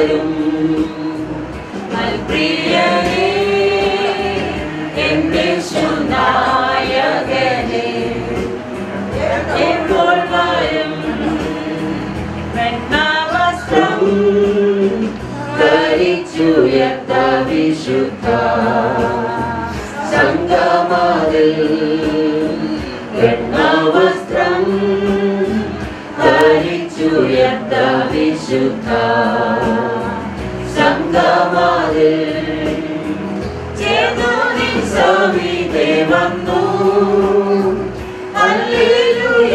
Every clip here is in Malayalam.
വരും മൽപ്രിയനേ എന്റെ സുനായകനേ എപ്പോൾ വരും വെണ്ണവസ്ത്രം ധരിച്ചുയർത്ത വിശുദ്ധ സംഗമതിൽ വെണ്ണവസ്ത്രം ധരിച്ചുയർത്ത വിശുദ്ധ സംഗമതിൽ ചേതോനിൻ സമീപേ വന്നു ഹല്ലേലൂയ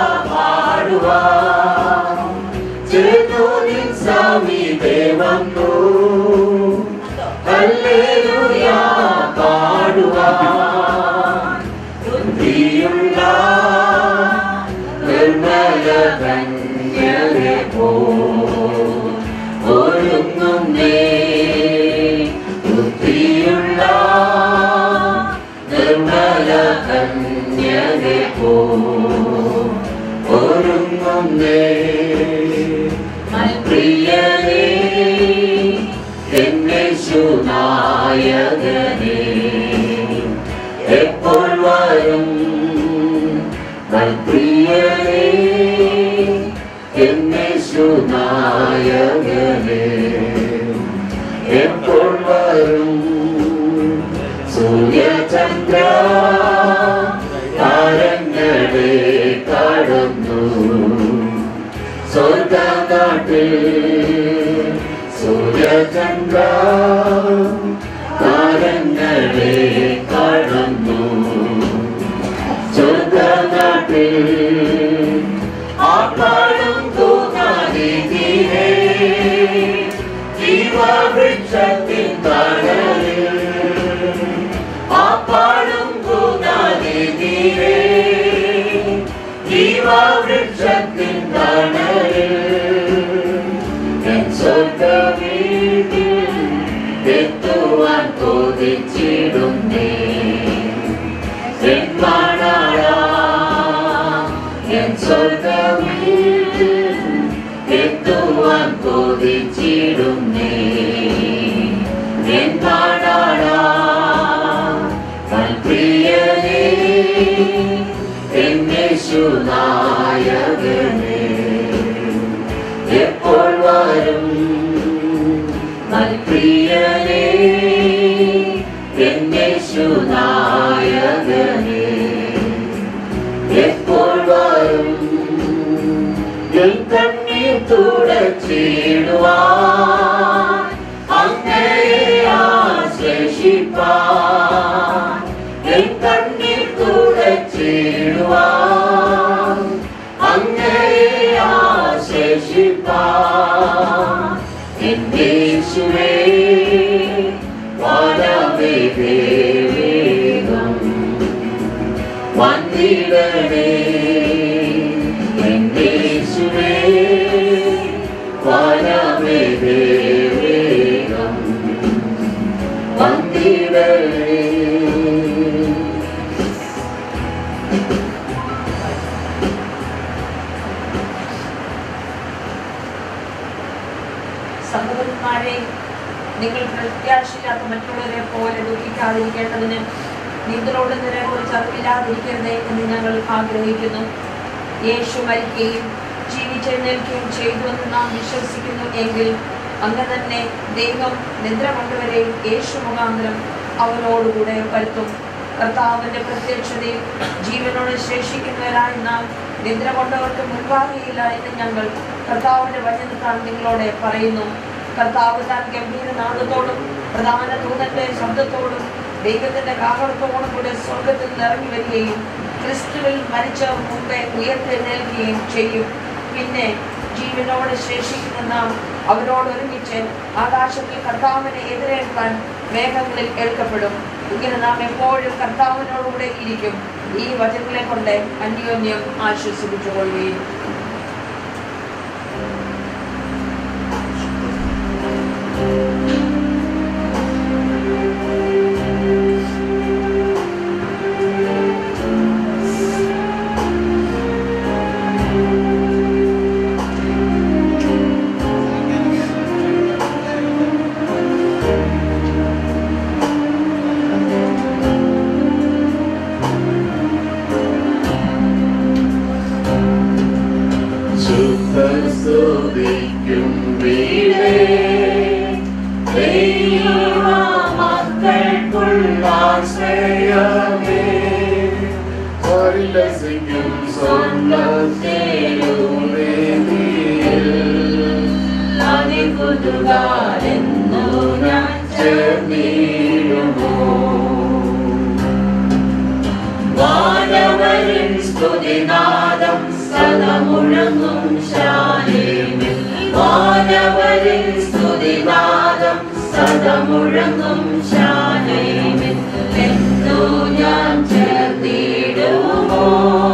പാടുവാൻ ചേതോനിൻ സമീപേ വന്നു ഹല്ലേലൂയ പാടുവാൻ ബുദ്ധിയുള്ള നിർമ്മല കന്യകെ പോ ഒരുങ്ങുന്നേ ബുദ്ധിയുള്ള നിർമ്മല കന്യകെ പോ ഒരുങ്ങുന്നേ മൽപ്രിയനേ എന്നെ സുനായകനേ എപ്പോൾ വരും മൽപ്രിയനേ എന്നെ സുനായകനേ എപ്പോൾ വരും സൂര്യചന്ദ്ര താരങ്ങളെ കടന്നു സ്വർഗനാട്ടിൽ സൂര്യചന്ദ്ര താരങ്ങളെ കടന്നു സ്വർഗനാട്ടിൽ ആക്കാടും തൂങ്ങാതിരെ ജീവവൃക്ഷത്തിൻ തണലിൽ ആപ്പാടും തൂങ്ങാതിരെ ജീവവൃക്ഷത്തിൻ തണലിൽ എൻ സ്വർഗവീട്ടിൽ എത്തുവാൻ കൊതിച്ചിടുന്നേ എൻ മണാളാ എൻ സ്വർഗവീട്ടിൽ എത്തുവാൻ കൊതിച്ചിടുന്നേ എൻ മണാളാ പ്രിയനേ എന്നെ സുനായകനേ എപ്പോൾ വരും മൽപ്രിയനേ എന്നെ സുനായകനേ എപ്പോൾ വരും എൻ കണ്ണീർ തുടച്ചിടുവാൻ അങ്ങയെ ആശ്ലേഷിപ്പാൻ എൻ കണ്ണീർ തുടച്ചിടുവാൻ അങ്ങയെ ആശ്ലേഷിപ്പാൻ എന്റെ യേശുവേ വാഴവേ വേഗം വന്നിടണേ എന്റെ യേശുവേ വാഴവേ വേഗം വന്നിടണേ സഹോദരന്മാരെ നിങ്ങൾ പ്രത്യാശയില്ലാത്ത മറ്റുള്ളവരെ പോലെ ദുഃഖിക്കാതിരിക്കേണ്ടതിന് നിങ്ങളോട് നിലയെക്കുറിച്ച് അറിവില്ലാതിരിക്കരുതേ എന്ന് ഞങ്ങൾ ആഗ്രഹിക്കുന്നു യേശു മരിക്കുകയും ജീവിച്ചെഴുന്നേൽക്കുകയും ചെയ്തുവെന്ന് നാം വിശ്വസിക്കുന്നു എങ്കിൽ അങ്ങനെ തന്നെ ദൈവം നിദ്ര കൊണ്ടുവരെയും യേശു മുഖാന്തരം അവനോടുകൂടെ വരുത്തും കർത്താവിന്റെ പ്രത്യക്ഷതയിൽ ജീവനോട് ശേഷിക്കുന്നവരായി നാം നിദ്ര കൊണ്ടവർക്ക് മുൻപാകെയില്ല എന്ന് ഞങ്ങൾ കർത്താവിന്റെ വചനത്താൽ നിങ്ങളോട് പറയുന്നു കർത്താവ് താൻ ഗംഭീര നാദത്തോടും പ്രധാന ദൂതന്റെ ശബ്ദത്തോടും ദൈവത്തിന്റെ കാഹളത്തോടും കൂടെ സ്വർഗത്തിൽ നിന്ന് ഇറങ്ങി വരികയും ക്രിസ്തുവിൽ മരിച്ചവർ മുമ്പേ ഉയർത്തെഴുന്നേൽക്കുകയും ചെയ്യും പിന്നെ ജീവനോട് ശേഷിക്കുന്ന നാം അവരോട് ഒരുമിച്ച് ആകാശത്തിൽ കർത്താവിനെ എതിരേൽക്കാൻ മേഘങ്ങളിൽ എടുക്കപ്പെടും ഇങ്ങനെ നാം എപ്പോഴും കർത്താവിനോടുകൂടെ ഇരിക്കും ഈ വചനങ്ങളെ കൊണ്ട് അന്യോന്യം ആശ്വസിപ്പിച്ചുകൊള്ളുകയും Thank ആശ്രയമേ പരിലസിക്കും സ്വർണ്ണത്തേരുവേദിയിൽ അതിപുതുകാലെന്നു ഞാൻ ചേർന്നിടുമോ വാനവരിൻ സ്തുതിനാദം സദമുഴങ്ങും ശാലേമിൽ വാനവരിൻ സ്തുതിനാദം സദമുഴങ്ങും ശാലേമിൽ എന്നു ഞാൻ ചേർന്നിടുമോ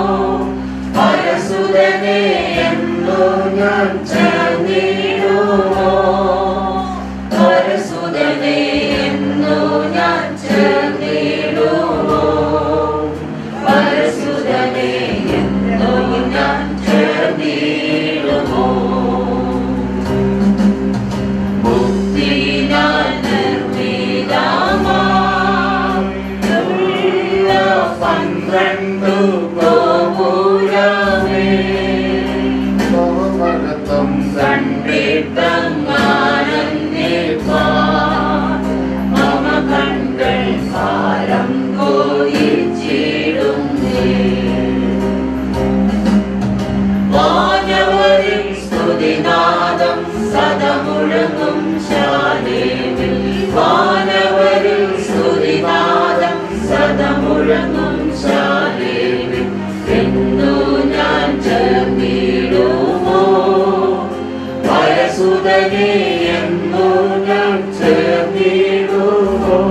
പരസുതനെ എന്നു ഞാൻ ചേർന്നിടുമോ പരസുതനെ എന്നു ഞാൻ ചേർന്നിടുമോ പരസുതനെ എന്നു ഞാൻ ചേർന്നിടുമോ മുക്തിനാൽ നിർമ്മിതമായുള്ള പന്ത്രണ്ടു ഗോപുരമേ ഭവനത്തം കണ്ടിട്ടങ്ങാനന്ദിപ്പാൻ മമ കണ്കൾ ഭാരം കോയിച്ചിടുന്നേ വാനവരിൻ സ്തുതിനാദം സദമുഴങ്ങും ശാലേവിൽ വാനവരിൻ സ്തുതിനാദം സദമുഴങ്ങും ശാലേവിൽ എന്നു ഞാൻ ചേർന്നിടുമോ പരസുതനെ എന്നു ഞാൻ ചേർന്നിടുമോ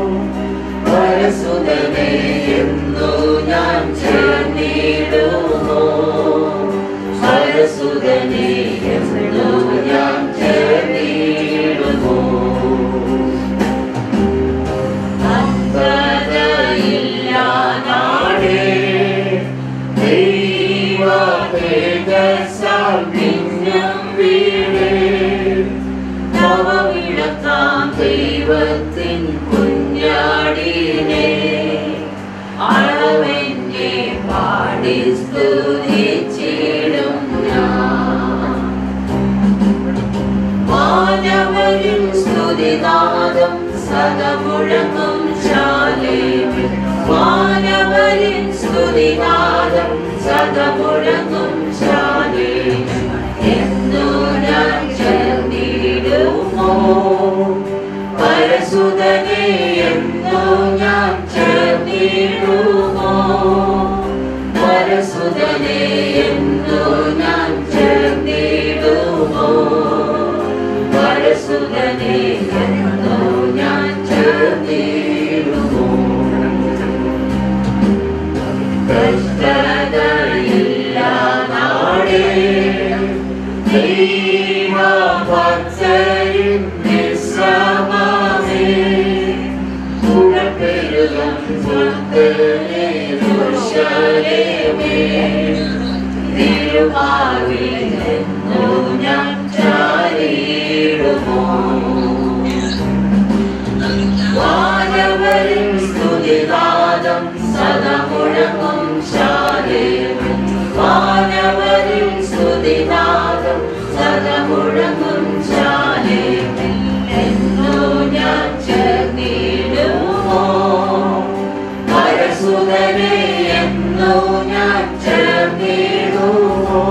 പരസുതനെ എന്നു ഞാൻ ചേർന്നിടുമോ പരസുതനെ എന്നു ഞാൻ ചേർന്നിടുമോ അന്ധതയില്ലാനാടേ ദൈവ തേജസ്സാൽ മിന്നും വീടേ നവവിളക്കാം ദൈവത്തിൻ കുഞ്ഞാടിനെ അളവെന്നെ പാടി സ്തുതിച്ചിടും ഞാൻ വാനവരിൽ സ്തുതിനാദം സദമുഴങ്ങും ശാലേവിൽ വാനവരിൽ സ്തുതിനാദം സദമുഴങ്ങും ശാലേവിൽ എന്നു ഞാൻ ചേർന്നിടുമോ പരസുതനെ എന്നു ഞാൻ ചേർന്നിടുമോ പരസുതനെ എന്നു ഞാൻ ചേർന്നിടുമോ പരസുതനെ എന്നു ഞാൻ ചേർന്നിടുമോ കഷ്ടതയില്ലാതെ ദൈവഭക്തരിൻ നിസ്രമമേ പുഴപ്പെരുകും പുത്തനെ ദുഷരമേ തിരുമാവിൽ നിന്നു ഞാൻ ചാരിടുമോ വാനവരിൻ സ്തുതിനാദം സദമുഴങ്ങും ശാലേവിൽ വാനവരിൻ സ്തുതിനാദം സദമുഴങ്ങും ശാലേവിൽ എന്നു ഞാൻ ചേർന്നിടുമോ പരസുതനെ എന്നു ഞാൻ ചേർന്നിടുമോ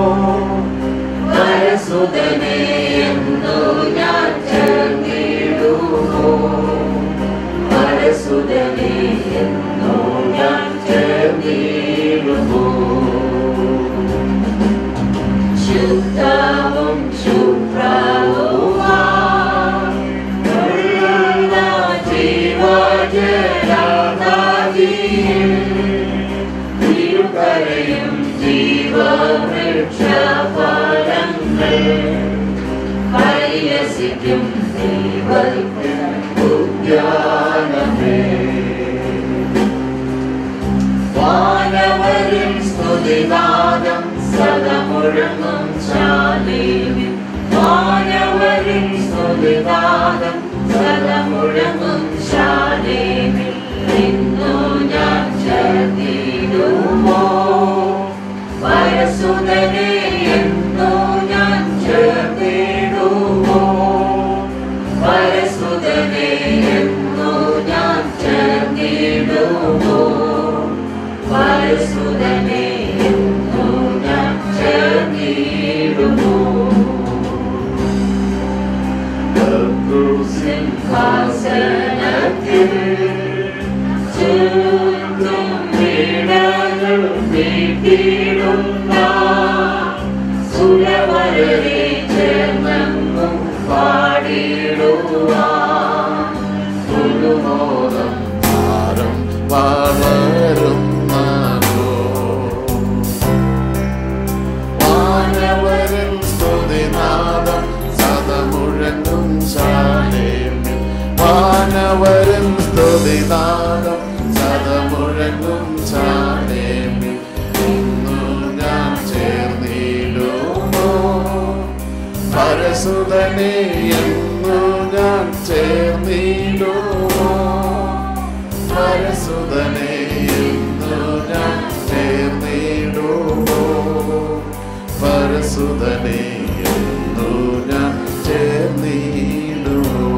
പരസുതനെ എന്നു ഞാൻ ചേർന്നിടുമോ പരസുതനെ എന്നു ഞാൻ ചേർന്നിടുമോ ശുദ്ധവും ശുഭ്രവുമുള്ള ജീവജലനദിയിൽ തിരുക്കരയും ജീവവൃക്ഷഫലങ്ങൾ പരിലസിക്കും ദൈവജ്ഞാനമേ വാനവരിൽ സ്തുതിനാദം സദമുഴങ്ങും ശാലേവിൽ വാനവരിൽ സ്തുതിനാദം സദമുഴങ്ങും ശാലേവിൽ ഇന്നു ഞാൻ ചേർന്നിടുമോ പരസുതനെ എന്നു ഞാൻ ചേർന്നിടുമോ പരസുതനെ എന്നു ഞാൻ ചേർന്നിടുമോ ചേർന്നിടുമോ പരിശുദ്ധനെ എന്നു ഞാൻ ചേർന്നിടുമോ സിംഹാസനത്തിൽ ചുറ്റും വീണകൾ വീട്ടിടുന്ന സുരവരെ ചേർന്നെന്നും പാടിടുവാൻ പുതുമോദം ഭാരം വളരുന്നതോ വാനവരൻ സ്തുതിനാദം സദമുഴങ്ങും ശാലേമ്യം വാനവരൻ സ്തുതിനാദം സദമുഴങ്ങും ശാലേമ്യം ഇന്നു ഞാൻ ചേർന്നിടുമോ പരസുതനെ എന്നു ഞാൻ ചേർന്നിടുമോ പരസുതനെ എന്നു ഞാൻ ചേർന്നിടുമോ പരസുതനെ എന്നു ഞാൻ ചേർന്നിടുമോ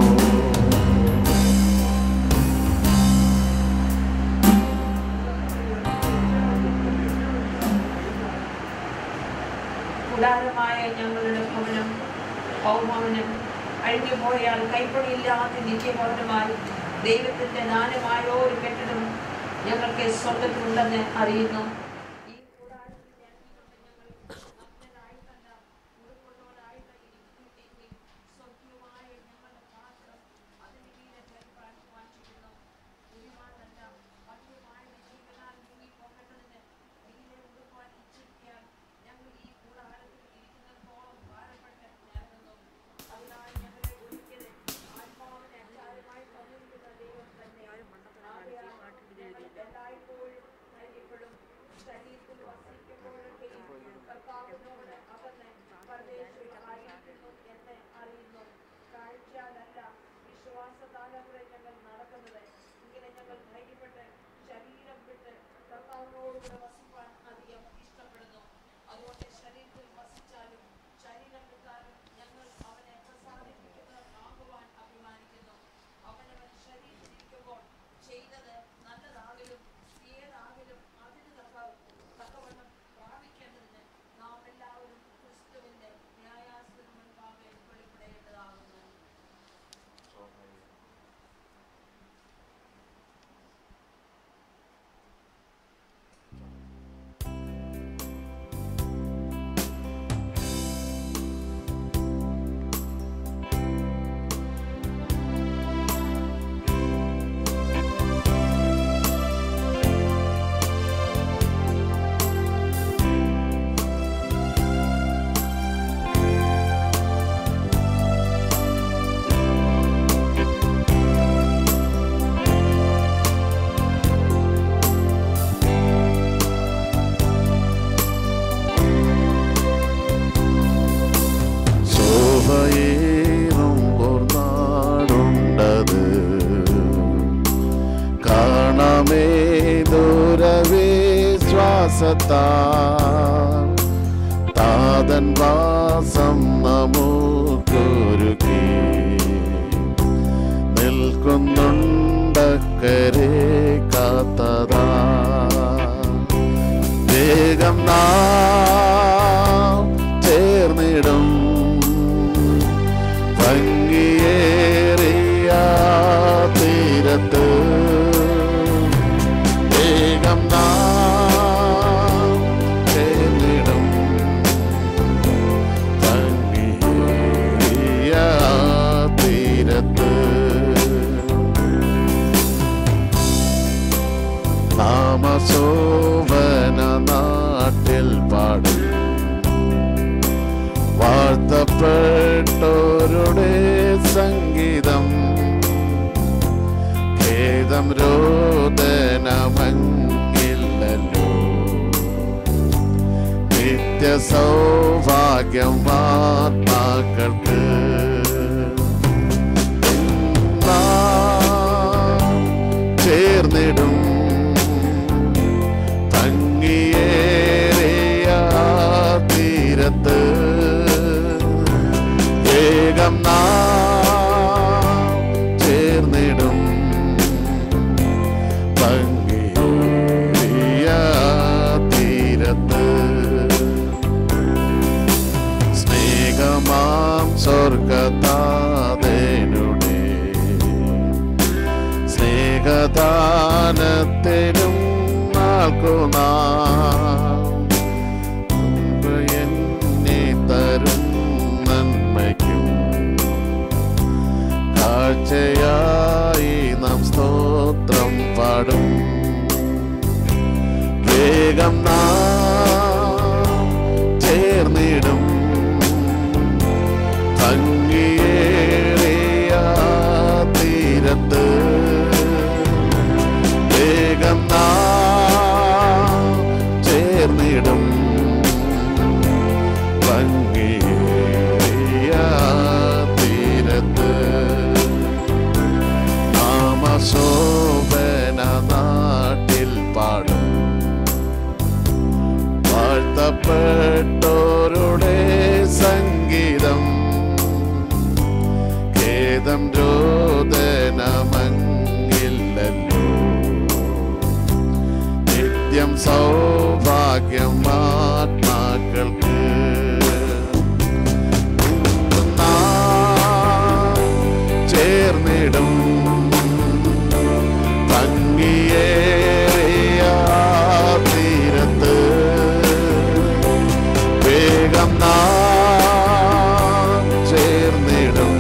കൂടാരമായ ഞങ്ങളുടെ ഭവനം ഭൗമവനം അഴിഞ്ഞു പോയാൽ കൈപ്പണിയില്ലാത്ത നിത്യഭവനമായി ദൈവത്തിന്റെ ദാനമായ ഒരു കെട്ടിടം ഞങ്ങൾക്ക് സ്വർഗത്തിലുണ്ടെന്ന് അറിയുന്നു ഈ കൂടാരത്തിൽ ഞങ്ങൾക്ക് ഞങ്ങൾ നഗ്നരായിട്ടല്ല, ഉടുപ്പുള്ളവരായിട്ടല്ല ഇരിക്കുന്നെങ്കിൽ സ്വർഗീയമായ ഞങ്ങളുടെ പാത്രം അതിന് കീഴെ ചേർക്കാൻ വാഞ്ചിക്കുന്നു. ഉരുമാനല്ല, വന്യമായ ജീവനാൽ മുങ്ങിപ്പോകേണ്ടതിന് നീലെ ഉടുപ്പാൻ ഇച്ഛിക്കാൻ ഞങ്ങൾ ഈ കൂടാരത്തിൽ ഇരിക്കുന്നിടത്തോളം ഭാരപ്പെട്ട് ഞാനുന്നു. അതിനാൽ ഞങ്ങളെ ഒരിക്കലും ആത്മാവിനെ അച്ചാരമായി തന്നിരിക്കുന്ന ദൈവം തന്നെ ആകയാൽ ഞങ്ങൾ എല്ലായ്പ്പോഴും ധൈര്യപ്പെടും. ശരീരത്തിൽ വസിക്കുമ്പോഴൊക്കെയും കർത്താവിനോട് അകന്ന് പരദേശികളായിരിക്കുന്നു എന്ന് അറിയുന്നു. കാഴ്ചയാലല്ല, വിശ്വാസത്താലത്രേ ഞങ്ങൾ നടക്കുന്നത്. ഇങ്ങനെ ഞങ്ങൾ ധൈര്യപ്പെട്ട് ശരീരം വിട്ട് കർത്താവിനോടുകൂടെ വസിപ്പാൻ അധികം ഇഷ്ടപ്പെടുന്നു. അതുകൊണ്ട് ശരീരത്തിൽ വസിച്ചാലും ശരീരം വിട്ടാലും ഞങ്ങൾ അവനെ പ്രസാദിപ്പിക്കുന്നവരാകുവാൻ അഭിമാനിക്കുന്നു. അവനവൻ ശരീരത്തിലിരിക്കുമ്പോൾ ചെയ്തത് നല്ലതാകിലും ഏതാകിലും അതിന് തക്ക- തക്കവണ്ണം പ്രാപിക്കേണ്ടതിന് നാം എല്ലാവരും ക്രിസ്തുവിന്റെ ന്യായാസനത്തിന് മുൻപാകെ വെളിപ്പെടേണ്ടതാകുന്നു ശോഭയേറും നാടുണ്ടത് കാണമേ ദൂരവേ ശ്വാസത്താ താതൻ വാസം നമുക്കൊരുക്കി നിൽക്കുന്നുണ്ടക്കരെ കാത്തതാ വേഗം നാം ചേർന്നിടും ഭംഗിയേറിയ തീരത്ത് വേഗം നാം ചേർന്നിടും ഭംഗിയേറിയ തീരത്ത് നാമശോഭന നാട്ടിൽ പാടും വാഴ്ത്തപ്പെട്ടോരുടെ സംഗീതം ഖേദം രോദനമങ്ങില്ലല്ലോ നിത്യ സൗഭാഗ്യം ആത്മാക്കൾക്ക് നാം ചേർന്നിടും ഭംഗിയേറിയ തീരത്ത് വേഗം നാം ചേർന്നിടും ഭംഗിയേറിയ ഭംഗിയേറിയ തീരത്ത് സ്നേഹമാം സ്വർഗതാതനുടെ സ്നേഹദാനത്തിനും നാൾക്കുനാം എന്നെ തരും നന്മയ്ക്കും കാഴ്ചയായി നാം സ്തോത്രം പാടും വേഗം നാം ചേർന്നിടും ഭംഗിയേറിയ തീരത്ത് വേഗം നാം ചേർന്നിടും ഭംഗിയേറിയ തീരത്ത് നാമശോഭന നാട്ടിൽ പാടും വാഴ്ത്തപ്പെട്ടോരുടെ സംഗീതം ഖേദം രോദനമങ്ങില്ലല്ലോ നിത്യം സൗഭാഗ്യം ആത്മാക്കൾക്ക് നാം ചേർന്നിടും ഭംഗിയേറിയ തീരത്ത് വേഗം നാം ചേർന്നിടും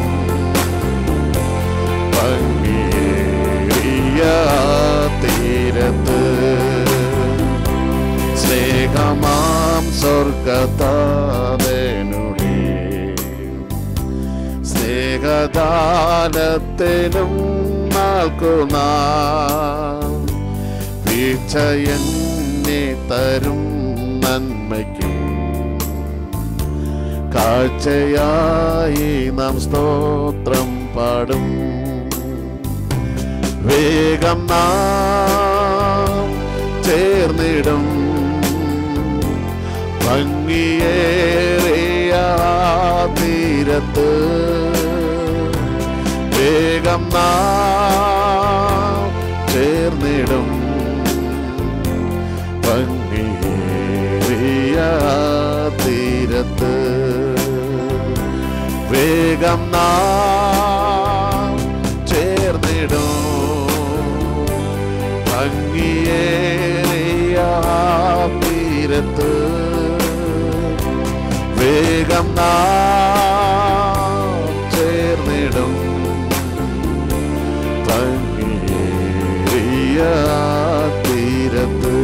ഭംഗിയേറിയ തീരത്ത് സ്നേഹമാം സ്വർഗതാതനുടെ സ്നേഹദാനത്തിനും നാൾക്കുനാം വീഴ്ചയെന്നെ തരും നന്മയ്ക്കും കാഴ്ചയായി നാം സ്തോത്രം പാടും വേഗം നാം ചേർന്നിടും ഭംഗിയേറിയ തീരത്ത് വേഗം നാം ചേർന്നിടും ഭംഗിയേറിയ തീരത്ത് വേഗം നാം ചേർന്നിടും ഭംഗിയേറിയ തീരത്ത് വേഗം നാം ചേർന്നിടും ഭംഗിയേറിയ തീരത്ത്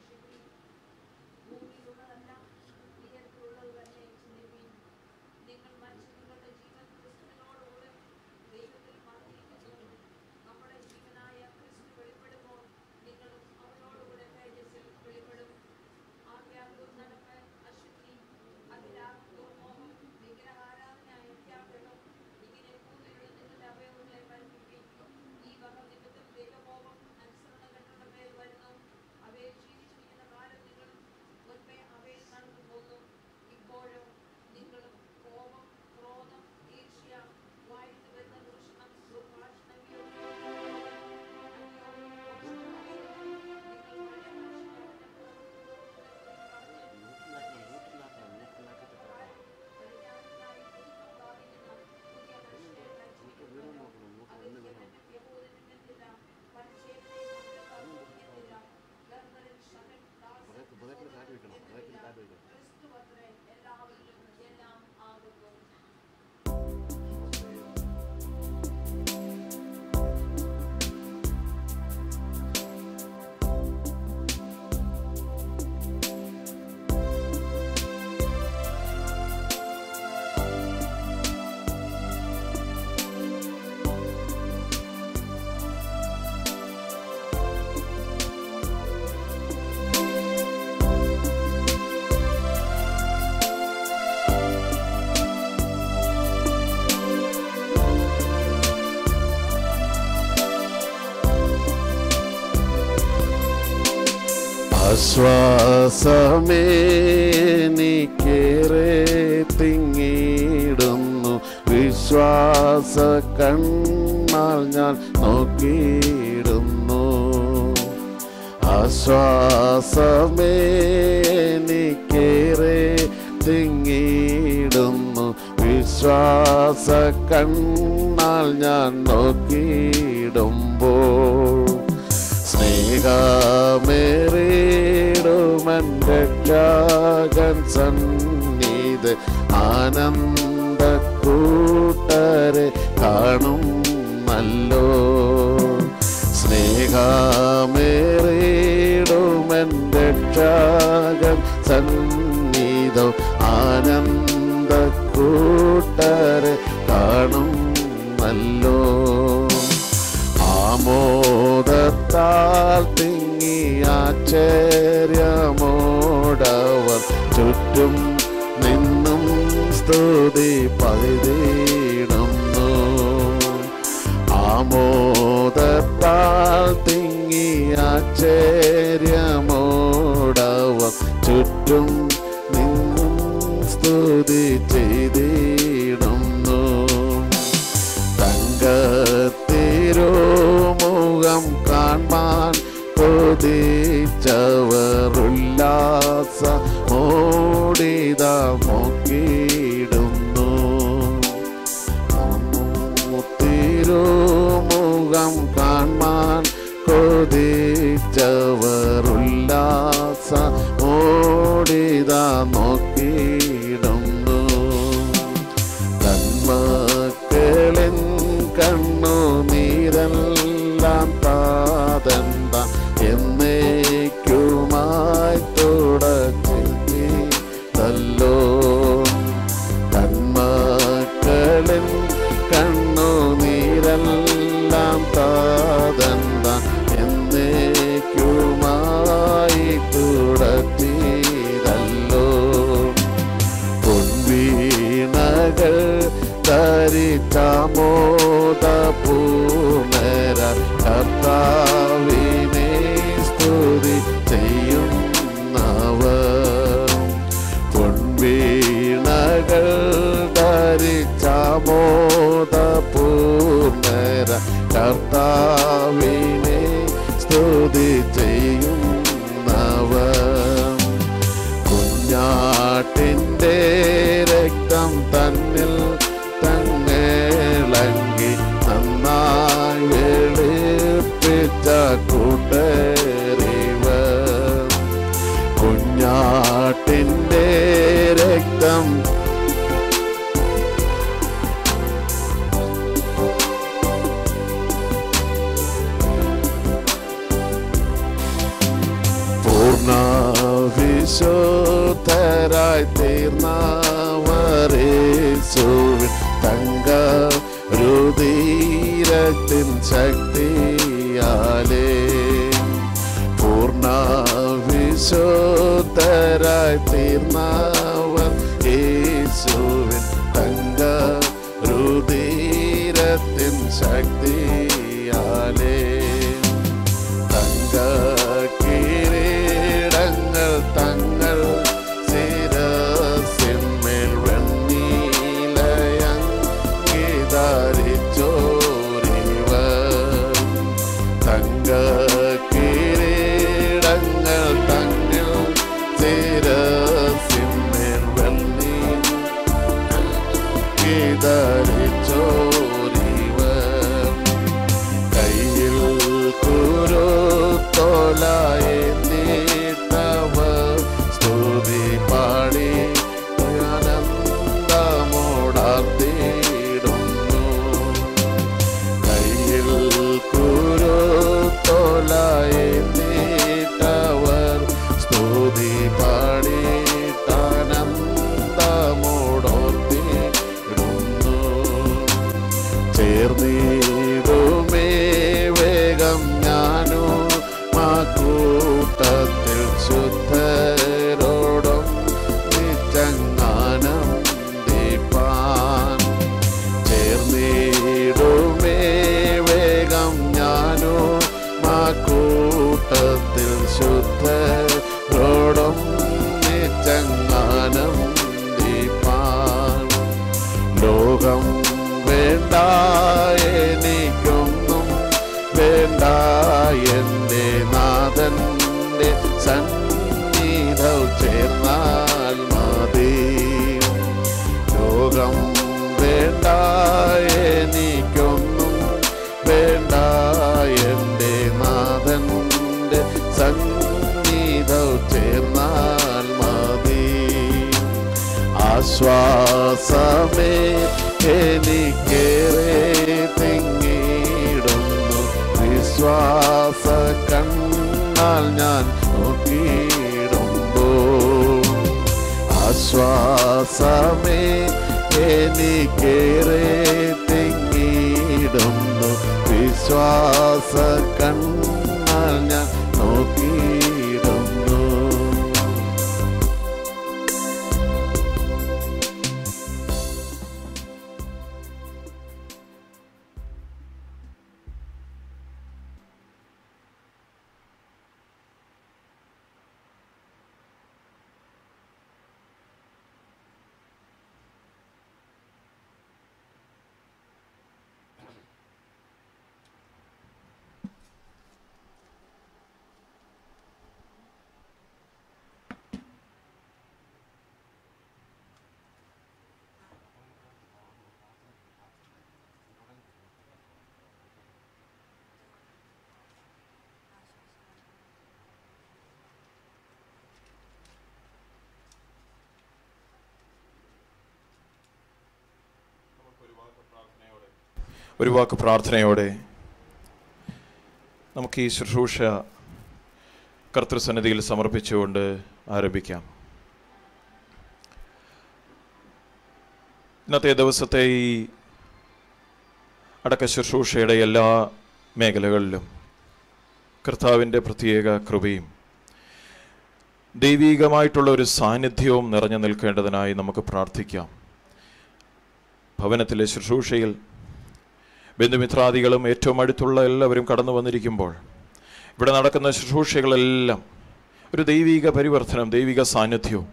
ഭൂമിയിലുള്ളതല്ല ഉയരത്തിലുള്ളത് തന്നെ ചിന്തിപ്പീൻ നിങ്ങൾ ആശ്വാസമേനിക്കേറെ തിങ്ങിടുന്നു വിശ്വാസ കണ്ണാൽ ഞാൻ നോക്കിയിടുന്നു ആശ്വാസമേനിക്കേറെ തിങ്ങിടുന്നു വിശ്വാസ കണ്ണാൽ ഞാൻ നോക്കിയിടുമ്പോൾ സ്നേഹമേറിടുമെൻ്റെ രക്ഷകൻ സന്നിധ ആനന്ദ കൂട്ടരെ കാണും നല്ലോ സ്നേഹമേറിടുമെൻ്റെ രക്ഷകൻ സന്നിധം ആനന്ദ കൂട്ടരെ കാണും നല്ലോ ആമോദത്താൽ തിങ്ങി ആശ്ചര്യമോടവർ ചുറ്റും നിന്നും സ്തുതി പകുതിയിടുന്നു ആമോദത്താൽ തിങ്ങി ആശ്ചര്യമോടവർ ചുറ്റും നിന്നും സ്തുതി ചെയ്തിടുന്നു തങ്കത്തിരുമുഖം കാൺമാൻ കൊതിച്ചവർ ഉല്ലാസ മോടിത നോക്കിയിടുന്നു തിരുമുഖം കാൺമാൻ കൊതിച്ചവർ ഉല്ലാസ മോടിത നോക്കിയിടുന്നു തന്മക്കളിൻ കണ്ണു നീരെല്ലാം താതന്ത എന്നേക്കുമായി തുടച്ചില്ലോ തന്മക്കളിൻ കണ്ണു നീരെല്ലാം താതന്ത എന്നേക്കുമായി തുടച്ചിതല്ലോ പൊൻവീണകൾ ധരിച്ചാമോദ പൂർണര കർത്താവിനെ സ്തുതി ചെയ്യുന്നവർ പൊൻവീണകൾ ധരിച്ചാമോദ പൂർണര കർത്താവിനെ സ്തുതി ചെയ്യുന്നവർ കുഞ്ഞാട്ടിൻ്റെ രക്തം തന്നിൽ തങ്ങളങ്കി നന്നായി വെളുപ്പിച്ച കൂട്ടറിവ കുഞ്ഞാട്ടിൻ്റെ രക്തം പൂർണ്ണ വിശുദ്ധരായി തീർന്നവരേശുവിൻ തങ്ക രുതീരത്തിൻ ശക്തിയാലേ പൂർണ്ണ വിശുദ്ധരായി തീർന്നവർ യേശുവിൻ തങ്ക രുതീരത്തിൻ ശക്തിയാലേ തങ്ക കിരീടങ്ങൾ തങ്ങൾ ശിരസിന്മേൽ വെണ്ണീലയങ്കിതരിച്ചോരിവർ തങ്ക കിരീടങ്ങൾ തങ്ങൾ ശിരസിന്മേൽ വെണ്ണീ കിതറിച്ചോരിവർ കയ്യിൽ കുരുത്തോലായി നീട്ടവ സ്തുതി പാടി ആനന്ദമോടാർത്തിടുന്നു കയ്യിൽ കുരുത്തോലായി നീട്ടവർ സ്തുതി പാടിയിട്ടാനന്ദമോടോർത്തിടുന്നു ചേർന്നിടുമേ വേഗം ഞാനോ മാ കൂട്ടത്തിൽ ശുദ്ധരോടും നിച്ചങ്ങാനം ദീപാൻ ചേർന്നിടുമേ വേഗം ഞാനോ മാ കൂട്ടത്തിൽ ശുദ്ധ നാഥന്റെ സന്നിധൗ ചേർന്നാൽ മതി ലോകം വേണ്ട എനിക്കൊന്നും വേണ്ട എൻ്റെ നാഥന്റെ സന്നിധൗ ചേർന്നാൽ മതി ആശ്വാസമേ എനിക്കേറെ തെങ്ങിടുന്നു വിശ്വാസ കണ്ണാൽ ഞാൻ നോക്കിയിടുമ്പോൾ ആശ്വാസമേ എനിക്കേറെ തെങ്ങിടുന്നു വിശ്വാസ കണ്ണാൽ ഞാൻ നോക്കിയിടുന്നു ഒരു വാക്ക് പ്രാർത്ഥനയോടെ നമുക്ക് ഈ ശുശ്രൂഷ കർത്തൃസന്നിധിയിൽ സമർപ്പിച്ചുകൊണ്ട് ആരംഭിക്കാം ഇന്നത്തെ ദിവസത്തെ ഈ അടക്ക ശുശ്രൂഷയുടെ എല്ലാ മേഖലകളിലും കർത്താവിൻ്റെ പ്രത്യേക കൃപയും ദൈവീകമായിട്ടുള്ള ഒരു സാന്നിധ്യവും നിറഞ്ഞു നിൽക്കേണ്ടതിനായി നമുക്ക് പ്രാർത്ഥിക്കാം ഭവനത്തിലെ ശുശ്രൂഷയിൽ ബന്ധുമിത്രാദികളും ഏറ്റവും അടുത്തുള്ള എല്ലാവരും കടന്നു വന്നിരിക്കുമ്പോൾ ഇവിടെ നടക്കുന്ന ശുശ്രൂഷകളെല്ലാം ഒരു ദൈവിക പരിവർത്തനം ദൈവിക സാന്നിധ്യവും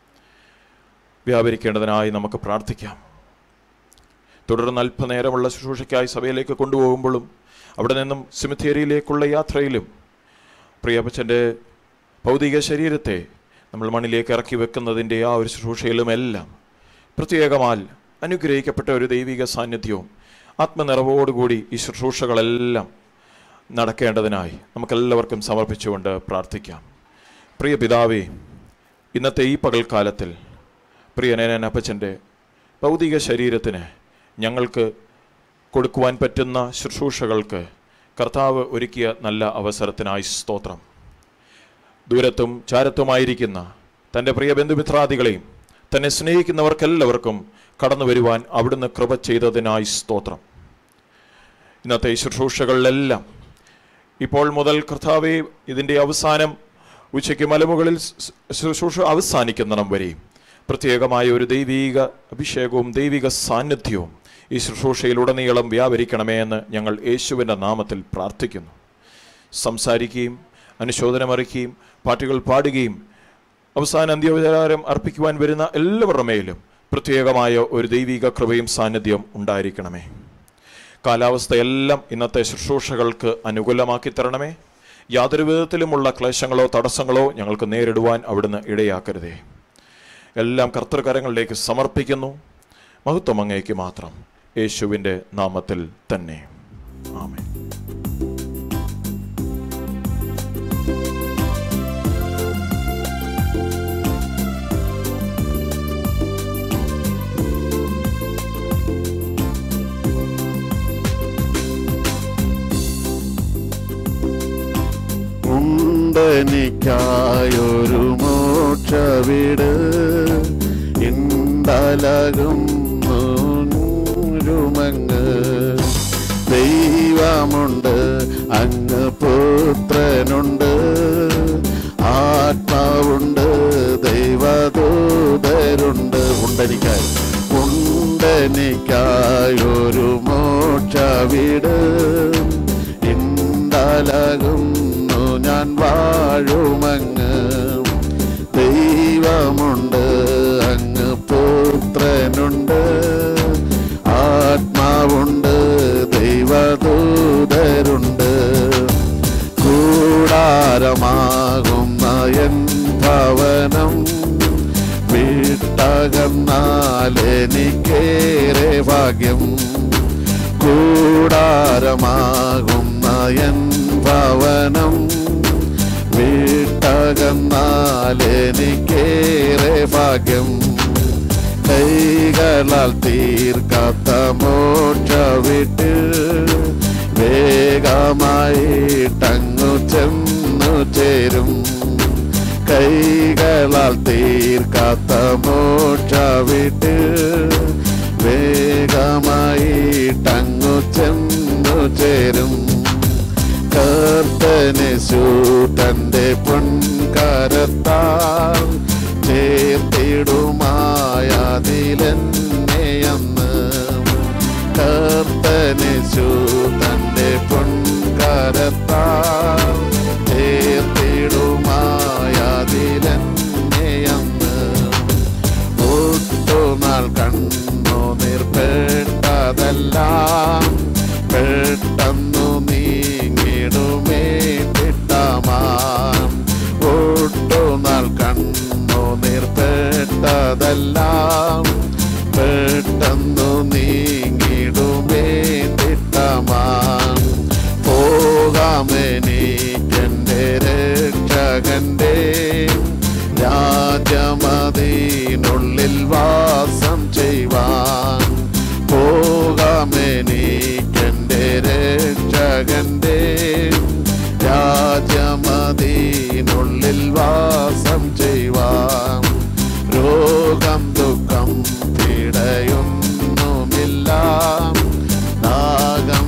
വ്യാപരിക്കേണ്ടതിനായി നമുക്ക് പ്രാർത്ഥിക്കാം തുടർന്ന് അല്പനേരമുള്ള ശുശ്രൂഷയ്ക്കായി സഭയിലേക്ക് കൊണ്ടുപോകുമ്പോഴും അവിടെ നിന്നും സിമിത്തേരിയിലേക്കുള്ള യാത്രയിലും പ്രിയപ്പച്ചൻ്റെ ഭൗതിക ശരീരത്തെ നമ്മൾ മണ്ണിലേക്ക് ഇറക്കി വെക്കുന്നതിൻ്റെ ആ ഒരു ശുശ്രൂഷയിലുമെല്ലാം പ്രത്യേകമാൽ അനുഗ്രഹിക്കപ്പെട്ട ഒരു ദൈവിക സാന്നിധ്യവും ആത്മനിറവോടുകൂടി ഈ ശുശ്രൂഷകളെല്ലാം നടക്കേണ്ടതിനായി നമുക്കെല്ലാവർക്കും സമർപ്പിച്ചുകൊണ്ട് പ്രാർത്ഥിക്കാം പ്രിയ പിതാവേ ഇന്നത്തെ ഈ പകൽക്കാലത്തിൽ പ്രിയനേനൻ അപ്പച്ചൻ്റെ ഭൗതിക ശരീരത്തിന് ഞങ്ങൾക്ക് കൊടുക്കുവാൻ പറ്റുന്ന ശുശ്രൂഷകൾക്ക് കർത്താവ് ഒരുക്കിയ നല്ല അവസരത്തിനായി സ്തോത്രം ദൂരത്തും ചാരത്തുമായിരിക്കുന്ന തൻ്റെ പ്രിയ ബന്ധുമിത്രാദികളെയും തന്നെ സ്നേഹിക്കുന്നവർക്കെല്ലാവർക്കും കടന്നു വരുവാൻ അവിടുന്ന് കൃപ ചെയ്തതിനായി സ്തോത്രം ഇന്നത്തെ ഈ ശുശ്രൂഷകളിലെല്ലാം ഇപ്പോൾ മുതൽ കർത്താവെ ഇതിൻ്റെ അവസാനം ഉച്ചയ്ക്ക് മലമുകളിൽ സ് ശുശ്രൂഷ അവസാനിക്കുന്നിടം വരെയും പ്രത്യേകമായ ഒരു ദൈവീക അഭിഷേകവും ദൈവിക സാന്നിധ്യവും ഈ ശുശ്രൂഷയിലുടനീളം വ്യാപരിക്കണമേ എന്ന് ഞങ്ങൾ യേശുവിൻ്റെ നാമത്തിൽ പ്രാർത്ഥിക്കുന്നു സംസാരിക്കുകയും അനുശോചനമറിക്കുകയും പാട്ടുകൾ പാടുകയും അവസാന അന്ത്യോപചാരം അർപ്പിക്കുവാൻ വരുന്ന എല്ലാവരുടെ മേലും പ്രത്യേകമായ ഒരു ദൈവിക കൃപയും സാന്നിധ്യം ഉണ്ടായിരിക്കണമേ കാലാവസ്ഥയെല്ലാം ഇന്നത്തെ ശുശ്രൂഷകൾക്ക് അനുകൂലമാക്കി തരണമേ യാതൊരു വിധത്തിലുമുള്ള ക്ലേശങ്ങളോ തടസ്സങ്ങളോ ഞങ്ങൾക്ക് നേരിടുവാൻ അവിടുന്ന് ഇടയാക്കരുതേ എല്ലാം കർത്തൃകരങ്ങളിലേക്ക് സമർപ്പിക്കുന്നു മഹത്വം അങ്ങേക്ക് മാത്രം യേശുവിൻ്റെ നാമത്തിൽ തന്നെ ആമേൻ ഉണ്ടെനിക്കായൊരു മോക്ഷവിട് ഇന്തലകുന്നു നൂരുമങ്ങ് ദൈവമുണ്ട് അങ്ങ് പുത്രനുണ്ട് ആത്മാവുണ്ട് ദൈവദൂതരുണ്ട് ഉണ്ടെനിക്കായി ഉണ്ടെനിക്കായൊരു മോക്ഷവിട് ഇണ്ടലകുന്നു ഞാൻ വാഴുമങ്ങ് ദൈവമുണ്ട് അങ്ങ് പുത്രനുണ്ട് ആത്മാവുണ്ട് ദൈവദൂതരുണ്ട് കൂടാ കൂടാരമാകുന്ന എൻ ഭവനം വിട്ടകന്നാൽ എനിക്കേറെ ഭാഗ്യം കൂടാരമാകുന്ന എൻ ഭവനം വിട്ടകന്നാൽ എനിക്കേറെ ഭാഗ്യം കൈകളാൽ തീർക്കാത്ത മോക്ഷ വിട്ട് വേഗമായിട്ടങ്ങു ചെന്നു ചേരും കൈകളാൽ തീർക്കാത്ത മോക്ഷ വിട്ട് വേഗമായിട്ടങ്ങു ചെന്നു ചേരും കർത്തനേശു തന്റെ പൊൻകരത്താൽ ചേർത്തിടുമായതിലെന്നെ അന്ന് കർത്തനേശു തന്റെ പൊൻകരത്താൽ ചേർത്തിടുമായതിലെന്നെ അന്ന് ഒട്ടുനാൾ കണ്ണു നിർപ്പെട്ടതെല്ലാം പെട്ടെന്നു നീങ്ങിടുമേ തിട്ടമാം ഒട്ടുനാൾ കണ്ണു നിർപ്പെട്ടതെല്ലാം പെട്ടെന്നു നീങ്ങിടുമേ തിട്ടമാം പോകാമെനിക്കെൻ്റെ രക്ഷകന്റെ രാജമതിനുള്ളിൽ വാസം ചെയ്യുവാൻ പോകാമെനിക്കെൻ്റെ രക്ഷകന്റെ രാജമതിനുള്ളിൽ വാസം ചെയ്യുവാൻ രോഗം ദുഃഖം പീഡയൊന്നുമില്ല നാഗം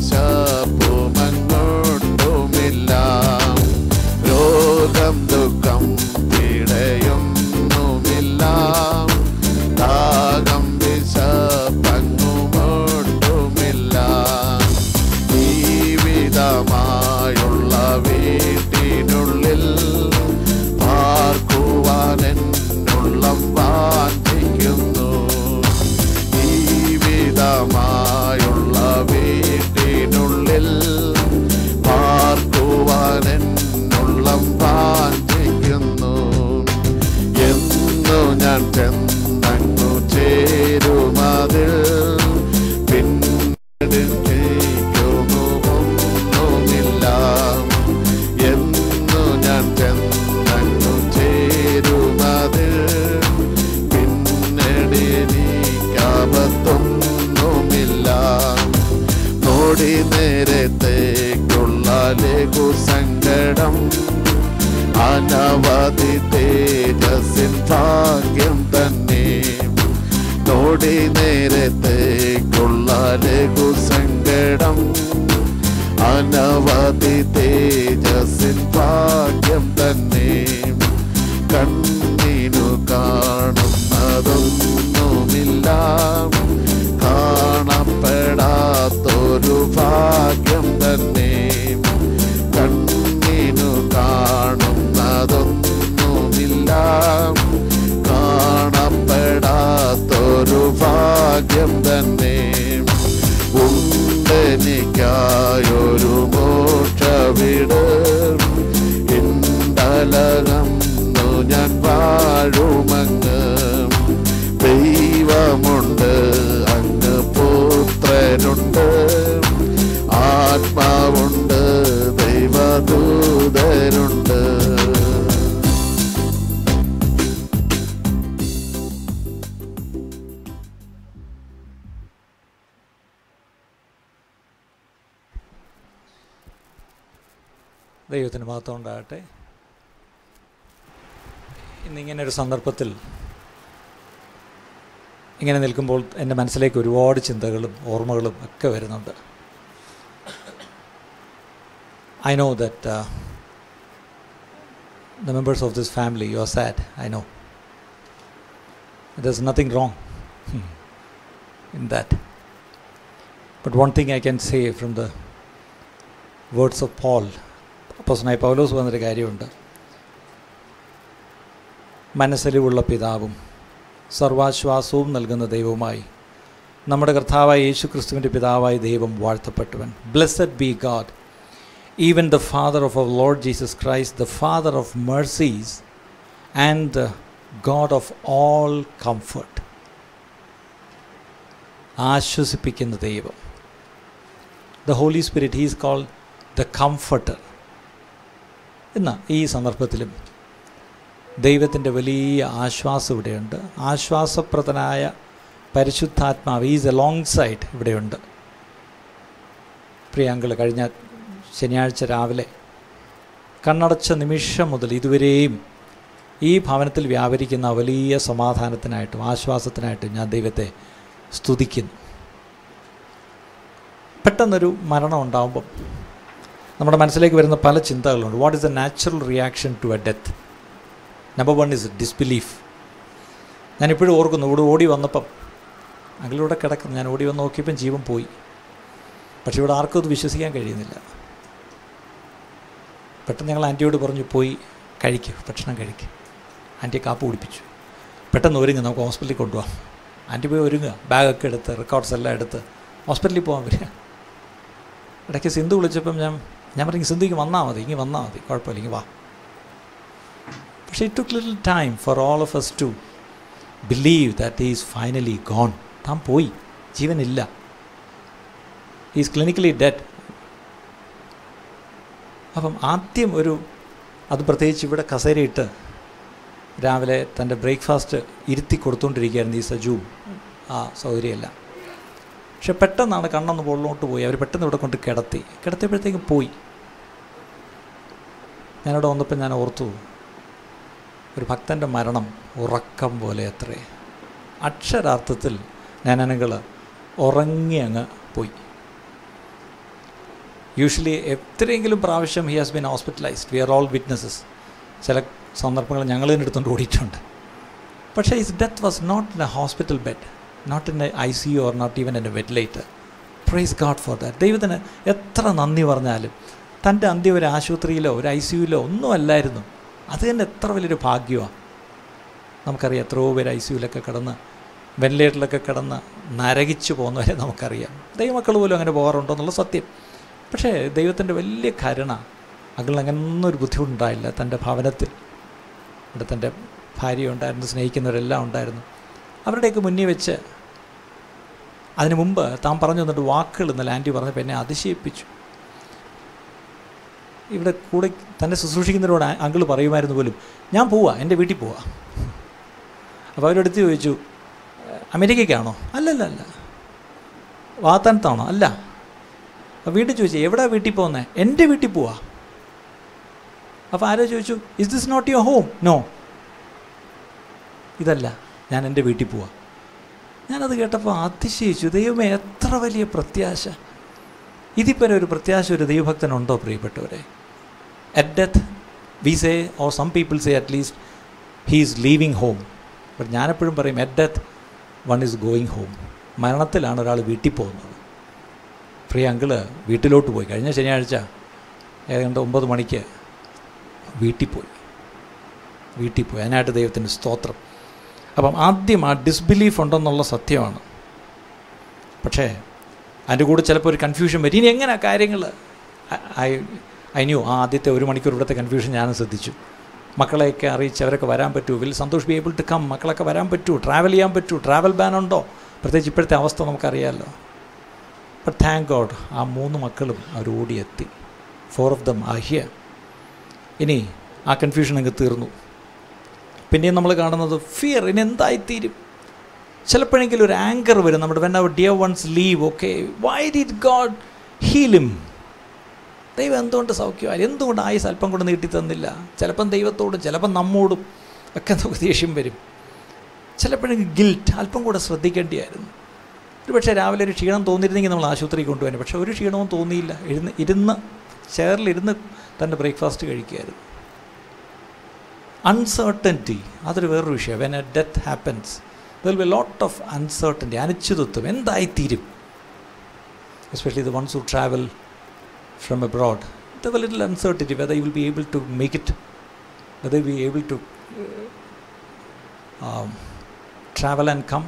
വിശപ്പുമങ്ങോട്ടുമില്ല രോഗം ദുഃഖം പീഡയൊന്നുമില്ല ദാഹം വിശപ്പങ്ങുമൊട്ടുമില്ല ജീവിതമായുള്ള വീട്ടിനുള്ളിൽ പാർക്കുവാൻ എന്നുള്ളം വാഞ്ചിക്കുന്നു ജീവിതമായുള്ള വീട്ടിനുള്ളിൽ പാർക്കുവാൻ എന്നുള്ളം വാഞ്ചിക്കുന്നു എന്നു ഞാൻ ചെന്നങ്ങു ചേരുമതിൽ പിന്നൊന്നുമില്ല എന്നു ഞാൻ ചെന്നങ്ങു ചേരുമതിൽ പിന്നീട് എനിക്കാപത്തൊന്നുമില്ല നോടി നേരത്തേക്കുള്ള ലഘു സങ്കടം അനവധി തേജസ്സിൻ ഭാഗ്യം തന്നെ നോടി നേരത്തേക്കുള്ള ലഘു സങ്കടം അനവധി തേജസ്സിൻ ഭാഗ്യം തന്നെ കണ്ണിനു കാണുന്നതൊന്നുമില്ല കാണപ്പെടാത്തൊരു ഭാഗ്യം തന്നെ കണ്ണിനു കാണുന്നതൊന്നുമില്ല കാണപ്പെടാത്തൊരു ഭാഗ്യം തന്നെ ഉണ്ടെനിക്കായൊരു മോക്ഷവിട് ഇണ്ടലകന്നു ഞാൻ വാഴുമങ്ങ് ദൈവമുണ്ട് അങ്ങ് പുത്രനുണ്ട് ആത്മാവുണ്ട് ദൈവദൂതരുണ്ട് ദൈവത്തിന് മഹത്വം ഉണ്ടാകട്ടെ ഇന്നിങ്ങനെ ഒരു സന്ദർഭത്തിൽ ഇങ്ങനെ നിൽക്കുമ്പോൾ എൻ്റെ മനസ്സിലേക്ക് ഒരുപാട് ചിന്തകളും ഓർമ്മകളും ഒക്കെ വരുന്നുണ്ട് I know that the members of this family, you are sad, I know. There's nothing wrong in that. But one thing I can say from the words of Paul, അപ്പോസനായി പൗലോസ് പറഞ്ഞൊരു കാര്യമുണ്ട് മനസ്സലിവുള്ള പിതാവും സർവാശ്വാസവും നൽകുന്ന ദൈവവുമായി നമ്മുടെ കർത്താവായ യേശു ക്രിസ്തുവിൻ്റെ പിതാവായ ദൈവം വാഴ്ത്തപ്പെട്ടവൻ blessed be God even the Father of our Lord Jesus Christ, the Father of mercies and the God of all comfort. ആശ്വസിപ്പിക്കുന്ന ദൈവം the Holy Spirit he's called the Comforter എന്നാൽ ഈ സന്ദർഭത്തിലും ദൈവത്തിൻ്റെ വലിയ ആശ്വാസം ഇവിടെയുണ്ട് ആശ്വാസപ്രദനായ പരിശുദ്ധാത്മാവ് ഈസ് എലോങ് സൈഡ് ഇവിടെയുണ്ട് പ്രിയാങ്കൾ കഴിഞ്ഞ ശനിയാഴ്ച രാവിലെ കണ്ണടച്ച നിമിഷം മുതൽ ഇതുവരെയും ഈ ഭവനത്തിൽ വ്യാപരിക്കുന്ന വലിയ സമാധാനത്തിനായിട്ടും ആശ്വാസത്തിനായിട്ടും ഞാൻ ദൈവത്തെ സ്തുതിക്കുന്നു പെട്ടെന്നൊരു മരണം ഉണ്ടാകുമ്പം നമ്മുടെ മനസ്സിലേക്ക് വരുന്ന പല ചിന്തകളുണ്ട് what is the natural reaction to a death number one is disbelief ഞാനിപ്പോഴും ഓർക്കുന്നു ഇവിടെ ഓടി വന്നപ്പം അങ്ങളിവിടെ കിടക്കുന്നു ഞാൻ ഓടി വന്ന് നോക്കിയപ്പം ജീവൻ പോയി പക്ഷെ ഇവിടെ ആർക്കും അത് വിശ്വസിക്കാൻ കഴിയുന്നില്ല പെട്ടെന്ന് ഞങ്ങൾ ആൻറ്റിയോട് പറഞ്ഞു പോയി കഴിക്കുക ഭക്ഷണം കഴിക്കുക ആൻറ്റിയെ കാപ്പ് കുടിപ്പിച്ചു പെട്ടെന്ന് ഒരുങ്ങുക നമുക്ക് ഹോസ്പിറ്റലിൽ കൊണ്ടുപോകാം ആൻറ്റി പോയി ഒരുങ്ങുക ബാഗൊക്കെ എടുത്ത് റെക്കോർഡ്സ് എല്ലാം എടുത്ത് ഹോസ്പിറ്റലിൽ പോകാൻ വരിക ഇടയ്ക്ക് സിന്ധു വിളിച്ചപ്പം ഞാൻ ഞാൻ പറഞ്ഞു സിന്ധു ഇങ്ങ് വന്നാൽ മതി ഇങ്ങ് വന്നാൽ മതി കുഴപ്പമില്ല ഇങ്ങ് വാ പക്ഷേ it took little time for all of us to believe that is finally gone താൻ പോയി ജീവനില്ല ഈസ് ക്ലിനിക്കലി ഡെഡ് അപ്പം ആദ്യം ഒരു അത് പ്രത്യേകിച്ച് ഇവിടെ കസേരയിട്ട് രാവിലെ തൻ്റെ ബ്രേക്ക്ഫാസ്റ്റ് ഇരുത്തി കൊടുത്തുകൊണ്ടിരിക്കുകയായിരുന്നു ഈ സജുവും ആ സൗകര്യമല്ല പക്ഷെ പെട്ടെന്നാണ് കണ്ണൊന്ന് മുകളിലോട്ട് പോയി അവർ പെട്ടെന്ന് ഇവിടെ കൊണ്ട് കിടത്തി കിടത്തിയപ്പോഴത്തേക്കും പോയി ഞാനിവിടെ വന്നപ്പോൾ ഞാൻ ഓർത്തു ഒരു ഭക്തൻ്റെ മരണം ഉറക്കം പോലെ അത്രേ അക്ഷരാർത്ഥത്തിൽ ഞാനനകൾ ഉറങ്ങി അങ്ങ് പോയി യൂഷ്വലി എത്രയെങ്കിലും പ്രാവശ്യം he has been hospitalised we are all witnesses ചില സന്ദർഭങ്ങൾ ഞങ്ങൾ തന്നെ എടുത്തുകൊണ്ട് ഓടിയിട്ടുണ്ട് പക്ഷേ his death was not in a hospital bed not in a I C U or not even in a ventilator praise God for that ദൈവത്തിന് എത്ര നന്ദി പറഞ്ഞാലും തൻ്റെ അന്ത്യം ഒരു ആശുപത്രിയിലോ ഒരു ഐ സി യുയിലോ ഒന്നും അല്ലായിരുന്നു അത് തന്നെ എത്ര വലിയൊരു ഭാഗ്യമാണ് നമുക്കറിയാം എത്രയോ പേര് ഐ സി യുയിലൊക്കെ കിടന്ന് വെന്റിലേറ്ററിലൊക്കെ കിടന്ന് നരകിച്ചു പോകുന്നവരെ നമുക്കറിയാം ദൈവമക്കൾ പോലും അങ്ങനെ പോകാറുണ്ടോ എന്നുള്ള സത്യം പക്ഷേ ദൈവത്തിൻ്റെ വലിയ കരുണ അങ്കിളിന് അങ്ങനെ ഒരു ബുദ്ധിമുട്ടുണ്ടായില്ല തൻ്റെ ഭവനത്തിൽ ഇവിടെ തൻ്റെ ഭാര്യ ഉണ്ടായിരുന്നു സ്നേഹിക്കുന്നവരെല്ലാം ഉണ്ടായിരുന്നു അവരുടെയൊക്കെ മുന്നിൽ വെച്ച് അതിനു മുമ്പ് താൻ പറഞ്ഞു തന്നിട്ട് വാക്കുകൾ ഇന്നലെ ആൻറ്റി പറഞ്ഞപ്പോൾ എന്നെ അതിശയിപ്പിച്ചു ഇവിടെ കൂടെ തന്നെ ശുശ്രൂഷിക്കുന്നവരോട് അങ്കിൾ പറയുമായിരുന്നു പോലും ഞാൻ പോവാ എൻ്റെ വീട്ടിൽ പോവാ അപ്പോൾ അവരെടുത്ത് ചോദിച്ചു അമേരിക്കയ്ക്കാണോ അല്ലല്ല അല്ല വാത്താനത്താണോ അല്ല അപ്പോൾ വീട്ടിൽ ചോദിച്ചു എവിടെ വീട്ടിൽ പോകുന്നത് എൻ്റെ വീട്ടിൽ പോവാ അപ്പോൾ ആരോ ചോദിച്ചു is this not your home no ഇതല്ല ഞാൻ എൻ്റെ വീട്ടിൽ പോവാ ഞാനത് കേട്ടപ്പോൾ അതിശയിച്ചു ദൈവമേ എത്ര വലിയ പ്രത്യാശ ഇതിപ്പോൾ ഒരു പ്രത്യാശ ഒരു ദൈവഭക്തനുണ്ടോ പ്രിയപ്പെട്ടവരെ at death we say or some people say at least he is leaving home but ഞാനെപ്പോഴും പറയും at death one is going home മരണത്തിലാണ് ഒരാൾ വീട്ടിൽ പോകുന്നത് പ്രിയ അങ്കിള് വീട്ടിലോട്ട് പോയി കഴിഞ്ഞ ശനിയാഴ്ച ഏതാണ്ട് ഒമ്പത് മണിക്ക് വീട്ടിൽ പോയി വീട്ടിൽ പോയി അതിനായിട്ട് ദൈവത്തിൻ്റെ സ്തോത്രം അപ്പം ആദ്യം ആ ഡിസ്ബിലീഫ് ഉണ്ടെന്നുള്ള സത്യമാണ് പക്ഷേ അതിൻ്റെ കൂടെ ചിലപ്പോൾ ഒരു കൺഫ്യൂഷൻ വരും ഇനി എങ്ങനെ കാര്യങ്ങൾ ഐ ഐ ന്യൂ ആ ആദ്യത്തെ ഒരു മണിക്കൂർ ഇവിടുത്തെ കൺഫ്യൂഷൻ ഞാനും ശ്രദ്ധിച്ചു മക്കളെയൊക്കെ അറിയിച്ച് അവരൊക്കെ വരാൻ പറ്റൂ will Santhosh be able to come മക്കളൊക്കെ വരാൻ പറ്റൂ ട്രാവൽ ചെയ്യാൻ പറ്റൂ ട്രാവൽ ബാൻ ഉണ്ടോ പ്രത്യേകിച്ച് ഇപ്പോഴത്തെ അവസ്ഥ നമുക്കറിയാമല്ലോ ബട്ട് താങ്ക് ഗോഡ് ആ മൂന്ന് മക്കളും അവർ ഓടിയെത്തി ഫോർ ഓഫ് ദം ആ ഹിയർ ഇനി ആ കൺഫ്യൂഷൻ അങ്ങ് തീർന്നു പിന്നെയും നമ്മൾ കാണുന്നത് ഫിയർ ഇനി എന്തായിത്തീരും ചിലപ്പോഴെങ്കിലും ഒരു ആങ്കർ വരും നമ്മുടെ when our dear ones leave okay why did God heal him ദൈവം എന്തുകൊണ്ട് സൗഖ്യമായി എന്തുകൊണ്ട് ആയുസ് അല്പം കൊണ്ട് നീട്ടി തന്നില്ല ചിലപ്പം ദൈവത്തോടും ചിലപ്പം നമ്മോടും ഒക്കെ നമുക്ക് ദേഷ്യം വരും ചിലപ്പോഴെങ്കിൽ ഗിൽറ്റ് അല്പം കൂടെ ശ്രദ്ധിക്കേണ്ടിയായിരുന്നു ഒരു പക്ഷേ രാവിലെ ഒരു ക്ഷീണം തോന്നിയിരുന്നെങ്കിൽ നമ്മൾ ആശുപത്രിയിൽ കൊണ്ടുപോകാൻ പക്ഷേ ഒരു ക്ഷീണവും തോന്നിയില്ല ഇരുന്ന് ഇരുന്ന് ചെയറിലിരുന്ന് തൻ്റെ ബ്രേക്ക്ഫാസ്റ്റ് കഴിക്കുകയായിരുന്നു അൺസർട്ടൻറ്റി അതൊരു വേറൊരു വിഷയം when a death happens there be lot of uncertainty അനിശ്ചിതത്വം എന്തായിത്തീരും especially the ones who travel from abroad the little uncertainty whether you will be able to make it whether be able to travel and come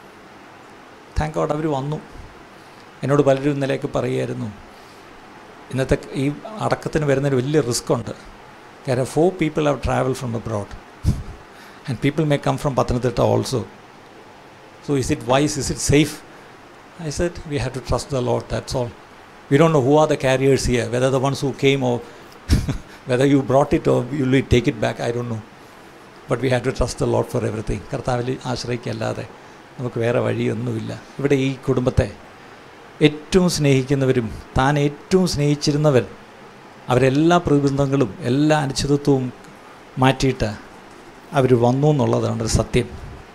thank God അവർ വന്നു എന്നോട് പലരും ഇന്നലെയൊക്കെ പറയുമായിരുന്നു ഇന്നത്തെ ഈ അടക്കത്തിന് വരുന്നൊരു വലിയ റിസ്ക് ഉണ്ട് കാരണം for people have travel from abroad and people may come from Pathanamthitta also so is it wise is it safe I said we have to trust the Lord that's all we don't know who are the carriers here whether the ones who came oh whether you brought it oh you will take it back I don't know but we have to trust the Lord for everything കർത്താവിൽ ആശ്രയിക്കല്ലാതെ നമുക്ക് വേറെ വഴിയൊന്നുമില്ല ഇവിടെ ഈ കുടുംബത്തെ ഏറ്റവും സ്നേഹിക്കുന്നവരും താൻ ഏറ്റവും സ്നേഹിച്ചിരുന്നവർ അവരെല്ലാ പ്രതിബന്ധങ്ങളും എല്ലാ അനിശ്ചിതത്വവും മാറ്റിയിട്ട് അവർ വന്നു എന്നുള്ളതാണ് ഒരു സത്യം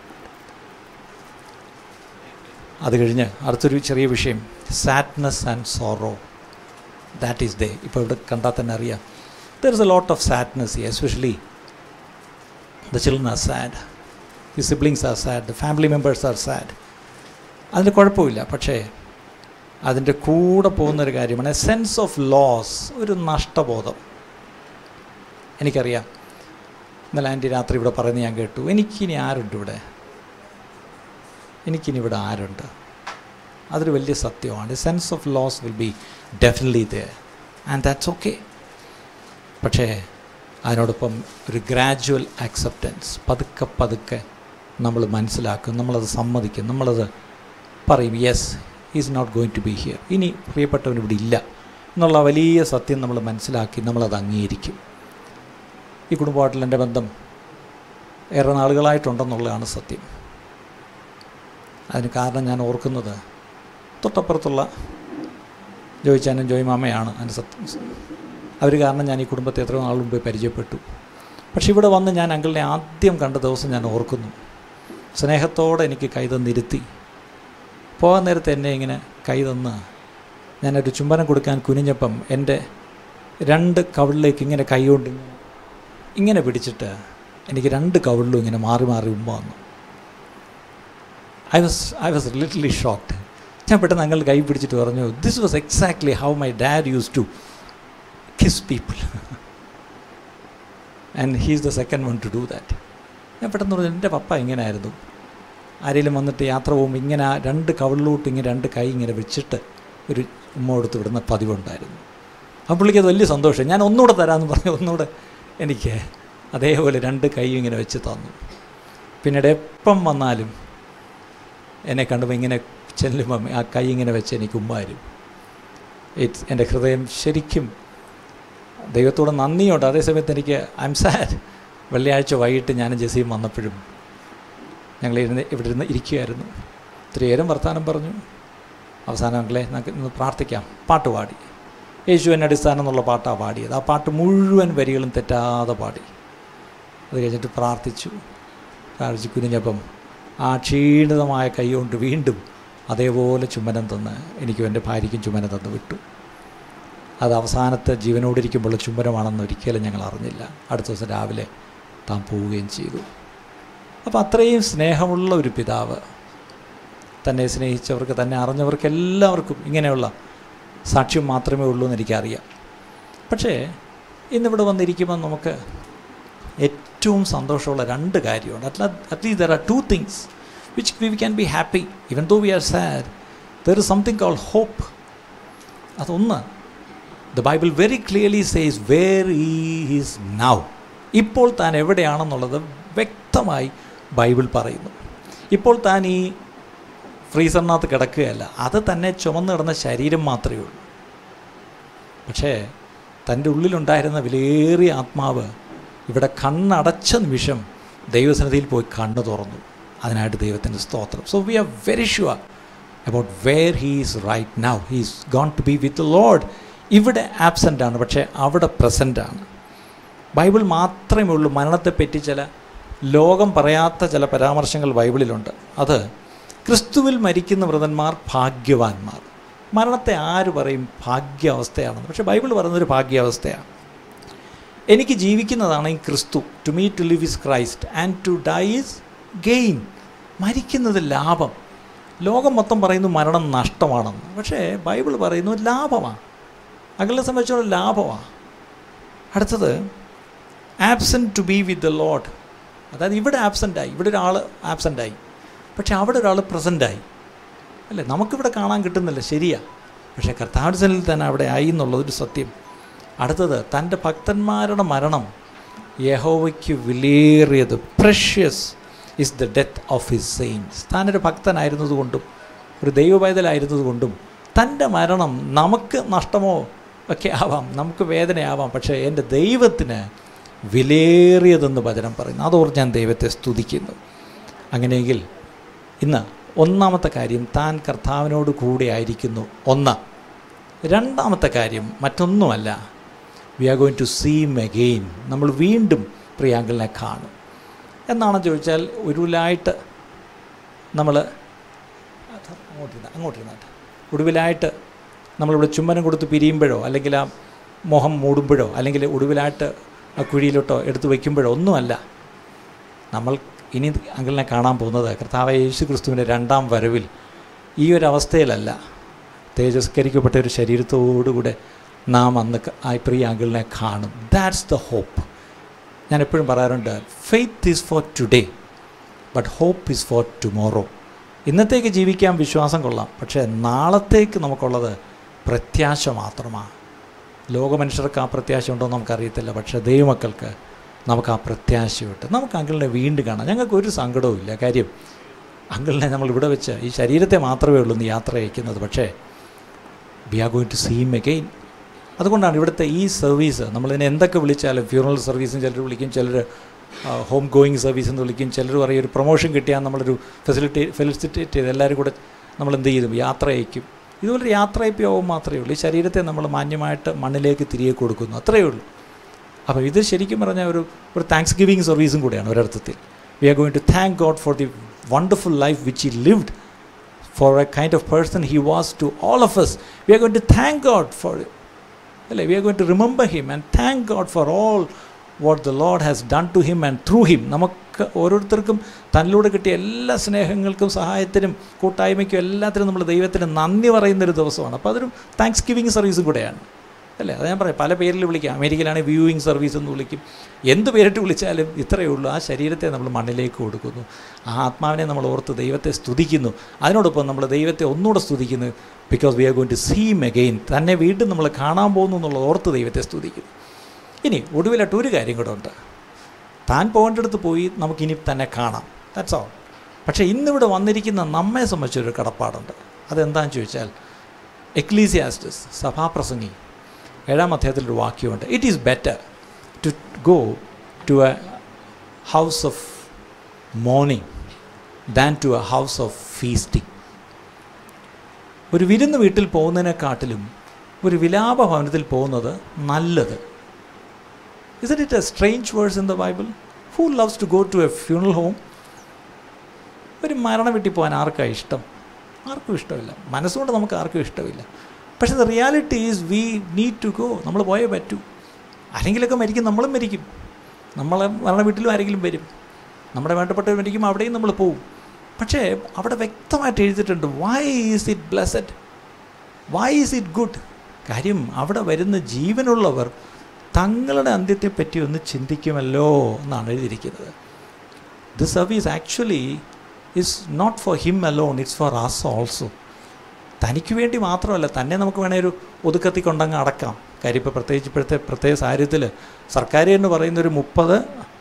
അത് കഴിഞ്ഞ് അടുത്തൊരു ചെറിയ വിഷയം sadness and sorrow that is day ഇപ്പോൾ ഇവിടെ കണ്ടാൽ തന്നെ അറിയാം there is a lot of sadness especially the children are sad the siblings are sad the family members are sad അതിന് കുഴപ്പമില്ല പക്ഷേ അതിൻ്റെ കൂടെ പോകുന്നൊരു കാര്യമാണ് സെൻസ് ഓഫ് ലോസ് ഒരു നഷ്ടബോധം എനിക്കറിയാം ഇന്നലെ ആൻറ്റി രാത്രി ഇവിടെ പറയുന്നത് ഞാൻ കേട്ടു എനിക്കിനി ആരുണ്ട് ഇവിടെ എനിക്കിനി ഇവിടെ ആരുണ്ട് അതൊരു വലിയ സത്യമാണ് sense of loss will be definitely the and that's okay പക്ഷേ അതിനോടൊപ്പം ഒരു ഗ്രാജുവൽ ആക്സെപ്റ്റൻസ് പതുക്കെ പതുക്കെ നമ്മൾ മനസ്സിലാക്കും നമ്മളത് സമ്മതിക്കും നമ്മളത് പറയും yes is not going to be here ഇനി പ്രിയപ്പെട്ടവൻ ഇവിടെ ഇല്ല എന്നുള്ള വലിയ സത്യം നമ്മൾ മനസ്സിലാക്കി നമ്മളത് അംഗീകരിക്കും ഈ കുടുംബമായിട്ടുള്ള എൻ്റെ ബന്ധം ഏറെ നാളുകളായിട്ടുണ്ടെന്നുള്ളതാണ് സത്യം അതിന് കാരണം ഞാൻ ഓർക്കുന്നത് തൊട്ടപ്പുറത്തുള്ള ജോയിച്ചാനും ജോയി മാമയാണ് അതിന് സത്യം അവർ കാരണം ഞാൻ ഈ കുടുംബത്തെ എത്രയോ നാൾ മുമ്പേ പരിചയപ്പെട്ടു പക്ഷെ ഇവിടെ വന്ന് ഞാൻ അങ്കിളിനെ ആദ്യം കണ്ട ദിവസം ഞാൻ ഓർക്കുന്നു സ്നേഹത്തോടെ എനിക്ക് കൈ തന്നിരുത്തി പോകാൻ നേരത്തെ എന്നെ ഇങ്ങനെ കൈ തന്ന് ഞാനൊരു ചുംബനം കൊടുക്കാൻ കുനിഞ്ഞപ്പം എൻ്റെ രണ്ട് കവിളിലേക്ക് ഇങ്ങനെ കൈ കൊണ്ട് ഇങ്ങനെ ഇങ്ങനെ പിടിച്ചിട്ട് എനിക്ക് രണ്ട് കവിളിലും ഇങ്ങനെ മാറി മാറി ഉമ്മ വന്നു I was I was little shocked ഞാൻ പെട്ടെന്ന് അങ്ങൾ കൈ പിടിച്ചിട്ട് പറഞ്ഞു this was exactly how my dad use to kiss people and he's the second one to do that ഞാൻ പെട്ടെന്ന് പറഞ്ഞു എൻ്റെ പപ്പ ഇങ്ങനെയായിരുന്നു ആരെങ്കിലും വന്നിട്ട് യാത്ര പോകുമ്പോൾ ഇങ്ങനെ ആ രണ്ട് കവിളിലോട്ട് ഇങ്ങനെ രണ്ട് കൈ ഇങ്ങനെ വെച്ചിട്ട് ഒരു ഉമ്മ കൊടുത്ത് വിടുന്ന പതിവുണ്ടായിരുന്നു ആ പുള്ളിക്ക് അത് വലിയ സന്തോഷം ഞാൻ ഒന്നുകൂടെ തരാമെന്ന് പറഞ്ഞു ഒന്നുകൂടെ എനിക്ക് അതേപോലെ രണ്ട് കൈ ഇങ്ങനെ വെച്ച് തന്നു പിന്നീട് എപ്പം വന്നാലും എന്നെ കണ്ടുമ്പോൾ ഇങ്ങനെ ചെല്ലുമ്പം ആ കൈ ഇങ്ങനെ വെച്ച് എനിക്ക് ഉമ്മാരും ഇറ്റ്സ് എൻ്റെ ഹൃദയം ശരിക്കും ദൈവത്തോട് നന്ദിയുണ്ട് അതേസമയത്ത് എനിക്ക് ഐ എം സാഡ് വെള്ളിയാഴ്ച വൈകിട്ട് ഞാൻ ജസീം വന്നപ്പോഴും ഞങ്ങൾ ഇരുന്ന് ഇവിടെ ഇരുന്ന് ഇരിക്കുകയായിരുന്നു ഇത്രയേരം വർത്തമാനം പറഞ്ഞു അവസാനം ഞങ്ങളെ നമുക്ക് ഇന്ന് പ്രാർത്ഥിക്കാം പാട്ട് പാടി യേശുവിൻ്റെ അടിസ്ഥാനം എന്നുള്ള പാട്ടാണ് പാടിയത് ആ പാട്ട് മുഴുവൻ വരികളും തെറ്റാതെ പാടി അത് കഴിഞ്ഞിട്ട് പ്രാർത്ഥിച്ചു പ്രാർത്ഥിച്ച് കുനിഞ്ഞപ്പം ആ ക്ഷീണിതമായ കൈ കൊണ്ട് വീണ്ടും അതേപോലെ ചുമനം തന്ന് എനിക്കും എൻ്റെ ഭാര്യയ്ക്കും ചുമനം തന്ന് വിട്ടു അത് അവസാനത്തെ ജീവനോടിരിക്കുമ്പോൾ ചുംബനമാണെന്ന് ഒരിക്കലും ഞങ്ങൾ അറിഞ്ഞില്ല അടുത്ത ദിവസം രാവിലെ താൻ പോവുകയും ചെയ്തു അപ്പോൾ അത്രയും സ്നേഹമുള്ള ഒരു പിതാവ് തന്നെ സ്നേഹിച്ചവർക്ക് തന്നെ അറിഞ്ഞവർക്ക് എല്ലാവർക്കും ഇങ്ങനെയുള്ള സാക്ഷ്യം മാത്രമേ ഉള്ളൂ എന്ന് എനിക്കറിയാം പക്ഷേ ഇന്നിവിടെ വന്നിരിക്കുമ്പോൾ നമുക്ക് ഏറ്റവും സന്തോഷമുള്ള രണ്ട് കാര്യമുണ്ട് അറ്റ്ല at least there are two things which we can be happy even though we are sad there is something call hope അതൊന്ന് the Bible very clearly says where is now ഇപ്പോൾ താൻ എവിടെയാണെന്നുള്ളത് വ്യക്തമായി ബൈബിൾ പറയുന്നു ഇപ്പോൾ താൻ ഈ ഫ്രീസറിനകത്ത് കിടക്കുകയല്ല അത് തന്നെ ചുമന്ന് കിടന്ന ശരീരം മാത്രമേ ഉള്ളൂ പക്ഷേ തൻ്റെ ഉള്ളിലുണ്ടായിരുന്ന വിലയേറിയ ആത്മാവ് ഇവിടെ കണ്ണടച്ച നിമിഷം ദൈവസന്നിധിയിൽ പോയി കണ്ണു തുറന്നു അതിനായിട്ട് ദൈവത്തിൻ്റെ സ്തോത്രം so we are very sure about where he's right now he's gone to be with Lord ഇവിടെ ആബ്സെൻ്റ് ആണ് പക്ഷേ അവിടെ പ്രസൻ്റ് ആണ് ബൈബിൾ മാത്രമേ ഉള്ളൂ മരണത്തെപ്പറ്റി ചില ലോകം പറയാത്ത ചില പരാമർശങ്ങൾ ബൈബിളിലുണ്ട് അത് ക്രിസ്തുവിൽ മരിക്കുന്ന വ്രതന്മാർ ഭാഗ്യവാന്മാർ മരണത്തെ ആര് പറയും ഭാഗ്യാവസ്ഥയാണെന്ന് പക്ഷേ ബൈബിൾ പറയുന്നൊരു ഭാഗ്യാവസ്ഥയാണ് എനിക്ക് ജീവിക്കുന്നതാണ് ഈ Kristu to me to live is Christ and to die is gain മരിക്കുന്നത് ലാഭം ലോകം മൊത്തം പറയുന്നു മരണം നഷ്ടമാണെന്ന് പക്ഷേ ബൈബിൾ പറയുന്നു ലാഭമാണ് അകലെ സംബന്ധിച്ചോളം ലാഭമാണ് അടുത്തത് absent to be with the Lord അതായത് ഇവിടെ ആബ്സെൻ്റായി ഇവിടെ ഒരാൾ ആബ്സെൻ്റായി പക്ഷെ അവിടെ ഒരാൾ പ്രസൻ്റായി അല്ലേ നമുക്കിവിടെ കാണാൻ കിട്ടുന്നില്ല ശരിയാ പക്ഷേ കർത്താവിൽ തന്നെ അവിടെ ആയി എന്നുള്ളതൊരു സത്യം അടുത്തത് തൻ്റെ ഭക്തന്മാരുടെ മരണം യഹോവയ്ക്ക് വിലേറിയത് precious is the death of his saints താനൊരു ഭക്തനായിരുന്നതുകൊണ്ടും ഒരു ദൈവപൈതലായിരുന്നതുകൊണ്ടും തൻ്റെ മരണം നമുക്ക് നഷ്ടമോ ഒക്കെ ആവാം നമുക്ക് വേദനയാവാം പക്ഷേ എൻ്റെ ദൈവത്തിന് വിലേറിയതെന്ന് വചനം പറയുന്നു അതോർത്ത് ഞാൻ ദൈവത്തെ സ്തുതിക്കുന്നു അങ്ങനെയെങ്കിൽ ഇന്ന് ഒന്നാമത്തെ കാര്യം താൻ കർത്താവിനോട് കൂടെ ആയിരിക്കുന്നു ഒന്ന് രണ്ടാമത്തെ കാര്യം മറ്റൊന്നുമല്ല we are going to see him again നമ്മൾ വീണ്ടും പ്രിയാങ്കലിനെ കാണും എന്നാണെന്ന് ചോദിച്ചാൽ ഒടുവിലായിട്ട് നമ്മൾ അങ്ങോട്ടിരുന്ന അങ്ങോട്ടിരുന്നാട്ട് ഒടുവിലായിട്ട് നമ്മളിവിടെ ചുമ്മനം കൊടുത്ത് പിരിയുമ്പോഴോ അല്ലെങ്കിൽ ആ മുഖം മൂടുമ്പോഴോ അല്ലെങ്കിൽ ഒടുവിലായിട്ട് ആ കുഴിയിലോട്ടോ എടുത്ത് വയ്ക്കുമ്പോഴോ ഒന്നുമല്ല നമ്മൾ ഇനി അങ്കിളിനെ കാണാൻ പോകുന്നത് കർത്താവ് യേശു ക്രിസ്തുവിൻ്റെ രണ്ടാം വരവിൽ ഈ ഒരു അവസ്ഥയിലല്ല തേജസ്കരിക്കപ്പെട്ട ഒരു ശരീരത്തോടുകൂടെ നാം അന്ന് ക- ആ പ്രിയ അങ്കിളിനെ കാണും ദാറ്റ്സ് ദ ഹോപ്പ് ഞാൻ എപ്പോഴും പറയാറുണ്ട് faith is for today but hope is for tomorrow ഇന്നത്തേക്ക് ജീവിക്കാൻ വിശ്വാസം കൊള്ളാം പക്ഷേ നാളത്തേക്ക് നമുക്കുള്ളത് പ്രത്യാശ മാത്രമാണ് ലോകമനുഷ്യർക്ക് ആ പ്രത്യാശ ഉണ്ടോ എന്ന് നമുക്കറിയത്തില്ല പക്ഷേ ദൈവമക്കൾക്ക് നമുക്ക് ആ പ്രത്യാശയുണ്ട് നമുക്ക് അങ്കിളിനെ വീണ്ടും കാണാം ഞങ്ങൾക്ക് ഒരു സങ്കടവും ഇല്ല കാര്യം അങ്കിളിനെ നമ്മൾ ഇവിടെ വെച്ച് ഈ ശരീരത്തെ മാത്രമേ ഉള്ളൂ ഇന്ന് യാത്ര അയക്കുന്നത് പക്ഷേ we are going to see him again അതുകൊണ്ടാണ് ഇവിടുത്തെ ഈ സർവീസ് നമ്മളിതിനെ എന്തൊക്കെ വിളിച്ചാലും ഫ്യൂണറൽ സർവീസും ചിലർ വിളിക്കും ചിലർ ഹോം ഗോയിങ് സർവീസ് എന്ന് വിളിക്കും ചിലർ പറയും ഒരു പ്രൊമോഷൻ കിട്ടിയാൽ നമ്മളൊരു ഫെസിലിറ്റേ ഫെലിസിറ്റേറ്റ് ചെയ്ത് എല്ലാവരും കൂടെ നമ്മൾ എന്ത് ചെയ്തു യാത്ര അയക്കും ഇതുപോലെ യാത്ര അയപ്പിയാവും മാത്രമേ ഉള്ളൂ ഈ ശരീരത്തെ നമ്മൾ മാന്യമായിട്ട് മണ്ണിലേക്ക് തിരികെ കൊടുക്കുന്നു അത്രയേ ഉള്ളൂ അപ്പോൾ ഇത് ശരിക്കും പറഞ്ഞാൽ ഒരു ഒരു താങ്ക്സ് ഗിവിങ് സർവീസും കൂടെയാണ് ഒരർത്ഥത്തിൽ we are going to thank God for the wonderful life which he lived for a kind of person he was to all of us we are going to thank God for അല്ലേ we are going to remember him and thank God for all what the Lord has done to him and through him നമുക്ക് ഓരോരുത്തർക്കും തന്നിലൂടെ കിട്ടിയ എല്ലാ സ്നേഹങ്ങൾക്കും സഹായത്തിനും കൂട്ടായ്മയ്ക്കും എല്ലാത്തിനും നമ്മൾ ദൈവത്തിന് നന്ദി പറയുന്നൊരു ദിവസമാണ് അപ്പോൾ അതൊരു താങ്ക്സ് ഗിവിങ് സർവീസും കൂടെയാണ് അല്ലേ അത് ഞാൻ പറയാം പല പേരിൽ വിളിക്കാം അമേരിക്കയിലാണെങ്കിൽ വ്യൂയിങ് സർവീസ് എന്ന് വിളിക്കും എന്ത് പേരിട്ട് വിളിച്ചാലും ഇത്രയേ ഉള്ളൂ ആ ശരീരത്തെ നമ്മൾ മണ്ണിലേക്ക് കൊടുക്കുന്നു ആ ആത്മാവിനെ നമ്മൾ ഓർത്ത് ദൈവത്തെ സ്തുതിക്കുന്നു അതിനോടൊപ്പം നമ്മൾ ദൈവത്തെ ഒന്നുകൂടെ സ്തുതിക്കുന്നു because we are going to see him again തന്നെ വീണ്ടും നമ്മൾ കാണാൻ പോകുന്നു എന്നുള്ളത് ഓർത്ത് ദൈവത്തെ സ്തുതിക്കുന്നു ഇനി ഒടുവിലായിട്ട് ഒരു കാര്യം കൂടെ ഉണ്ട് താൻ പോകേണ്ടടുത്ത് പോയി നമുക്കിനി തന്നെ കാണാം ദാറ്റ്സ് ഓൾ പക്ഷേ ഇന്നിവിടെ വന്നിരിക്കുന്ന നമ്മെ സംബന്ധിച്ചൊരു കടപ്പാടുണ്ട് അതെന്താണെന്ന് ചോദിച്ചാൽ എക്ലീസിയാസ്റ്റസ് സഭാപ്രസംഗി ഏഴാം അധ്യായത്തിലൊരു വാക്യമുണ്ട് it is better to go to a house of mourning than to a house of feasting ഒരു വിരുന്ന് വീട്ടിൽ പോകുന്നതിനെക്കാട്ടിലും ഒരു വിലാപ ഭവനത്തിൽ പോകുന്നത് നല്ലത് Isn't it a strange verse in the Bible? Who loves to go to a funeral home? ഒരു മരണ വീട്ടിൽ പോകാൻ ആർക്കാണ് ഇഷ്ടം ആർക്കും ഇഷ്ടമില്ല മനസ്സുകൊണ്ട് നമുക്ക് ആർക്കും ഇഷ്ടമില്ല പക്ഷേ the reality is we need to go നമ്മൾ പോയേ പറ്റൂ ആരെങ്കിലുമൊക്കെ മരിക്കും നമ്മളും മരിക്കും നമ്മളെ മരണ വീട്ടിലും ആരെങ്കിലും വരും നമ്മുടെ വേണ്ടപ്പെട്ടവർ മരിക്കും അവിടെയും നമ്മൾ പോവും പക്ഷേ അവിടെ വ്യക്തമായിട്ട് എഴുതിയിട്ടുണ്ട് why is it blessed why is it good കാര്യം അവിടെ വരുന്ന ജീവനുള്ളവർ തങ്ങളുടെ അന്ത്യത്തെപ്പറ്റി ഒന്ന് ചിന്തിക്കുമല്ലോ എന്നാണ് എഴുതിയിരിക്കുന്നത് the service actually is not for him alone it's for us also തനിക്ക് വേണ്ടി മാത്രമല്ല തന്നെ നമുക്ക് വേണേൽ ഒരു ഒതുക്കത്തി കൊണ്ടങ്ങ് അടക്കാം കാര്യം ഇപ്പോൾ പ്രത്യേകിച്ച് ഇപ്പോഴത്തെ പ്രത്യേക സാഹചര്യത്തിൽ സർക്കാർ എന്ന് പറയുന്ന ഒരു മുപ്പത്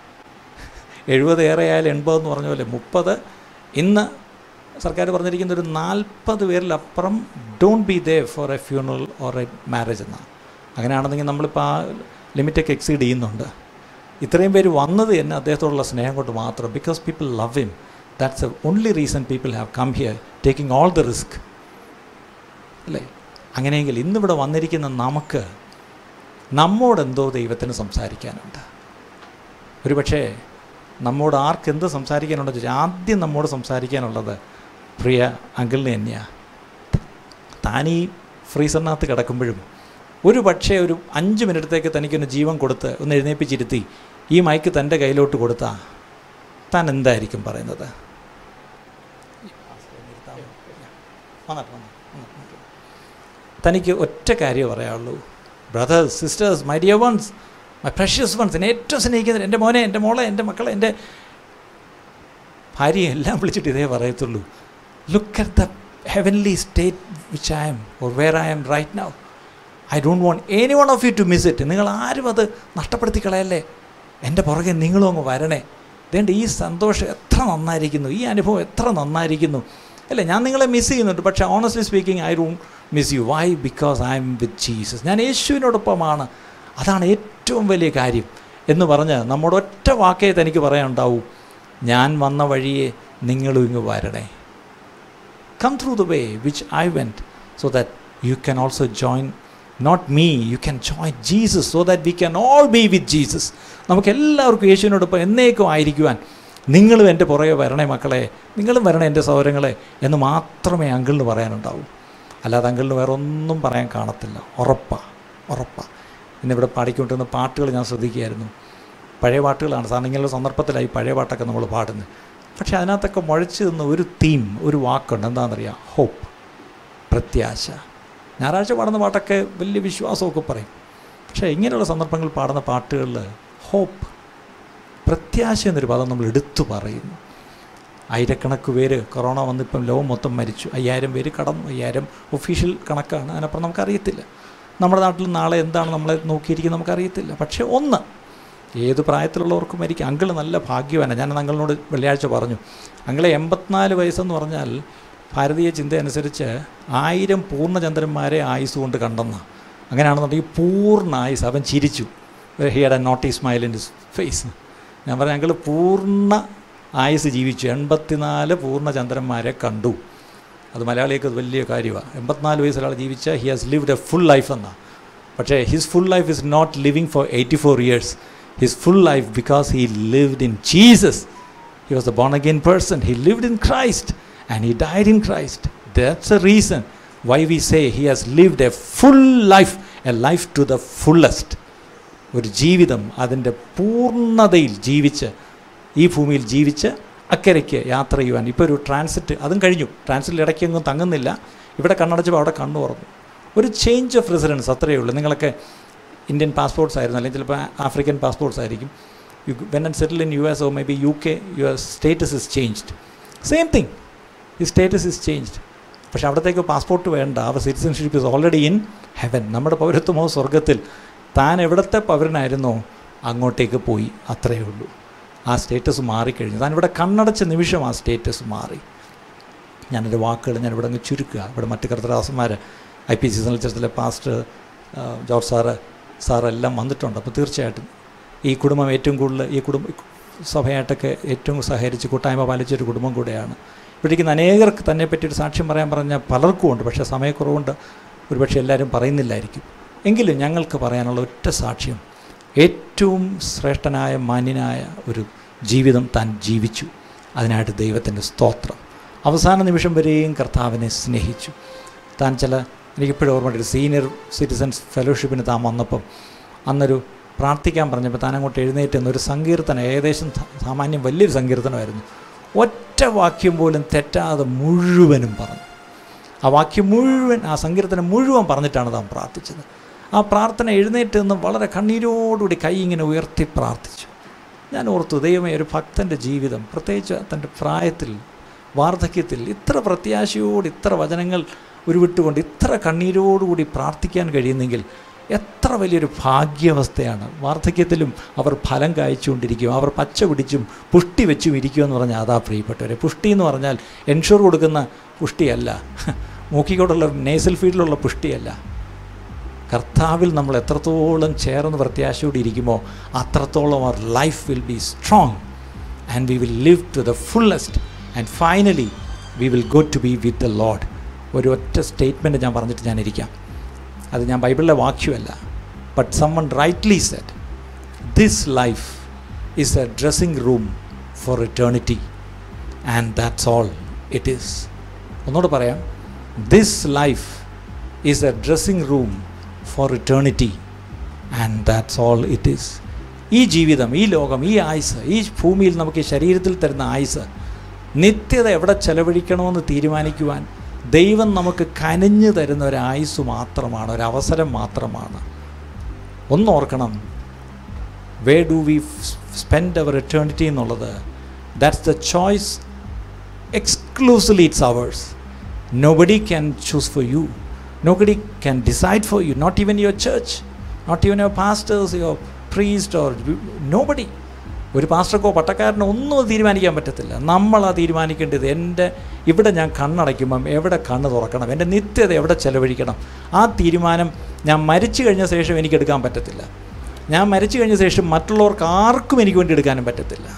എഴുപത് ഏറെ ആയാലും എൺപത് എന്ന് പറഞ്ഞ പോലെ മുപ്പത് ഇന്ന് സർക്കാർ പറഞ്ഞിരിക്കുന്ന ഒരു നാൽപ്പത് പേരിലപ്പുറം don't be there for a funeral or a marriage എന്നാണ് അങ്ങനെയാണെന്നെങ്കിൽ നമ്മളിപ്പോൾ ആ ലിമിറ്റൊക്കെ എക്സീഡ് ചെയ്യുന്നുണ്ട് ഇത്രയും പേര് വന്നത് തന്നെ അദ്ദേഹത്തോടുള്ള സ്നേഹം കൊണ്ട് മാത്രം because people love him that's a only reason people have come here taking all the risk അല്ലേ അങ്ങനെയെങ്കിൽ ഇന്നിവിടെ വന്നിരിക്കുന്ന നമുക്ക് നമ്മോടെന്തോ ദൈവത്തിന് സംസാരിക്കാനുണ്ട് ഒരു പക്ഷേ നമ്മോട് ആർക്ക് എന്ത് സംസാരിക്കാനുണ്ടെന്ന് ചോദിച്ചാൽ ആദ്യം നമ്മോട് സംസാരിക്കാനുള്ളത് പ്രിയ അങ്കിളിന് തന്നെയാണ് താൻ ഈ ഫ്രീസറിനകത്ത് കിടക്കുമ്പോഴും ഒരു പക്ഷേ ഒരു അഞ്ച് മിനിറ്റത്തേക്ക് തനിക്കൊന്ന് ജീവൻ കൊടുത്ത് ഒന്ന് എഴുന്നേപ്പിച്ചിരുത്തി ഈ മൈക്ക് തൻ്റെ കയ്യിലോട്ട് കൊടുത്താൽ താൻ എന്തായിരിക്കും പറയുന്നത് തനിക്ക് ഒറ്റ കാര്യമേ പറയാനുള്ളൂ brothers sisters my dear ones my precious ones എന്നെ ഏറ്റവും സ്നേഹിക്കുന്നത് എൻ്റെ മോനെ എൻ്റെ മോളെ എൻ്റെ മക്കളെ എൻ്റെ ഭാര്യയെ എല്ലാം വിളിച്ചിട്ട് ഇതേ പറയത്തുള്ളൂ look at the heavenly state which I am or where I am right now. I don't want any one of you to miss it നിങ്ങൾ ആരും അത് നഷ്ടപ്പെടുത്തി കളയല്ലേ എൻ്റെ പുറകെ നിങ്ങളും അങ്ങ് വരണേ ഇതേണ്ട ഈ സന്തോഷം എത്ര നന്നായിരിക്കുന്നു ഈ അനുഭവം എത്ര നന്നായിരിക്കുന്നു അല്ലേ ഞാൻ നിങ്ങളെ മിസ് ചെയ്യുന്നുണ്ട് പക്ഷേ honestly speaking I don't miss you why because I am with Jesus ഞാൻ യേശുവിനോടൊപ്പമാണ് അതാണ് ഏറ്റവും വലിയ കാര്യം എന്ന് പറഞ്ഞ് നമ്മുടെ ഒറ്റ വാക്കേ തനിക്ക് പറയാനുണ്ടാവൂ ഞാൻ വന്ന വഴിയെ നിങ്ങളും ഇങ്ങ് വരണേ come through the way which I went, so that you can also join, not me, you can join Jesus, so that we can all be with Jesus. നമുക്ക് എല്ലാവർക്കും യേശുവിനോടൊപ്പം എന്നേക്കും ആയിരിക്കുവാൻ നിങ്ങളും എൻ്റെ പുറകെ വരണേ മക്കളെ നിങ്ങളും വരണേ എൻ്റെ സൗരങ്ങളെ എന്ന് മാത്രമേ അങ്കിളിന് പറയാനുണ്ടാവൂ അല്ലാതെ അങ്കിളിന് വേറെ ഒന്നും പറയാൻ കാണത്തില്ല ഉറപ്പാ ഉറപ്പാ ഇന്നിവിടെ പാടിക്കൊണ്ടിരുന്ന പാട്ടുകൾ ഞാൻ ശ്രദ്ധിക്കുകയായിരുന്നു പഴയ പാട്ടുകളാണ് സാറിന് ഇങ്ങനെയുള്ള സന്ദർഭത്തിലായി പഴയ പാട്ടൊക്കെ നമ്മൾ പാടുന്നത് പക്ഷേ അതിനകത്തൊക്കെ മുഴച്ചു നിന്ന ഒരു തീം ഒരു വാക്കുണ്ട് എന്താണെന്നറിയാം ഹോപ്പ് പ്രത്യാശ ഞായറാഴ്ച പാടുന്ന പാട്ടൊക്കെ വലിയ വിശ്വാസമൊക്കെ പറയും പക്ഷേ ഇങ്ങനെയുള്ള സന്ദർഭങ്ങളിൽ പാടുന്ന പാട്ടുകളിൽ ഹോപ്പ് പ്രത്യാശ എന്നൊരു പദം നമ്മൾ എടുത്തു പറയുന്നു ആയിരക്കണക്ക് പേര് കൊറോണ വന്നിപ്പം ലോകം മൊത്തം മരിച്ചു അയ്യായിരം പേര് കടന്നു അയ്യായിരം ഒഫീഷ്യൽ കണക്കാണ് അതിനപ്പുറം നമുക്കറിയത്തില്ല നമ്മുടെ നാട്ടിൽ നാളെ എന്താണ് നമ്മളെ നോക്കിയിരിക്കുന്നത് നമുക്കറിയത്തില്ല പക്ഷേ ഒന്ന് ഏത് പ്രായത്തിലുള്ളവർക്കും മരിക്കും അങ്കിൾ നല്ല ഭാഗ്യവാനാണ് ഞാൻ അങ്കിളിനോട് വെള്ളിയാഴ്ച പറഞ്ഞു അങ്കിളെ എൺപത്തിനാല് വയസ്സെന്ന് പറഞ്ഞാൽ ഭാരതീയ ചിന്ത അനുസരിച്ച് ആയിരം പൂർണ്ണചന്ദ്രന്മാരെ ആയുസ് കൊണ്ട് കണ്ടെന്ന അങ്ങനെയാണെന്നുണ്ടെങ്കിൽ പൂർണ്ണ ആയുസ് അവൻ ചിരിച്ചു ഹിയഡ് എ നോട്ട് ഈ സ്മൈൽ ഇൻ ഹിസ് ഫേസ് ഞാൻ പറഞ്ഞു അങ്കിൾ പൂർണ്ണ ആയുസ് ജീവിച്ചു എൺപത്തിനാല് പൂർണ്ണചന്ദ്രന്മാരെ കണ്ടു അത് മലയാളികൾക്ക് അത് വലിയ കാര്യമാണ് എൺപത്തിനാല് വയസ്സിൽ ഒരാൾ ജീവിച്ച he has lived a full life എന്നാണ് പക്ഷേ his full life is not living for eighty four years his full life because he lived in Jesus. He was a born again person. He lived in Christ and he died in Christ. That's the reason why we say he has lived a full life, a life to the fullest. ഒരു ജീവിതം അതിൻ്റെ പൂർണ്ണതയിൽ ജീവിച്ച് ഈ ഭൂമിയിൽ ജീവിച്ച് അക്കരയ്ക്ക് യാത്ര ചെയ്യുവാൻ ഇപ്പോൾ ഒരു ട്രാൻസിറ്റ് അതും കഴിഞ്ഞു ട്രാൻസിറ്റിൽ ഇടയ്ക്കൊന്നും തങ്ങുന്നില്ല ഇവിടെ കണ്ണടച്ചപ്പോൾ അവിടെ കണ്ണു തുറന്നു ഒരു ചേഞ്ച് ഓഫ് റെസിഡൻസ് അത്രയേ ഉള്ളൂ നിങ്ങളൊക്കെ ഇന്ത്യൻ പാസ്പോർട്ട്സ് ആയിരുന്നു അല്ലെങ്കിൽ ചിലപ്പോൾ ആഫ്രിക്കൻ പാസ്പോർട്ട്സ് ആയിരിക്കും you when and settle in U S oh may be U K your status is changed same thing ഈ സ്റ്റേറ്റസ് ഇസ് ചേഞ്ച്ഡ് പക്ഷേ അവിടത്തേക്ക് പാസ്പോർട്ട് വേണ്ട our citizenship is already in heaven നമ്മുടെ പൗരത്വമോ സ്വർഗത്തിൽ താൻ എവിടുത്തെ പൗരനായിരുന്നോ അങ്ങോട്ടേക്ക് പോയി അത്രയേ ഉള്ളൂ ആ സ്റ്റേറ്റസ് മാറിക്കഴിഞ്ഞു താൻ ഇവിടെ കണ്ണടച്ച നിമിഷം ആ സ്റ്റേറ്റസ് മാറി ഞാനെൻ്റെ വാക്കുകൾ ഞാൻ ഇവിടെ അങ്ങ് ചുരുക്കുക ഇവിടെ മറ്റ് കർത്തദാസന്മാർ ഐ പി സി ചർച്ചിലെ പാസ്റ്റർ ജോർജ് സാറ് സാറെല്ലാം വന്നിട്ടുണ്ട് അപ്പോൾ തീർച്ചയായിട്ടും ഈ കുടുംബം ഏറ്റവും കൂടുതൽ ഈ കുടുംബ സഭയായിട്ടൊക്കെ ഏറ്റവും സഹകരിച്ച് കൂട്ടായ്മ പാലിച്ചൊരു കുടുംബം കൂടെയാണ് ഇവിടേക്ക് അനേകർക്ക് തന്നെ പറ്റിയൊരു സാക്ഷ്യം പറയാൻ പറഞ്ഞ പലർക്കും ഉണ്ട് പക്ഷേ സമയക്കുറവുണ്ട് ഒരുപക്ഷെ എല്ലാവരും പറയുന്നില്ലായിരിക്കും എങ്കിലും ഞങ്ങൾക്ക് പറയാനുള്ള ഒറ്റ സാക്ഷ്യം ഏറ്റവും ശ്രേഷ്ഠനായ മാന്യനായ ഒരു ജീവിതം താൻ ജീവിച്ചു അതിനായിട്ട് ദൈവത്തിൻ്റെ സ്തോത്രം അവസാന നിമിഷം വരെയും കർത്താവിനെ സ്നേഹിച്ചു താൻ ചില എനിക്കിപ്പോഴും ഓർമ്മയുണ്ട് ഒരു സീനിയർ സിറ്റിസൺസ് ഫെലോഷിപ്പിന് താൻ വന്നപ്പം അന്നൊരു പ്രാർത്ഥിക്കാൻ പറഞ്ഞപ്പോൾ താൻ അങ്ങോട്ട് എഴുന്നേറ്റ് എന്നൊരു സങ്കീർത്തനം ഏകദേശം സാമാന്യം വലിയൊരു സങ്കീർത്തനമായിരുന്നു ഒറ്റ വാക്യം പോലും തെറ്റാതെ മുഴുവനും പറഞ്ഞു ആ വാക്യം മുഴുവൻ ആ സങ്കീർത്തനം മുഴുവൻ പറഞ്ഞിട്ടാണ് താൻ പ്രാർത്ഥിച്ചത് ആ പ്രാർത്ഥന എഴുന്നേറ്റ് നിന്ന് വളരെ കണ്ണീരോടുകൂടി കൈ ഇങ്ങനെ ഉയർത്തി പ്രാർത്ഥിച്ചു ഞാൻ ഓർത്തു ദൈവമേ ഒരു ഭക്തൻ്റെ ജീവിതം പ്രത്യേകിച്ച് തൻ്റെ പ്രായത്തിൽ വാർദ്ധക്യത്തിൽ ഇത്ര പ്രത്യാശയോട് ഇത്ര വചനങ്ങൾ ഉരുവിട്ടുകൊണ്ട് ഇത്ര കണ്ണീരോടുകൂടി പ്രാർത്ഥിക്കാൻ കഴിയുന്നെങ്കിൽ എത്ര വലിയൊരു ഭാഗ്യാവസ്ഥയാണ് വാർദ്ധക്യത്തിലും അവർ ഫലം കായ്ച്ചുകൊണ്ടിരിക്കും അവർ പച്ച പിടിച്ചും പുഷ്ടി വെച്ചും ഇരിക്കുമെന്ന് പറഞ്ഞാൽ അതാ പ്രിയപ്പെട്ടവരെ പുഷ്ടി എന്ന് പറഞ്ഞാൽ എൻഷുർ കൊടുക്കുന്ന പുഷ്ടിയല്ല മൂക്കിക്കോടുള്ള നേസൽ ഫീൽഡിലുള്ള പുഷ്ടിയല്ല കർത്താവിൽ നമ്മൾ എത്രത്തോളം ചേർന്ന് പ്രത്യാശയോടെ ഇരിക്കുമോ അത്രത്തോളം our life will be strong and we will live to the fullest and finally we will go to be with the Lord ഒരു ഒറ്റ സ്റ്റേറ്റ്മെൻറ്റ് ഞാൻ പറഞ്ഞിട്ട് ഞാൻ ഇരിക്കാം അത് ഞാൻ ബൈബിളിലെ വാക്യമല്ല but someone rightly set this life is a dressing room for eternity and that's all it is ഒന്നുകൂടെ പറയാം this life is a dressing room for eternity and that's all it is ഈ ജീവിതം ഈ ലോകം ഈ ആയുസ് ഈ ഭൂമിയിൽ നമുക്ക് ഈ ശരീരത്തിൽ തരുന്ന ആയുസ് നിത്യത എവിടെ ചെലവഴിക്കണമെന്ന് തീരുമാനിക്കുവാൻ ദൈവം നമുക്ക് കനിഞ്ഞു തരുന്ന ഒരു ആയുസ് മാത്രമാണ് ഒരു അവസരം മാത്രമാണ് ഒന്നോർക്കണം where do we spend our eternity എന്നുള്ളത് that's the choice exclusively it's ours Nobody can choose for you. Nobody can decide for you, not even your church, not even your pastors, your priest, or nobody. ഒരു പാസ്റ്റർക്കോ പട്ടക്കാരനോ ഒന്നും അത് തീരുമാനിക്കാൻ പറ്റത്തില്ല നമ്മളാ തീരുമാനിക്കേണ്ടത് എൻ്റെ ഇവിടെ ഞാൻ കണ്ണടയ്ക്കുമ്പം എവിടെ കണ്ണ് തുറക്കണം എൻ്റെ നിത്യത എവിടെ ചെലവഴിക്കണം ആ തീരുമാനം ഞാൻ മരിച്ചു കഴിഞ്ഞ ശേഷം എനിക്ക് എടുക്കാൻ പറ്റത്തില്ല ഞാൻ മരിച്ചു കഴിഞ്ഞ ശേഷം മറ്റുള്ളവർക്ക് ആർക്കും എനിക്ക് വേണ്ടി എടുക്കാനും പറ്റത്തില്ല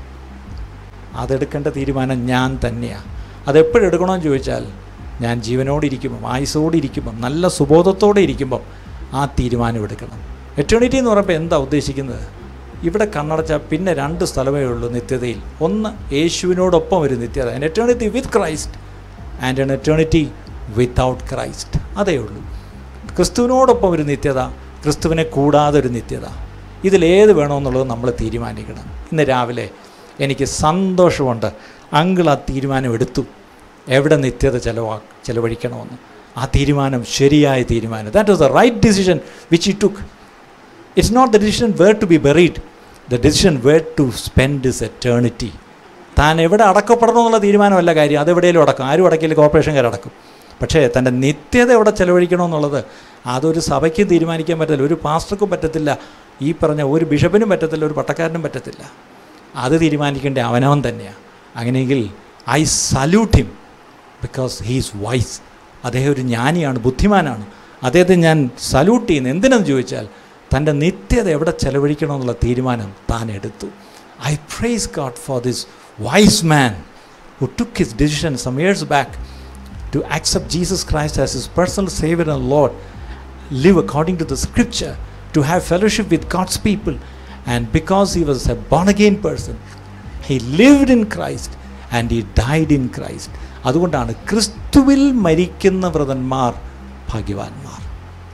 അതെടുക്കേണ്ട തീരുമാനം ഞാൻ തന്നെയാണ് അതെപ്പോഴും എടുക്കണമെന്ന് ചോദിച്ചാൽ ഞാൻ ജീവനോടിരിക്കുമ്പം ആയുസോടിരിക്കുമ്പം നല്ല സുബോധത്തോടെ ഇരിക്കുമ്പം ആ തീരുമാനം എടുക്കണം എറ്റേണിറ്റി എന്ന് പറയുമ്പോൾ എന്താ ഉദ്ദേശിക്കുന്നത് ഇവിടെ കണ്ണടച്ചാൽ പിന്നെ രണ്ട് സ്ഥലമേ ഉള്ളൂ നിത്യതയിൽ ഒന്ന് യേശുവിനോടൊപ്പം ഒരു നിത്യത an eternity with Christ and an eternity without Christ അതേ ഉള്ളൂ ക്രിസ്തുവിനോടൊപ്പം ഒരു നിത്യത ക്രിസ്തുവിനെ കൂടാതെ ഒരു നിത്യത ഇതിലേത് വേണമെന്നുള്ളത് നമ്മൾ തീരുമാനിക്കണം ഇന്ന് രാവിലെ എനിക്ക് സന്തോഷമുണ്ട് അങ്കിൾ ആ തീരുമാനം എടുത്തു എവിടെ നിത്യത ചെലവാ ചെലവഴിക്കണമെന്ന് ആ തീരുമാനം ശരിയായ തീരുമാനം that was the right decision which I took it's not the decision where to be buried the decision where to spend his eternity താൻ എവിടെ അടക്കപ്പെടണമെന്നുള്ള തീരുമാനമല്ല കാര്യം അതെവിടെയെങ്കിലും അടക്കും ആരും അടക്കില്ല കോർപ്പറേഷൻകാർ അടക്കും പക്ഷേ തൻ്റെ നിത്യത എവിടെ ചെലവഴിക്കണമെന്നുള്ളത് അതൊരു സഭയ്ക്കും തീരുമാനിക്കാൻ പറ്റില്ല ഒരു പാസ്റ്റർക്കും പറ്റത്തില്ല ഈ പറഞ്ഞ ഒരു ബിഷപ്പിനും പറ്റത്തില്ല ഒരു പട്ടക്കാരനും പറ്റത്തില്ല അത് തീരുമാനിക്കേണ്ട അവനവൻ തന്നെയാണ് അങ്ങനെയെങ്കിൽ I salute him because he's wise അദ്ദേഹം ഒരു ജ്ഞാനിയാണ് ബുദ്ധിമാനാണ് അദ്ദേഹത്തെ ഞാൻ സല്യൂട്ട് ചെയ്യുന്നത് എന്തിനെന്ന് ചോദിച്ചാൽ തൻ്റെ നിത്യത എവിടെ ചെലവഴിക്കണമെന്നുള്ള തീരുമാനം താൻ എടുത്തു I praise God for this wise man who took his decision some years back to accept Jesus Christ as his personal Savior and Lord, live according to the Scripture, to have fellowship with God's people. And because he was a born again person, he lived in Christ and he died in Christ. അതുകൊണ്ടാണ് ക്രിസ്തുവിൽ മരിക്കുന്ന വ്രതന്മാർ ഭാഗ്യവാന്മാർ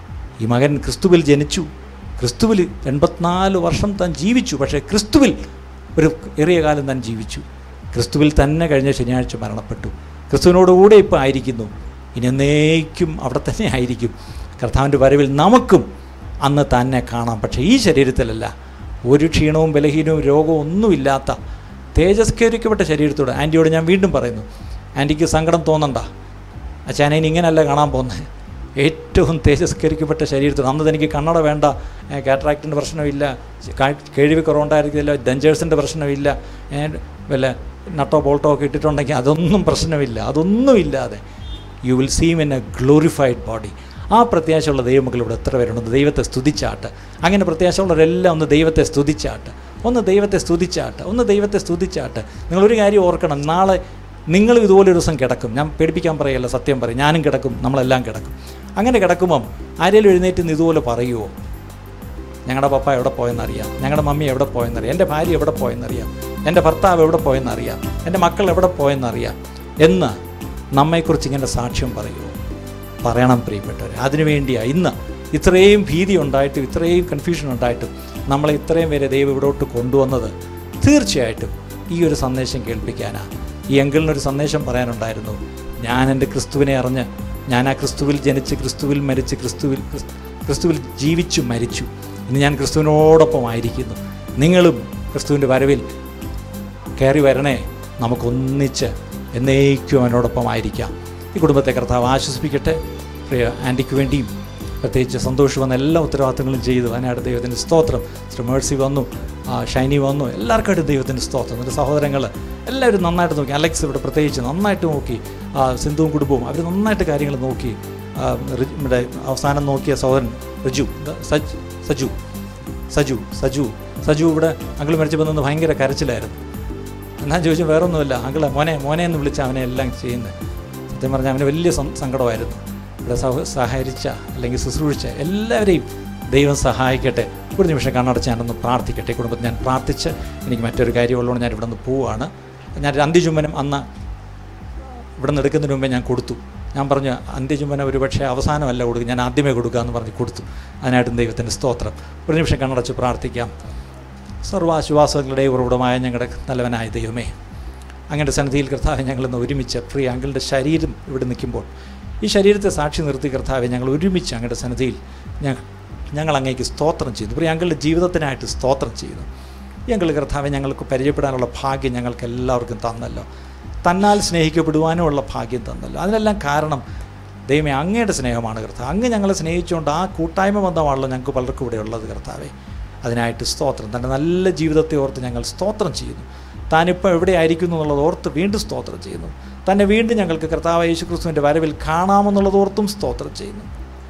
ഈ മകൻ ക്രിസ്തുവിൽ ജനിച്ചു ക്രിസ്തുവിൽ എൺപത്തിനാല് വർഷം താൻ ജീവിച്ചു പക്ഷേ ക്രിസ്തുവിൽ ഒരു ഏറിയ കാലം താൻ ജീവിച്ചു ക്രിസ്തുവിൽ തന്നെ കഴിഞ്ഞ ശനിയാഴ്ച മരണപ്പെട്ടു ക്രിസ്തുവിനോടുകൂടെ ഇപ്പോൾ ആയിരിക്കുന്നു ഇനി എന്നേക്കും അവിടെ തന്നെ ആയിരിക്കും കർത്താവിൻ്റെ വരവിൽ നമുക്കും അന്ന് തന്നെ കാണാം പക്ഷേ ഈ ശരീരത്തിലല്ല ഒരു ക്ഷീണവും ബലഹീനവും രോഗവും ഒന്നുമില്ലാത്ത തേജസ്കരിക്കപ്പെട്ട ശരീരത്തോട് ആൻറ്റിയോട് ഞാൻ വീണ്ടും പറയുന്നു ആൻറ്റിക്ക് സങ്കടം തോന്നണ്ട അച്ഛനെ ഇനി ഇങ്ങനെയല്ല കാണാൻ പോകുന്നത് ഏറ്റവും തേജസ്കരിക്കപ്പെട്ട ശരീരത്തോട് അന്ന് എനിക്ക് കണ്ണട വേണ്ട കാറ്ററാക്റ്റിൻ്റെ പ്രശ്നമില്ല കാ- കേൾവി കുറവുണ്ടായിരിക്കില്ല ഡെഞ്ചേഴ്സിൻ്റെ പ്രശ്നമില്ല ഏ, വല്ല നട്ടോ ബോൾട്ടോ ഒക്കെ ഇട്ടിട്ടുണ്ടെങ്കിൽ അതൊന്നും പ്രശ്നമില്ല അതൊന്നും ഇല്ലാതെ you will seem in a glorified body ആ പ്രത്യാശയുള്ള ദൈവമക്കൾ ഇവിടെ എത്ര പേരുണ്ട് ദൈവത്തെ സ്തുതിച്ചാട്ട് അങ്ങനെ പ്രത്യാശയുള്ളവരെല്ലാം ഒന്ന് ദൈവത്തെ സ്തുതിച്ചാട്ട് ഒന്ന് ദൈവത്തെ സ്തുതിച്ചാട്ട് ഒന്ന് ദൈവത്തെ സ്തുതിച്ചാട്ട് നിങ്ങളൊരു കാര്യം ഓർക്കണം നാളെ നിങ്ങളും ഇതുപോലെ ഒരു ദിവസം കിടക്കും ഞാൻ പേടിപ്പിക്കാൻ പറയല്ല സത്യം പറയും ഞാനും കിടക്കും നമ്മളെല്ലാം കിടക്കും അങ്ങനെ കിടക്കുമ്പം ആരെങ്കിലും എഴുന്നേറ്റ് നിന്ന് ഇതുപോലെ പറയുമോ ഞങ്ങളുടെ പപ്പ എവിടെ പോയെന്നറിയാം ഞങ്ങളുടെ മമ്മി എവിടെ പോയെന്നറിയാം എൻ്റെ ഭാര്യ എവിടെ പോയെന്നറിയാം എൻ്റെ ഭർത്താവ് എവിടെ പോയെന്നറിയാം എൻ്റെ മക്കൾ എവിടെ പോയെന്നറിയാം എന്ന് നമ്മെക്കുറിച്ച് ഇങ്ങനെ സാക്ഷ്യം പറയുമോ പറയണം പ്രിയപ്പെട്ടവർ അതിനുവേണ്ടിയാണ് ഇന്ന് ഇത്രയും ഭീതി ഉണ്ടായിട്ടും ഇത്രയും കൺഫ്യൂഷൻ ഉണ്ടായിട്ടും നമ്മളെ ഇത്രയും വരെ ദൈവം ഇവിടോട്ട് കൊണ്ടുവന്നത് തീർച്ചയായിട്ടും ഈ ഒരു സന്ദേശം കേൾപ്പിക്കാനാണ് ഈ എങ്കിളിനൊരു സന്ദേശം പറയാനുണ്ടായിരുന്നു ഞാൻ എൻ്റെ ക്രിസ്തുവിനെ അറിഞ്ഞ് ഞാൻ ആ ക്രിസ്തുവിൽ ജനിച്ച് ക്രിസ്തുവിൽ മരിച്ച് ക്രിസ്തുവിൽ ക്രിസ്- ക്രിസ്തുവിൽ ജീവിച്ചു മരിച്ചു ഇനി ഞാൻ ക്രിസ്തുവിനോടൊപ്പം ആയിരിക്കുന്നു നിങ്ങളും ക്രിസ്തുവിൻ്റെ വരവിൽ കയറി വരണേ നമുക്കൊന്നിച്ച് എന്നേക്കും അവനോടൊപ്പം ആയിരിക്കാം ഈ കുടുംബത്തെ കർത്താവ് ആശ്വസിപ്പിക്കട്ടെ പ്രിയ ആൻറ്റിക്ക് വേണ്ടിയും പ്രത്യേകിച്ച് സന്തോഷം വന്ന എല്ലാ ഉത്തരവാദിത്തങ്ങളും ചെയ്തു അതിനായിട്ട് ദൈവത്തിൻ്റെ സ്തോത്രം ശ്രീ മേഴ്സി വന്നു ആ, ഷൈനി വന്നു എല്ലാവർക്കായിട്ട് ദൈവത്തിൻ്റെ സ്തോത്രം എൻ്റെ സഹോദരങ്ങൾ എല്ലാവരും നന്നായിട്ട് നോക്കി അലക്സ് ഇവിടെ പ്രത്യേകിച്ച് നന്നായിട്ട് നോക്കി ആ, സിന്ധുവും കുടുംബവും അവർ നന്നായിട്ട് കാര്യങ്ങൾ നോക്കി ആ, റി- ഇവിടെ അവസാനം നോക്കിയ സഹോദരൻ റിജു ഇത് സജ് സജു സജു സജു സജു ഇവിടെ അങ്കിൾ മരിച്ചപ്പോൾ നിന്ന് ഭയങ്കര കരച്ചിലായിരുന്നു ഞാൻ ചോദിച്ചു വേറൊന്നുമില്ല അങ്കിളെ മോനെ മോനെ എന്ന് വിളിച്ച അവനെ എല്ലാം ചെയ്യുന്നത് സത്യം പറഞ്ഞാൽ അവന് വലിയ സം- സങ്കടമായിരുന്നു ഇവിടെ സഹ സഹകരിച്ച അല്ലെങ്കിൽ ശുശ്രൂഷിച്ച എല്ലാവരെയും ദൈവം സഹായിക്കട്ടെ ഒരു നിമിഷം കണ്ണടച്ച് ഞാനൊന്ന് പ്രാർത്ഥിക്കട്ടെ ഈ കുടുംബത്തിൽ ഞാൻ പ്രാർത്ഥിച്ച് എനിക്ക് മറ്റൊരു കാര്യമുള്ളതുകൊണ്ട് ഞാൻ ഇവിടെ നിന്ന് പോവുകയാണ് ഞാൻ ഒരു അന്ത്യചുംബനം അന്ന് ഇവിടെ നിന്ന് എടുക്കുന്നതിന് മുമ്പേ ഞാൻ കൊടുത്തു ഞാൻ പറഞ്ഞു അന്ത്യചുംബനം ഒരു പക്ഷേ അവസാനമല്ല കൊടുക്കുക ഞാൻ ആദ്യമേ കൊടുക്കുക എന്ന് പറഞ്ഞ് കൊടുത്തു അതിനായിട്ടും ദൈവത്തിൻ്റെ സ്തോത്രം ഒരു നിമിഷം കണ്ണടച്ച് പ്രാർത്ഥിക്കാം സർവാശ്വാസങ്ങളുടെ ഉറവിടമായ ഞങ്ങളുടെ നല്ലവനായ ദൈവമേ അങ്ങയുടെ സന്നിധിയിൽ കർത്താവെ ഞങ്ങളിന്ന് ഒരുമിച്ച് പ്രിയ അങ്കിളുടെ ശരീരം ഇവിടെ നിൽക്കുമ്പോൾ ഈ ശരീരത്തെ സാക്ഷി നിർത്തി കർത്താവെ ഞങ്ങൾ ഒരുമിച്ച് അങ്ങയുടെ സന്നിധിയിൽ ഞങ്ങൾ ഞങ്ങൾ അങ്ങേക്ക് സ്തോത്രം ചെയ്യുന്നു പ്രിയ അങ്കിളുടെ ജീവിതത്തിനായിട്ട് സ്തോത്രം ചെയ്യുന്നു ഈ അങ്കിൾ കർത്താവെ ഞങ്ങൾക്ക് പരിചയപ്പെടാനുള്ള ഭാഗ്യം ഞങ്ങൾക്ക് എല്ലാവർക്കും തന്നല്ലോ തന്നാൽ സ്നേഹിക്കപ്പെടുവാനുമുള്ള ഭാഗ്യം തന്നല്ലോ അതിനെല്ലാം കാരണം ദൈവമേ അങ്ങയുടെ സ്നേഹമാണ് കർത്താവ് അങ്ങ് ഞങ്ങളെ സ്നേഹിച്ചുകൊണ്ട് ആ കൂട്ടായ്മ ബന്ധമാണല്ലോ ഞങ്ങൾക്ക് പലർക്കും ഇവിടെ ഉള്ളത് കർത്താവേ അതിനായിട്ട് സ്തോത്രം തൻ്റെ നല്ല ജീവിതത്തെ ഓർത്ത് ഞങ്ങൾ സ്തോത്രം ചെയ്യുന്നു താനിപ്പോൾ എവിടെ ആയിരിക്കുന്നു എന്നുള്ളത് ഓർത്ത് വീണ്ടും സ്തോത്രം ചെയ്യുന്നു തന്നെ വീണ്ടും ഞങ്ങൾക്ക് കർത്താവ് യേശു ക്രിസ്തുവിൻ്റെ വരവിൽ കാണാമെന്നുള്ളത് ഓർത്തും സ്തോത്രം ചെയ്യുന്നു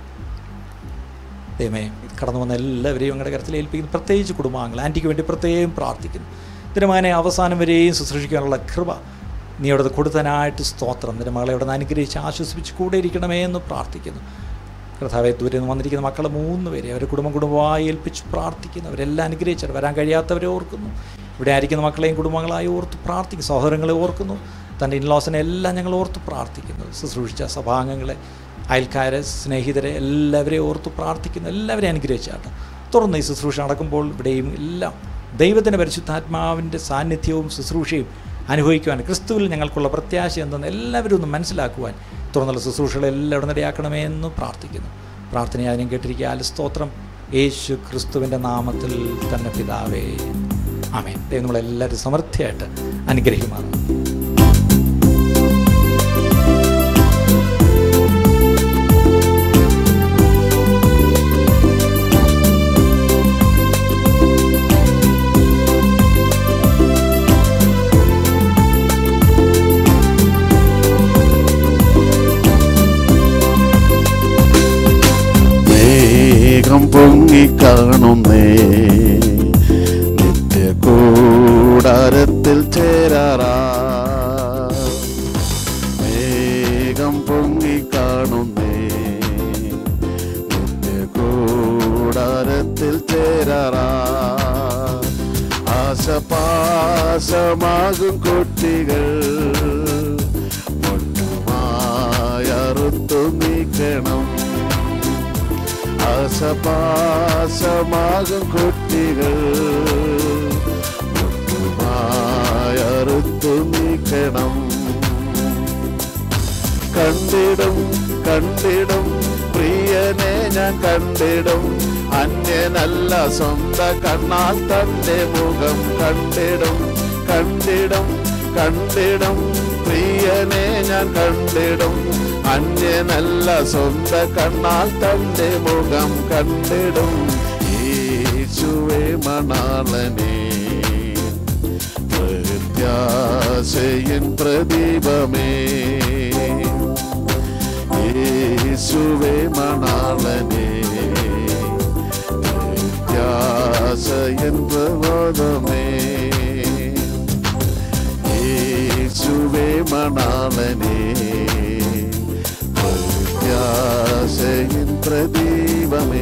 ദൈവമേ കടന്നു വന്ന എല്ലാവരെയും അങ്ങയുടെ കരത്തിൽ ഏൽപ്പിക്കുന്നു പ്രത്യേകിച്ച് കുടുംബാംഗങ്ങൾ ആൻറ്റിക്ക് വേണ്ടി പ്രത്യേകം പ്രാർത്ഥിക്കുന്നു ഇതിൻ്റെ മകനെ അവസാനം വരെയും ശുശ്രൂഷിക്കാനുള്ള കൃപ നീ അവിടെ കൊടുത്തനായിട്ട് സ്തോത്രം നിന്റെ മകളെ അവിടെ നിന്ന് അനുഗ്രഹിച്ച് ആശ്വസിപ്പിച്ച് കൂടെ ഇരിക്കണമേ എന്ന് പ്രാർത്ഥിക്കുന്നു കർത്താവെ ദൂരെ നിന്ന് വന്നിരിക്കുന്ന മക്കളെ മൂന്ന് പേരെ അവരെ കുടുംബം കുടുംബമായി ഏൽപ്പിച്ച് പ്രാർത്ഥിക്കുന്നു അവരെല്ലാം അനുഗ്രഹിച്ചവർ വരാൻ കഴിയാത്തവരെ ഓർക്കുന്നു ഇവിടെ ആയിരിക്കുന്ന മക്കളെയും കുടുംബങ്ങളായി ഓർത്ത് പ്രാർത്ഥിക്കുന്നു സഹോദരങ്ങളെ ഓർക്കുന്നു തൻ്റെ ഇൻലോസിനെ എല്ലാം ഞങ്ങൾ ഓർത്ത് പ്രാർത്ഥിക്കുന്നു ശുശ്രൂഷിച്ച സഭാംഗങ്ങളെ അയൽക്കാരെ സ്നേഹിതരെ എല്ലാവരെയും ഓർത്ത് പ്രാർത്ഥിക്കുന്നു എല്ലാവരെയും അനുഗ്രഹിച്ചാട്ടോ തുറന്ന് ഈ ശുശ്രൂഷ നടക്കുമ്പോൾ ഇവിടെയും എല്ലാം ദൈവത്തിൻ്റെ പരിശുദ്ധാത്മാവിൻ്റെ സാന്നിധ്യവും ശുശ്രൂഷയും അനുഭവിക്കുവാൻ ക്രിസ്തുവിൽ ഞങ്ങൾക്കുള്ള പ്രത്യാശ എന്തെന്ന് എല്ലാവരും ഒന്ന് മനസ്സിലാക്കുവാൻ തുറന്നുള്ള ശുശ്രൂഷകളെല്ലാം ഇവിടെ ഇടയാക്കണമേ എന്ന് പ്രാർത്ഥിക്കുന്നു പ്രാർത്ഥന അതിനും കേട്ടിരിക്കുക സ്തോത്രം യേശു ക്രിസ്തുവിൻ്റെ നാമത്തിൽ തന്നെ പിതാവേ ആമേ ദൈവം നമ്മളെല്ലാവരും സമൃദ്ധിയായിട്ട് അനുഗ്രഹിക്കുമാറും മേഘം പൊങ്ങിക്കാണുന്നേ നിത്യ കൂടാരത്തിൽ ചേരാറാ മേഘം പൊങ്ങിക്കാണുന്നേ നിത്യ കൂടാരത്തിൽ ചേരാറാ ആശപാശമാകും കുട്ടികൾ മുട്ടുമായറുത്തു നീക്കണം ആശപാശമാകും കുട്ടികൾ മുട്ടുമായറുത്തു നീക്കണം കണ്ടിടും കണ്ടിടും പ്രിയനെ ഞാൻ കണ്ടിടും അന്യനല്ല സ്വന്ത കണ്ണാൽ തന്റെ മുഖം കണ്ടിടും കണ്ടിടും കണ്ടിടും പ്രിയനെ ഞാൻ കണ്ടിടും അന്യനല്ല സ്വന്ത കണ്ണാൽ തന്റെ മുഖം കണ്ടിടും യേശുവേ മണാളനെ പ്രത്യാശയിൻ പ്രദീപമേ യേശുവേ മണാളനെ പ്രത്യാശയിൻ പ്രബോധമേ യേശുവേ മണാളനെ പ്രത്യാശയിൻ പ്രദീപമേ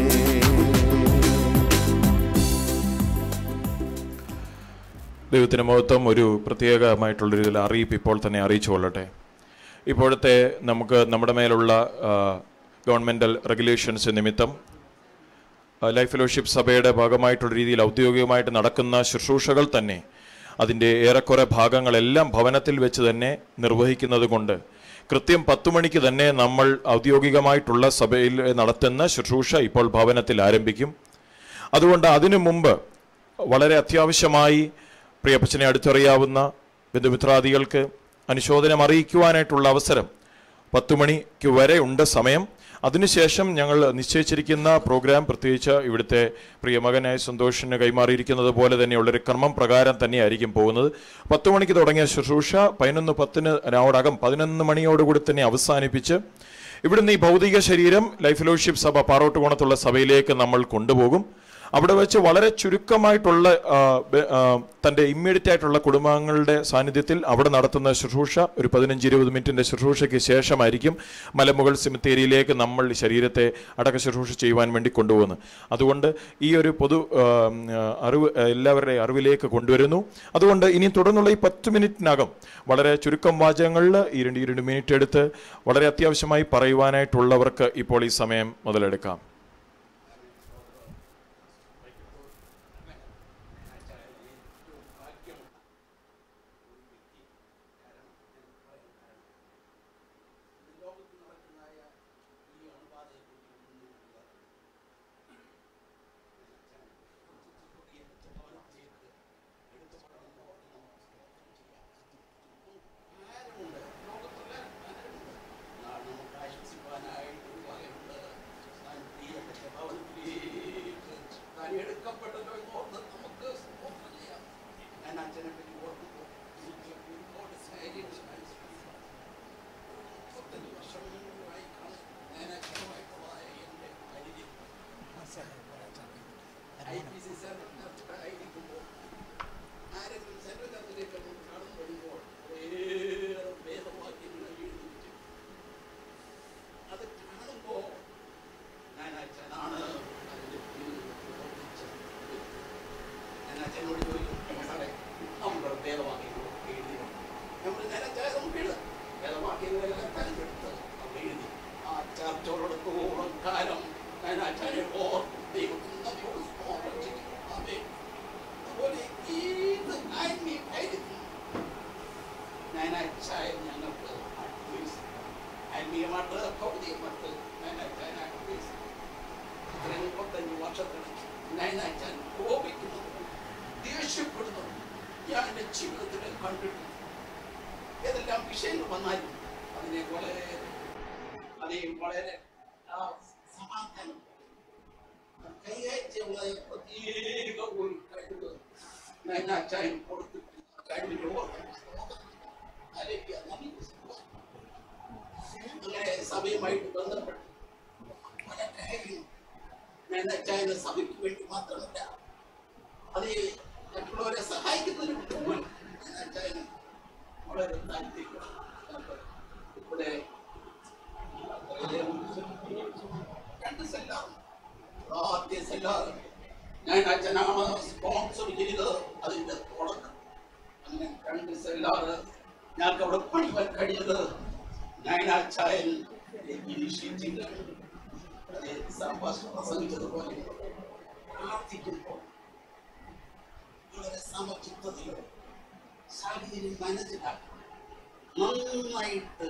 ദൈവത്തിന് മഹത്വം ഒരു പ്രത്യേകമായിട്ടുള്ളൊരു ഇതിൽ അറിയിപ്പ് ഇപ്പോൾ തന്നെ അറിയിച്ചു കൊള്ളട്ടെ ഇപ്പോഴത്തെ നമുക്ക് നമ്മുടെ മേലുള്ള ഗവൺമെൻറ്റൽ റെഗുലേഷൻസ് നിമിത്തം ആ, ലൈഫ് ഫെലോഷിപ്പ് സഭയുടെ ഭാഗമായിട്ടുള്ള രീതിയിൽ ഔദ്യോഗികമായിട്ട് നടക്കുന്ന ശുശ്രൂഷകൾ തന്നെ അതിൻ്റെ ഏറെക്കുറെ ഭാഗങ്ങളെല്ലാം ഭവനത്തിൽ വെച്ച് തന്നെ നിർവഹിക്കുന്നത് കൊണ്ട് കൃത്യം പത്തു മണിക്ക് തന്നെ നമ്മൾ ഔദ്യോഗികമായിട്ടുള്ള സഭയിൽ നടത്തുന്ന ശുശ്രൂഷ ഇപ്പോൾ ഭവനത്തിൽ ആരംഭിക്കും അതുകൊണ്ട് അതിനു മുമ്പ് വളരെ അത്യാവശ്യമായി പ്രിയപ്പച്ചനെ അടുത്തറിയാവുന്ന ബന്ധുമിത്രാദികൾക്ക് അനുശോചനം അറിയിക്കുവാനായിട്ടുള്ള അവസരം പത്തു മണിക്ക് വരെ ഉണ്ട് സമയം അതിനുശേഷം ഞങ്ങൾ നിശ്ചയിച്ചിരിക്കുന്ന പ്രോഗ്രാം പ്രത്യേകിച്ച് ഇവിടുത്തെ പ്രിയമകനായ സന്തോഷിന് കൈമാറിയിരിക്കുന്നത് പോലെ തന്നെയുള്ളൊരു ക്രമം പ്രകാരം തന്നെയായിരിക്കും പോകുന്നത് പത്ത് മണിക്ക് തുടങ്ങിയ ശുശ്രൂഷ പതിനൊന്ന് പത്തിന് അതിനോടകം പതിനൊന്ന് മണിയോടുകൂടി തന്നെ അവസാനിപ്പിച്ച് ഇവിടുന്ന് ഈ ഭൗതിക ശരീരം ലൈഫ് ഫെലോഷിപ്പ് സഭ പാറോട്ടുകോണത്തുള്ള സഭയിലേക്ക് നമ്മൾ കൊണ്ടുപോകും അവിടെ വെച്ച് വളരെ ചുരുക്കമായിട്ടുള്ള ആ, ബെ- ആ, തൻ്റെ ഇമ്മീഡിയറ്റ് ആയിട്ടുള്ള കുടുംബാംഗങ്ങളുടെ സാന്നിധ്യത്തിൽ അവിടെ നടത്തുന്ന ശുശ്രൂഷ ഒരു പതിനഞ്ച് ഇരുപത് മിനിറ്റിൻ്റെ ശുശ്രൂഷയ്ക്ക് ശേഷമായിരിക്കും മലമുകൾ സിമിത്തേരിയിലേക്ക് നമ്മൾ ഈ ശരീരത്തെ അടക്ക ശുശ്രൂഷ ചെയ്യുവാൻ വേണ്ടി കൊണ്ടുപോകുന്നത് അതുകൊണ്ട് ഈ ഒരു പൊതു ആ, ആ, അറിവ് ആ, എല്ലാവരുടെയും അറിവിലേക്ക് കൊണ്ടുവരുന്നു അതുകൊണ്ട് ഇനി തുടർന്നുള്ള ഈ പത്ത് മിനിറ്റിനകം വളരെ ചുരുക്കം വാചകങ്ങളിൽ ഈ രണ്ട് ഈ രണ്ട് മിനിറ്റ് എടുത്ത് വളരെ അത്യാവശ്യമായി പറയുവാനായിട്ടുള്ളവർക്ക് ഇപ്പോൾ ഈ സമയം മുതലെടുക്കാം ഞാൻ എൻ്റെ ജീവിതത്തിൽ കണ്ടിട്ടുണ്ട് ഏതെല്ലാം വിഷയങ്ങൾ വന്നാലും അതിനെ വളരെ അതേ വളരെ ആ സമാധാനം കൈകാര്യം പ്രത്യേക ഒരു കഴിവ് ഞാൻ അച്ചായൻ കൊടുത്തിട്ട് കഴിവിന്റെ ഓർമ്മ അല്ലെങ്കിൽ നന്ദി അങ്ങനെ സഭയുമായിട്ട് ബന്ധപ്പെട്ട് പല കാര്യങ്ങളും ഞാൻ അച്ചായന്റെ സഭയ്ക്ക് വേണ്ടി മാത്രമല്ല അത് മറ്റുള്ളവരെ സഹായിക്കുന്നതിന് മുമ്പ് ഞാൻ അച്ചായന് വളരെ താല്പര്യമാണ് ഇവിടെ രണ്ട് സെല്ലാണ് ആദ്യ സെല്ലാണ് ഞാൻ അച്ഛനാണ് സ്പോൺസർ ചെയ്ത് അതിന്റെ തുടക്കം അങ്ങനെ രണ്ട് സെല്ലാണ് ഞങ്ങൾക്ക് അവിടെ പണിവാൻ കഴിഞ്ഞത് ഞാൻ അച്ചായൻ ഇനിഷ്യേറ്റീവ് അത് സംഭാഷണം പ്രസംഗിച്ചതുപോലെ പ്രാർത്ഥിക്കുമ്പോൾ വളരെ സമചിത്തതയോടെ സാഹചര്യം മനസ്സിലാക്കി നന്നായിട്ട്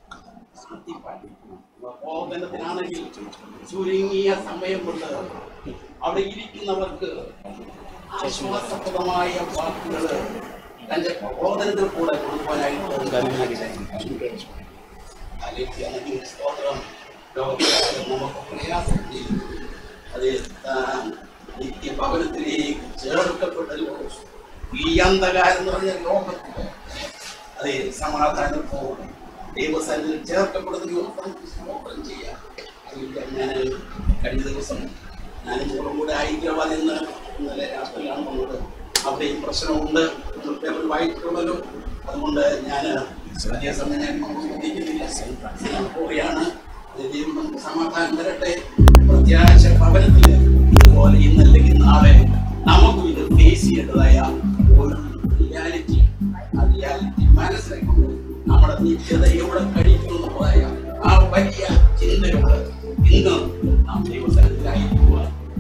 ബോധനത്തിനാണെങ്കിൽ ചുരുങ്ങിയ സമയം കൊണ്ട് അവിടെ ഇരിക്കുന്നവർക്ക് ആശ്വാസപ്രദമായ വാക്കുകൾ തന്റെ പ്രബോധനത്തിൽ കൂടെ കൊടുക്കുവാനായിട്ട് അല്ലെങ്കിൽ സ്തോത്രം ലോകത്തിൽ നമുക്ക് പ്രയാസത്തിൽ അത് താൻ നിത്യഭവനത്തിലേക്ക് ചേർക്കപ്പെട്ടല്ലോ ഈ അന്ധകാരം എന്ന് പറഞ്ഞ ലോകത്തിൽ അതെ സമാധാനത്തോടെ ദൈവസന്നിധിയിൽ ചേർക്കപ്പെടുന്ന സ്തോത്രം ചെയ്യാം അതിൽ ഞാൻ കഴിഞ്ഞ ദിവസം ഞാൻ ഇവരും കൂടെ ഹൈദരാബാദിൽ നിന്ന് ഇന്നലെ രാത്രിയിലാണ് വന്നത് അവിടെയും പ്രശ്നമുണ്ട് നിങ്ങൾ പേപ്പർ വായിച്ചിട്ടുള്ളല്ലോ അതുകൊണ്ട് ഞാൻ അതേ സമയം ഞാൻ ശ്രദ്ധിക്കുന്നില്ല ഞാൻ പോവുകയാണ് ദൈവം നമുക്ക് സമാധാനം തരട്ടെ പ്രത്യാശ ഭവനത്തിൽ ഇതുപോലെ ഇന്നല്ലെങ്കിൽ നാളെ നമുക്ക് ഇത് ഫേസ് ചെയ്യേണ്ടതായ ഒരു റിയാലിറ്റി ആ റിയാലിറ്റി മനസ്സിലാക്കി നമ്മുടെ നിത്യത എവിടെ കഴിക്കുന്നു എന്നുള്ളതായ ആ വലിയ ചിന്തയോട് ഇന്ന് നാം ദൈവസ്ഥലത്തിലായിരിക്കുക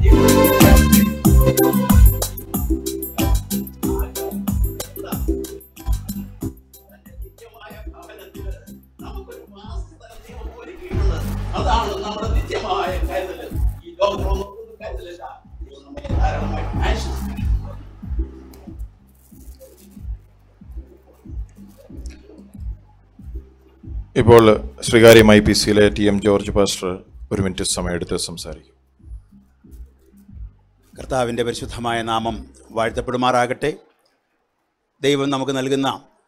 നമുക്കൊരു മാസത്തല ദൈവം ഒരുക്കിയിട്ടുണ്ട് അതാണ് നമ്മുടെ നിത്യമായ കരുതൽ ഈ ലോകത്തിലൊന്നും കരുതലില്ല ദൈവം നമ്മെ ധാരാളമായി ആശ്വസിപ്പിക്കുന്നു ഇപ്പോൾ ശ്രീകാര്യം ഐ പി സിയിലെ ടി എം ജോർജ് പാസ്റ്റർ ഒരു മിനിറ്റ് സമയമെടുത്ത് സംസാരിക്കും കർത്താവിൻ്റെ പരിശുദ്ധമായ നാമം വാഴ്ത്തപ്പെടുമാറാകട്ടെ ദൈവം നമുക്ക് നൽകുന്ന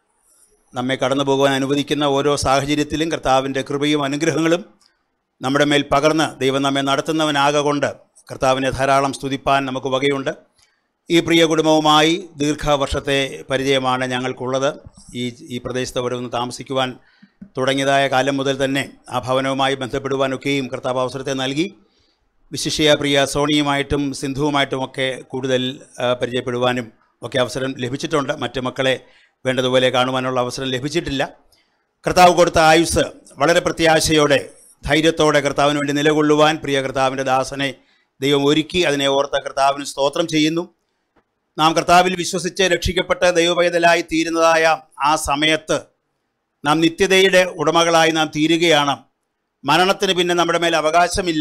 നമ്മെ കടന്നു പോകുവാൻ അനുവദിക്കുന്ന ഓരോ സാഹചര്യത്തിലും കർത്താവിൻ്റെ കൃപയും അനുഗ്രഹങ്ങളും നമ്മുടെ മേൽ പകർന്ന് ദൈവം നമ്മെ നടത്തുന്നവനാകൊണ്ട് കർത്താവിനെ ധാരാളം സ്തുതിപ്പാൻ നമുക്ക് വകയുണ്ട് ഈ പ്രിയ കുടുംബവുമായി ദീർഘവർഷത്തെ പരിചയമാണ് ഞങ്ങൾക്കുള്ളത് ഈ ഈ പ്രദേശത്ത് അവിടെ ഒന്ന് താമസിക്കുവാൻ തുടങ്ങിയതായ കാലം മുതൽ തന്നെ ആ ഭവനവുമായി ബന്ധപ്പെടുവാനൊക്കെയും കർത്താവ് അവസരത്തെ നൽകി വിശിഷ്യ പ്രിയ സോണിയുമായിട്ടും സിന്ധുവുമായിട്ടുമൊക്കെ കൂടുതൽ ആ, പരിചയപ്പെടുവാനും ഒക്കെ അവസരം ലഭിച്ചിട്ടുണ്ട് മറ്റു മക്കളെ വേണ്ടതുപോലെ കാണുവാനുള്ള അവസരം ലഭിച്ചിട്ടില്ല കർത്താവ് കൊടുത്ത ആയുസ് വളരെ പ്രത്യാശയോടെ ധൈര്യത്തോടെ കർത്താവിന് വേണ്ടി നിലകൊള്ളുവാൻ പ്രിയ കർത്താവിൻ്റെ ദാസനെ ദൈവം ഒരുക്കി അതിനെ ഓർത്ത കർത്താവിന് സ്തോത്രം ചെയ്യുന്നു നാം കർത്താവിൽ വിശ്വസിച്ച് രക്ഷിക്കപ്പെട്ട് ദൈവപൈതലായി തീരുന്നതായ ആ സമയത്ത് നാം നിത്യതയുടെ ഉടമകളായി നാം തീരുകയാണ് മരണത്തിന് പിന്നെ നമ്മുടെ മേൽ അവകാശമില്ല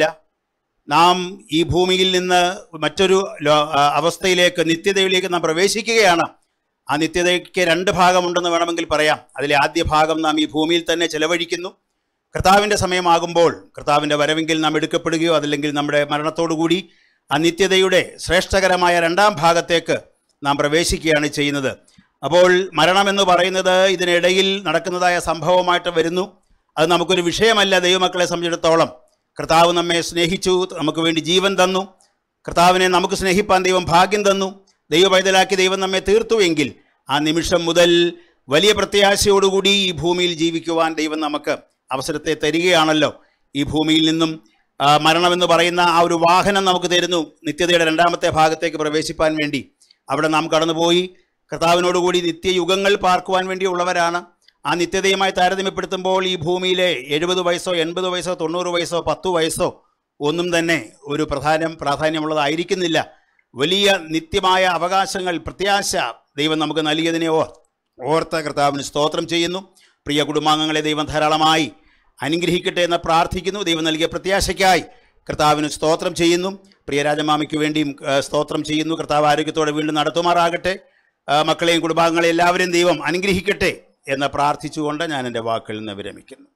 നാം ഈ ഭൂമിയിൽ നിന്ന് മറ്റൊരു ലോ- ആ, അവസ്ഥയിലേക്ക് നിത്യതയിലേക്ക് നാം പ്രവേശിക്കുകയാണ് ആ നിത്യതയ്ക്ക് രണ്ട് ഭാഗമുണ്ടെന്ന് വേണമെങ്കിൽ പറയാം അതിലെ ആദ്യ ഭാഗം നാം ഈ ഭൂമിയിൽ തന്നെ ചെലവഴിക്കുന്നു കർത്താവിൻ്റെ സമയമാകുമ്പോൾ കർത്താവിൻ്റെ വരവെങ്കിൽ നാം എടുക്കപ്പെടുകയോ അതല്ലെങ്കിൽ നമ്മുടെ മരണത്തോടുകൂടി ആ നിത്യതയുടെ ശ്രേഷ്ഠകരമായ രണ്ടാം ഭാഗത്തേക്ക് നാം പ്രവേശിക്കുകയാണ് ചെയ്യുന്നത് അപ്പോൾ മരണമെന്ന് പറയുന്നത് ഇതിനിടയിൽ നടക്കുന്നതായ സംഭവമായിട്ട് വരുന്നു അത് നമുക്കൊരു വിഷയമല്ല ദൈവമക്കളെ സംബന്ധിച്ചിടത്തോളം കർത്താവ് നമ്മെ സ്നേഹിച്ചു നമുക്ക് വേണ്ടി ജീവൻ തന്നു കർത്താവിനെ നമുക്ക് സ്നേഹിപ്പാൻ ദൈവം ഭാഗ്യം തന്നു ദൈവപൈതലാക്കി ദൈവം നമ്മെ തീർത്തു എങ്കിൽ ആ നിമിഷം മുതൽ വലിയ പ്രത്യാശയോടുകൂടി ഈ ഭൂമിയിൽ ജീവിക്കുവാൻ ദൈവം നമുക്ക് അവസരത്തെ തരികയാണല്ലോ ഈ ഭൂമിയിൽ നിന്നും ആ, മരണമെന്ന് പറയുന്ന ആ ഒരു വാഹനം നമുക്ക് തരുന്നു നിത്യതയുടെ രണ്ടാമത്തെ ഭാഗത്തേക്ക് പ്രവേശിപ്പാൻ വേണ്ടി അവിടെ നാം കടന്നുപോയി കർത്താവിനോടുകൂടി നിത്യയുഗങ്ങൾ പാർക്കുവാൻ വേണ്ടിയുള്ളവരാണ് ആ നിത്യതയുമായി താരതമ്യപ്പെടുത്തുമ്പോൾ ഈ ഭൂമിയിലെ എഴുപത് വയസ്സോ എൺപത് വയസ്സോ തൊണ്ണൂറ് വയസ്സോ പത്ത് വയസ്സോ ഒന്നും തന്നെ ഒരു പ്രധാനം പ്രാധാന്യമുള്ളതായിരിക്കുന്നില്ല വലിയ നിത്യമായ അവകാശങ്ങൾ പ്രത്യാശ ദൈവം നമുക്ക് നൽകിയതിനെ ഓർ ഓർത്ത കർത്താവിന് സ്തോത്രം ചെയ്യുന്നു പ്രിയ കുടുംബാംഗങ്ങളെ ദൈവം ധാരാളമായി അനുഗ്രഹിക്കട്ടെ എന്ന് പ്രാർത്ഥിക്കുന്നു ദൈവം നൽകിയ പ്രത്യാശയ്ക്കായി കർത്താവിന് സ്തോത്രം ചെയ്യുന്നു പ്രിയ രാജമാമിക്ക് വേണ്ടിയും ആ, സ്തോത്രം ചെയ്യുന്നു കർത്താവ് ആരോഗ്യത്തോടെ വീണ്ടും നടത്തുമാറാകട്ടെ ആ, മക്കളെയും കുടുംബാംഗങ്ങളെയും എല്ലാവരെയും ദൈവം അനുഗ്രഹിക്കട്ടെ എന്ന് പ്രാർത്ഥിച്ചുകൊണ്ട് ഞാൻ എൻ്റെ വാക്കിൽ നിന്ന് വിരമിക്കുന്നു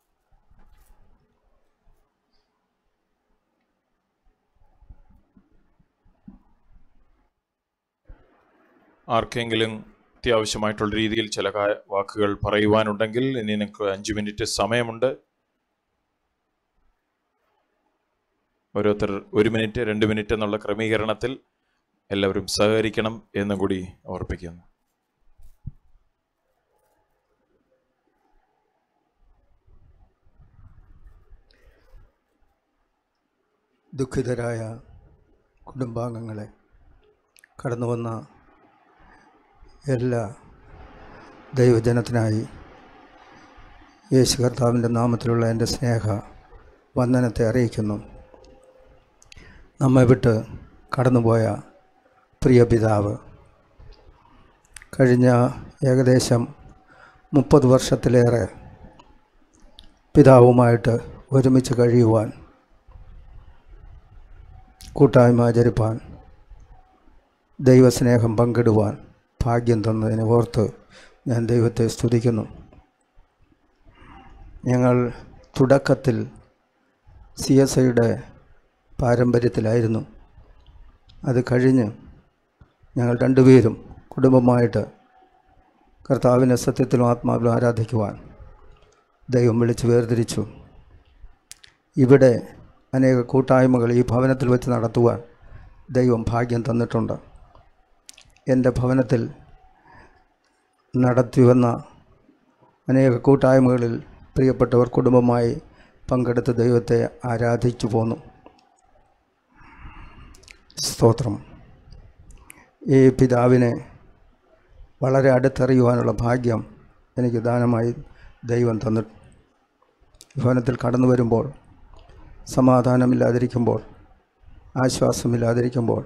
ആർക്കെങ്കിലും അത്യാവശ്യമായിട്ടുള്ള രീതിയിൽ ചില കാ- വാക്കുകൾ പറയുവാനുണ്ടെങ്കിൽ ഇനി നിങ്ങൾക്ക് അഞ്ച് മിനിറ്റ് സമയമുണ്ട് ഓരോരുത്തർ ഒരു മിനിറ്റ് രണ്ട് മിനിറ്റ് എന്നുള്ള ക്രമീകരണത്തിൽ എല്ലാവരും സഹകരിക്കണം എന്നും കൂടി ഓർപ്പിക്കുന്നു ദുഃഖിതരായ കുടുംബാംഗങ്ങളെ കടന്നു വന്ന എല്ലാ ദൈവജനത്തിനായി യേശു കർത്താവിൻ്റെ നാമത്തിലുള്ള എൻ്റെ സ്നേഹ വന്ദനത്തെ അറിയിക്കുന്നു നമ്മെ വിട്ട് കടന്നുപോയ പ്രിയ പിതാവ് കഴിഞ്ഞ ഏകദേശം മുപ്പത് വർഷത്തിലേറെ പിതാവുമായിട്ട് ഒരുമിച്ച് കഴിയുവാൻ കൂട്ടായ്മ ആചരിപ്പാൻ ദൈവസ്നേഹം പങ്കിടുവാൻ ഭാഗ്യം തന്നതിനെ ഓർത്ത് ഞാൻ ദൈവത്തെ സ്തുതിക്കുന്നു ഞങ്ങൾ തുടക്കത്തിൽ സി എസ് ഐയുടെ പാരമ്പര്യത്തിലായിരുന്നു അത് കഴിഞ്ഞ് ഞങ്ങൾ രണ്ടുപേരും കുടുംബമായിട്ട് കർത്താവിനെ സത്യത്തിലും ആത്മാവിലും ആരാധിക്കുവാൻ ദൈവം വിളിച്ച് വേർതിരിച്ചു ഇവിടെ അനേക കൂട്ടായ്മകൾ ഈ ഭവനത്തിൽ വെച്ച് നടത്തുവാൻ ദൈവം ഭാഗ്യം തന്നിട്ടുണ്ട് എൻ്റെ ഭവനത്തിൽ നടത്തിവന്ന അനേക കൂട്ടായ്മകളിൽ പ്രിയപ്പെട്ടവർ കുടുംബമായി പങ്കെടുത്ത് ദൈവത്തെ ആരാധിച്ചു പോന്നു സ്തോത്രം ഈ പിതാവിനെ വളരെ അടുത്തറിയുവാനുള്ള ഭാഗ്യം എനിക്ക് ദാനമായി ദൈവം തന്നിട്ട് ഭവനത്തിൽ കടന്നു വരുമ്പോൾ സമാധാനമില്ലാതിരിക്കുമ്പോൾ ആശ്വാസമില്ലാതിരിക്കുമ്പോൾ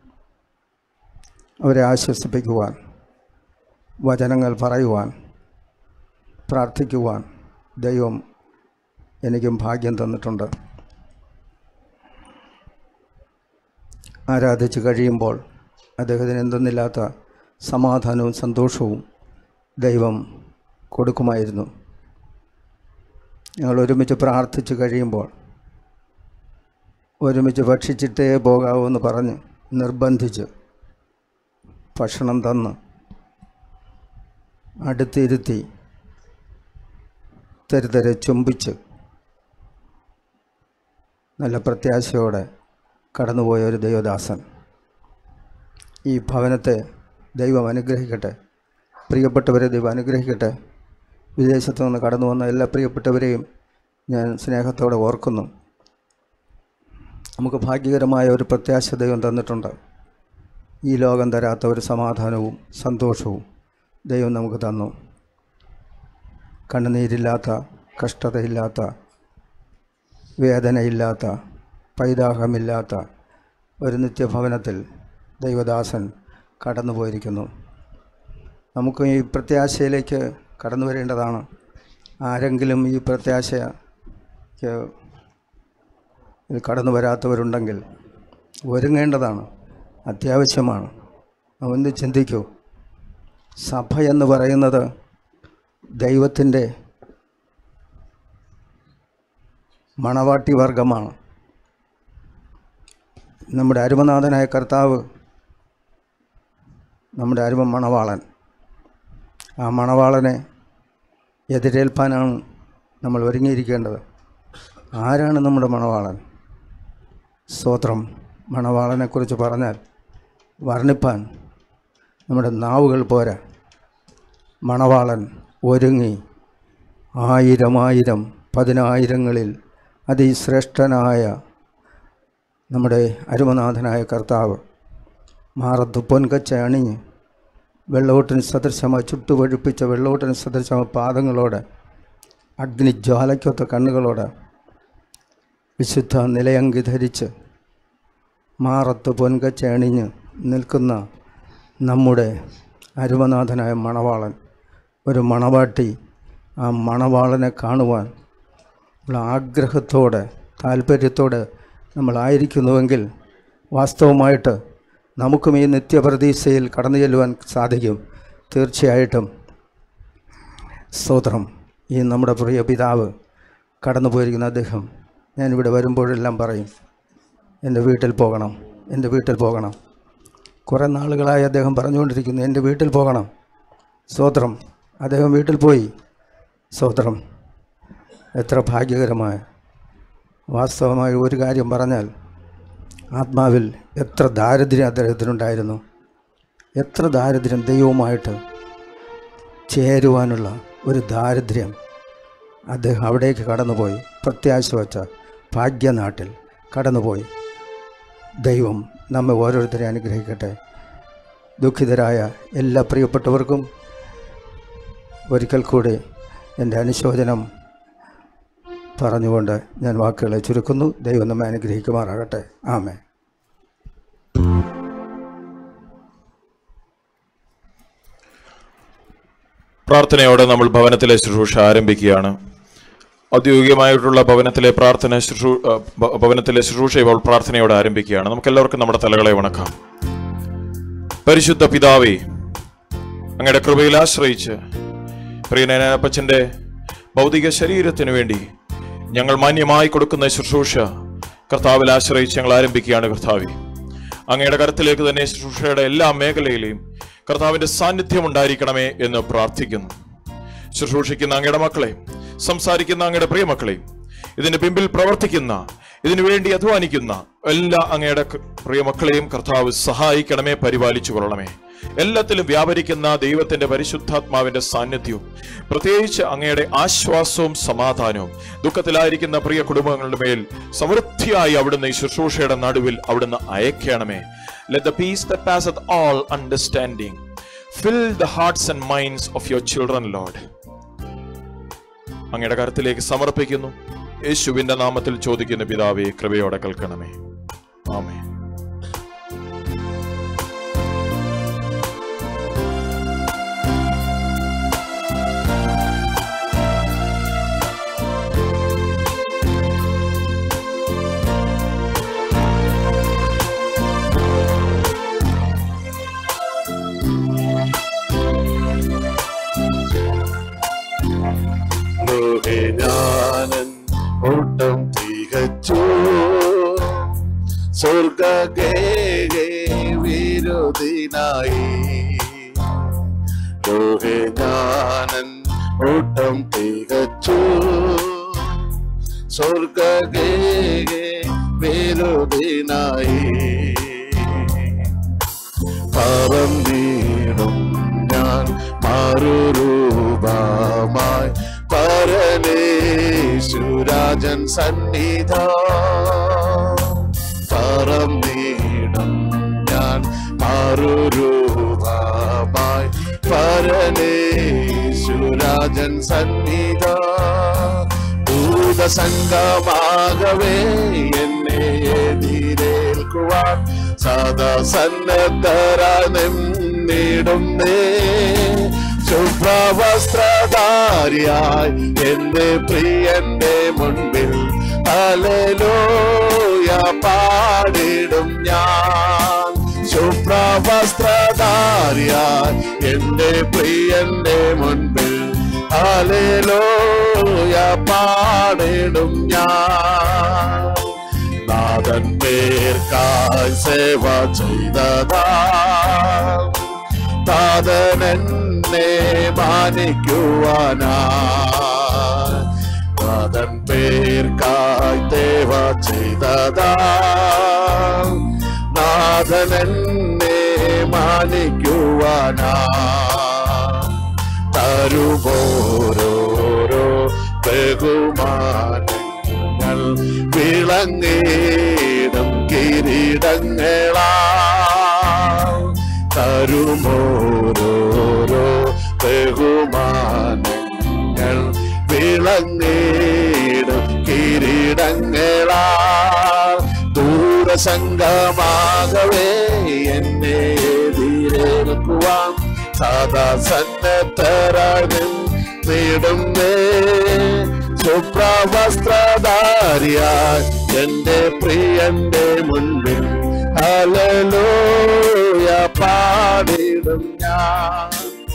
അവരെ ആശ്വസിപ്പിക്കുവാൻ വചനങ്ങൾ പറയുവാൻ പ്രാർത്ഥിക്കുവാൻ ദൈവം എനിക്കും ഭാഗ്യം തന്നിട്ടുണ്ട് ആരാധിച്ച് കഴിയുമ്പോൾ അദ്ദേഹത്തിന് എന്തെന്നില്ലാത്ത സമാധാനവും സന്തോഷവും ദൈവം കൊടുക്കുമായിരുന്നു ഞങ്ങൾ ഒരുമിച്ച് പ്രാർത്ഥിച്ച് കഴിയുമ്പോൾ ഒരുമിച്ച് ഭക്ഷിച്ചിട്ടേ പോകാവൂ എന്ന് പറഞ്ഞ് നിർബന്ധിച്ച് ഭക്ഷണം തന്ന് അടുത്തിരുത്തി തരുതരെ ചുംബിച്ച് നല്ല പ്രത്യാശയോടെ കടന്നുപോയ ഒരു ദൈവദാസൻ ഈ ഭവനത്തെ ദൈവം അനുഗ്രഹിക്കട്ടെ പ്രിയപ്പെട്ടവരെ ദൈവം അനുഗ്രഹിക്കട്ടെ വിദേശത്തു നിന്ന് കടന്നു വന്ന എല്ലാ പ്രിയപ്പെട്ടവരെയും ഞാൻ സ്നേഹത്തോടെ ഓർക്കുന്നു നമുക്ക് ഭാഗ്യകരമായ ഒരു പ്രത്യാശ ദൈവം തന്നിട്ടുണ്ട് ഈ ലോകം തരാത്ത ഒരു സമാധാനവും സന്തോഷവും ദൈവം നമുക്ക് തന്നു കണ്ണുനീരില്ലാത്ത കഷ്ടതയില്ലാത്ത വേദനയില്ലാത്ത പൈതാഹമില്ലാത്ത ഒരു നിത്യഭവനത്തിൽ ദൈവദാസൻ കടന്നു പോയിരിക്കുന്നു നമുക്ക് ഈ പ്രത്യാശയിലേക്ക് കടന്നു വരേണ്ടതാണ് ആരെങ്കിലും ഈ പ്രത്യാശയ്ക്ക് ഇതിൽ കടന്നു വരാത്തവരുണ്ടെങ്കിൽ ഒരുങ്ങേണ്ടതാണ് അത്യാവശ്യമാണ് ഒന്ന് ചിന്തിക്കൂ സഭ എന്ന് പറയുന്നത് ദൈവത്തിൻ്റെ മണവാട്ടി വർഗമാണ് നമ്മുടെ അരുമനാഥനായ കർത്താവ് നമ്മുടെ അരുമ മണവാളൻ ആ മണവാളനെ എതിരേൽപ്പാനാണ് നമ്മൾ ഒരുങ്ങിയിരിക്കേണ്ടത് ആരാണ് നമ്മുടെ മണവാളൻ സ്തോത്രം മണവാളനെക്കുറിച്ച് പറഞ്ഞാൽ വർണ്ണിപ്പാൻ നമ്മുടെ നാവുകൾ പോരാ മണവാളൻ ഒരുങ്ങി ആയിരം ആയിരം പതിനായിരങ്ങളിൽ അതിശ്രേഷ്ഠനായ നമ്മുടെ അരുമനാഥനായ കർത്താവ് മാറത്ത് പൊൻകച്ച അണിഞ്ഞ് വെള്ളോട്ടിന് സദൃശമായി ചുട്ടുപഴുപ്പിച്ച വെള്ളോട്ടിന് സദൃശമായ പാദങ്ങളോടെ അഗ്നിജ്വാലയ്ക്കൊത്ത കണ്ണുകളോടെ വിശുദ്ധ നിലയങ്കി ധരിച്ച് മാറത്ത് പൊൻകച്ച അണിഞ്ഞ് നിൽക്കുന്ന നമ്മുടെ അരുമനാഥനായ മണവാളൻ ഒരു മണവാട്ടി ആ മണവാളനെ കാണുവാൻ ഉള്ള ആഗ്രഹത്തോടെ താല്പര്യത്തോടെ നമ്മളായിരിക്കുന്നുവെങ്കിൽ വാസ്തവമായിട്ട് നമുക്കും ഈ നിത്യപ്രതീക്ഷയിൽ കടന്നു ചെല്ലുവാൻ സാധിക്കും തീർച്ചയായിട്ടും സ്തോത്രം ഈ നമ്മുടെ പ്രിയ പിതാവ് കടന്നു പോയിരിക്കുന്ന അദ്ദേഹം ഞാനിവിടെ വരുമ്പോഴെല്ലാം പറയും എൻ്റെ വീട്ടിൽ പോകണം എൻ്റെ വീട്ടിൽ പോകണം കുറേ നാളുകളായി അദ്ദേഹം പറഞ്ഞുകൊണ്ടിരിക്കുന്നു എൻ്റെ വീട്ടിൽ പോകണം സ്തോത്രം അദ്ദേഹം വീട്ടിൽ പോയി സ്തോത്രം എത്ര ഭാഗ്യകരമായ വാസ്തവമായ ഒരു കാര്യം പറഞ്ഞാൽ ആത്മാവിൽ എത്ര ദാരിദ്ര്യം അദ്ദേഹത്തിനുണ്ടായിരുന്നു എത്ര ദാരിദ്ര്യം ദൈവവുമായിട്ട് ചേരുവാനുള്ള ഒരു ദാരിദ്ര്യം അദ്ദേഹം അവിടേക്ക് കടന്നുപോയി പ്രത്യാശ വച്ച ഭാഗ്യനാട്ടിൽ കടന്നുപോയി ദൈവം നമ്മെ ഓരോരുത്തരെ അനുഗ്രഹിക്കട്ടെ ദുഃഖിതരായ എല്ലാ പ്രിയപ്പെട്ടവർക്കും ഒരിക്കൽ കൂടി എൻ്റെ അനുശോചനം പറഞ്ഞുകൊണ്ട് ഞാൻ വാക്കുകളെ ചുരുക്കുന്നു ദൈവം നമ്മെ അനുഗ്രഹിക്കുമാറാകട്ടെ ആമേ പ്രാർത്ഥനയോടെ നമ്മൾ ഭവനത്തിലെ ശുശ്രൂഷ ആരംഭിക്കുകയാണ് ഔദ്യോഗികമായിട്ടുള്ള ഭവനത്തിലെ പ്രാർത്ഥന ശുശ്രൂ ആ, ഭ- ഭവനത്തിലെ ശുശ്രൂഷ ഇപ്പോൾ പ്രാർത്ഥനയോടെ ആരംഭിക്കുകയാണ് നമുക്ക് എല്ലാവർക്കും നമ്മുടെ തലകളെ വണക്കാം പരിശുദ്ധ പിതാവേ അങ്ങയുടെ കൃപയിൽ ആശ്രയിച്ച് പ്രിയനപ്പച്ചൻ്റെ ഭൗതിക ശരീരത്തിനു വേണ്ടി ഞങ്ങൾ മാന്യമായി കൊടുക്കുന്ന ശുശ്രൂഷ കർത്താവിൽ ആശ്രയിച്ച് ഞങ്ങൾ ആരംഭിക്കുകയാണ് കർത്താവെ അങ്ങയുടെ കരത്തിലേക്ക് തന്നെ ശുശ്രൂഷയുടെ എല്ലാ മേഖലയിലെയും കർത്താവിന്റെ സാന്നിധ്യം ഉണ്ടായിരിക്കണമേ എന്ന് പ്രാർത്ഥിക്കുന്നു ശുശ്രൂഷിക്കുന്ന അങ്ങയുടെ മക്കളെ സംസാരിക്കുന്ന അങ്ങയുടെ പ്രിയമക്കളെ ഇതിന് പിമ്പിൽ പ്രവർത്തിക്കുന്ന ഇതിനു വേണ്ടി അധ്വാനിക്കുന്ന എല്ലാ അങ്ങയുടെ ക- പ്രിയമക്കളെയും കർത്താവ് സഹായിക്കണമേ പരിപാലിച്ചു കൊള്ളണമേ എല്ലാത്തിലും വ്യാപരിക്കുന്ന ദൈവത്തിന്റെ പരിശുദ്ധാത്മാവിന്റെ സാന്നിധ്യവും പ്രത്യേകിച്ച് അങ്ങയുടെ ആശ്വാസവും സമാധാനവും ദുഃഖത്തിലായിരിക്കുന്ന പ്രിയ കുടുംബങ്ങളുടെ മേൽ സമൃദ്ധിയായി അവിടുന്ന് ഈ ശുശ്രൂഷയുടെ നടുവിൽ അവിടുന്ന് അയക്കണമേ let the peace the pass all understanding fill the hearts and minds of your children Lord അങ്ങയുടെ കരത്തിലേക്ക് സമർപ്പിക്കുന്നു യേശുവിന്റെ നാമത്തിൽ ചോദിക്കുന്ന പിതാവേ കൃപയോടെ കേൾക്കണമേ ആമേ ലോകെ ഞാനൻ ഓട്ടം തികച്ചു സ്വർഗേ വിരോധിനായി ലോകെ ഞാനൻ ഓട്ടം തികച്ചു സ്വർഗേ വിരോധിനായി പറന്നിടും ഞാൻ മാറുരൂപമായി പരലേശുരാജൻ സന്നിധ പറന്നിടും ഞാൻ മാറുരൂപമായി പരലേശുരാജൻ സന്നിധ ഭൂതസംഗമാകവേ എന്നെ എതിരേൽക്കുവാൻ സദാ സന്നദ്ധരായി നിന്നിടുന്നേ ശുഭ്രവസ്ത്രധാരിയായി എന്റെ പ്രിയന്റെ മുൻപിൽ അലലോയ പാടിടും ഞാൻ ശുഭ്രവസ്ത്രധാരിയായി എന്റെ പ്രിയന്റെ മുൻപിൽ അലലോയ പാടിടും ഞാൻ നാഥൻ പേർക്കായി സേവ ചെയ്തതാ താതൻ എന്നെ മാനിക്കുവാനാ നാഥൻ പേർക്കായി ദേവ ചെയ്തതാ നാഥൻ എന്നെ മാനിക്കുവാനാ തരുപോരോരോ ബഹുമാനങ്ങൾ വിളങ്ങിടും കിരീടങ്ങളാ തരുമോരോരോ ബഹുമാനങ്ങൾ വിളങ്ങിടും കിരീടങ്ങളാ ദൂരസംഗമാകവേ എന്നെ എതിരേൽക്കുവാൻ സദാ സന്നദ്ധരാനും നേടുന്നേ ശുഭ്രവസ്ത്രധാരിയായി എന്റെ പ്രിയന്റെ മുൻപിൽ ഹല്ലേലൂയ പാടിടും ഞാൻ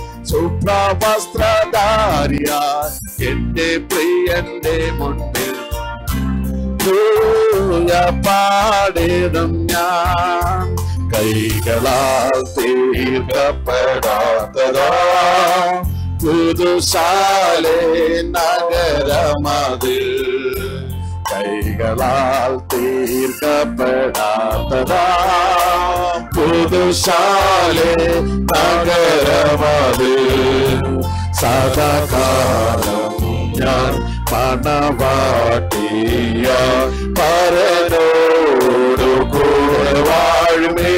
ശുഭ്രവസ്ത്രധാരിയ എന്റെ പ്രിയന്റെ മുൻപിൽ ഹല്ലേലൂയ പാടിടും ഞാൻ കൈകളാൽ തീർക്കപ്പെടാത്തതാ പുതുശാലെ നഗരമതിൽ കൈകളാൽ തീർക്കപ്പെടാത്തതാ പുതുശാലെ നഗരമതിൽ സദാകാലം ഞാൻ മണവാട്ടിയ പരനോടു കൂടെ വാഴുമേ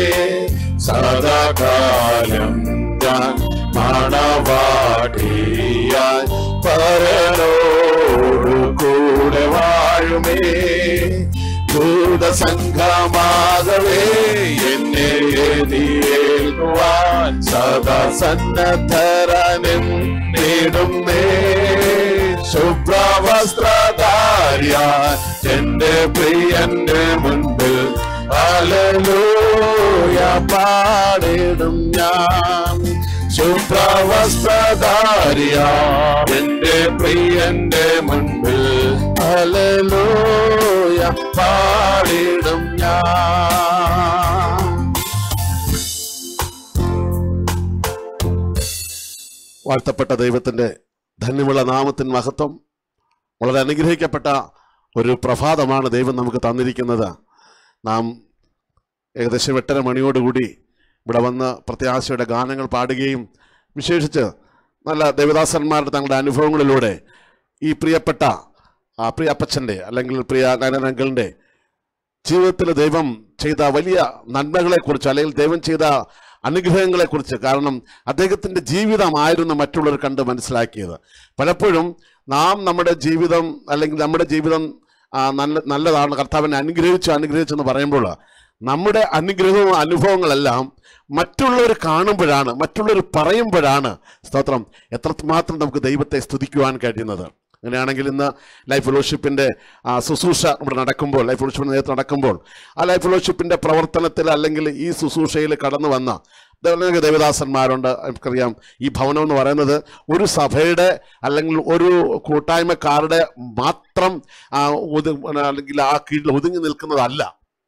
സദാകാലം ഞാൻ മണവാട്ടിയ പരനോടു കൂടെ വാഴുമേ ഭൂതസംഘമാകവേ എന്നെ എതിരേൽക്കുവാൻ സദാ സന്നദ്ധരനും നേടുന്നേ ശുഭ്രവസ്ത്രധാര്യ എന്റെ പ്രിയന്റെ മുൻപിൽ അലലൂയ പാടിടും ഞാൻ ശുഭ്രവസ്ത്രധാര്യ എന്റെ പ്രിയന്റെ മുൻപിൽ അലലൂയ പാടിടും ഞാൻ വാഴ്ത്തപ്പെട്ട ദൈവത്തിന്റെ ധന്യമുള്ള നാമത്തിന് മഹത്വം വളരെ അനുഗ്രഹിക്കപ്പെട്ട ഒരു പ്രഭാതമാണ് ദൈവം നമുക്ക് തന്നിരിക്കുന്നത് നാം ഏകദേശം എട്ടര മണിയോടുകൂടി ഇവിടെ വന്ന് പ്രത്യാശയുടെ ഗാനങ്ങൾ പാടുകയും വിശേഷിച്ച് നല്ല ദേവദാസന്മാരുടെ തങ്ങളുടെ അനുഭവങ്ങളിലൂടെ ഈ പ്രിയപ്പെട്ട ആ പ്രിയ അപ്പച്ചൻ്റെ അല്ലെങ്കിൽ പ്രിയ നയനങ്കിളിൻ്റെ ജീവിതത്തിൽ ദൈവം ചെയ്ത വലിയ നന്മകളെക്കുറിച്ച് അല്ലെങ്കിൽ ദൈവം ചെയ്ത അനുഗ്രഹങ്ങളെക്കുറിച്ച് കാരണം അദ്ദേഹത്തിൻ്റെ ജീവിതമായിരുന്നു മറ്റുള്ളവർ കണ്ട് മനസ്സിലാക്കിയത് പലപ്പോഴും നാം നമ്മുടെ ജീവിതം അല്ലെങ്കിൽ നമ്മുടെ ജീവിതം ആ, നല്ല നല്ലതാണ് കർത്താവിനെ അനുഗ്രഹിച്ചു അനുഗ്രഹിച്ചു എന്ന് പറയുമ്പോൾ നമ്മുടെ അനുഗ്രഹവും അനുഭവങ്ങളെല്ലാം മറ്റുള്ളവർ കാണുമ്പോഴാണ് മറ്റുള്ളവർ പറയുമ്പോഴാണ് സ്തോത്രം എത്രമാത്രം നമുക്ക് ദൈവത്തെ സ്തുതിക്കുവാൻ കഴിയുന്നത് അങ്ങനെയാണെങ്കിൽ ഇന്ന് ലൈഫ് ഫെലോഷിപ്പിൻ്റെ ശുശ്രൂഷ ഇവിടെ നടക്കുമ്പോൾ ലൈഫ് ഫെലോഷിപ്പിൻ്റെ നേതൃത്വം നടക്കുമ്പോൾ ആ ലൈഫ് ഫെലോഷിപ്പിൻ്റെ പ്രവർത്തനത്തിൽ അല്ലെങ്കിൽ ഈ ശുശ്രൂഷയിൽ കടന്നു വന്ന ദൈവ- ദേവദാസന്മാരുണ്ട് നമുക്കറിയാം ഈ ഭവനം എന്ന് പറയുന്നത് ഒരു സഭയുടെ അല്ലെങ്കിൽ ഒരു കൂട്ടായ്മക്കാരുടെ മാത്രം ആ, ഒതു- അല്ലെങ്കിൽ ആ കീഴിൽ ഒതുങ്ങി നിൽക്കുന്നതല്ല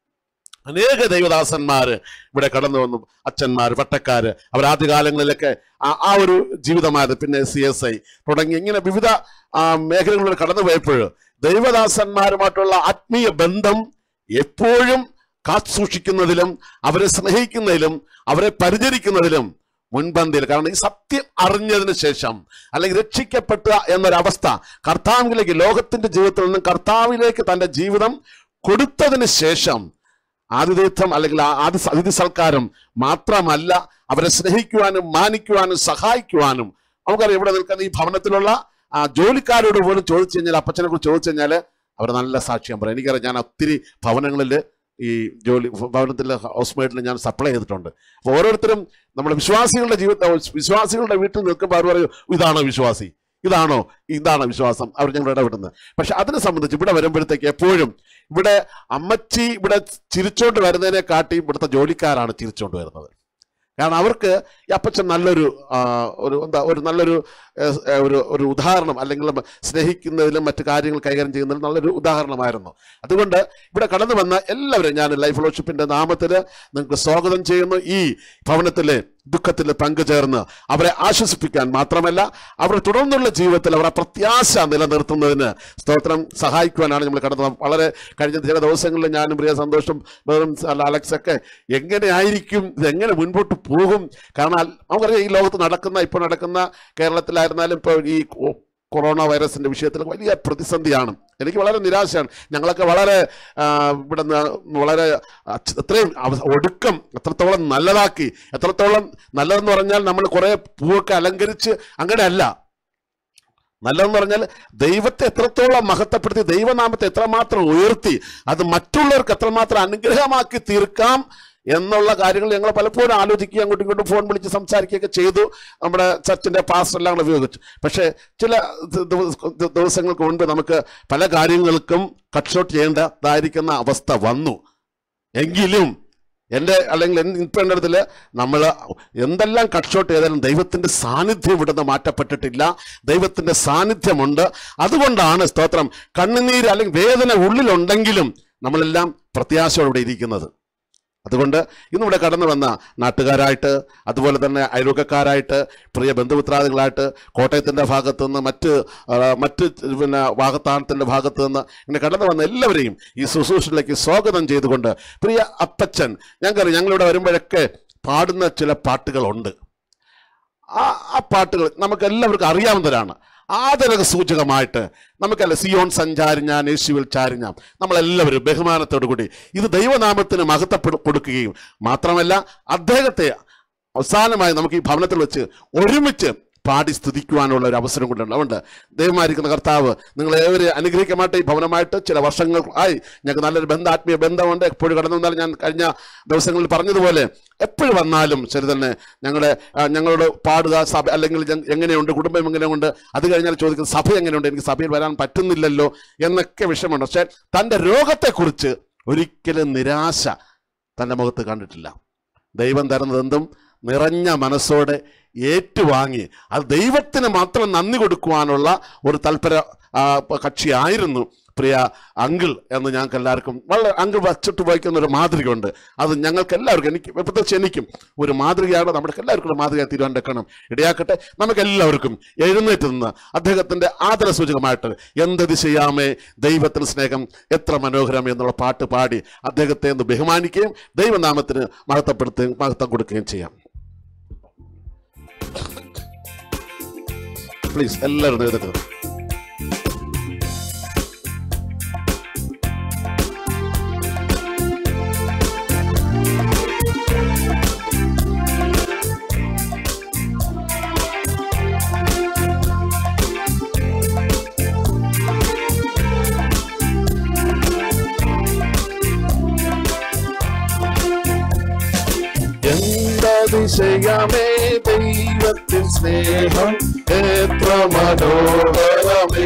അനേക ദൈവദാസന്മാർ ഇവിടെ കടന്നു വന്നു അച്ഛന്മാർ പട്ടക്കാർ അവർ ആദ്യകാലങ്ങളിലൊക്കെ ആ- ആ ഒരു ജീവിതമായിരുന്നു പിന്നെ സി എസ് ഐ തുടങ്ങി ഇങ്ങനെ വിവിധ ആ, മേഖലകളിൽ കടന്നു പോയപ്പോൾ ദൈവദാസന്മാരുമായിട്ടുള്ള ആത്മീയ ബന്ധം എപ്പോഴും കാത്തുസൂക്ഷിക്കുന്നതിലും അവരെ സ്നേഹിക്കുന്നതിലും അവരെ പരിചരിക്കുന്നതിലും മുൻപന്തിയിൽ കാരണം ഈ സത്യം അറിഞ്ഞതിന് ശേഷം അല്ലെങ്കിൽ രക്ഷിക്കപ്പെട്ട എന്നൊരവസ്ഥ കർത്താവിലേക്ക് ലോകത്തിന്റെ ജീവിതത്തിൽ നിന്നും കർത്താവിലേക്ക് തന്റെ ജീവിതം കൊടുത്തതിന് ശേഷം ആതിഥേയത്വം അല്ലെങ്കിൽ ആ ആതി അതിഥി സൽക്കാരം മാത്രമല്ല അവരെ സ്നേഹിക്കുവാനും മാനിക്കുവാനും സഹായിക്കുവാനും നമുക്കറിയാം ഇവിടെ നിൽക്കുന്ന ഈ ഭവനത്തിലുള്ള ആ ജോലിക്കാരോട് പോലും ചോദിച്ചു കഴിഞ്ഞാൽ അപ്പച്ചനെ കുറിച്ച് ചോദിച്ചു കഴിഞ്ഞാൽ അവർ നല്ല സാക്ഷ്യം പറയും എനിക്കറിയാം ഞാൻ ഒത്തിരി ഭവനങ്ങളിൽ ഈ ജോലി ഭവനത്തിൽ ഹൗസ് മെയ്ഡിൽ ഞാൻ സപ്ലൈ ചെയ്തിട്ടുണ്ട് അപ്പോൾ ഓരോരുത്തരും നമ്മുടെ വിശ്വാസികളുടെ ജീവിത വിശ്വാസികളുടെ വീട്ടിൽ നിൽക്കുമ്പോൾ അവർ പറയും ഇതാണോ വിശ്വാസി ഇതാണോ ഇതാണ് വിശ്വാസം അവർ ഞങ്ങൾ ഇടപെടുന്നത് പക്ഷെ അതിനെ സംബന്ധിച്ച് ഇവിടെ വരുമ്പോഴത്തേക്ക് എപ്പോഴും ഇവിടെ അമ്മച്ചി ഇവിടെ ചിരിച്ചോണ്ട് വരുന്നതിനെ കാട്ടി ഇവിടുത്തെ ജോലിക്കാരാണ് ചിരിച്ചോണ്ട് വരുന്നത് കാരണം അവർക്ക് ഈ അപ്പച്ചൻ നല്ലൊരു ആ, ഒരു എന്താ ഒരു നല്ലൊരു ഏഹ്, ഏഹ്, ഒരു ഒരു ഉദാഹരണം അല്ലെങ്കിൽ സ്നേഹിക്കുന്നതിലും മറ്റു കാര്യങ്ങൾ കൈകാര്യം ചെയ്യുന്നതിലും നല്ലൊരു ഉദാഹരണമായിരുന്നു അതുകൊണ്ട് ഇവിടെ കടന്നു വന്ന എല്ലാവരും ഞാൻ ലൈഫ് ഫെലോഷിപ്പിന്റെ നാമത്തിൽ നിങ്ങൾക്ക് സ്വാഗതം ചെയ്യുന്നു ഈ ഭവനത്തിലെ ദുഃഖത്തിൽ പങ്കുചേർന്ന് അവരെ ആശ്വസിപ്പിക്കാൻ മാത്രമല്ല അവരുടെ തുടർന്നുള്ള ജീവിതത്തിൽ അവരുടെ പ്രത്യാശ നിലനിർത്തുന്നതിന് സ്തോത്രം സഹായിക്കുവാനാണ് നമ്മൾ കടന്നത് വളരെ കഴിഞ്ഞ ചില ദിവസങ്ങളിൽ ഞാനും പ്രിയ സന്തോഷം വേറും അല്ല അലക്സ് ഒക്കെ എങ്ങനെയായിരിക്കും ഇതെങ്ങനെ മുൻപോട്ട് പോകും കാരണം അൽ- നമുക്കറിയാം ഈ ലോകത്ത് നടക്കുന്ന ഇപ്പോൾ നടക്കുന്ന കേരളത്തിലായിരുന്നാലും ഇപ്പോൾ ഈ കൊ- കൊറോണ വൈറസിന്റെ വിഷയത്തിൽ വലിയ പ്രതിസന്ധിയാണ് എനിക്ക് വളരെ നിരാശയാണ് ഞങ്ങളൊക്കെ വളരെ ആ, ഇവിടെ നിന്ന് വളരെ അച്ച്- എത്രയും അവ- ഒടുക്കം എത്രത്തോളം നല്ലതാക്കി എത്രത്തോളം നല്ലതെന്ന് പറഞ്ഞാൽ നമ്മൾ കുറേ പൂവൊക്കെ അലങ്കരിച്ച് അങ്ങനെയല്ല നല്ലതെന്ന് പറഞ്ഞാൽ ദൈവത്തെ എത്രത്തോളം മഹത്വപ്പെടുത്തി ദൈവനാമത്തെ എത്രമാത്രം ഉയർത്തി അത് മറ്റുള്ളവർക്ക് എത്രമാത്രം അനുഗ്രഹമാക്കി തീർക്കാം എന്നുള്ള കാര്യങ്ങൾ ഞങ്ങൾ പലപ്പോഴും ആലോചിക്കുകയും അങ്ങോട്ടും ഇങ്ങോട്ടും ഫോൺ വിളിച്ച് സംസാരിക്കുകയൊക്കെ ചെയ്തു നമ്മുടെ ചർച്ചിന്റെ പാസ്റ്റർ എല്ലാം കൂടെ ഉപയോഗിച്ചു പക്ഷേ ചില ദ- ദിവ- ദിവസങ്ങൾക്ക് മുൻപ് നമുക്ക് പല കാര്യങ്ങൾക്കും കട്ട് ഷോട്ട് ചെയ്യേണ്ടതായിരിക്കുന്ന അവസ്ഥ വന്നു എങ്കിലും എൻ്റെ അല്ലെങ്കിൽ എൻ- ഇപ്പം എൻ്റെ അടുത്തിൽ നമ്മൾ എന്തെല്ലാം കട്ട് ഷോട്ട് ചെയ്താലും ദൈവത്തിൻ്റെ സാന്നിധ്യം ഇവിടുന്ന് മാറ്റപ്പെട്ടിട്ടില്ല ദൈവത്തിൻ്റെ സാന്നിധ്യമുണ്ട് അതുകൊണ്ടാണ് സ്തോത്രം കണ്ണുനീര് അല്ലെങ്കിൽ വേദന ഉള്ളിലുണ്ടെങ്കിലും നമ്മളെല്ലാം പ്രത്യാശയോടെ ഇരിക്കുന്നത് അതുകൊണ്ട് ഇന്നിവിടെ കടന്നു വന്ന നാട്ടുകാരായിട്ട് അതുപോലെ തന്നെ അയൽവക്കക്കാരായിട്ട് പ്രിയ ബന്ധുമിത്രാദികളായിട്ട് കോട്ടയത്തിൻ്റെ ഭാഗത്തു നിന്ന് മറ്റ് ആ, മറ്റ് പിന്നെ വാഗത്താനത്തിൻ്റെ ഭാഗത്തു നിന്ന് ഇങ്ങനെ കടന്നു വന്ന എല്ലാവരെയും ഈ ശുശ്രൂഷയിലേക്ക് സ്വാഗതം ചെയ്തുകൊണ്ട് പ്രിയ അപ്പച്ചൻ ഞങ്ങൾക്കറിയാം ഞങ്ങളിവിടെ വരുമ്പോഴൊക്കെ പാടുന്ന ചില പാട്ടുകളുണ്ട് ആ ആ പാട്ടുകൾ നമുക്ക് എല്ലാവർക്കും അറിയാവുന്നവരാണ് ആദരക സൂചകമായിട്ട് നമുക്കല്ല സിയോൺ സഞ്ചാരിഞ്ഞാൻ യേശുവിൽ ചാരിഞ്ഞാം നമ്മളെല്ലാവരും ബഹുമാനത്തോടു കൂടി ഇത് ദൈവനാമത്തിന് മഹത്വപ്പെടു കൊടുക്കുകയും മാത്രമല്ല അദ്ദേഹത്തെ അവസാനമായി നമുക്ക് ഈ ഭവനത്തിൽ വെച്ച് ഒരുമിച്ച് പാടി സ്തുതിക്കുവാനുള്ള ഒരു അവസരം കൊണ്ടുണ്ട് അതുകൊണ്ട് ദൈവമായിരിക്കുന്ന കർത്താവ് നിങ്ങൾ ഏവരെ അനുഗ്രഹിക്കമാട്ടെ ഈ ഭവനമായിട്ട് ചില വർഷങ്ങൾ ആയി ഞങ്ങൾക്ക് നല്ലൊരു ബന്ധ ആത്മീയ ബന്ധമുണ്ട് എപ്പോഴും കടന്നു വന്നാൽ ഞാൻ കഴിഞ്ഞ ദിവസങ്ങളിൽ പറഞ്ഞതുപോലെ എപ്പോഴും വന്നാലും ശരി തന്നെ ഞങ്ങളുടെ ആ, ഞങ്ങളോട് പാടുക സഭ അല്ലെങ്കിൽ ഞ- എങ്ങനെയുണ്ട് കുടുംബം എങ്ങനെയുണ്ട് അത് കഴിഞ്ഞാൽ ചോദിക്കും സഭ എങ്ങനെയുണ്ട് എനിക്ക് സഭയിൽ വരാൻ പറ്റുന്നില്ലല്ലോ എന്നൊക്കെ വിഷയമുണ്ട് പക്ഷേ തൻ്റെ രോഗത്തെക്കുറിച്ച് ഒരിക്കലും നിരാശ തൻ്റെ മുഖത്ത് കണ്ടിട്ടില്ല ദൈവം തരുന്നത് എന്തും നിറഞ്ഞ മനസ്സോടെ ഏറ്റുവാങ്ങി അത് ദൈവത്തിന് മാത്രം നന്ദി കൊടുക്കുവാനുള്ള ഒരു തൽപര ആ, കക്ഷിയായിരുന്നു പ്രിയ അങ്കിൾ എന്ന് ഞങ്ങൾക്ക് എല്ലാവർക്കും വളരെ അങ്കിൾ വച്ചിട്ട് വഹിക്കുന്ന ഒരു മാതൃകയുണ്ട് അത് ഞങ്ങൾക്ക് എല്ലാവർക്കും എനിക്ക് പ്രത്യേകിച്ച് എനിക്കും ഒരു മാതൃകയാണ് നമ്മുടെ എല്ലാവർക്കും ഒരു മാതൃക തീരുമാനിക്കണം ഇടയാക്കട്ടെ നമുക്ക് എല്ലാവർക്കും എഴുന്നേറ്റ് നിന്ന് അദ്ദേഹത്തിൻ്റെ ആദര സൂചകമായിട്ട് എന്ത് ചെയ്യാമേ ദൈവത്തിന് സ്നേഹം എത്ര മനോഹരം എന്നുള്ള പാട്ട് പാടി അദ്ദേഹത്തെ ഒന്ന് ബഹുമാനിക്കുകയും ദൈവനാമത്തിന് മഹത്വപ്പെടുത്തുകയും മഹത്വം കൊടുക്കുകയും ചെയ്യാം പ്ലീസ് എല്ലാവരും എഴുതട്ടെ എന്തതിശയമേ ദൈവത്തിൻ സ്നേഹം എത്ര മനോഹരമേ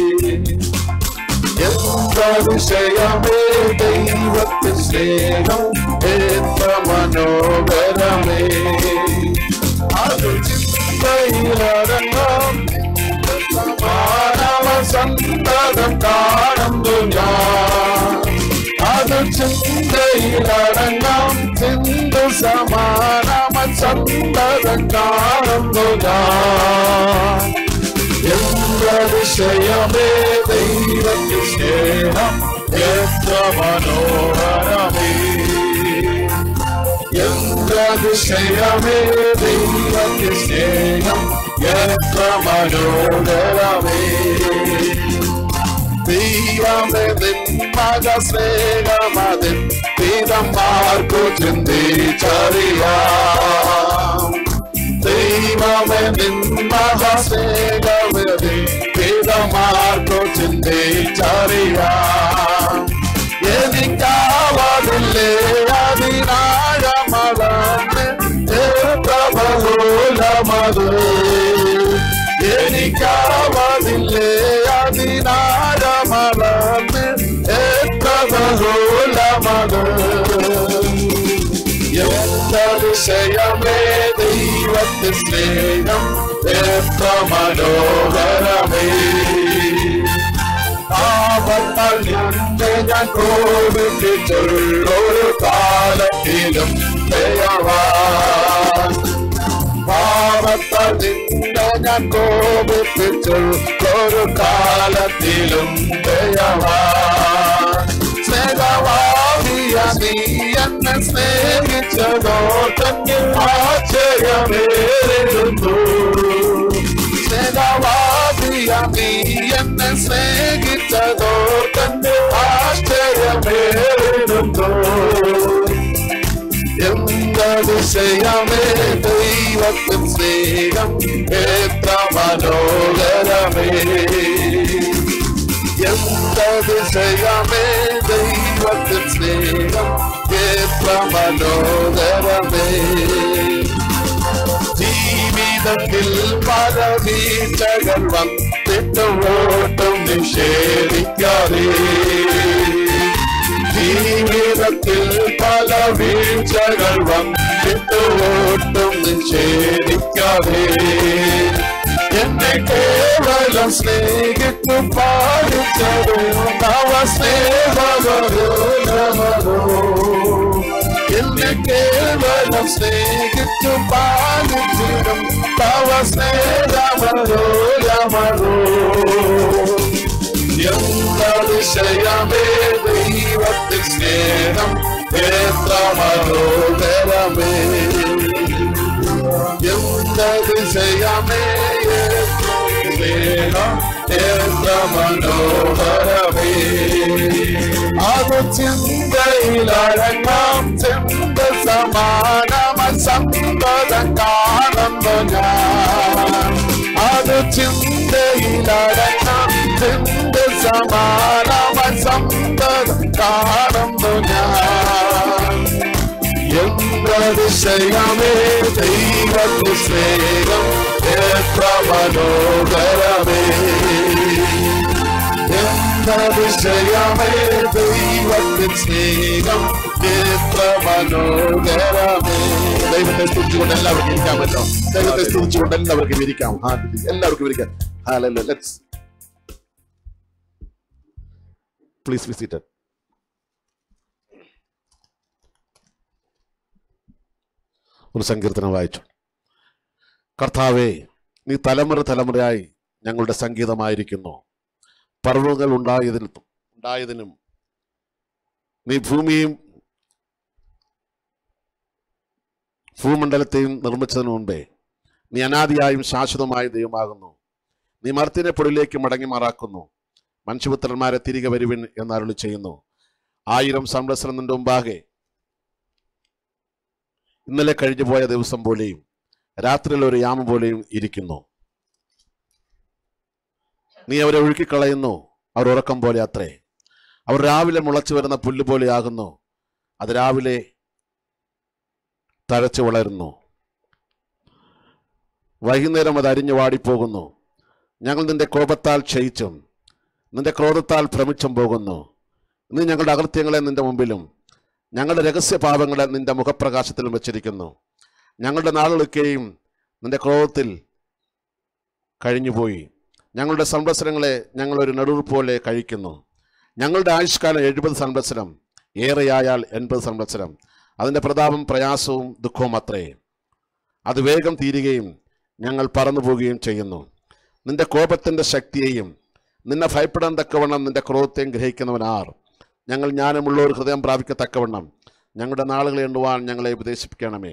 എന്തതിശയമേ ദൈവത്തിൻ സ്നേഹം എത്ര മനോഹരമേ അത് ചിന്തയിലടങ്ങാം മാനവ സന്തതം കാണുന്നു ഞാൻ അത് ചിന്തയിലടങ്ങാം ചിന്തു സമാനമ സന്തതം കാണുന്നു ഞാൻ വിഷയമേ ദൈവത്തിൽ സ്നേഹം എത്ര മനോഹരമേ വിഷയമേ ദൈവത്തിൽ സ്നേഹം എത്ര മനോഹരമേ ദൈവമേ നിന്മക സ്നേഹമതിൻ പിതന്മാർക്കു ചിന്തിച്ചറിയാം ദൈവമേ നിന്മക സ്നേഹമതിൻ പിതന്മാർക്കു ചിന്തിച്ചറിയാം എനിക്കാവതില്ലേ അതിനാഴമളന്ന് ബഹുലമത് എനിക്കാവതില്ലേ അതിനാഴമളന്ന് എത്ര ബഹുലമത് വിഷയമേ ദൈവത്തിൽ സ്നേഹം എത്ര മനോഹരമേ പാപത്താൽ നിന്നെ ഞാൻ കോപിപ്പിച്ചുള്ളൊരു കാലത്തിലും ദയവാൻ പാപത്താൽ നിന്നെ ഞാൻ കോപിപ്പിച്ചുള്ളൊരു കാലത്തിലും ദയവാൻ സ്നേഹവാദിയ നീ എന്നെ സ്നേഹിച്ചതോ തന്നെ ആശ്ചര്യമേറിടുന്നു സ്നേഹവാദിയ നീ എന്നെ സ്നേഹിച്ചതോ തന്നെ ആശ്ചര്യമേറിടുന്നു എന്തതിശയമേ ദൈവത്തിൻ സ്നേഹം എത്ര മനോഹരമേ എന്തതിശയമേ ദൈവത്തിൻ സ്നേഹം എത്ര മനോഹരമേ ജീവിതത്തിൽ പല വീഴ്ചകൾ വന്നിട്ടും ഓട്ടും നിഷേധിക്കാതെ ജീവിതത്തിൽ പല വീഴ്ചകൾ വന്നിട്ട് ഒട്ടും നിഷേധിക്കാതെ എന്നെ കേവലം സ്നേഹിച്ചു പാലിച്ചത് നവ സ്നേഹമോ എന്നെ കേവലം സ്നേഹിച്ചു പാലിച്ചിടും തവ സ്നേഹമോ രമരോ എന്തതിശയമേ ദൈവത്തിൽ സ്നേഹം എത്ര മനോഹരമേ എന്തതിശയമേ സ്നേഹം എത്ര മനോഹരമേ അത് ചിന്തയിലടങ്ങാം ചിന്ത സമാനമ സന്തതം കാണുന്നു ഞാൻ അത് ചിന്തയിലടങ്ങാം ചിന്ത സമാനമ സന്തതം കാണുന്നു ഞാൻ എന്തതിശയമേ ദൈവത്തിൽ സ്നേഹം എത്ര മനോഹരമേ എന്തതിശയമേ ദൈവത്തിൽ സ്നേഹം എത്ര മനോഹരമേ ദൈവത്തെ സ്തുതിച്ചുകൊണ്ട് എല്ലാവർക്കും ഇരിക്കാൻ പറ്റും ദൈവത്തെ സ്തുതിച്ചുകൊണ്ട് എല്ലാവർക്കും ഇരിക്കാം ഹാ, എല്ലാവർക്കും ഇരിക്കാം ഹാലല്ലോ ലെറ്റ്സ് പ്ലീസ് വിസിറ്റ് ഒരു സങ്കീർത്തനം വായിച്ചു കർത്താവേ നീ തലമുറ തലമുറയായി ഞങ്ങളുടെ സംഗീതമായിരിക്കുന്നു പർവ്വതങ്ങൾ ഉണ്ടായതിനും ഉണ്ടായതിനും നീ ഭൂമിയും ഭൂമണ്ഡലത്തെയും നിർമ്മിച്ചതിനു മുമ്പേ നീ അനാദിയായും ശാശ്വതമായ ദൈവമാകുന്നു നീ മർത്തിനെ പൊടിലേക്ക് മടങ്ങി മാറാക്കുന്നു മനുഷ്യപുത്രന്മാരെ തിരികെ വരുവിൻ എന്നരുളി ചെയ്യുന്നു ആയിരം സംവത്സരം നിന്റെ മുമ്പാകെ ഇന്നലെ കഴിഞ്ഞു പോയ ദിവസം പോലെയും രാത്രിയിൽ ഒരു യാമം പോലെയും ഇരിക്കുന്നു നീ അവരെ ഒഴുക്കിക്കളയുന്നു അവർ ഉറക്കം പോലെ അത്രേ അവർ രാവിലെ മുളച്ചു വരുന്ന പുല്ല് പോലെയാകുന്നു അത് രാവിലെ തഴച്ചു വളരുന്നു വൈകുന്നേരം അത് അരിഞ്ഞു വാടിപ്പോകുന്നു ഞങ്ങൾ നിന്റെ കോപത്താൽ ക്ഷയിച്ചും നിന്റെ ക്രോധത്താൽ ഭ്രമിച്ചും പോകുന്നു നീ ഞങ്ങളുടെ അകൃത്യങ്ങളെ നിന്റെ മുമ്പിലും ഞങ്ങളുടെ രഹസ്യ പാപങ്ങളെ നിന്റെ മുഖപ്രകാശത്തിലും വെച്ചിരിക്കുന്നു ഞങ്ങളുടെ നാളുകളൊക്കെയും നിന്റെ ക്രോധത്തിൽ കഴിഞ്ഞുപോയി ഞങ്ങളുടെ സംവത്സരങ്ങളെ ഞങ്ങൾ ഒരു നെടുർ പോലെ കഴിക്കുന്നു ഞങ്ങളുടെ ആയുഷ്കാലം എഴുപത് സംവത്സരം ഏറെയായാൽ എൺപത് സംവത്സരം അതിൻ്റെ പ്രതാപം പ്രയാസവും ദുഃഖവും അത്രേ അത് വേഗം തീരുകയും ഞങ്ങൾ പറന്നു പോവുകയും ചെയ്യുന്നു നിന്റെ കോപത്തിൻ്റെ ശക്തിയെയും നിന്നെ ഭയപ്പെടാൻ തക്കവണ്ണം നിന്റെ ക്രോധത്തെയും ഗ്രഹിക്കുന്നവനാർ ഞങ്ങൾ ജ്ഞാനമുള്ള ഒരു ഹൃദയം പ്രാപിക്കത്തക്കവണ്ണം ഞങ്ങളുടെ നാളുകളെ എണ്ണുവാൻ ഞങ്ങളെ ഉപദേശിപ്പിക്കണമേ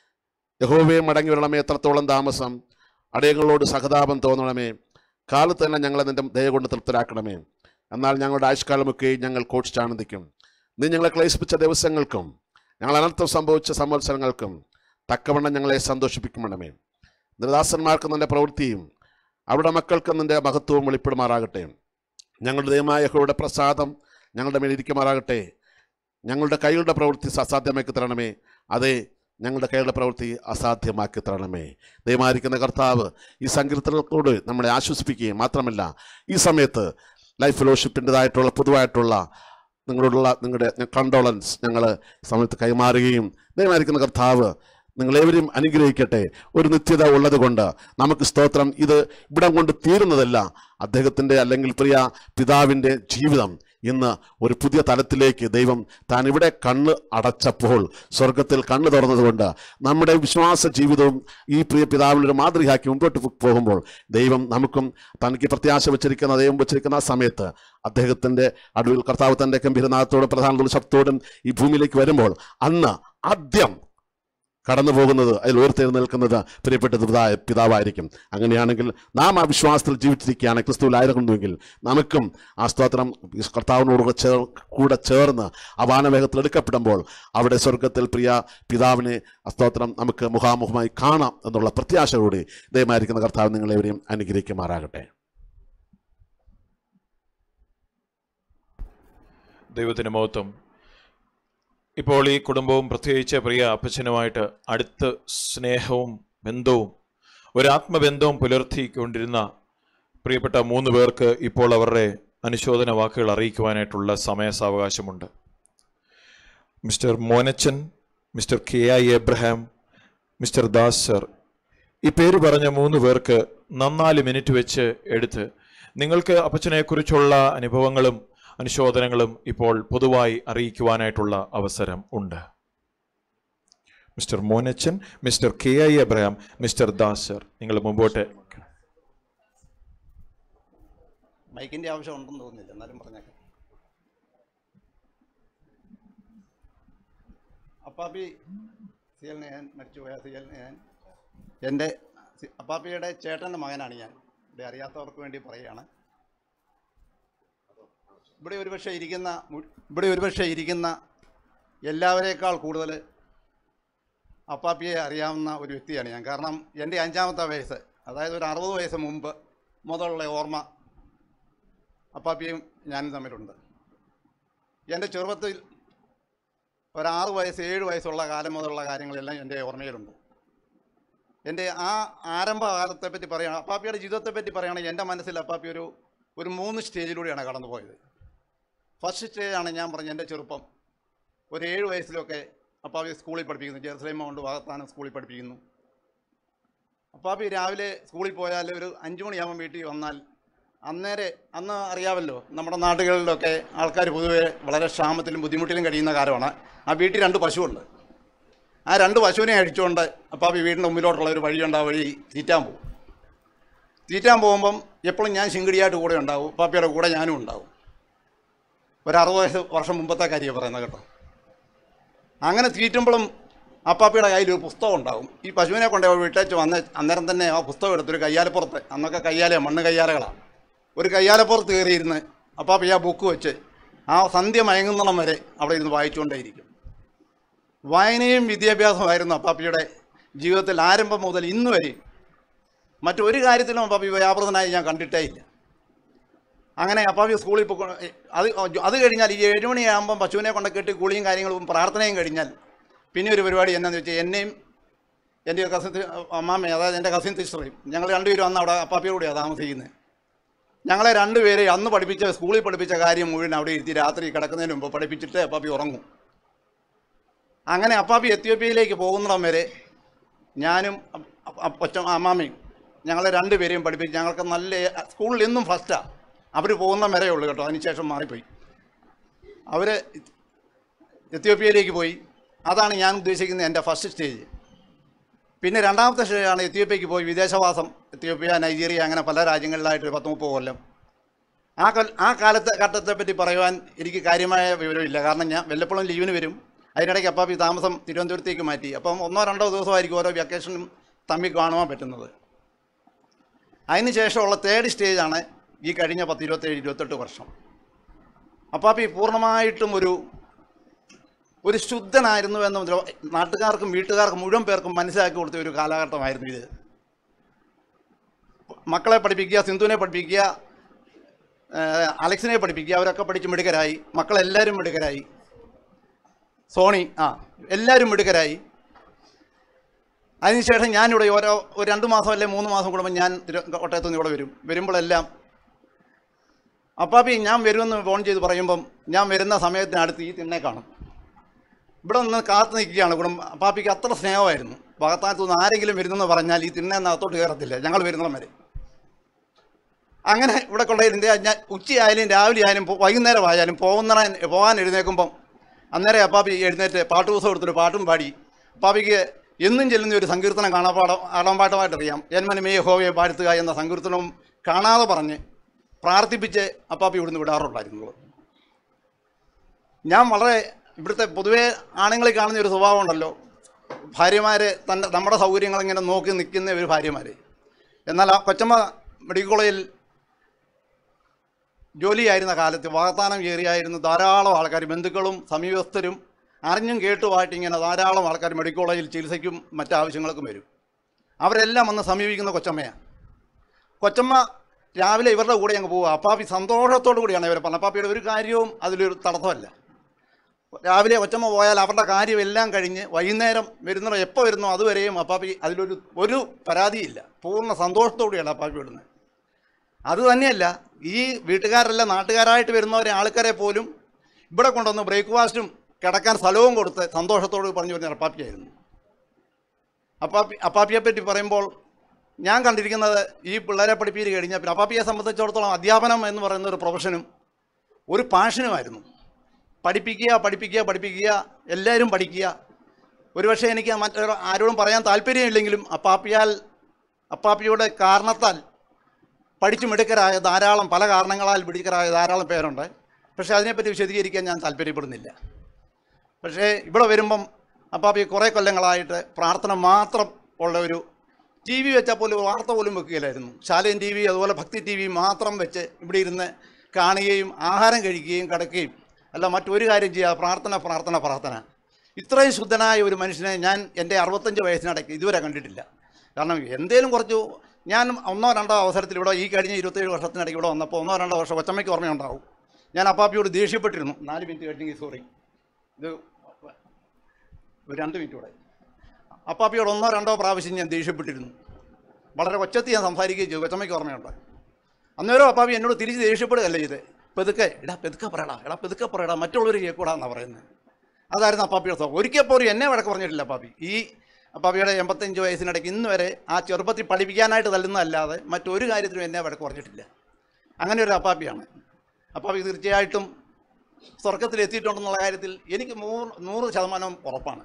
യഹോവയെ മടങ്ങി വരണമേ എത്രത്തോളം താമസം അടയങ്ങളോട് സഹതാപം തോന്നണമേ കാലത്ത് തന്നെ ഞങ്ങളെ നിന്റെ ദയ കൊണ്ട് തൃപ്തരാക്കണമേ എന്നാൽ ഞങ്ങളുടെ ആയുഷ്കാലമൊക്കെ ഞങ്ങൾ കോഷിച്ചാനന്ദിക്കും നീ ഞങ്ങളെ ക്ലേശിപ്പിച്ച ദിവസങ്ങൾക്കും ഞങ്ങൾ അനർത്ഥം സംഭവിച്ച സംവത്സരങ്ങൾക്കും തക്കവണ്ണം ഞങ്ങളെ സന്തോഷിപ്പിക്കണമേ നിർദാസന്മാർക്ക് നിന്റെ പ്രവൃത്തിയും അവരുടെ മക്കൾക്ക് നിന്റെ മഹത്വവും വെളിപ്പെടുമാറാകട്ടെ ഞങ്ങളുടെ ദൈവമായ യഹോവയുടെ പ്രസാദം ഞങ്ങളുടെ മേൽ ഇരിക്കുമാറാകട്ടെ ഞങ്ങളുടെ കൈകളുടെ പ്രവൃത്തി അസാധ്യമാക്കി തരണമേ അതെ ഞങ്ങളുടെ കൈകളുടെ പ്രവൃത്തി അസാധ്യമാക്കി തരണമേ ദൈവമായിരിക്കുന്ന കർത്താവ് ഈ സങ്കീർത്തനത്തോട് നമ്മളെ ആശ്വസിപ്പിക്കുകയും മാത്രമല്ല ഈ സമയത്ത് ലൈഫ് ഫെലോഷിപ്പിൻ്റെതായിട്ടുള്ള പൊതുവായിട്ടുള്ള നിങ്ങളോടുള്ള നിങ്ങളുടെ കണ്ടോളൻസ് ഞങ്ങൾ സമയത്ത് കൈമാറുകയും ദൈവമായിരിക്കുന്ന കർത്താവ് നിങ്ങളേവരും അനുഗ്രഹിക്കട്ടെ ഒരു നിത്യത ഉള്ളത് കൊണ്ട് നമുക്ക് സ്തോത്രം ഇത് ഇവിടം കൊണ്ട് തീരുന്നതല്ല അദ്ദേഹത്തിൻ്റെ അല്ലെങ്കിൽ പ്രിയ പിതാവിൻ്റെ ജീവിതം ഇന്ന് ഒരു പുതിയ തലത്തിലേക്ക് ദൈവം താൻ ഇവിടെ കണ്ണ് അടച്ചപ്പോൾ സ്വർഗത്തിൽ കണ്ണ് തുറന്നതുകൊണ്ട് നമ്മുടെ വിശ്വാസ ജീവിതവും ഈ പ്രിയ പിതാവിനൊരു മാതൃകയാക്കി മുമ്പോട്ട് പോകുമ്പോൾ ദൈവം നമുക്കും തനിക്ക് പ്രത്യാശ വെച്ചിരിക്കുന്ന ദൈവം വെച്ചിരിക്കുന്ന ആ സമയത്ത് അദ്ദേഹത്തിൻ്റെ അടുവിൽ കർത്താവ് തൻ്റെ ഗംഭീരനാഥത്തോടും പ്രധാനത്തോടും ശബ്ദത്തോടും ഈ ഭൂമിയിലേക്ക് വരുമ്പോൾ അന്ന് ആദ്യം കടന്നു പോകുന്നത് അതിൽ ഉയർത്തെഴുന്നേൽക്കുന്നത് പ്രിയപ്പെട്ട പിതാ- പിതാവായിരിക്കും അങ്ങനെയാണെങ്കിൽ നാം ആ വിശ്വാസത്തിൽ ജീവിച്ചിരിക്കുകയാണ് ക്രിസ്തുവിലായിരുന്നുവെങ്കിൽ നമുക്കും ആ സ്തോത്രം ഈ കർത്താവിനോട് കൂടെ ചേർ കൂടെ ചേർന്ന് ആ വാനവേഗത്തിൽ എടുക്കപ്പെടുമ്പോൾ അവിടെ സ്വർഗത്തിൽ പ്രിയ പിതാവിനെ ആ സ്തോത്രം നമുക്ക് മുഖാമുഖമായി കാണാം എന്നുള്ള പ്രത്യാശയോടെ ദയമായിരിക്കുന്ന കർത്താവ് നിങ്ങളെവരെയും അനുഗ്രഹിക്കുമാറാകട്ടെ ദൈവത്തിന് മഹത്വം ഇപ്പോൾ ഈ കുടുംബവും പ്രത്യേകിച്ച് പ്രിയ അപ്പച്ചനുമായിട്ട് അടുത്ത് സ്നേഹവും ബന്ധവും ഒരാത്മബന്ധവും പുലർത്തിക്കൊണ്ടിരുന്ന പ്രിയപ്പെട്ട മൂന്ന് പേർക്ക് ഇപ്പോൾ അവരുടെ അനുശോചന വാക്കുകൾ അറിയിക്കുവാനായിട്ടുള്ള സമയസാവകാശമുണ്ട് Mister Monachan Mister K I Abraham Mister Das sir ഈ പേര് പറഞ്ഞ മൂന്ന് പേർക്ക് നന്നാല് മിനിറ്റ് വെച്ച് എടുത്ത് നിങ്ങൾക്ക് അപ്പച്ചനെക്കുറിച്ചുള്ള അനുഭവങ്ങളും അനുശോചനങ്ങളും ഇപ്പോൾ പൊതുവായി അറിയിക്കുവാനായിട്ടുള്ള അവസരം ഉണ്ട് Mister Monachan Mister K I Abraham Mister Das sir നിങ്ങൾ മുമ്പോട്ട് മൈക്കിൻ്റെ ആവശ്യം ഉണ്ടെന്ന് തോന്നുന്നില്ല എന്നാലും പറഞ്ഞേക്കാം അപ്പാപ്പി സിയലിനെ ഞാൻ മരിച്ചുപോയ സിയലിനെ ഞാൻ എൻ്റെ സി- അപ്പാപ്പിയുടെ ചേട്ടൻ്റെ മകനാണ് ഞാൻ ഇവിടെ അറിയാത്തവർക്ക് വേണ്ടി പറയുകയാണ് ഇവിടെ ഒരുപക്ഷെ ഇരിക്കുന്ന മു- ഇവിടെ ഒരുപക്ഷെ ഇരിക്കുന്ന എല്ലാവരേക്കാൾ കൂടുതൽ അപ്പാപ്പിയെ അറിയാവുന്ന ഒരു വ്യക്തിയാണ് ഞാൻ കാരണം എൻ്റെ അഞ്ചാമത്തെ വയസ്സ് അതായത് ഒരു അറുപത് വയസ്സ് മുമ്പ് മുതലുള്ള ഓർമ്മ അപ്പാപ്പിയും ഞാനും തമ്മിലുണ്ട് എൻ്റെ ചെറുപ്പത്തിൽ ഒരാറ് വയസ്സ് ഏഴ് വയസ്സുള്ള കാലം മുതലുള്ള കാര്യങ്ങളെല്ലാം എൻ്റെ ഓർമ്മയിലുണ്ട് എൻ്റെ ആ ആരംഭ കാലത്തെ പറ്റി പറയുകയാണ് അപ്പാപ്പിയുടെ ജീവിതത്തെ പറ്റി പറയുകയാണെങ്കിൽ എൻ്റെ മനസ്സിൽ അപ്പാപ്പി ഒരു ഒരു മൂന്ന് സ്റ്റേജിലൂടെയാണ് കടന്നു പോയത് ഫസ്റ്റ് സ്റ്റേജാണ് ഞാൻ പറഞ്ഞ എൻ്റെ ചെറുപ്പം ഒരു ഏഴ് വയസ്സിലൊക്കെ അപ്പാപ്പി സ്കൂളിൽ പഠിപ്പിക്കുന്നു ജെറുസലേം മൗണ്ട് വാഗത്താനം സ്കൂളിൽ പഠിപ്പിക്കുന്നു അപ്പാപ്പി രാവിലെ സ്കൂളിൽ പോയാൽ ഒരു അഞ്ച് മണിയാകുമ്പോൾ വീട്ടിൽ വന്നാൽ അന്നേരെ അന്ന് അറിയാമല്ലോ നമ്മുടെ നാടുകളിലൊക്കെ ആൾക്കാർ പൊതുവെ വളരെ ക്ഷാമത്തിലും ബുദ്ധിമുട്ടിലും കഴിയുന്ന കാലമാണ് ആ വീട്ടിൽ രണ്ട് പശുവുണ്ട് ആ രണ്ട് പശുവിനെ അഴിച്ചുകൊണ്ട് അപ്പാപ്പി വീടിൻ്റെ മുമ്പിലോട്ടുള്ള ഒരു വഴിയുണ്ട് ആ വഴി തീറ്റാൻ പോകും തീറ്റാൻ പോകുമ്പം എപ്പോഴും ഞാൻ ശിങ്കിടിയായിട്ട് കൂടെ ഉണ്ടാവും അപ്പാപ്പിയുടെ കൂടെ ഞാനും ഉണ്ടാവും ഒരു അറുപത് വയസ്സ് വർഷം മുമ്പത്തെ കാര്യമാണ് പറയുന്നത് കേട്ടോ അങ്ങനെ തീറ്റുമ്പോഴും അപ്പാപ്പിയുടെ കയ്യിൽ ഒരു പുസ്തകം ഉണ്ടാവും ഈ പശുവിനെ കൊണ്ട് വീട്ടേച്ച് വന്ന് അന്നേരം തന്നെ ആ പുസ്തകം എടുത്തൊരു കയ്യാലപ്പുറത്ത് അന്നൊക്കെ കയ്യാല മണ്ണ് കയ്യാലകളാണ് ഒരു കയ്യാലപ്പുറത്ത് കയറിയിരുന്ന് അപ്പാപ്പി ആ ബുക്ക് വെച്ച് ആ സന്ധ്യ മയങ്ങുന്നിടം വരെ അവിടെ ഇരുന്ന് വായിച്ചുകൊണ്ടേയിരിക്കും വായനയും വിദ്യാഭ്യാസമായിരുന്നു അപ്പാപ്പിയുടെ ജീവിതത്തിൽ ആരംഭം മുതൽ ഇന്ന് വരെ മറ്റൊരു കാര്യത്തിലും അപ്പാപ്പി വ്യാപൃതനായി ഞാൻ കണ്ടിട്ടേ ഇല്ല അങ്ങനെ അപ്പാപ്പി സ്കൂളിൽ പോയി അത് അത് കഴിഞ്ഞാൽ ഈ ഏഴ് മണിയാകുമ്പം പശുവിനെ കൊണ്ട് കെട്ടി കുളിയും കാര്യങ്ങളും പ്രാർത്ഥനയും കഴിഞ്ഞാൽ പിന്നെ ഒരു പരിപാടി എന്നാന്ന് വെച്ചാൽ എന്നെയും എൻ്റെ കസിൻ അമ്മാമ്മയും അതായത് എൻ്റെ കസിൻ സിസ്റ്ററേയും ഞങ്ങൾ രണ്ടുപേരും അന്ന് അവിടെ അപ്പാപ്പിയുടെ കൂടെയാണ് താമസിക്കുന്നത് ഞങ്ങളെ രണ്ടുപേരെ അന്ന് പഠിപ്പിച്ച സ്കൂളിൽ പഠിപ്പിച്ച കാര്യം മുഴുവൻ അവിടെ ഇരുത്തി രാത്രി കിടക്കുന്നതിന് മുമ്പ് പഠിപ്പിച്ചിട്ട് അപ്പാപ്പി ഉറങ്ങും അങ്ങനെ അപ്പാപ്പി എത്യോപ്യയിലേക്ക് പോകുന്നിടം വരെ ഞാനും അ- അ- ഒച്ച അമ്മാമ്മയും ഞങ്ങളെ രണ്ടുപേരെയും പഠിപ്പിച്ച് ഞങ്ങൾക്ക് നല്ല സ്കൂളിൽ എന്നും ഫസ്റ്റാണ് അവർ പോകുന്ന വരെ ഉള്ളൂ കേട്ടോ അതിനുശേഷം മാറിപ്പോയി അവർ എത്യോപ്യയിലേക്ക് പോയി അതാണ് ഞാൻ ഉദ്ദേശിക്കുന്ന എൻ്റെ ഫസ്റ്റ് സ്റ്റേജ് പിന്നെ രണ്ടാമത്തെ സ്റ്റേജാണ് എത്യോപ്യയ്ക്ക് പോയി വിദേശവാസം എത്യോപ്യ നൈജീരിയ അങ്ങനെ പല രാജ്യങ്ങളിലായിട്ട് ഒരു പത്ത് മുപ്പത് കൊല്ലം ആ കൊൽ ആ കാലത്തെ ഘട്ടത്തെ പറ്റി പറയുവാൻ എനിക്ക് കാര്യമായ വിവരമില്ല കാരണം ഞാൻ വല്ലപ്പോഴും ലീവിന് വരും അതിനിടയ്ക്ക് അപ്പാപ്പി താമസം തിരുവനന്തപുരത്തേക്ക് മാറ്റി അപ്പം ഒന്നോ രണ്ടോ ദിവസമായിരിക്കും ഓരോ വെക്കേഷനും തമ്മിൽ കാണുവാൻ പറ്റുന്നത് അതിന് ശേഷമുള്ള തേർഡ് സ്റ്റേജാണ് ഈ കഴിഞ്ഞ പത്ത് ഇരുപത്തേഴ് ഇരുപത്തെട്ട് വർഷം അപ്പാപ്പി പൂർണ്ണമായിട്ടും ഒരു ഒരു ശുദ്ധനായിരുന്നു എന്ന് മുതൽ- നാട്ടുകാർക്കും വീട്ടുകാർക്കും മുഴുവൻ പേർക്കും മനസ്സിലാക്കി കൊടുത്ത ഒരു കാലഘട്ടമായിരുന്നു ഇത് മക്കളെ പഠിപ്പിക്കുക സിന്ധുവിനെ പഠിപ്പിക്കുക ഏഹ് അലക്സിനെ പഠിപ്പിക്കുക അവരൊക്കെ പഠിച്ച് മിടുക്കരായി മക്കളെല്ലാവരും മിടുക്കരായി സോണി ആ എല്ലാവരും മിടുക്കരായി അതിനുശേഷം ഞാനിവിടെ ഓരോ ഒരു രണ്ട് മാസം അല്ലെ മൂന്ന് മാസം കൂടുമ്പോൾ ഞാൻ തിരു- കോട്ടയത്ത് നിന്ന് ഇവിടെ വരും വരുമ്പോഴെല്ലാം അപ്പാപ്പി ഞാൻ വരുമെന്ന് ഫോൺ ചെയ്ത് പറയുമ്പം ഞാൻ വരുന്ന സമയത്തിനടുത്ത് ഈ തിണ്ണെ കാണും ഇവിടെ നിന്ന് കാത്തു നിൽക്കുകയാണ് കുടുംബ അപ്പാപ്പിക്ക് അത്ര സ്നേഹമായിരുന്നു ഭാഗത്താനത്ത് നിന്ന് ആരെങ്കിലും വരുന്നെന്ന് പറഞ്ഞാൽ ഈ തിണ്ണ അകത്തോട്ട് കയറത്തില്ല ഞങ്ങൾ വരുന്നിടം വരെ അങ്ങനെ ഇവിടെ കൊണ്ടുപോയിരുന്നത് ഞാൻ ഉച്ചയായാലും രാവിലെ ആയാലും പോ- വൈകുന്നേരം ആയാലും പോകുന്ന പോകാൻ എഴുന്നേൽക്കുമ്പം അന്നേരം അപ്പാപ്പി എഴുന്നേറ്റ് പാട്ട് ദിവസം എടുത്തൊരു പാട്ടും പാടി അപ്പാപ്പിക്ക് എന്നും ചെല്ലുന്ന ഒരു സങ്കീർത്തനം കാണാപ്പാടം ആടാമ്പാട്ടമായിട്ട് അറിയാം എന്മനമേ ഹോവയെ പാടുത്തുക എന്ന സങ്കീർത്തനവും കാണാതെ പറഞ്ഞ് പ്രാർത്ഥിപ്പിച്ച് അപ്പാപ്പി ഇവിടുന്ന് വിടാറുണ്ടായിരുന്നുള്ളൂ ഞാൻ വളരെ ഇവിടുത്തെ പൊതുവേ ആണുങ്ങളിൽ കാണുന്ന ഒരു സ്വഭാവം ഉണ്ടല്ലോ ഭാര്യമാരെ തൻ്റെ നമ്മുടെ സൗകര്യങ്ങൾ ഇങ്ങനെ നോക്കി നിൽക്കുന്ന ഒരു ഭാര്യമാർ എന്നാൽ ആ കൊച്ചമ്മ മെഡിക്കൽ കോളേജിൽ ജോലിയായിരുന്ന കാലത്ത് വാഗ്ദാനം ഏറിയായിരുന്നു ധാരാളം ആൾക്കാർ ബന്ധുക്കളും സമീപസ്ഥരും അറിഞ്ഞും കേട്ടുമായിട്ട് ഇങ്ങനെ ധാരാളം ആൾക്കാർ മെഡിക്കൽ കോളേജിൽ ചികിത്സയ്ക്കും മറ്റാവശ്യങ്ങൾക്കും വരും അവരെല്ലാം വന്ന് സമീപിക്കുന്ന കൊച്ചമ്മയാണ് കൊച്ചമ്മ രാവിലെ ഇവരുടെ കൂടെ അങ്ങ് പോവുക അപ്പാപ്പി സന്തോഷത്തോടു കൂടിയാണ് ഇവരെ പറഞ്ഞത് അപ്പാപ്പിയുടെ ഒരു കാര്യവും അതിലൊരു തടസ്സമല്ല രാവിലെ കൊച്ചമ്മ പോയാൽ അവരുടെ കാര്യം എല്ലാം കഴിഞ്ഞ് വൈകുന്നേരം വരുന്നവർ എപ്പോൾ വരുന്നോ അതുവരെയും അപ്പാപ്പി അതിലൊരു ഒരു പരാതിയില്ല പൂർണ്ണ സന്തോഷത്തോടെയാണ് അപ്പാപ്പി വിടുന്നത് അത് തന്നെയല്ല ഈ വീട്ടുകാരെല്ലാം നാട്ടുകാരായിട്ട് വരുന്നവരെ ആൾക്കാരെ പോലും ഇവിടെ കൊണ്ടുവന്ന് ബ്രേക്ക്ഫാസ്റ്റും കിടക്കാൻ സ്ഥലവും കൊടുത്ത് സന്തോഷത്തോട് പറഞ്ഞു വരുന്ന അപ്പാപ്പിയായിരുന്നു അപ്പാപ്പി അപ്പാപ്പിയെ പറ്റി പറയുമ്പോൾ ഞാൻ കണ്ടിരിക്കുന്നത് ഈ പിള്ളേരെ പഠിപ്പിച്ച് കഴിഞ്ഞാൽ പിന്നെ അപ്പാപ്പിയെ സംബന്ധിച്ചിടത്തോളം അധ്യാപനം എന്ന് പറയുന്ന ഒരു പ്രൊഫഷനും ഒരു പാഷനുമായിരുന്നു പഠിപ്പിക്കുക പഠിപ്പിക്കുക പഠിപ്പിക്കുക എല്ലാവരും പഠിക്കുക ഒരുപക്ഷെ എനിക്ക് മറ്റൊരു ആരോടും പറയാൻ താല്പര്യമില്ലെങ്കിലും അപ്പാപ്പിയാൽ അപ്പാപ്പിയുടെ കാരണത്താൽ പഠിച്ചു മിടുക്കരായ ധാരാളം പല കാരണങ്ങളാൽ മിടുക്കരായ ധാരാളം പേരുണ്ട് പക്ഷേ അതിനെപ്പറ്റി വിശദീകരിക്കാൻ ഞാൻ താല്പര്യപ്പെടുന്നില്ല പക്ഷേ ഇവിടെ വരുമ്പം അപ്പാപ്പി കുറേ കൊല്ലങ്ങളായിട്ട് പ്രാർത്ഥന മാത്രം ഉള്ള ഒരു ടി വി വെച്ചാൽ പോലും വാർത്ത പോലും വെക്കുകയില്ലായിരുന്നു ശാലയൻ ടി വി അതുപോലെ ഭക്തി ടി വി മാത്രം വെച്ച് ഇവിടെ ഇരുന്ന് കാണുകയും ആഹാരം കഴിക്കുകയും കിടക്കുകയും അല്ല മറ്റൊരു കാര്യം ചെയ്യുക പ്രാർത്ഥന പ്രാർത്ഥന പ്രാർത്ഥന ഇത്രയും ശുദ്ധനായ ഒരു മനുഷ്യനെ ഞാൻ എൻ്റെ അറുപത്തഞ്ച് വയസ്സിനിടയ്ക്ക് ഇതുവരെ കണ്ടിട്ടില്ല കാരണം എന്തേലും കുറച്ച് ഞാൻ ഒന്നോ രണ്ടോ അവസരത്തിൽ ഇവിടെ ഈ കഴിഞ്ഞ ഇരുപത്തേഴ് വർഷത്തിനിടയ്ക്ക് ഇവിടെ വന്നപ്പോൾ ഒന്നോ രണ്ടോ വർഷം ഒച്ചമ്മയ്ക്ക് ഓർമ്മയുണ്ടാവും ഞാൻ അപ്പാപ്പിയോട് ദേഷ്യപ്പെട്ടിരുന്നു നാല് മിനിറ്റ് കഴിഞ്ഞെങ്കിൽ സോറി ഇത് ഒരു രണ്ട് മിനിറ്റ് കൂടെ അപ്പാപ്പിയോട് ഒന്നോ രണ്ടോ പ്രാവശ്യം ഞാൻ ദേഷ്യപ്പെട്ടിരുന്നു വളരെ ഒച്ചത്തിൽ ഞാൻ സംസാരിക്കുകയും ചെയ്തു കൊച്ചമ്മയ്ക്ക് ഓർമ്മയുണ്ട് അന്നേരം അപ്പാപ്പി എന്നോട് തിരിച്ച് ദേഷ്യപ്പെടുകയല്ല ചെയ്ത് പെതുക്കെ എടാ പെതുക്കെ പറയടാ എടാ പെതുക്കെ പറയടാ മറ്റുള്ളവർ കേൾക്കൂടാന്നാണ് പറയുന്നത് അതായിരുന്നു അപ്പാപ്പിയുടെ സ്വഭാവം ഒരിക്കൽ പോലും എന്നെ വഴക്ക് പറഞ്ഞിട്ടില്ല അപ്പാപ്പി ഈ അപ്പാപ്പിയുടെ എൺപത്തഞ്ച് വയസ്സിനിടയ്ക്ക് ഇന്ന് വരെ ആ ചെറുപ്പത്തിൽ പഠിപ്പിക്കാനായിട്ട് തല്ലുന്നതല്ലാതെ മറ്റൊരു കാര്യത്തിലും എന്നെ വഴക്ക് പറഞ്ഞിട്ടില്ല അങ്ങനെ ഒരു അപ്പാപ്പിയാണ് അപ്പാപ്പി തീർച്ചയായിട്ടും സ്വർഗത്തിൽ എത്തിയിട്ടുണ്ടെന്നുള്ള കാര്യത്തിൽ എനിക്ക് നൂറ് നൂറ് ശതമാനം ഉറപ്പാണ്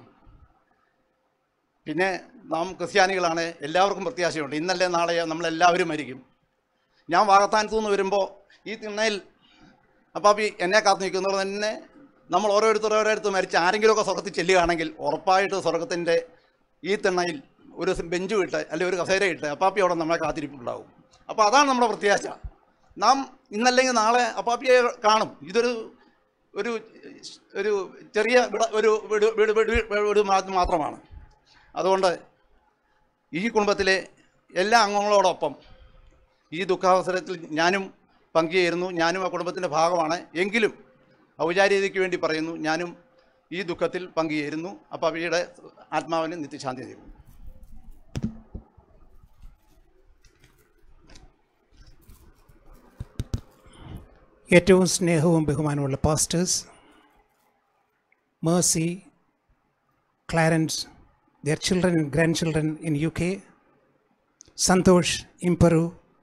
പിന്നെ നാം ക്രിസ്ത്യാനികളാണ് എല്ലാവർക്കും പ്രത്യാശയുണ്ട് ഇന്നല്ലേ നാളെ നമ്മളെല്ലാവരും മരിക്കും ഞാൻ വാഗത്താനത്തു നിന്ന് വരുമ്പോൾ ഈ തിണ്ണയിൽ അപ്പാപ്പി എന്നെ കാത്തു നിൽക്കുന്നവർ തന്നെ നമ്മൾ ഓരോരുത്തർ ഓരോരുത്തർ മരിച്ച് ആരെങ്കിലുമൊക്കെ സ്വർഗത്തിൽ ചെല്ലുകയാണെങ്കിൽ ഉറപ്പായിട്ട് സ്വർഗത്തിൻ്റെ ഈ തിണ്ണയിൽ ഒരു ബെഞ്ച് ഇട്ട് അല്ലെങ്കിൽ ഒരു കസേര ഇട്ട് അപ്പാപ്പി അവിടെ നമ്മളെ കാത്തിരിപ്പുണ്ടാവും അപ്പോൾ അതാണ് നമ്മുടെ പ്രത്യാശ നാം ഇന്നല്ലെങ്കിൽ നാളെ അപ്പാപ്പിയെ കാണും ഇതൊരു ഒരു ഒരു ചെറിയ വിട- ഒരു വീട് വീട് വീട് വീട് മാ- മാത്രമാണ് അതുകൊണ്ട് ഈ കുടുംബത്തിലെ എല്ലാ അംഗങ്ങളോടൊപ്പം ഈ ദുഃഖാവസരത്തിൽ ഞാനും പങ്കുചേരുന്നു ഞാനും ആ കുടുംബത്തിൻ്റെ ഭാഗമാണ് എങ്കിലും ഔചാരികതയ്ക്ക് വേണ്ടി പറയുന്നു ഞാനും ഈ ദുഃഖത്തിൽ പങ്കുചേരുന്നു അപ്പോൾ അവയുടെ ആത്മാവിന് നിത്യശാന്തി നേരുന്നു ഏറ്റവും സ്നേഹവും ബഹുമാനമുള്ള pastors Mercy Clarence their children and grandchildren in UK, Santosh in Peru,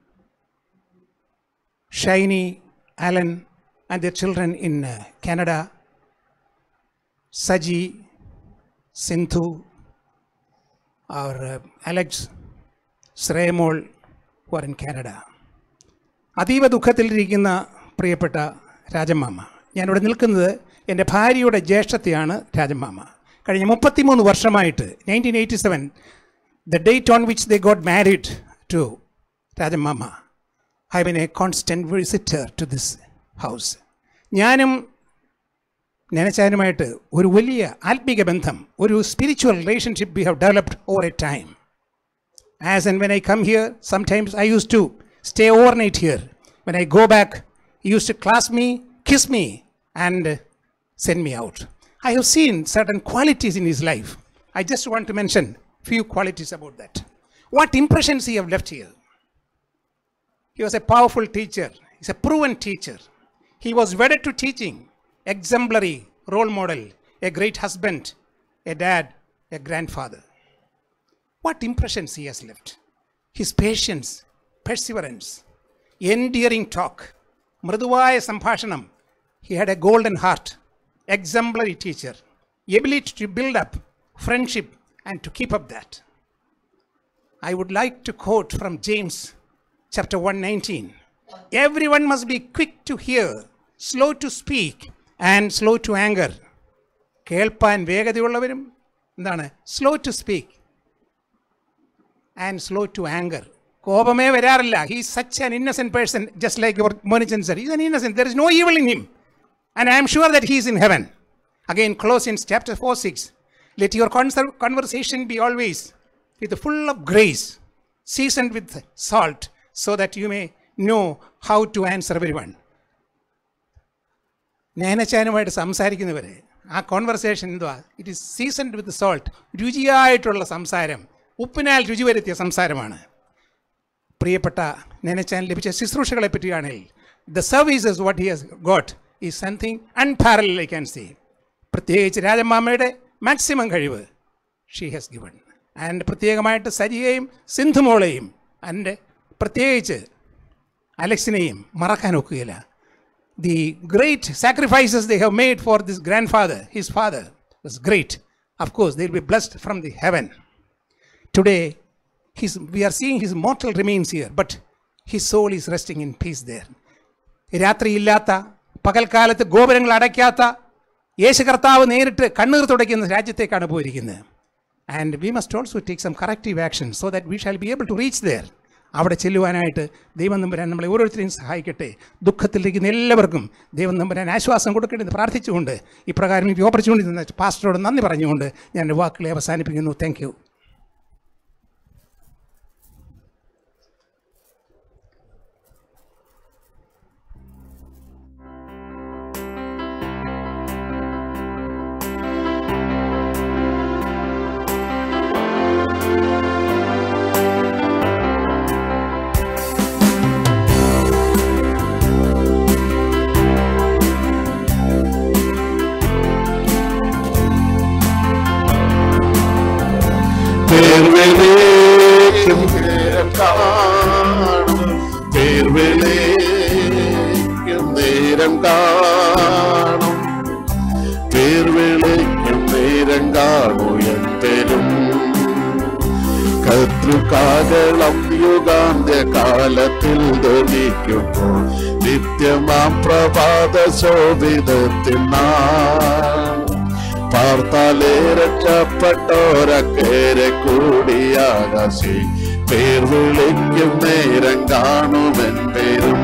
Shiny, Alan, and their children in uh, Canada, Saji, Sinthu, our uh, Alex, Sremol, who are in Canada. അതീവ ദുഃഖത്തിലിരിക്കുന്ന പ്രിയപ്പെട്ട രാജമ്മാമ ഞാനിവിടെ നിൽക്കുന്നത് എൻ്റെ ഭാര്യയുടെ ജ്യേഷ്ഠത്തെയാണ് രാജമ്മാമ കഴിഞ്ഞ മുപ്പത്തിമൂന്ന് വർഷമായിട്ട് nineteen eighty seven the date on which they got married to Rajammama I been a constant visitor to this house ഞാനും നനച്ചാനുമായിട്ട് ഒരു വലിയ ആത്മീക ബന്ധം ഒരു spiritual relationship we have developed over a time As and when I come here, sometimes I used to stay overnight here. When I go back, he used to clasp me, kiss me, and uh, send me out. I have seen certain qualities in his life. I just want to mention few qualities about that. What impressions he have left here? He was a powerful teacher. He's a proven teacher. He was wedded to teaching, exemplary role model, a great husband, a dad, a grandfather. What impressions he has left? His patience, perseverance, endearing talk, മൃദുവായ സംഭാഷണം he had a golden heart, exemplary teacher, ability to build up friendship and to keep up that. I would like to quote from James chapter 119. Everyone must be quick to hear, slow to speak, and slow to anger. കേൾപ്പാൻ വേഗതയുള്ളവരും എന്താണ് slow to speak and slow to anger കോപമേ വരാറില്ല he such an innocent person just like your Monichan sir is an innocent there is no evil in him and I am sure that he's in heaven again close in chapter four six let your conversation be always with full of grace, seasoned with salt, so that you may know how to answer everyone. നേനച്ചാനുമായിട്ട് സംസാരിക്കുന്നവർ ആ കോൺവെർസേഷൻ എന്തുവാ it is seasoned with salt രുചിയായിട്ടുള്ള സംസാരം ഉപ്പിനാൽ രുചി വരുത്തിയ സംസാരമാണ് പ്രിയപ്പെട്ട നേനച്ചാൻ ലഭിച്ച ശുശ്രൂഷകളെ പറ്റിയാണെങ്കിൽ the services what he has got ഈ something unparalleled I can see പ്രത്യേകിച്ച് രാജമ്മാമ്മയുടെ മാക്സിമം കഴിവ് ഷീ ഹാസ് ഗിവൺ ആൻഡ് പ്രത്യേകമായിട്ട് സരിയെയും സിന്ധുമോളെയും എൻ്റെ പ്രത്യേകിച്ച് അലക്സിനെയും മറക്കാൻ ഒക്കുകയില്ല the great sacrifices they have made for this grandfather, his father, was great. Of course, they'll be blessed from the heaven. Today, his, we are seeing his mortal remains here, but his soul is resting in peace there. രാത്രിയില്ലാത്ത പകൽക്കാലത്ത് ഗോപുരങ്ങൾ അടയ്ക്കാത്ത യേശു കർത്താവ് നേരിട്ട് കണ്ണീർ തുടയ്ക്കുന്ന രാജ്യത്തേക്കാണ് പോയിരിക്കുന്നത് and we must also take some corrective action so that we shall be able to reach there അവിടെ ചെല്ലുവാനായിട്ട് ദൈവം നമ്പുരാൻ നമ്മളെ ഓരോരുത്തരെയും സഹായിക്കട്ടെ ദുഃഖത്തിലിരിക്കുന്ന എല്ലാവർക്കും ദൈവം നമ്പുരാൻ ആശ്വാസം കൊടുക്കട്ടെ എന്ന് പ്രാർത്ഥിച്ചുകൊണ്ട് ഇപ്രകാരം ഈ ഓപ്പർച്യൂണിറ്റി തന്ന പാസ്റ്ററോട് നന്ദി പറഞ്ഞുകൊണ്ട് ഞാൻ എൻ്റെ വാക്കുകളെ അവസാനിപ്പിക്കുന്നു താങ്ക് യു പേർവിളിക്കും നേരം കാണും പേർവിളിക്കും നേരം കാണും പേർവിളിക്കും നേരം കാണുയർത്തരും കർത്തൃകാകളം യുഗാന്ത്യ കാലത്തിൽ ധനിക്കുമ്പോൾ നിത്യമാം പ്രഭാത ശോഭിതത്തിൽ നാം പാർത്താലേ രക്ഷപ്പെട്ടോരക്കേരെ കൂടിയാകാശി പേർ വിളിക്കും നേരം കാണുമെൻ പേരും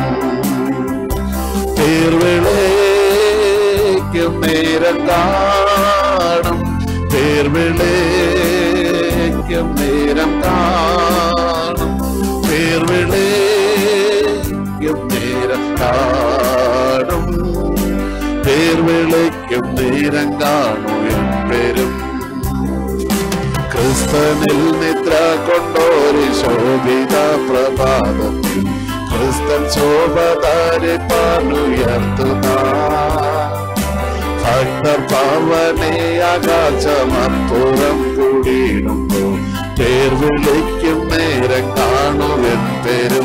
പേർ വിളിക്കും നേരം കാണും പേർ വിളിക്കും നേരം കാണും പേർ വിളിക്കും നേരം കാണും പേർ വിളിക്കും നേരം കാണും എൻ പേരും ക്രിസ്തനിൽ നിദ്ര കൊണ്ടോരി ശോഭിത പ്രഭാതത്തിൽ ക്രിസ്തൻ ശോഭതാരി പാനുയർത്തുന്ന ഭക്തർ പവനെ ആകാശമപ്പുറം കൂടിയിടുമ്പോ പേർ വിളിക്കും നേരം കാണുവൻ പേരും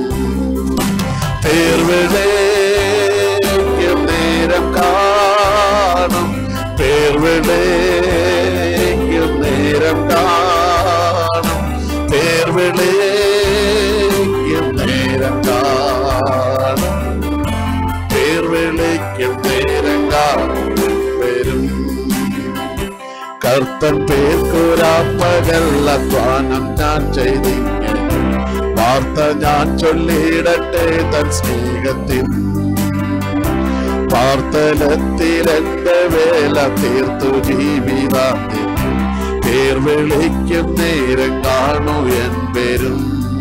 പേർ വിളിക്കും നേരം കാണും പേർ വിളിക്കും നേരം കാണും പേർ വിളിക്കും നേരം കാണും പേർ വിളിക്കും നേരം കാണും വരും കർത്തൻ പേർക്കുരാപ്പകൽ അധ്വാനം ഞാൻ ചെയ്തിങ്ങനെ വാർത്ത ഞാൻ ചൊല്ലിടട്ടെ തൻ സ്നേഹത്തിൻ പാർത്തലത്തിൽ എന്റെ വേല തീർത്തു ജീവിതാന്തിൽ പേർ വിളിക്കും നേരം കാണു എൻ പേരും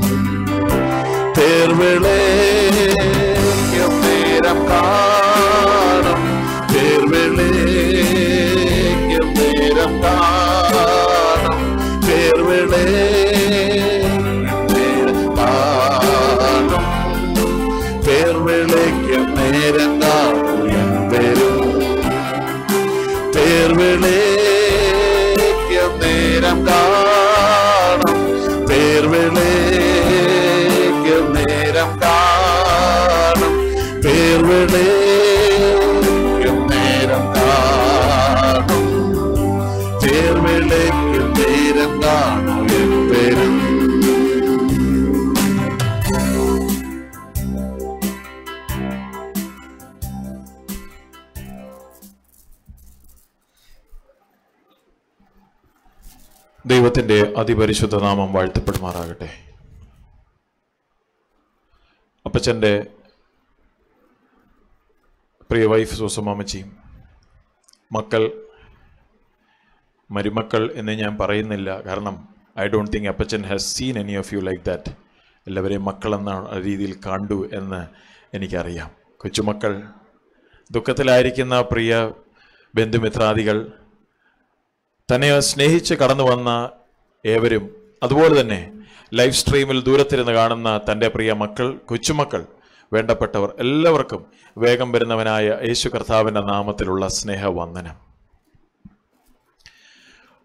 പേർ വിളിക്കും നേരം കാണും പേർ വിളിക്കും നേരം കാണും പേർ വിളിക്കും നേരം കാണും പേർ വിളിക്കും നേരം കാണും എൻ പേരും പേർ വിളിക്കും നേരം കാണും പേർ വിളിക്കും നേരം കാണും പേർ വിളിക്കും നേരം കാണും പേർ വിളിക്കും നേരം കാണും എൻ പേരും ദൈവത്തിൻ്റെ അതിപരിശുദ്ധ നാമം വാഴ്ത്തപ്പെടുമാറാകട്ടെ അപ്പച്ചൻ്റെ പ്രിയ വൈഫ് സൂസമാമച്ചിയും മക്കൾ മരുമക്കൾ എന്ന് ഞാൻ പറയുന്നില്ല കാരണം ഐ ഡോണ്ട് തിങ്ക് അപ്പച്ചൻ has seen any of you like that എല്ലാവരെയും മക്കളെന്ന രീതിയിൽ കണ്ടു എന്ന് എനിക്കറിയാം കൊച്ചുമക്കൾ ദുഃഖത്തിലായിരിക്കുന്ന പ്രിയ ബന്ധുമിത്രാദികൾ തന്നെ സ്നേഹിച്ച് കടന്നു വന്ന ഏവരും അതുപോലെ തന്നെ ലൈവ് സ്ട്രീമിൽ ദൂരത്തിരുന്ന് കാണുന്ന തൻ്റെ പ്രിയ മക്കൾ കൊച്ചുമക്കൾ വേണ്ടപ്പെട്ടവർ എല്ലാവർക്കും വേഗം വരുന്നവനായ യേശു കർത്താവിൻ്റെ നാമത്തിലുള്ള സ്നേഹവന്ദനം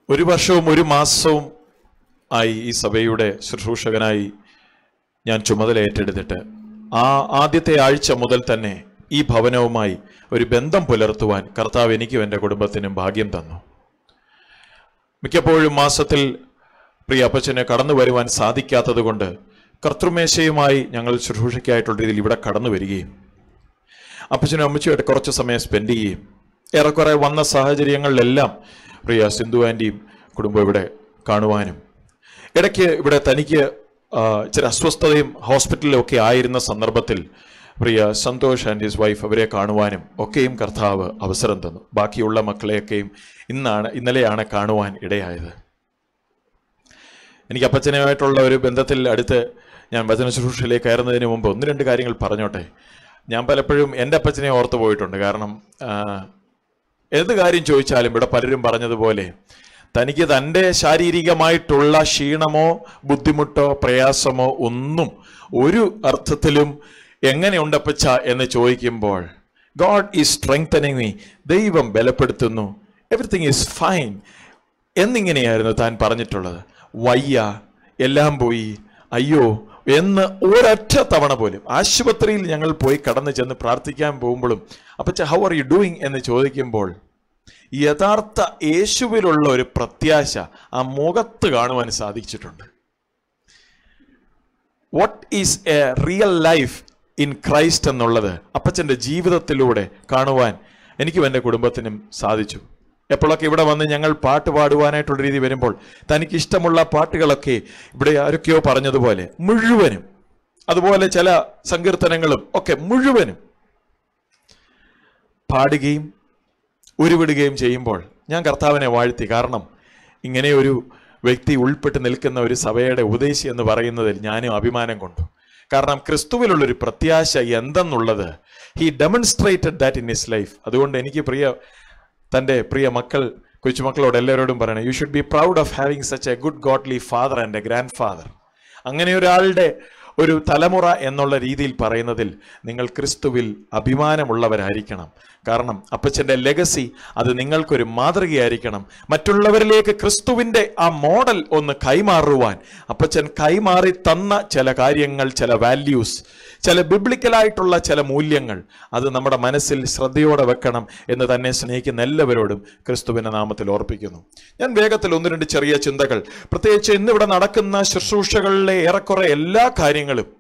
ഒരു വർഷവും ഒരു മാസവും ആയി ഈ സഭയുടെ ശുശ്രൂഷകനായി ഞാൻ ചുമതല ഏറ്റെടുത്തിട്ട് ആ ആദ്യത്തെ ആഴ്ച മുതൽ തന്നെ ഈ ഭവനവുമായി ഒരു ബന്ധം പുലർത്തുവാൻ കർത്താവ് എനിക്കും എൻ്റെ കുടുംബത്തിനും ഭാഗ്യം തന്നു മിക്കപ്പോഴും മാസത്തിൽ പ്രിയ അപ്പച്ചനെ കടന്നു വരുവാൻ സാധിക്കാത്തത് കൊണ്ട് കർത്തൃമേശയുമായി ഞങ്ങൾ ശുശ്രൂഷയ്ക്കായിട്ടുള്ള രീതിയിൽ ഇവിടെ കടന്നു വരികയും അപ്പച്ചനും അമ്മച്ചുമായിട്ട് കുറച്ച് സമയം സ്പെൻഡ് ചെയ്യുകയും ഏറെക്കുറെ വന്ന സാഹചര്യങ്ങളിലെല്ലാം പ്രിയ സിന്ധു ആൻറ്റിയും കുടുംബം ഇവിടെ കാണുവാനും ഇടയ്ക്ക് ഇവിടെ തനിക്ക് ആ, ഇച്ചിരി അസ്വസ്ഥതയും ഹോസ്പിറ്റലിലും ഒക്കെ ആയിരുന്ന സന്ദർഭത്തിൽ പ്രിയ സന്തോഷ് ആൻഡ് ഹിസ് വൈഫ് അവരെ കാണുവാനും ഒക്കെയും കർത്താവ് അവസരം തന്നു ബാക്കിയുള്ള മക്കളെയൊക്കെയും ഇന്നാണ് ഇന്നലെയാണ് കാണുവാൻ ഇടയായത് എനിക്ക് അപ്പച്ചനുമായിട്ടുള്ള ഒരു ബന്ധത്തിൽ അടുത്ത് ഞാൻ വചന ശുശ്രൂഷയിലേക്ക് കയറുന്നതിന് മുമ്പ് ഒന്ന് രണ്ട് കാര്യങ്ങൾ പറഞ്ഞോട്ടെ ഞാൻ പലപ്പോഴും എൻ്റെ അപ്പച്ചനെ ഓർത്തു പോയിട്ടുണ്ട് കാരണം ആ, എന്ത് കാര്യം ചോദിച്ചാലും ഇവിടെ പലരും പറഞ്ഞതുപോലെ തനിക്ക് തൻ്റെ ശാരീരികമായിട്ടുള്ള ക്ഷീണമോ ബുദ്ധിമുട്ടോ പ്രയാസമോ ഒന്നും ഒരു അർത്ഥത്തിലും എങ്ങനെയുണ്ടപ്പച്ച എന്ന് ചോദിക്കുമ്പോൾ ഗോഡ് ഈസ് സ്ട്രെങ്തനിങ് മീ ദൈവം ബലപ്പെടുത്തുന്നു എവറിത്തിങ് ഈസ് ഫൈൻ എന്നിങ്ങനെയായിരുന്നു താൻ പറഞ്ഞിട്ടുള്ളത് വയ്യ എല്ലാം പോയി അയ്യോ എന്ന് ഒരൊറ്റ തവണ പോലും ആശുപത്രിയിൽ ഞങ്ങൾ പോയി കടന്നു ചെന്ന് പ്രാർത്ഥിക്കാൻ പോകുമ്പോഴും അപ്പച്ച ഹൗ ആർ യു ഡൂയിങ് എന്ന് ചോദിക്കുമ്പോൾ യഥാർത്ഥ യേശുവിലുള്ള ഒരു പ്രത്യാശ ആ മുഖത്ത് കാണുവാൻ സാധിച്ചിട്ടുണ്ട് what is a real life in Christ എന്നുള്ളത് അപ്പച്ചൻ്റെ ജീവിതത്തിലൂടെ കാണുവാൻ എനിക്കും എൻ്റെ കുടുംബത്തിനും സാധിച്ചു എപ്പോഴൊക്കെ ഇവിടെ വന്ന് ഞങ്ങൾ പാട്ട് പാടുവാനായിട്ടുള്ള രീതി വരുമ്പോൾ തനിക്ക് ഇഷ്ടമുള്ള പാട്ടുകളൊക്കെ ഇവിടെ ആരൊക്കെയോ പറഞ്ഞതുപോലെ മുഴുവനും അതുപോലെ ചില സങ്കീർത്തനങ്ങളും ഒക്കെ മുഴുവനും പാടുകയും ഉരുവിടുകയും ചെയ്യുമ്പോൾ ഞാൻ കർത്താവിനെ വാഴ്ത്തി കാരണം ഇങ്ങനെ ഒരു വ്യക്തി ഉൾപ്പെട്ട് നിൽക്കുന്ന ഒരു സഭയുടെ ഉപദേശി എന്ന് പറയുന്നതിൽ ഞാനും അഭിമാനം കൊണ്ടു കാരണം ക്രിസ്തുവിലുള്ളൊരു പ്രത്യാശ എന്തെന്നുള്ളത് he demonstrated that in his life അതുകൊണ്ട് എനിക്ക് പ്രിയ തൻ്റെ പ്രിയ മക്കൾ കൊച്ചുമക്കളോട് എല്ലാവരോടും പറയണം you should be proud of having such a good godly father and a grandfather അങ്ങനെ ഒരാളുടെ ഒരു തലമുറ എന്നുള്ള രീതിയിൽ പറയുന്നതിൽ നിങ്ങൾ ക്രിസ്തുവിൽ അഭിമാനമുള്ളവരായിരിക്കണം കാരണം അപ്പച്ചൻ്റെ ലെഗസി അത് നിങ്ങൾക്കൊരു മാതൃകയായിരിക്കണം മറ്റുള്ളവരിലേക്ക് ക്രിസ്തുവിൻ്റെ ആ മോഡൽ ഒന്ന് കൈമാറുവാൻ അപ്പച്ചൻ കൈമാറി തന്ന ചില കാര്യങ്ങൾ ചില വാല്യൂസ് ചില ബിബ്ലിക്കലായിട്ടുള്ള ചില മൂല്യങ്ങൾ അത് നമ്മുടെ മനസ്സിൽ ശ്രദ്ധയോടെ വെക്കണം എന്ന് തന്നെ സ്നേഹിക്കുന്ന എല്ലാവരോടും ക്രിസ്തുവിൻ്റെ നാമത്തിൽ ഓർപ്പിക്കുന്നു ഞാൻ വേഗത്തിൽ ഒന്ന് രണ്ട് ചെറിയ ചിന്തകൾ പ്രത്യേകിച്ച് ഇന്നിവിടെ നടക്കുന്ന ശുശ്രൂഷകളിലെ ഏറെക്കുറെ എല്ലാ കാര്യങ്ങളും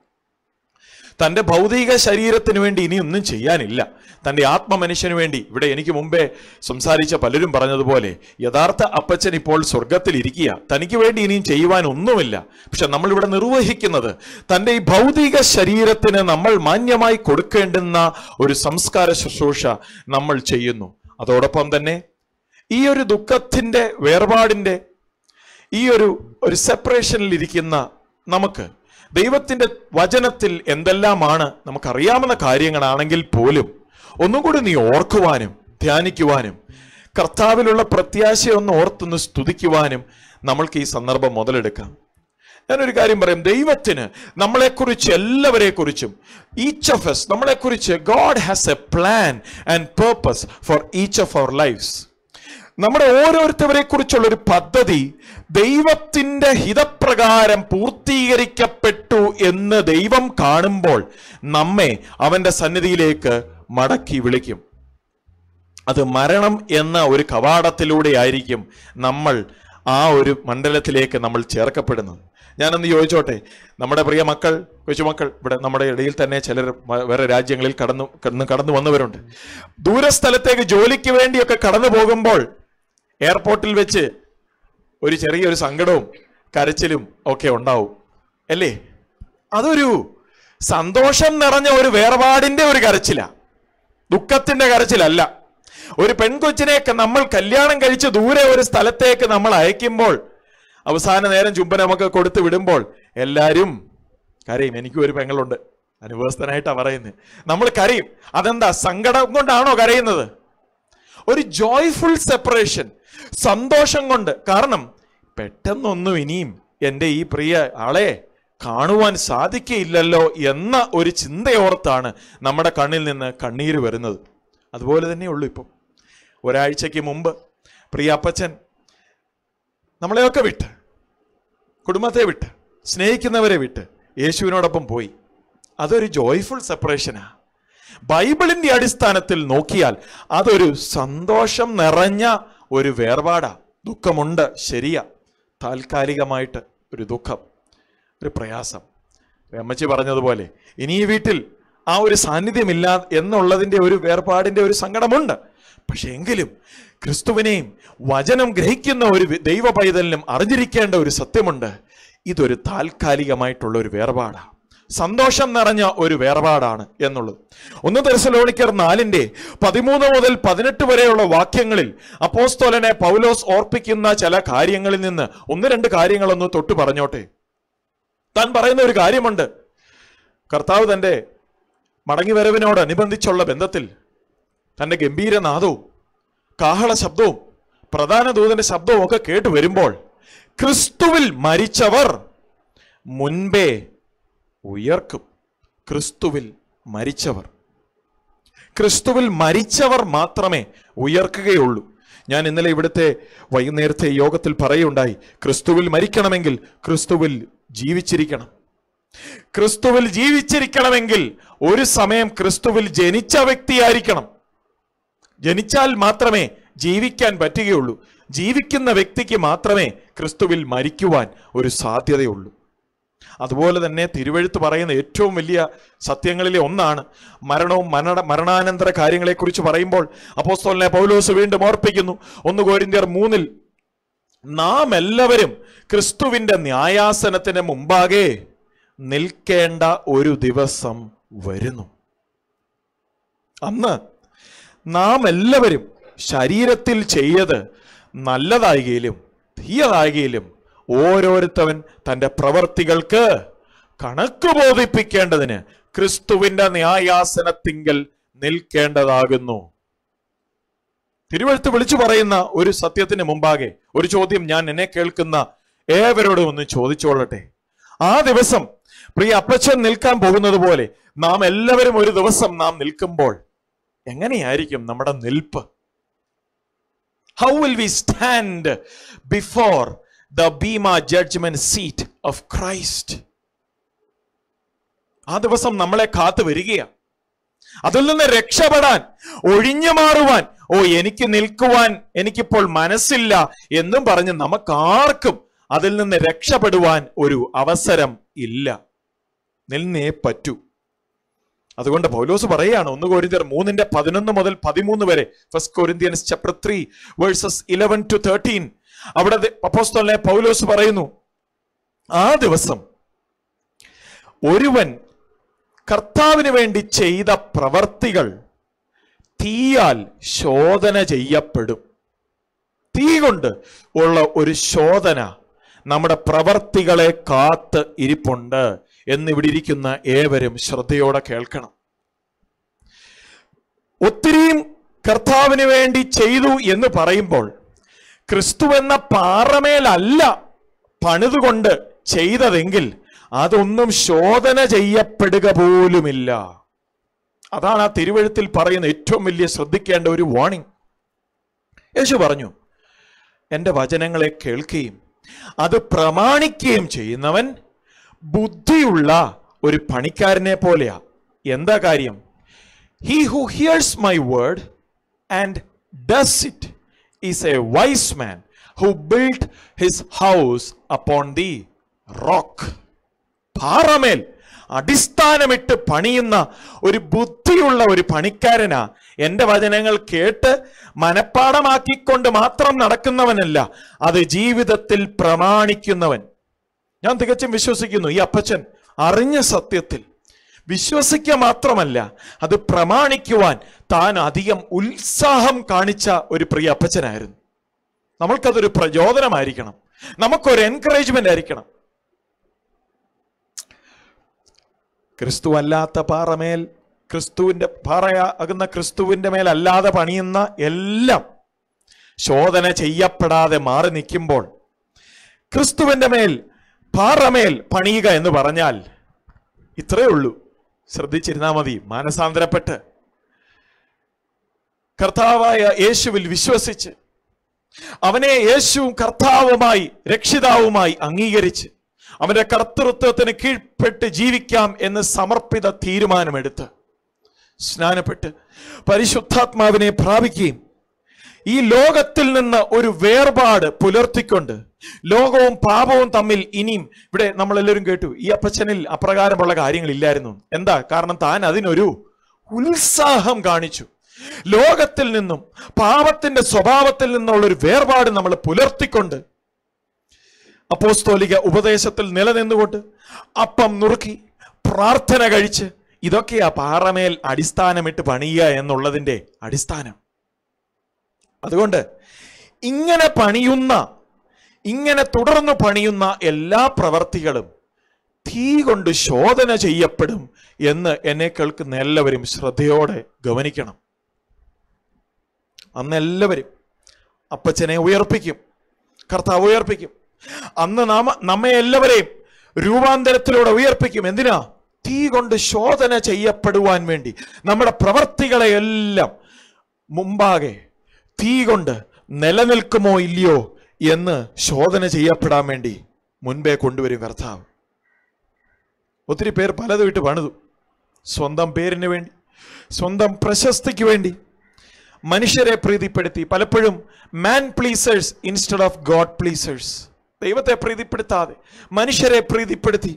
തൻ്റെ ഭൗതിക ശരീരത്തിന് വേണ്ടി ഇനി ഒന്നും ചെയ്യാനില്ല തൻ്റെ ആത്മമനുഷ്യന് വേണ്ടി ഇവിടെ എനിക്ക് മുമ്പേ സംസാരിച്ച പലരും പറഞ്ഞതുപോലെ യഥാർത്ഥ അപ്പച്ചൻ ഇപ്പോൾ സ്വർഗത്തിൽ ഇരിക്കുക തനിക്ക് വേണ്ടി ഇനിയും ചെയ്യുവാൻ ഒന്നുമില്ല പക്ഷെ നമ്മളിവിടെ നിർവഹിക്കുന്നത് തൻ്റെ ഈ ഭൗതിക ശരീരത്തിന് നമ്മൾ മാന്യമായി കൊടുക്കേണ്ടുന്ന ഒരു സംസ്കാര ശുശ്രൂഷ നമ്മൾ ചെയ്യുന്നു അതോടൊപ്പം തന്നെ ഈ ഒരു ദുഃഖത്തിൻ്റെ വേർപാടിൻ്റെ ഈ ഒരു ഒരു സെപ്പറേഷനിൽ ഇരിക്കുന്ന നമുക്ക് ദൈവത്തിൻ്റെ വചനത്തിൽ എന്തെല്ലാമാണ് നമുക്കറിയാവുന്ന കാര്യങ്ങളാണെങ്കിൽ പോലും ഒന്നും കൂടി നീ ഓർക്കുവാനും ധ്യാനിക്കുവാനും കർത്താവിലുള്ള പ്രത്യാശയൊന്ന് ഓർത്തൊന്ന് സ്തുതിക്കുവാനും നമ്മൾക്ക് ഈ സന്ദർഭം മുതലെടുക്കാം ഞാനൊരു കാര്യം പറയും ദൈവത്തിന് നമ്മളെക്കുറിച്ച് എല്ലാവരെക്കുറിച്ചും ഈച്ച് ഓഫ് എസ് നമ്മളെക്കുറിച്ച് God has a plan and purpose for each of our lives നമ്മുടെ ഓരോരുത്തവരെ കുറിച്ചുള്ള ഒരു പദ്ധതി ദൈവത്തിന്റെ ഹിതപ്രകാരം പൂർത്തീകരിക്കപ്പെട്ടു എന്ന് ദൈവം കാണുമ്പോൾ നമ്മെ അവന്റെ സന്നിധിയിലേക്ക് മടക്കി വിളിക്കും അത് മരണം എന്ന ഒരു കവാടത്തിലൂടെ ആയിരിക്കും നമ്മൾ ആ ഒരു മണ്ഡലത്തിലേക്ക് നമ്മൾ ചേർക്കപ്പെടുന്നത് ഞാനൊന്ന് ചോദിച്ചോട്ടെ നമ്മുടെ പ്രിയ മക്കൾ കൊച്ചുമക്കൾ ഇവിടെ നമ്മുടെ ഇടയിൽ തന്നെ ചിലർ വ- വേറെ രാജ്യങ്ങളിൽ കടന്നു കടന്നു കടന്നു വന്നവരുണ്ട് ദൂരസ്ഥലത്തേക്ക് ജോലിക്ക് വേണ്ടിയൊക്കെ കടന്നു പോകുമ്പോൾ എയർപോർട്ടിൽ വെച്ച് ഒരു ചെറിയൊരു സങ്കടവും കരച്ചിലും ഒക്കെ ഉണ്ടാവും അല്ലേ അതൊരു സന്തോഷം നിറഞ്ഞ ഒരു വേർപാടിന്റെ ഒരു കരച്ചില ദുഃഖത്തിന്റെ കരച്ചിലല്ല ഒരു പെൺകൊച്ചിനെയൊക്കെ നമ്മൾ കല്യാണം കഴിച്ച് ദൂരെ ഒരു സ്ഥലത്തേക്ക് നമ്മൾ അയക്കുമ്പോൾ അവസാന നേരം ചുംബനമൊക്കെ കൊടുത്ത് വിടുമ്പോൾ എല്ലാവരും കരയും എനിക്കും ഒരു പെങ്ങളുണ്ട് അനുഭവസ്ഥനായിട്ടാ പറയുന്നത് നമ്മൾ കരയും അതെന്താ സങ്കടം കൊണ്ടാണോ കരയുന്നത് ഒരു ജോയ്ഫുൾ സെപ്പറേഷൻ സന്തോഷം കൊണ്ട് കാരണം പെട്ടെന്നൊന്നും ഇനിയും എൻ്റെ ഈ പ്രിയ ആളെ കാണുവാൻ സാധിക്കയില്ലല്ലോ എന്ന ഒരു ചിന്തയോർത്താണ് നമ്മുടെ കണ്ണിൽ നിന്ന് കണ്ണീര് വരുന്നത് അതുപോലെ തന്നെ ഉള്ളൂ ഇപ്പം ഒരാഴ്ചയ്ക്ക് മുമ്പ് പ്രിയ അപ്പച്ചൻ നമ്മളെയൊക്കെ വിട്ട് കുടുംബത്തെ വിട്ട് സ്നേഹിക്കുന്നവരെ വിട്ട് യേശുവിനോടൊപ്പം പോയി അതൊരു ജോയ്ഫുൾ സെപ്പറേഷനാ ബൈബിളിന്റെ അടിസ്ഥാനത്തിൽ നോക്കിയാൽ അതൊരു സന്തോഷം നിറഞ്ഞ ഒരു വേർപാടാ ദുഃഖമുണ്ട് ശരിയാ താൽക്കാലികമായിട്ട് ഒരു ദുഃഖം ഒരു പ്രയാസം അമ്മച്ചി പറഞ്ഞതുപോലെ ഇനി ഈ വീട്ടിൽ ആ ഒരു സാന്നിധ്യമില്ല എന്നുള്ളതിൻ്റെ ഒരു വേർപാടിൻ്റെ ഒരു സങ്കടമുണ്ട് പക്ഷെ എങ്കിലും ക്രിസ്തുവിനെയും വചനം ഗ്രഹിക്കുന്ന ഒരു വി- ദൈവ പൈതലിനും അറിഞ്ഞിരിക്കേണ്ട ഒരു സത്യമുണ്ട് ഇതൊരു താൽക്കാലികമായിട്ടുള്ള ഒരു വേർപാടാണ് സന്തോഷം നിറഞ്ഞ ഒരു വേർപാടാണ് എന്നുള്ളത് ഒന്ന് തെരസലോണിക്കർ നാലിന്റെ പതിമൂന്ന് മുതൽ പതിനെട്ട് വരെയുള്ള വാക്യങ്ങളിൽ അപ്പോസ്തോലനെ പൗലോസ് ഓർപ്പിക്കുന്ന ചില കാര്യങ്ങളിൽ നിന്ന് ഒന്ന് രണ്ട് കാര്യങ്ങളൊന്ന് തൊട്ട് പറഞ്ഞോട്ടെ താൻ പറയുന്ന ഒരു കാര്യമുണ്ട് കർത്താവ് തൻ്റെ മടങ്ങിവരവിനോടനുബന്ധിച്ചുള്ള ബന്ധത്തിൽ തൻ്റെ ഗംഭീരനാദവും കാഹള ശബ്ദവും പ്രധാന ദൂതന്റെ ശബ്ദവും ഒക്കെ കേട്ടു വരുമ്പോൾ ക്രിസ്തുവിൽ മരിച്ചവർ മുൻപേ ഉയർക്കും ക്രിസ്തുവിൽ മരിച്ചവർ ക്രിസ്തുവിൽ മരിച്ചവർ മാത്രമേ ഉയർക്കുകയുള്ളൂ ഞാൻ ഇന്നലെ ഇവിടുത്തെ വൈകുന്നേരത്തെ യോഗത്തിൽ പറയുണ്ടായി ക്രിസ്തുവിൽ മരിക്കണമെങ്കിൽ ക്രിസ്തുവിൽ ജീവിച്ചിരിക്കണം ക്രിസ്തുവിൽ ജീവിച്ചിരിക്കണമെങ്കിൽ ഒരു സമയം ക്രിസ്തുവിൽ ജനിച്ച വ്യക്തിയായിരിക്കണം ജനിച്ചാൽ മാത്രമേ ജീവിക്കാൻ പറ്റുകയുള്ളൂ ജീവിക്കുന്ന വ്യക്തിക്ക് മാത്രമേ ക്രിസ്തുവിൽ മരിക്കുവാൻ ഒരു സാധ്യതയുള്ളൂ അതുപോലെ തന്നെ തിരുവഴുത്ത് പറയുന്ന ഏറ്റവും വലിയ സത്യങ്ങളിലെ ഒന്നാണ് മരണവും മരണ മരണാനന്തര കാര്യങ്ങളെക്കുറിച്ച് പറയുമ്പോൾ അപ്പോസ്തോലിനെ പൗലോസ് വീണ്ടും ഓർപ്പിക്കുന്നു ഒന്ന് കോരിന്ത്യർ മൂന്നിൽ നാം എല്ലാവരും ക്രിസ്തുവിന്റെ ന്യായാസനത്തിന് മുമ്പാകെ നിൽക്കേണ്ട ഒരു ദിവസം വരുന്നു അന്ന് നാം എല്ലാവരും ശരീരത്തിൽ ചെയ്യത് നല്ലതായികയിലും തീയതായികയിലും ഓരോരുത്തവൻ തൻ്റെ പ്രവർത്തികൾക്ക് കണക്ക് ബോധിപ്പിക്കേണ്ടതിന് ക്രിസ്തുവിന്റെ ന്യായാസനത്തിങ്കൽ നിൽക്കേണ്ടതാകുന്നു തിരുവഴുത്ത് വിളിച്ചു പറയുന്ന ഒരു സത്യത്തിന് മുമ്പാകെ ഒരു ചോദ്യം ഞാൻ എന്നെ കേൾക്കുന്ന ഏവരോടും ഒന്ന് ചോദിച്ചോളട്ടെ ആ ദിവസം പ്രിയ അപ്പച്ചൻ നിൽക്കാൻ പോകുന്നത് പോലെ നാം എല്ലാവരും ഒരു ദിവസം നാം നിൽക്കുമ്പോൾ എങ്ങനെയായിരിക്കും നമ്മുടെ നിൽപ്പ് how will we stand before the bema judgment seat of Christ ആ ദിവസം നമ്മളെ കാത്തു വരികയാണ് അതിൽ നിന്ന് രക്ഷപ്പെടാൻ ഒഴിഞ്ഞു മാറുവാൻ ഓ എനിക്ക് നിൽക്കുവാൻ എനിക്കിപ്പോൾ മനസ്സില്ല എന്നും പറഞ്ഞ് നമുക്കാർക്കും അതിൽ നിന്ന് രക്ഷപ്പെടുവാൻ ഒരു അവസരം ഇല്ല നിൽന്നേ പറ്റൂ അതുകൊണ്ട് പൗലോസ് പറയുകയാണ് ഒന്ന് കോരിന്ത്യർ മൂന്നിന്റെ പതിനൊന്ന് മുതൽ പതിമൂന്ന് വരെ first Corinthians chapter three verses eleven to thirteen അവിടെ അപ്പോസ്തലനെ പൗലോസ് പറയുന്നു ആ ദിവസം ഒരുവൻ കർത്താവിന് വേണ്ടി ചെയ്ത പ്രവർത്തികൾ തീയാൽ ശോധന ചെയ്യപ്പെടും തീ കൊണ്ട് ഉള്ള ഒരു ശോധന നമ്മുടെ പ്രവർത്തികളെ കാത്ത് ഇരിപ്പുണ്ട് എന്നിവിടെ ഇരിക്കുന്ന ഏവരും ശ്രദ്ധയോടെ കേൾക്കണം ഒത്തിരിയും കർത്താവിന് വേണ്ടി ചെയ്തു എന്ന് പറയുമ്പോൾ ക്രിസ്തു എന്ന പാറമേലല്ല പണിതുകൊണ്ട് ചെയ്തതെങ്കിൽ അതൊന്നും ശോധന ചെയ്യപ്പെടുക പോലുമില്ല അതാണ് ആ തിരുവഴുത്തിൽ പറയുന്ന ഏറ്റവും വലിയ ശ്രദ്ധിക്കേണ്ട ഒരു വാണിംഗ് യേശു പറഞ്ഞു എൻ്റെ വചനങ്ങളെ കേൾക്കുകയും അത് പ്രമാണിക്കുകയും ചെയ്യുന്നവൻ ബുദ്ധിയുള്ള ഒരു പണിക്കാരനെ പോലെയാ എന്താ കാര്യം he who hears my word and does it is a wise man who build his house upon the rock പാറമേൽ അടിസ്ഥാനമിട്ട് പണിയുന്ന ഒരു ബുദ്ധിയുള്ള ഒരു പണിക്കാരനാ എൻ്റെ വചനങ്ങൾ കേട്ട് മനഃപ്പാടമാക്കിക്കൊണ്ട് മാത്രം നടക്കുന്നവനല്ല അത് ജീവിതത്തിൽ പ്രമാണിക്കുന്നവൻ ഞാൻ തികച്ചും വിശ്വസിക്കുന്നു ഈ അപ്പച്ചൻ അറിഞ്ഞ സത്യത്തിൽ വിശ്വസിക്കുക മാത്രമല്ല അത് പ്രമാണിക്കുവാൻ താൻ അധികം ഉത്സാഹം കാണിച്ച ഒരു പ്രിയ അപ്പച്ചനായിരുന്നു നമ്മൾക്കതൊരു പ്രചോദനമായിരിക്കണം നമുക്കൊരു എൻകറേജ്മെന്റ് ആയിരിക്കണം ക്രിസ്തു അല്ലാത്ത പാറമേൽ ക്രിസ്തുവിന്റെ പാറയാകുന്ന ക്രിസ്തുവിന്റെ മേൽ അല്ലാതെ പണിയുന്ന എല്ലാം ശോധന ചെയ്യപ്പെടാതെ മാറി നിൽക്കുമ്പോൾ ക്രിസ്തുവിന്റെ മേൽ പാറമേൽ പണിയുക എന്ന് പറഞ്ഞാൽ ഇത്രയേ ഉള്ളൂ ശ്രദ്ധിച്ചിരുന്നാൽ മതി മാനസാന്തരപ്പെട്ട് കർത്താവായ യേശുവിൽ വിശ്വസിച്ച് അവനെ യേശുവും കർത്താവുമായി രക്ഷിതാവുമായി അംഗീകരിച്ച് അവന്റെ കർത്തൃത്വത്തിന് കീഴ്പ്പെട്ട് ജീവിക്കാം എന്ന് സമർപ്പിത തീരുമാനമെടുത്ത് സ്നാനപ്പെട്ട് പരിശുദ്ധാത്മാവിനെ പ്രാപിക്കുകയും ഈ ലോകത്തിൽ നിന്ന് ഒരു വേർപാട് പുലർത്തിക്കൊണ്ട് ലോകവും പാപവും തമ്മിൽ ഇനിയും ഇവിടെ നമ്മളെല്ലാവരും കേട്ടു ഈ അപ്പച്ചനിൽ അപ്രകാരമുള്ള കാര്യങ്ങളില്ലായിരുന്നു എന്താ കാരണം താൻ അതിനൊരു ഉത്സാഹം കാണിച്ചു ലോകത്തിൽ നിന്നും പാപത്തിന്റെ സ്വഭാവത്തിൽ നിന്നുള്ള ഒരു വേർപാട് നമ്മൾ പുലർത്തിക്കൊണ്ട് അപ്പോസ്തോലിക ഉപദേശത്തിൽ നിലനിന്നുകൊണ്ട് അപ്പം നുറുക്കി പ്രാർത്ഥന കഴിച്ച് ഇതൊക്കെയാ പാറമേൽ അടിസ്ഥാനമിട്ട് പണിയുക എന്നുള്ളതിന്റെ അടിസ്ഥാനം അതുകൊണ്ട് ഇങ്ങനെ പണിയുന്ന ഇങ്ങനെ തുടർന്ന് പണിയുന്ന എല്ലാ പ്രവർത്തികളും തീ കൊണ്ട് ശോധന ചെയ്യപ്പെടും എന്ന് എന്നെ കേൾക്കുന്ന എല്ലാവരും ശ്രദ്ധയോടെ ഗവനിക്കണം അന്ന് എല്ലാവരും അപ്പച്ചനെ ഉയർപ്പിക്കും കർത്താവ് ഉയർപ്പിക്കും അന്ന് നാമ നമ്മെ എല്ലാവരെയും രൂപാന്തരത്തിലൂടെ ഉയർപ്പിക്കും എന്തിനാ തീ കൊണ്ട് ശോധന ചെയ്യപ്പെടുവാൻ വേണ്ടി നമ്മുടെ പ്രവർത്തികളെ എല്ലാം മുമ്പാകെ തീ കൊണ്ട് നിലനിൽക്കുമോ ഇല്ലയോ എന്ന് ശോധന ചെയ്യപ്പെടാൻ വേണ്ടി മുൻപേ കൊണ്ടുവരും കർത്താവ് ഒത്തിരി പേർ പലതും ഇട്ട് പണിതു സ്വന്തം പേരിന് വേണ്ടി സ്വന്തം പ്രശസ്തിക്ക് വേണ്ടി മനുഷ്യരെ പ്രീതിപ്പെടുത്തി പലപ്പോഴും man pleasers instead of God pleasers ദൈവത്തെ പ്രീതിപ്പെടുത്താതെ മനുഷ്യരെ പ്രീതിപ്പെടുത്തി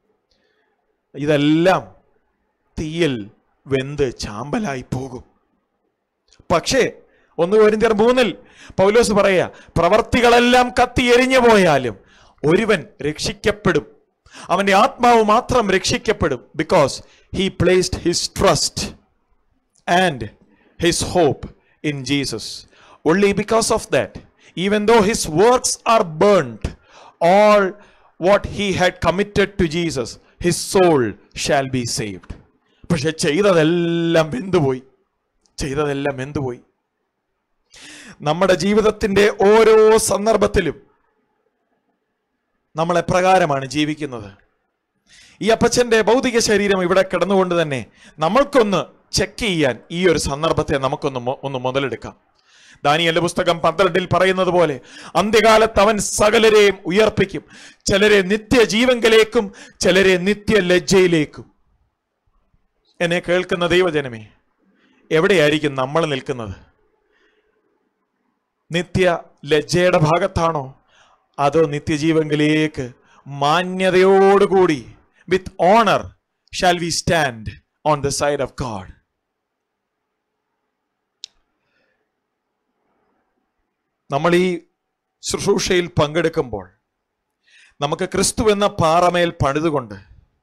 ഇതെല്ലാം തീയിൽ വെന്ത് ചാമ്പലായി പോകും പക്ഷേ ഒന്ന് കോരിന്ത്യർ മൂന്നിൽ പൗലോസ് പറയാ പ്രവർത്തികളെല്ലാം കത്തി എരിഞ്ഞു പോയാലും ഒരുവൻ രക്ഷിക്കപ്പെടും അവന്റെ ആത്മാവ് മാത്രം രക്ഷിക്കപ്പെടും because he placed his trust and his hope in Jesus only because of that even though his works are burnt all what he had committed to jesus his soul shall be saved പക്ഷെ ചെയ്തതെല്ലാം വെന്തുപോയി ചെയ്തതെല്ലാം വെന്തുപോയി നമ്മുടെ ജീവിതത്തിന്റെ ഓരോ സന്ദർഭത്തിലും നമ്മൾ എപ്രകാരമാണ് ജീവിക്കുന്നത് ഈ അപ്പച്ചന്റെ ഭൗതിക ശരീരം ഇവിടെ കിടന്നുകൊണ്ട് തന്നെ നമ്മൾക്കൊന്ന് ചെക്ക് ചെയ്യാൻ ഈ ഒരു സന്ദർഭത്തെ നമുക്കൊന്ന് മൊ- ഒന്ന് മുതലെടുക്കാം ദാനിയന്റെ പുസ്തകം പന്ത്രണ്ടിൽ പറയുന്നത് പോലെ അന്ത്യകാലത്ത് അവൻ സകലരെയും ഉയർപ്പിക്കും ചിലരെ നിത്യജീവങ്കലേക്കും ചിലരെ നിത്യ ലജ്ജയിലേക്കും എന്നെ കേൾക്കുന്ന ദൈവജനമേ എവിടെയായിരിക്കും നമ്മൾ നിൽക്കുന്നത് നിത്യ ലജ്ജയുടെ ഭാഗത്താണോ അതോ നിത്യജീവങ്കിലേക്ക് മാന്യതയോടുകൂടി with honour shall we stand on the side of God നമ്മൾ ഈ ശുശ്രൂഷയിൽ പങ്കെടുക്കുമ്പോൾ നമുക്ക് ക്രിസ്തു എന്ന പാറമേൽ പണിതുകൊണ്ട്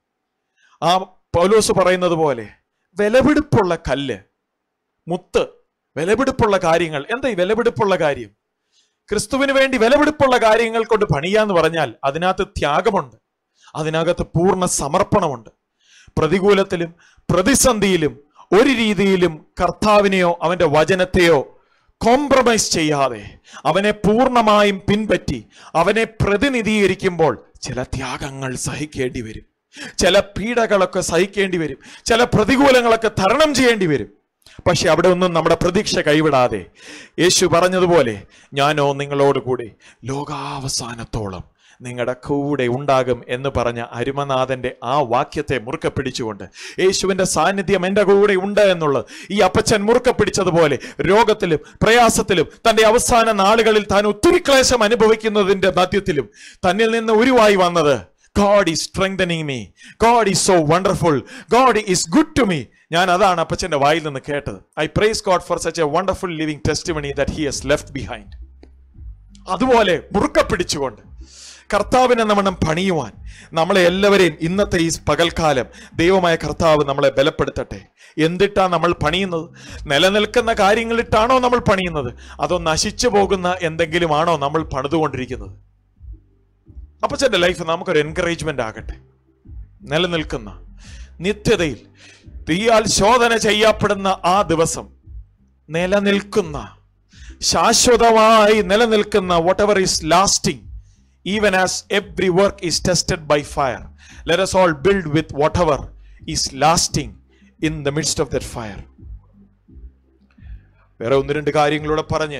ആ പൗലോസ് പറയുന്നത് പോലെ വിലപിടിപ്പുള്ള കല്ല് മുത്ത് വിലപിടിപ്പുള്ള കാര്യങ്ങൾ എന്താ ഈ വിലപിടിപ്പുള്ള കാര്യം ക്രിസ്തുവിന് വേണ്ടി വിലപിടിപ്പുള്ള കാര്യങ്ങൾ കൊണ്ട് പണിയാന്ന് പറഞ്ഞാൽ അതിനകത്ത് ത്യാഗമുണ്ട് അതിനകത്ത് പൂർണ്ണ സമർപ്പണമുണ്ട് പ്രതികൂലത്തിലും പ്രതിസന്ധിയിലും ഒരു രീതിയിലും കർത്താവിനെയോ അവന്റെ വചനത്തെയോ കോംപ്രമൈസ് ചെയ്യാതെ അവനെ പൂർണ്ണമായും പിൻപറ്റി അവനെ പ്രതിനിധീകരിക്കുമ്പോൾ ചില ത്യാഗങ്ങൾ സഹിക്കേണ്ടി വരും ചില പീഡകളൊക്കെ സഹിക്കേണ്ടി വരും ചില പ്രതികൂലങ്ങളൊക്കെ തരണം ചെയ്യേണ്ടി വരും പക്ഷെ അവിടെ ഒന്നും നമ്മുടെ പ്രതീക്ഷ കൈവിടാതെ യേശു പറഞ്ഞതുപോലെ ഞാനോ നിങ്ങളോട് കൂടെ ലോകാവസാനത്തോളം നിങ്ങളുടെ കൂടെ ഉണ്ടാകും എന്ന് പറഞ്ഞ അരുമനാഥന്റെ ആ വാക്യത്തെ മുറുക്കെ പിടിച്ചുകൊണ്ട് യേശുവിന്റെ സാന്നിധ്യം എൻ്റെ കൂടെ ഉണ്ട് എന്നുള്ളത് ഈ അപ്പച്ചൻ മുറുക്കെ പിടിച്ചതുപോലെ രോഗത്തിലും പ്രയാസത്തിലും തന്റെ അവസാന നാളുകളിൽ താൻ ഒത്തിരി ക്ലേശം അനുഭവിക്കുന്നതിന്റെ മധ്യത്തിലും തന്നിൽ നിന്ന് ഉരുവായി വന്നത് God is strengthening me God is so wonderful God is good to me ഞാൻ അതാണ് അപ്പച്ചന്റെ വായിൽ നിന്ന് കേട്ടത് I praise God for such a wonderful living testimony that he has left behind അതുപോലെ മുറുക്ക പിടിച്ചുകൊണ്ട് കർത്താവിനെ നമ്മൾ പണിയുവാൻ നമ്മളെ എല്ലാവരെയും ഇന്നത്തെ ഈ പകൽക്കാലം ദൈവമായ കർത്താവ് നമ്മളെ ബലപ്പെടുത്തട്ടെ എന്തിട്ടാ നമ്മൾ പണിയുന്നത് നിലനിൽക്കുന്ന കാര്യങ്ങളിട്ടാണോ നമ്മൾ പണിയുന്നത് അതോ നശിച്ചു പോകുന്ന എന്തെങ്കിലുമാണോ നമ്മൾ പണിതുകൊണ്ടിരിക്കുന്നത് അപ്പച്ചന്റെ ലൈഫ് നമുക്കൊരു എൻകറേജ്മെന്റ് ആകട്ടെ നിലനിൽക്കുന്ന നിത്യതയിൽ തീയാൽ ശോധന ചെയ്യപ്പെടുന്ന ആ ദിവസം നിലനിൽക്കുന്ന ശാശ്വതമായി നിലനിൽക്കുന്ന whatever is lasting even as every work is tested by fire let us all build with whatever is lasting in the midst of that fire വേറെ ഒന്ന് രണ്ട് കാര്യങ്ങളൂടെ പറഞ്ഞ്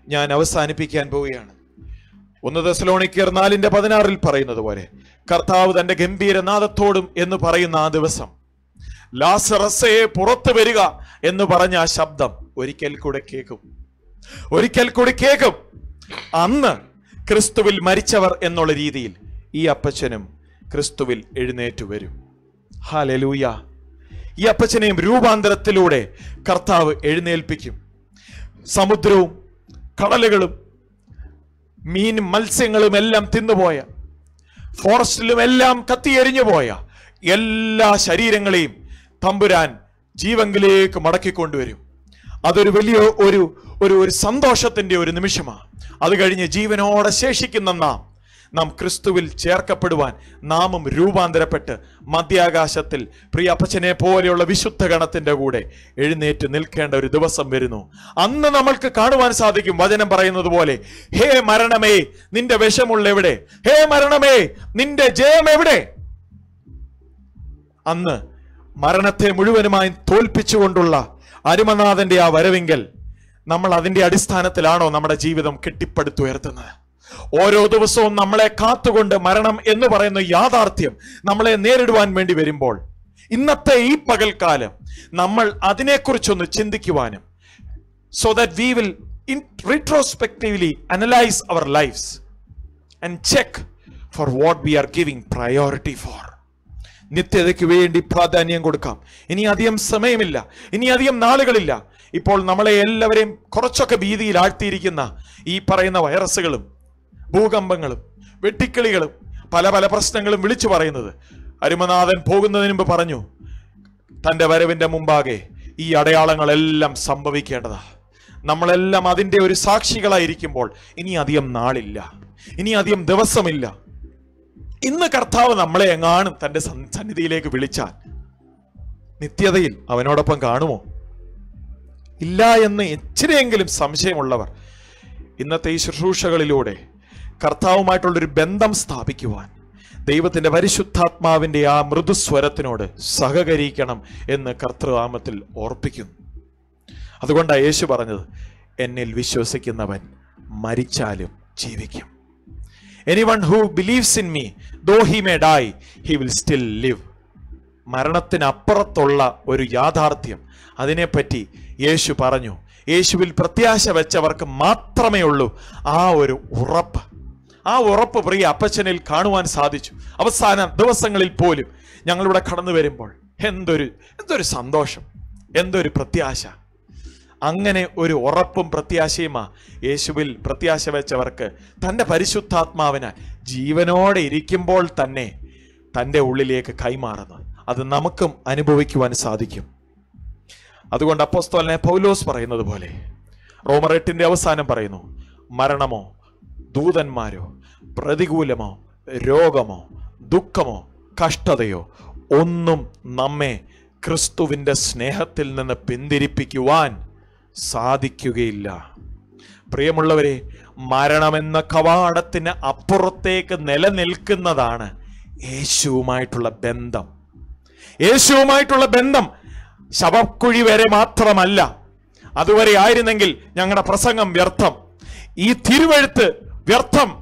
ഞാൻ അവസാനിപ്പിക്കാൻ പോവുകയാണ് ഒന്ന് ദശലോണിക്കർ നാലിന്റെ പതിനാറിൽ പറയുന്നത് പോലെ കർത്താവ് തന്റെ ഗംഭീരനാദത്തോടും എന്ന് പറയുന്ന ആ ദിവസം ലാസറസേ പുറത്തു വരിക എന്ന് പറഞ്ഞ ആ ശബ്ദം ഒരിക്കൽ കൂടെ കേൾക്കും ഒരിക്കൽ കൂടി കേൾക്കും അന്ന് ക്രിസ്തുവിൽ മരിച്ചവർ എന്നുള്ള രീതിയിൽ ഈ അപ്പച്ചനും ക്രിസ്തുവിൽ എഴുന്നേറ്റ് വരും ഹാലലൂയ ഈ അപ്പച്ചനെയും രൂപാന്തരത്തിലൂടെ കർത്താവ് എഴുന്നേൽപ്പിക്കും സമുദ്രവും കടലുകളും മീനും മത്സ്യങ്ങളും എല്ലാം തിന്നുപോയ ഫോറസ്റ്റിലും എല്ലാം കത്തിയെരിഞ്ഞു പോയ എല്ലാ ശരീരങ്ങളെയും തമ്പുരാൻ ജീവങ്കിലേക്ക് മടക്കിക്കൊണ്ടുവരും അതൊരു വലിയ ഒരു ഒരു ഒരു സന്തോഷത്തിന്റെ ഒരു നിമിഷമാണ് അത് കഴിഞ്ഞ് ജീവനോടെ ശേഷിക്കുന്ന നാം നാം ക്രിസ്തുവിൽ ചേർക്കപ്പെടുവാൻ നാമും രൂപാന്തരപ്പെട്ട് മധ്യാകാശത്തിൽ പ്രിയ അപ്പച്ചനെ പോലെയുള്ള വിശുദ്ധ ഗണത്തിന്റെ കൂടെ എഴുന്നേറ്റ് നിൽക്കേണ്ട ഒരു ദിവസം വരുന്നു അന്ന് നമ്മൾക്ക് കാണുവാൻ സാധിക്കും വചനം പറയുന്നത് പോലെ ഹേ മരണമേ നിന്റെ വിഷമുള്ള എവിടെ ഹേ മരണമേ നിന്റെ ജയം എവിടെ അന്ന് മരണത്തെ മുഴുവനുമായും തോൽപ്പിച്ചുകൊണ്ടുള്ള അരുമനാഥന്റെ ആ വരവെങ്കിൽ നമ്മൾ അതിന്റെ അടിസ്ഥാനത്തിലാണോ നമ്മുടെ ജീവിതം കെട്ടിപ്പടുത്തുയർത്തുന്നത് ഓരോ ദിവസവും നമ്മളെ കാത്തുകൊണ്ട് മരണം എന്ന് പറയുന്ന യാഥാർത്ഥ്യം നമ്മളെ നേരിടുവാൻ വേണ്ടി വരുമ്പോൾ ഇന്നത്തെ ഈ പകൽക്കാലം നമ്മൾ അതിനെക്കുറിച്ചൊന്ന് ചിന്തിക്കുവാനും so that we will in retrospectively analyse our lives and check for what we are giving priority for നിത്യതയ്ക്ക് വേണ്ടി പ്രാധാന്യം കൊടുക്കാം ഇനി അധികം സമയമില്ല ഇനി അധികം നാളുകളില്ല ഇപ്പോൾ നമ്മളെ എല്ലാവരെയും കുറച്ചൊക്കെ ഭീതിയിൽ ആഴ്ത്തിയിരിക്കുന്ന ഈ പറയുന്ന വൈറസുകളും ഭൂകമ്പങ്ങളും വെട്ടിക്കിളികളും പല പല പ്രശ്നങ്ങളും വിളിച്ചു പറയുന്നത് അരുമനാഥൻ പോകുന്നതിന് മുമ്പ് പറഞ്ഞു തന്റെ വരവിന്റെ മുമ്പാകെ ഈ അടയാളങ്ങളെല്ലാം സംഭവിക്കേണ്ടതാ നമ്മളെല്ലാം അതിന്റെ ഒരു സാക്ഷികളായിരിക്കുമ്പോൾ ഇനി അധികം നാളില്ല ഇനി അധികം ദിവസമില്ല ഇന്ന് കർത്താവ് നമ്മളെ എങ്ങാനും തന്റെ സൻ- സന്നിധിയിലേക്ക് വിളിച്ചാൽ നിത്യതയിൽ അവനോടൊപ്പം കാണുമോ ഇല്ല എന്ന് ഇച്ചിരിയെങ്കിലും സംശയമുള്ളവർ ഇന്നത്തെ ഈ ശുശ്രൂഷകളിലൂടെ കർത്താവുമായിട്ടുള്ളൊരു ബന്ധം സ്ഥാപിക്കുവാൻ ദൈവത്തിന്റെ പരിശുദ്ധാത്മാവിന്റെ ആ മൃദുസ്വരത്തിനോട് സഹകരിക്കണം എന്ന് കർത്തൃനാമത്തിൽ ഓർപ്പിക്കുന്നു അതുകൊണ്ടാണ് യേശു പറഞ്ഞത് എന്നിൽ വിശ്വസിക്കുന്നവൻ മരിച്ചാലും ജീവിക്കും anyone who believes in me though he may die he will still live മരണത്തിനപ്പുറത്തുള്ള ഒരു യാഥാർത്ഥ്യം അതിനെപ്പറ്റി യേശു പറഞ്ഞു യേശുവിൽ പ്രത്യാശ വെച്ചവർക്ക് മാത്രമേ ഉള്ളൂ ആ ഒരു ഉറപ്പ് ആ ഉറപ്പ് പ്രിയ അപ്പച്ചനിൽ കാണുവാൻ സാധിച്ചു അവസാന ദിവസങ്ങളിൽ പോലും ഞങ്ങളിവിടെ കടന്നു വരുമ്പോൾ എന്തൊരു എന്തൊരു സന്തോഷം എന്തൊരു പ്രത്യാശ അങ്ങനെ ഒരു ഉറപ്പും പ്രത്യാശയുമാ യേശുവിൽ പ്രത്യാശ വെച്ചവർക്ക് തൻ്റെ പരിശുദ്ധാത്മാവിനാൽ ജീവനോടെ ഇരിക്കുമ്പോൾ തന്നെ തൻ്റെ ഉള്ളിലേക്ക് കൈമാറുന്നത് അത് നമുക്കും അനുഭവിക്കുവാൻ സാധിക്കും അതുകൊണ്ട് അപ്പോസ്തോലനെ പൗലോസ് പറയുന്നത് പോലെ റോമർ എട്ടിന്റെ അവസാനം പറയുന്നു മരണമോ ദൂതന്മാരോ പ്രതികൂലമോ രോഗമോ ദുഃഖമോ കഷ്ടതയോ ഒന്നും നമ്മെ ക്രിസ്തുവിന്റെ സ്നേഹത്തിൽ നിന്ന് പിന്തിരിപ്പിക്കുവാൻ സാധിക്കുകയില്ല പ്രിയമുള്ളവരെ മരണമെന്ന കവാടത്തിന് അപ്പുറത്തേക്ക് നിലനിൽക്കുന്നതാണ് യേശുവുമായിട്ടുള്ള ബന്ധം യേശുവുമായിട്ടുള്ള ബന്ധം ശവക്കുഴി വരെ മാത്രമല്ല അതുവരെ ആയിരുന്നെങ്കിൽ ഞങ്ങളുടെ പ്രസംഗം വ്യർത്ഥം ഈ തിരുവഴുത്ത് വ്യർത്ഥം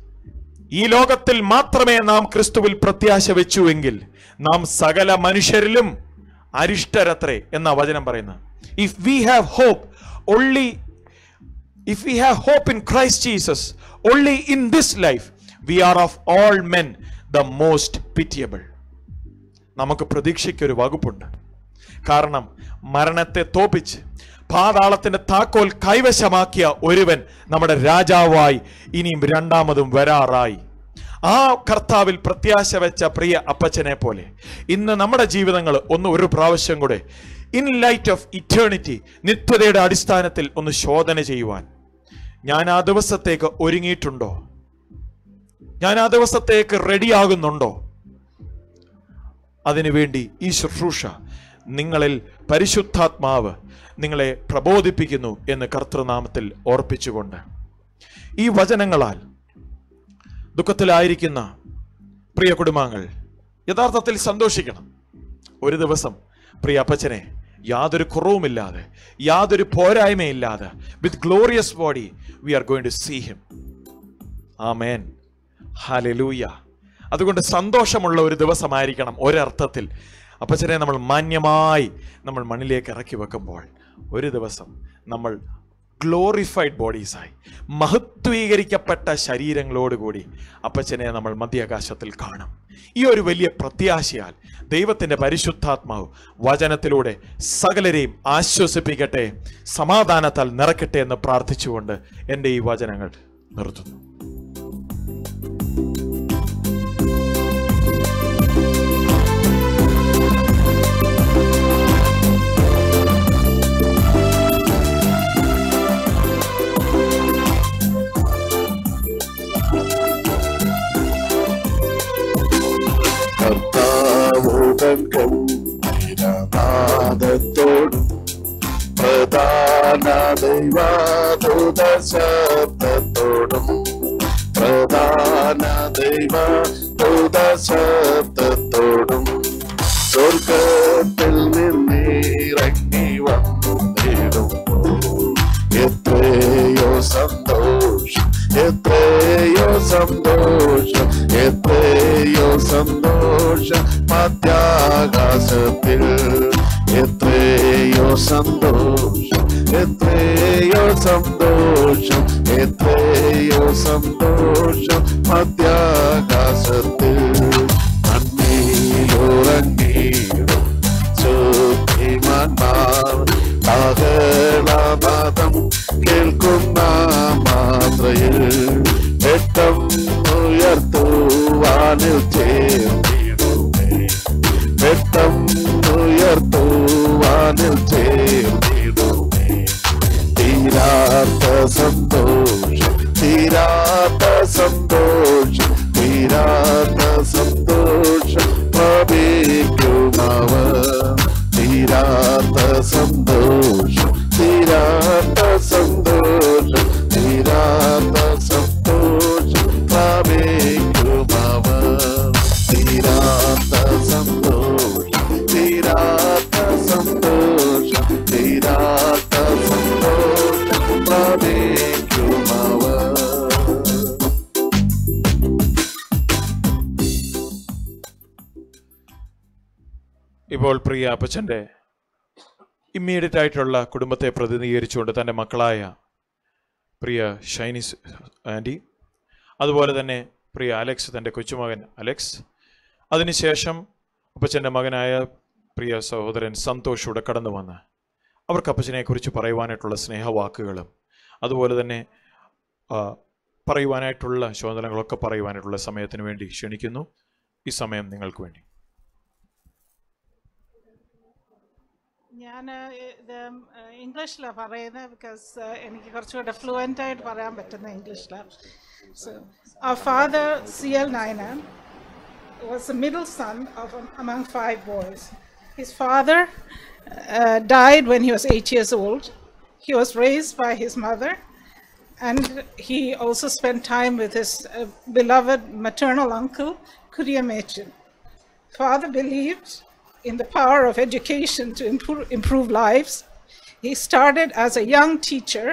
ഈ ലോകത്തിൽ മാത്രമേ നാം ക്രിസ്തുവിൽ പ്രത്യാശ വെച്ചുവെങ്കിൽ നാം സകല മനുഷ്യരിലും അരിഷ്ടരത്രേ എന്ന വചനം പറയുന്നത് if we have hope only if we have hope in Christ Jesus only in this life we are of all men the most pitiable നമുക്ക് പ്രതീക്ഷയ്ക്കൊരു വകുപ്പുണ്ട് കാരണം മരണത്തെ തോപ്പിച്ച് പാതാളത്തിന്റെ താക്കോൽ കൈവശമാക്കിയ ഒരുവൻ നമ്മുടെ രാജാവായി ഇനിയും രണ്ടാമതും വരാറായി ആ കർത്താവിൽ പ്രത്യാശ വെച്ച പ്രിയ അപ്പച്ചനെ പോലെ ഇന്ന് നമ്മുടെ ജീവിതങ്ങൾ ഒന്ന് ഒരു പ്രാവശ്യം കൂടെ ഇൻ ലൈറ്റ് ഓഫ് ഇറ്റേണിറ്റി നിത്യതയുടെ അടിസ്ഥാനത്തിൽ ഒന്ന് ശോധന ചെയ്യുവാൻ ഞാൻ ആ ദിവസത്തേക്ക് ഒരുങ്ങിയിട്ടുണ്ടോ ഞാൻ ആ ദിവസത്തേക്ക് റെഡിയാകുന്നുണ്ടോ അതിനുവേണ്ടി ഈ ശുശ്രൂഷ നിങ്ങളിൽ പരിശുദ്ധാത്മാവ് നിങ്ങളെ പ്രബോധിപ്പിക്കുന്നു എന്ന് കർത്തൃനാമത്തിൽ ഓർപ്പിച്ചുകൊണ്ട് ഈ വചനങ്ങളാൽ ദുഃഖത്തിലായിരിക്കുന്ന പ്രിയ കുടുംബാംഗങ്ങൾ യഥാർത്ഥത്തിൽ സന്തോഷിക്കണം ഒരു ദിവസം പ്രിയ അപ്പച്ചനെ യാതൊരു കുറവുമില്ലാതെ യാതൊരു പോരായ്മയില്ലാതെ with glorious body we are going to see him ആമേൻ ഹാലലൂയ അതുകൊണ്ട് സന്തോഷമുള്ള ഒരു ദിവസമായിരിക്കണം ഒരർത്ഥത്തിൽ അപ്പച്ചനെ നമ്മൾ മാന്യമായി നമ്മൾ മണ്ണിലേക്ക് ഇറക്കി വെക്കുമ്പോൾ ഒരു ദിവസം നമ്മൾ ഗ്ലോറിഫൈഡ് ബോഡീസായി മഹത്വീകരിക്കപ്പെട്ട ശരീരങ്ങളോടുകൂടി അപ്പച്ചനെ നമ്മൾ മധ്യാകാശത്തിൽ കാണും ഈ ഒരു വലിയ പ്രത്യാശയാൽ ദൈവത്തിൻ്റെ പരിശുദ്ധാത്മാവ് വചനത്തിലൂടെ സകലരെയും ആശ്വസിപ്പിക്കട്ടെ സമാധാനത്താൽ നിറക്കട്ടെ എന്ന് പ്രാർത്ഥിച്ചുകൊണ്ട് എൻ്റെ ഈ വചനങ്ങൾ നിർത്തുന്നു കർത്താവുടങ്കം നിരനാദത്തോടും പ്രധാന ദൈവാദൂത ശബ്ദത്തോടും പ്രധാന ദൈവാദൂത ശബ്ദത്തോടും സ്വർഗത്തിൽ നിന്നിറങ്ങി വന്നിടുമ്പോൾ എത്രയോ സന്തോഷം എത്രയോ സന്തോഷം എത്രയോ സന്തോഷം മധ്യാകാശത്തിൽ എത്രയോ സന്തോഷം എത്രയോ സന്തോഷം എത്രയോ സന്തോഷം മധ്യാകാശത്തിൽ മണ്ണിലുറങ്ങിയിടും ശുദ്ധിമാന്മാർ കാഹളനാദം കേൾക്കുന്ന മാത്രയിൽ വെട്ടം ഉയർത്തുവാനിൽ ചേർന്നിടുമേ വെട്ടം ഉയർത്തുവാനിൽ ചേർന്നിടുമേ തീരാത്ത സന്തോഷം തീരാത്ത സന്തോഷം തീരാത്ത സന്തോഷം പ്രവേക്കുമവർ തീരാത്ത സന്തോഷം തീരാത്ത സന്തോഷം തീരാത്ത സന്തോഷം പ്രവേക്കുമവർ തീരാത്ത സന്തോഷം തീരാത്ത സന്തോഷം തീരാത്ത സന്തോഷം പ്രവേക്കുമവർ ഇപ്പോൾ പ്രിയ അപ്പച്ചൻ്റെ ഇമ്മീഡിയറ്റ് ആയിട്ടുള്ള കുടുംബത്തെ പ്രതിനിധീകരിച്ചുകൊണ്ട് തൻ്റെ മക്കളായ പ്രിയ ഷൈനിസ് ആൻറ്റി അതുപോലെ തന്നെ പ്രിയ അലക്സ് തൻ്റെ കൊച്ചുമകൻ അലക്സ് അതിനുശേഷം അപ്പച്ചൻ്റെ മകനായ പ്രിയ സഹോദരൻ സന്തോഷ് ഇവിടെ കടന്നു വന്ന് അവർക്ക് അപ്പച്ചനെക്കുറിച്ച് പറയുവാനായിട്ടുള്ള സ്നേഹവാക്കുകളും അതുപോലെ തന്നെ ആ, പറയുവാനായിട്ടുള്ള ശോധനകളൊക്കെ പറയുവാനായിട്ടുള്ള സമയത്തിന് വേണ്ടി ക്ഷണിക്കുന്നു ഈ സമയം നിങ്ങൾക്ക് വേണ്ടി ഞാൻ ഇത് ഇംഗ്ലീഷിലാണ് പറയുന്നത് ബിക്കോസ് എനിക്ക് കുറച്ചുകൂടെ ഫ്ലുവൻ്റ് ആയിട്ട് പറയാൻ പറ്റുന്ന ഇംഗ്ലീഷിലാണ് സോ ആ father C L Nainan was the middle son of among five boys. His father uh, died when he was eight years old. He was raised by his mother, and he also spent time with his uh, beloved maternal uncle, Kuriamechin. Father believed in the power of education to improve, improve lives. He started as a young teacher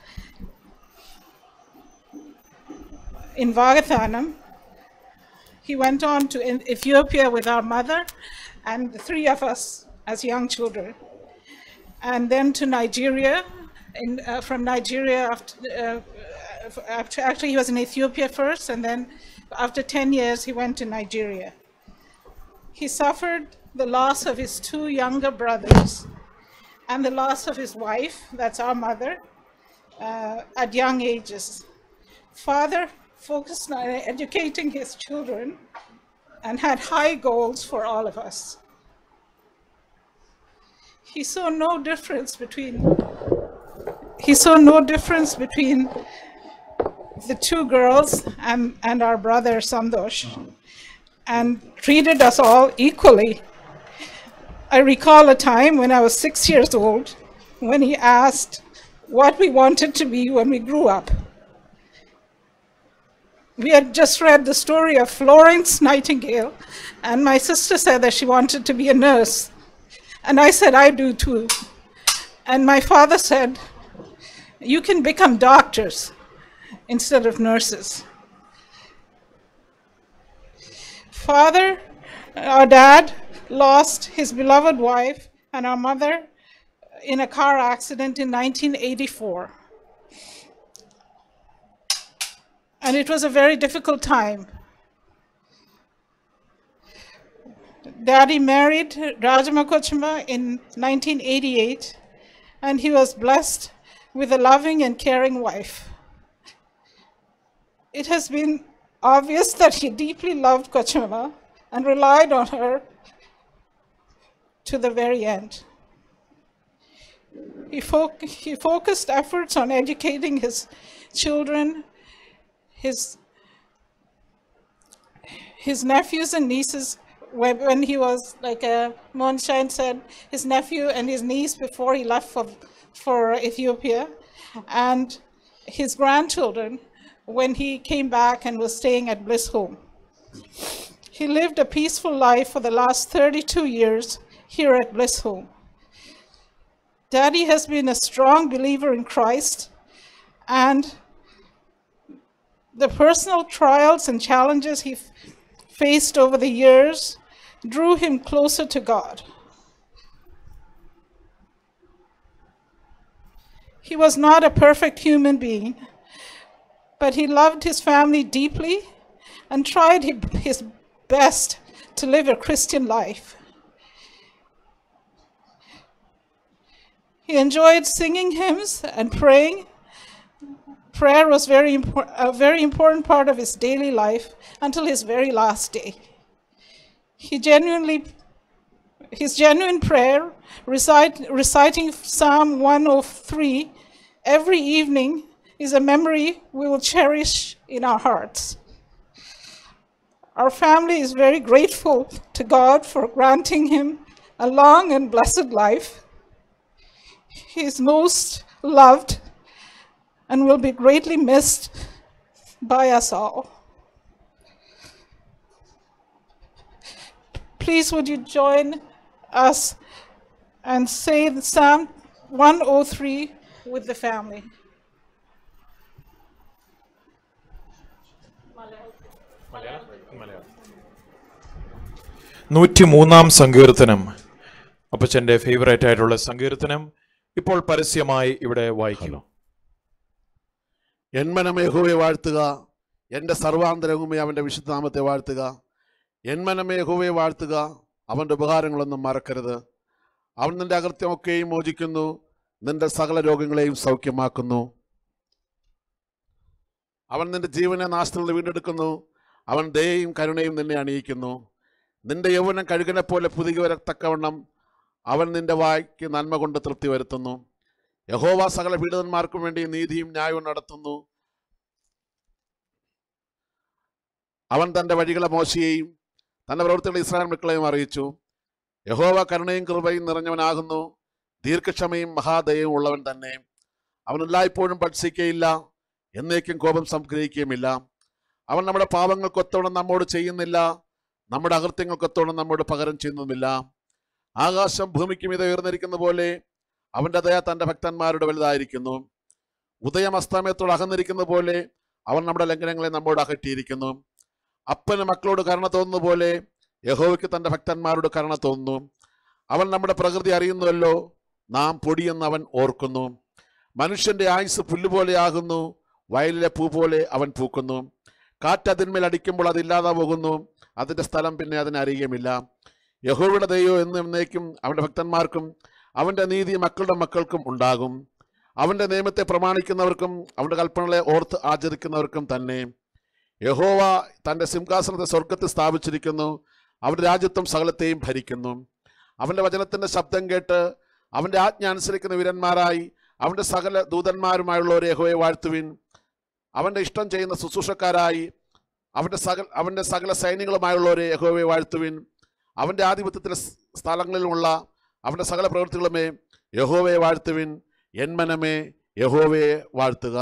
in Vagathanam. He went on to in- Ethiopia with our mother and the three of us as young children, and then to Nigeria. In, uh, from Nigeria, after, uh, after, actually, he was in Ethiopia first, and then after 10 years, he went to Nigeria. He suffered the loss of his two younger brothers and the loss of his wife, that's our mother, uh, at young ages. Father focused on educating his children and had high goals for all of us. He saw no difference between he saw no difference between the two girls and, and our brother Sandosh and treated us all equally. I recall a time when I was six years old when he asked what we wanted to be when we grew up. We had just read the story of Florence Nightingale, and my sister said that she wanted to be a nurse. And I said, I do too. And my father said, You can become doctors instead of nurses. Father, our dad, lost his beloved wife and our mother in a car accident in 1984. And it was a very difficult time. Daddy married Rajama Kochima in 1988, and he was blessed with a loving and caring wife. It has been obvious that he deeply loved Kochima and relied on her to the very end. He, foc- he focused efforts on educating his children, his, his nephews and nieces. When, when he was, like uh, Monshine said, his nephew and his niece before he left for, for Ethiopia, and his grandchildren when he came back and was staying at Bliss Home. He lived a peaceful life for the last 32 years here at Bliss Home. Daddy has been a strong believer in Christ, and the personal trials and challenges he f- faced over the years drew him closer to God. He was not a perfect human being, but he loved his family deeply and tried hi- his best to live a Christian life. He enjoyed singing hymns and praying. Prayer was very impor- a very important part of his daily life until his very last day. He genuinely, his genuine prayer, recite, reciting Psalm 103 every evening, is a memory we will cherish in our hearts. Our family is very grateful to God for granting him a long and blessed life. He is most loved and will be greatly missed by us all. Please, would you join us and say the Psalm 103 with the family? നൂറ്റി മൂന്നാം സങ്കീർത്തനം അപ്പച്ചൻ്റെ ഫേവറേറ്റ് ആയിട്ടുള്ള സങ്കീർത്തനം ഇപ്പോൾ പരസ്യമായി ഇവിടെ വായിക്കുന്നു എന്മനം യഹോവയെ വാഴ്ത്തുക എൻ്റെ സർവാന്തരവുമേ അവൻ്റെ വിശുദ്ധനാമത്തെ വാഴ്ത്തുക എന്മനം യഹോവയെ വാഴ്ത്തുക അവൻ്റെ ഉപകാരങ്ങളൊന്നും മറക്കരുത് അവൻ നിന്റെ അകൃത്യമൊക്കെയും മോചിക്കുന്നു നിന്റെ സകല രോഗങ്ങളെയും സൗഖ്യമാക്കുന്നു അവൻ നിന്റെ ജീവനെ നാശത്തിൽ നിന്ന് വീണ്ടെടുക്കുന്നു അവൻ ദയയും കരുണയും നിന്നെ അണിയിക്കുന്നു നിന്റെ യൗവനം കഴുകനെ പോലെ പുതുകി വരത്തക്കവണ്ണം അവൻ നിന്റെ വായ്ക്ക് നന്മ കൊണ്ട് തൃപ്തി വരുത്തുന്നു യഹോവ സകല പീഡിതന്മാർക്കും വേണ്ടി നീതിയും ന്യായവും നടത്തുന്നു അവൻ തൻ്റെ വഴികളെ മോശയെയും തൻ്റെ പ്രവൃത്തികളെ ഇസ്രായേൽ മക്കളെയും അറിയിച്ചു യഹോവ കരുണയും കൃപയും നിറഞ്ഞവനാകുന്നു ദീർഘക്ഷമയും മഹാദയവും ഉള്ളവൻ തന്നെ അവൻ എല്ലായ്പ്പോഴും ഭക്ഷിക്കയില്ല എന്നേക്കും കോപം സംഗ്രഹിക്കുകയുമില്ല അവൻ നമ്മുടെ പാപങ്ങൾക്കൊത്തോണം നമ്മോട് ചെയ്യുന്നില്ല നമ്മുടെ അകൃത്യങ്ങൾക്കൊത്തോണം നമ്മോട് പകരം ചെയ്യുന്നതുമില്ല ആകാശം ഭൂമിക്ക് മീതെ ഉയർന്നിരിക്കുന്ന പോലെ അവൻ്റെ ദയ തൻ്റെ ഭക്തന്മാരുടെ വലുതായിരിക്കുന്നു ഉദയം അസ്തമയത്തോട് അകന്നിരിക്കുന്ന പോലെ അവൻ നമ്മുടെ ലംഘനങ്ങളെ നമ്മോട് അകറ്റിയിരിക്കുന്നു അപ്പന് മക്കളോട് കരുണ തോന്നുന്ന പോലെ യഹോവയ്ക്ക് തൻ്റെ ഭക്തന്മാരോട് കരുണ തോന്നുന്നു അവൻ നമ്മുടെ പ്രകൃതി അറിയുന്നുവല്ലോ നാം പൊടിയെന്ന് അവൻ ഓർക്കുന്നു മനുഷ്യന്റെ ആയുസ് പുല്ലുപോലെയാകുന്നു വയലിലെ പൂ പോലെ അവൻ പൂക്കുന്നു കാറ്റ് അതിന്മേൽ അടിക്കുമ്പോൾ അതില്ലാതെ പോകുന്നു അതിൻ്റെ സ്ഥലം പിന്നെ അതിനെ അറിയുകയുമില്ല യഹോവയുടെ ദൈവം എന്നും എന്നേക്കും അവൻ്റെ ഭക്തന്മാർക്കും അവൻ്റെ നീതി മക്കളുടെ മക്കൾക്കും ഉണ്ടാകും അവൻ്റെ നിയമത്തെ പ്രമാണിക്കുന്നവർക്കും അവൻ്റെ കൽപ്പനകളെ ഓർത്ത് ആചരിക്കുന്നവർക്കും തന്നെ യഹോവ തൻ്റെ സിംഹാസനത്തെ സ്വർഗത്തിൽ സ്ഥാപിച്ചിരിക്കുന്നു അവൻ്റെ രാജ്യത്വം സകലത്തെയും ഭരിക്കുന്നു അവൻ്റെ വചനത്തിൻ്റെ ശബ്ദം കേട്ട് അവൻ്റെ ആജ്ഞ അനുസരിക്കുന്ന വീരന്മാരായി അവൻ്റെ സകല ദൂതന്മാരുമായുള്ളവർ യഹോവയെ വാഴ്ത്തുവിൻ അവൻ്റെ ഇഷ്ടം ചെയ്യുന്ന ശുശ്രൂഷക്കാരായി അവൻ്റെ സകല അവൻ്റെ സകല സൈന്യങ്ങളുമായുള്ളവരെ യഹോവയെ വാഴ്ത്തുവിൻ അവൻ്റെ ആധിപത്യത്തിലെ സ് സ്ഥലങ്ങളിലുമുള്ള അവൻ്റെ സകല പ്രവൃത്തികളുമേ യഹോവയെ വാഴ്ത്തുവിൻ എന്മനമേ യഹോവയെ വാഴ്ത്തുക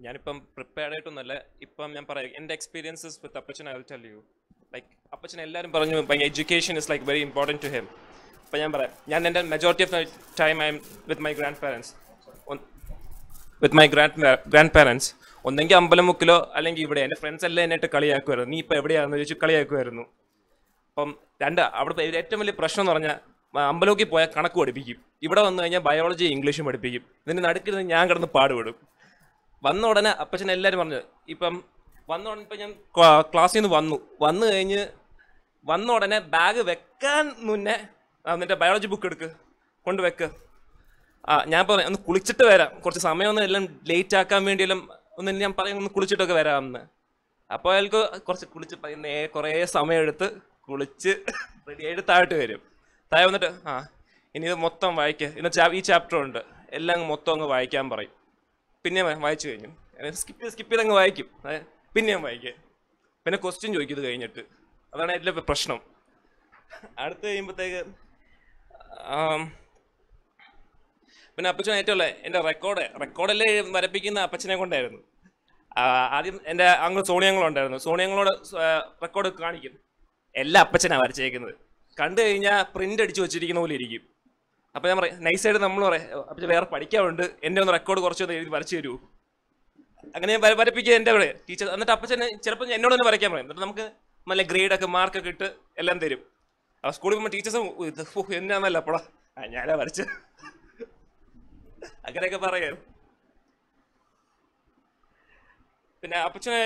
ഞാനിപ്പം പ്രിപ്പയർഡ് ആയിട്ടൊന്നല്ല ഇപ്പം ഞാൻ പറയാം എൻ്റെ എക്സ്പീരിയൻസസ് വിത്ത് അപ്പച്ചൻ I will tell you like അപ്പച്ചൻ എല്ലാവരും പറഞ്ഞു education is like very important to him അപ്പം ഞാൻ പറയാം ഞാൻ എൻ്റെ majority of time I am with my grandparents with my grand grandparents ഒന്നെങ്കിൽ അമ്പലമുക്കിലോ അല്ലെങ്കിൽ ഇവിടെ എൻ്റെ ഫ്രണ്ട്സ് എല്ലാം എന്നിട്ട് കളിയാക്കുമായിരുന്നു നീ ഇപ്പോൾ എവിടെയാണെന്ന് ചോദിച്ചു കളിയാക്കുമായിരുന്നു അപ്പം രണ്ട് അവിടെ ഏറ്റവും വലിയ പ്രശ്നം എന്ന് പറഞ്ഞാൽ അമ്പലമൊക്കെ പോയാൽ കണക്ക് പഠിപ്പിക്കും ഇവിടെ വന്നു കഴിഞ്ഞാൽ ബയോളജി ഇംഗ്ലീഷും പഠിപ്പിക്കും ഇതിന് നടുക്കിരുന്ന് ഞാൻ കിടന്ന് പാടുപെടും വന്ന ഉടനെ അപ്പച്ചൻ എല്ലാവരും പറഞ്ഞു ഇപ്പം വന്ന ഉടനെ ഇപ്പം ഞാൻ ക്ലാസ്സിൽ നിന്ന് വന്നു വന്നു കഴിഞ്ഞ് വന്ന ഉടനെ ബാഗ് വെക്കാൻ മുന്നേ ആ, നിന്റെ ബയോളജി ബുക്ക് എടുക്ക് കൊണ്ടുവെക്ക് ആ ഞാൻ പറയാം ഒന്ന് കുളിച്ചിട്ട് വരാം കുറച്ച് സമയമൊന്നും എല്ലാം ലേറ്റ് ആക്കാൻ വേണ്ടിയെല്ലാം ഒന്ന് ഞാൻ പറയും ഒന്ന് കുളിച്ചിട്ടൊക്കെ വരാമെന്ന് അപ്പോൾ അയാൾക്ക് കുറച്ച് കുളിച്ച് പയ്യെ നേ കുറേ സമയം എടുത്ത് കുളിച്ച് റെഡി ആയിട്ട് താഴോട്ട് വരും താഴെ വന്നിട്ട് ആ ഇനി ഇത് മൊത്തം വായിക്കുക ഇന്ന് ചാ ഈ ചാപ്റ്റർ ഉണ്ട് എല്ലാം അങ്ങ് മൊത്തം അങ്ങ് വായിക്കാൻ പറയും പിന്നെ വാ- വായിച്ചു കഴിഞ്ഞു സ്കിപ്പ് ചെയ്ത് സ്കിപ്പ് ചെയ്ത് അങ്ങ് വായിക്കും ഏ, പിന്നെയും വായിക്കുക പിന്നെ ക്വസ്റ്റ്യൻ ചോദിക്കും ഇത് കഴിഞ്ഞിട്ട് അതാണ് ഏറ്റവും വലിയ പ്രശ്നം അടുത്ത് കഴിയുമ്പോഴത്തേക്ക് ആം, പിന്നെ അപ്പച്ചൻ ഏറ്റവും ഉള്ള എൻ്റെ റെക്കോർഡ് റെക്കോർഡിൽ വരപ്പിക്കുന്ന അപ്പച്ചനെ കൊണ്ടായിരുന്നു ആ, ആദ്യം എൻ്റെ അങ്ങ് സോണിയങ്ങളുണ്ടായിരുന്നു സോണിയങ്ങളോട് റെക്കോർഡ് കാണിക്കും എല്ലാ അപ്പച്ചനാണ് വരച്ചേക്കുന്നത് കണ്ടു കഴിഞ്ഞാൽ പ്രിന്റ് അടിച്ച് വെച്ചിരിക്കുന്ന പോലെ ഇരിക്കും അപ്പോൾ ഞാൻ പറയും നൈസായിട്ട് നമ്മൾ പറയാം അപ്പച്ചൻ വേറെ പഠിക്കാറുണ്ട് എൻ്റെ ഒന്ന് റെക്കോർഡ് കുറച്ചൊന്ന് എഴുതി വരച്ചു തരൂ അങ്ങനെ ഞാൻ വര- വരപ്പിക്കുക എൻ്റെ അവിടെ ടീച്ചർ എന്നിട്ട് അപ്പച്ചൻ ചിലപ്പോൾ എന്നോട് തന്നെ വരയ്ക്കാൻ പറയും എന്നിട്ട് നമുക്ക് നല്ല ഗ്രേഡൊക്കെ മാർക്കൊക്കെ ഇട്ട് എല്ലാം തരും ആ സ്കൂളിൽ പോകുമ്പോൾ ടീച്ചേഴ്സും ഇത് ഫു, എന്നാന്നല്ല അപ്പോഴാ ആ ഞാനാ വരച്ച അങ്ങനെയൊക്കെ പറയാം പിന്നെ അപ്പച്ചനെ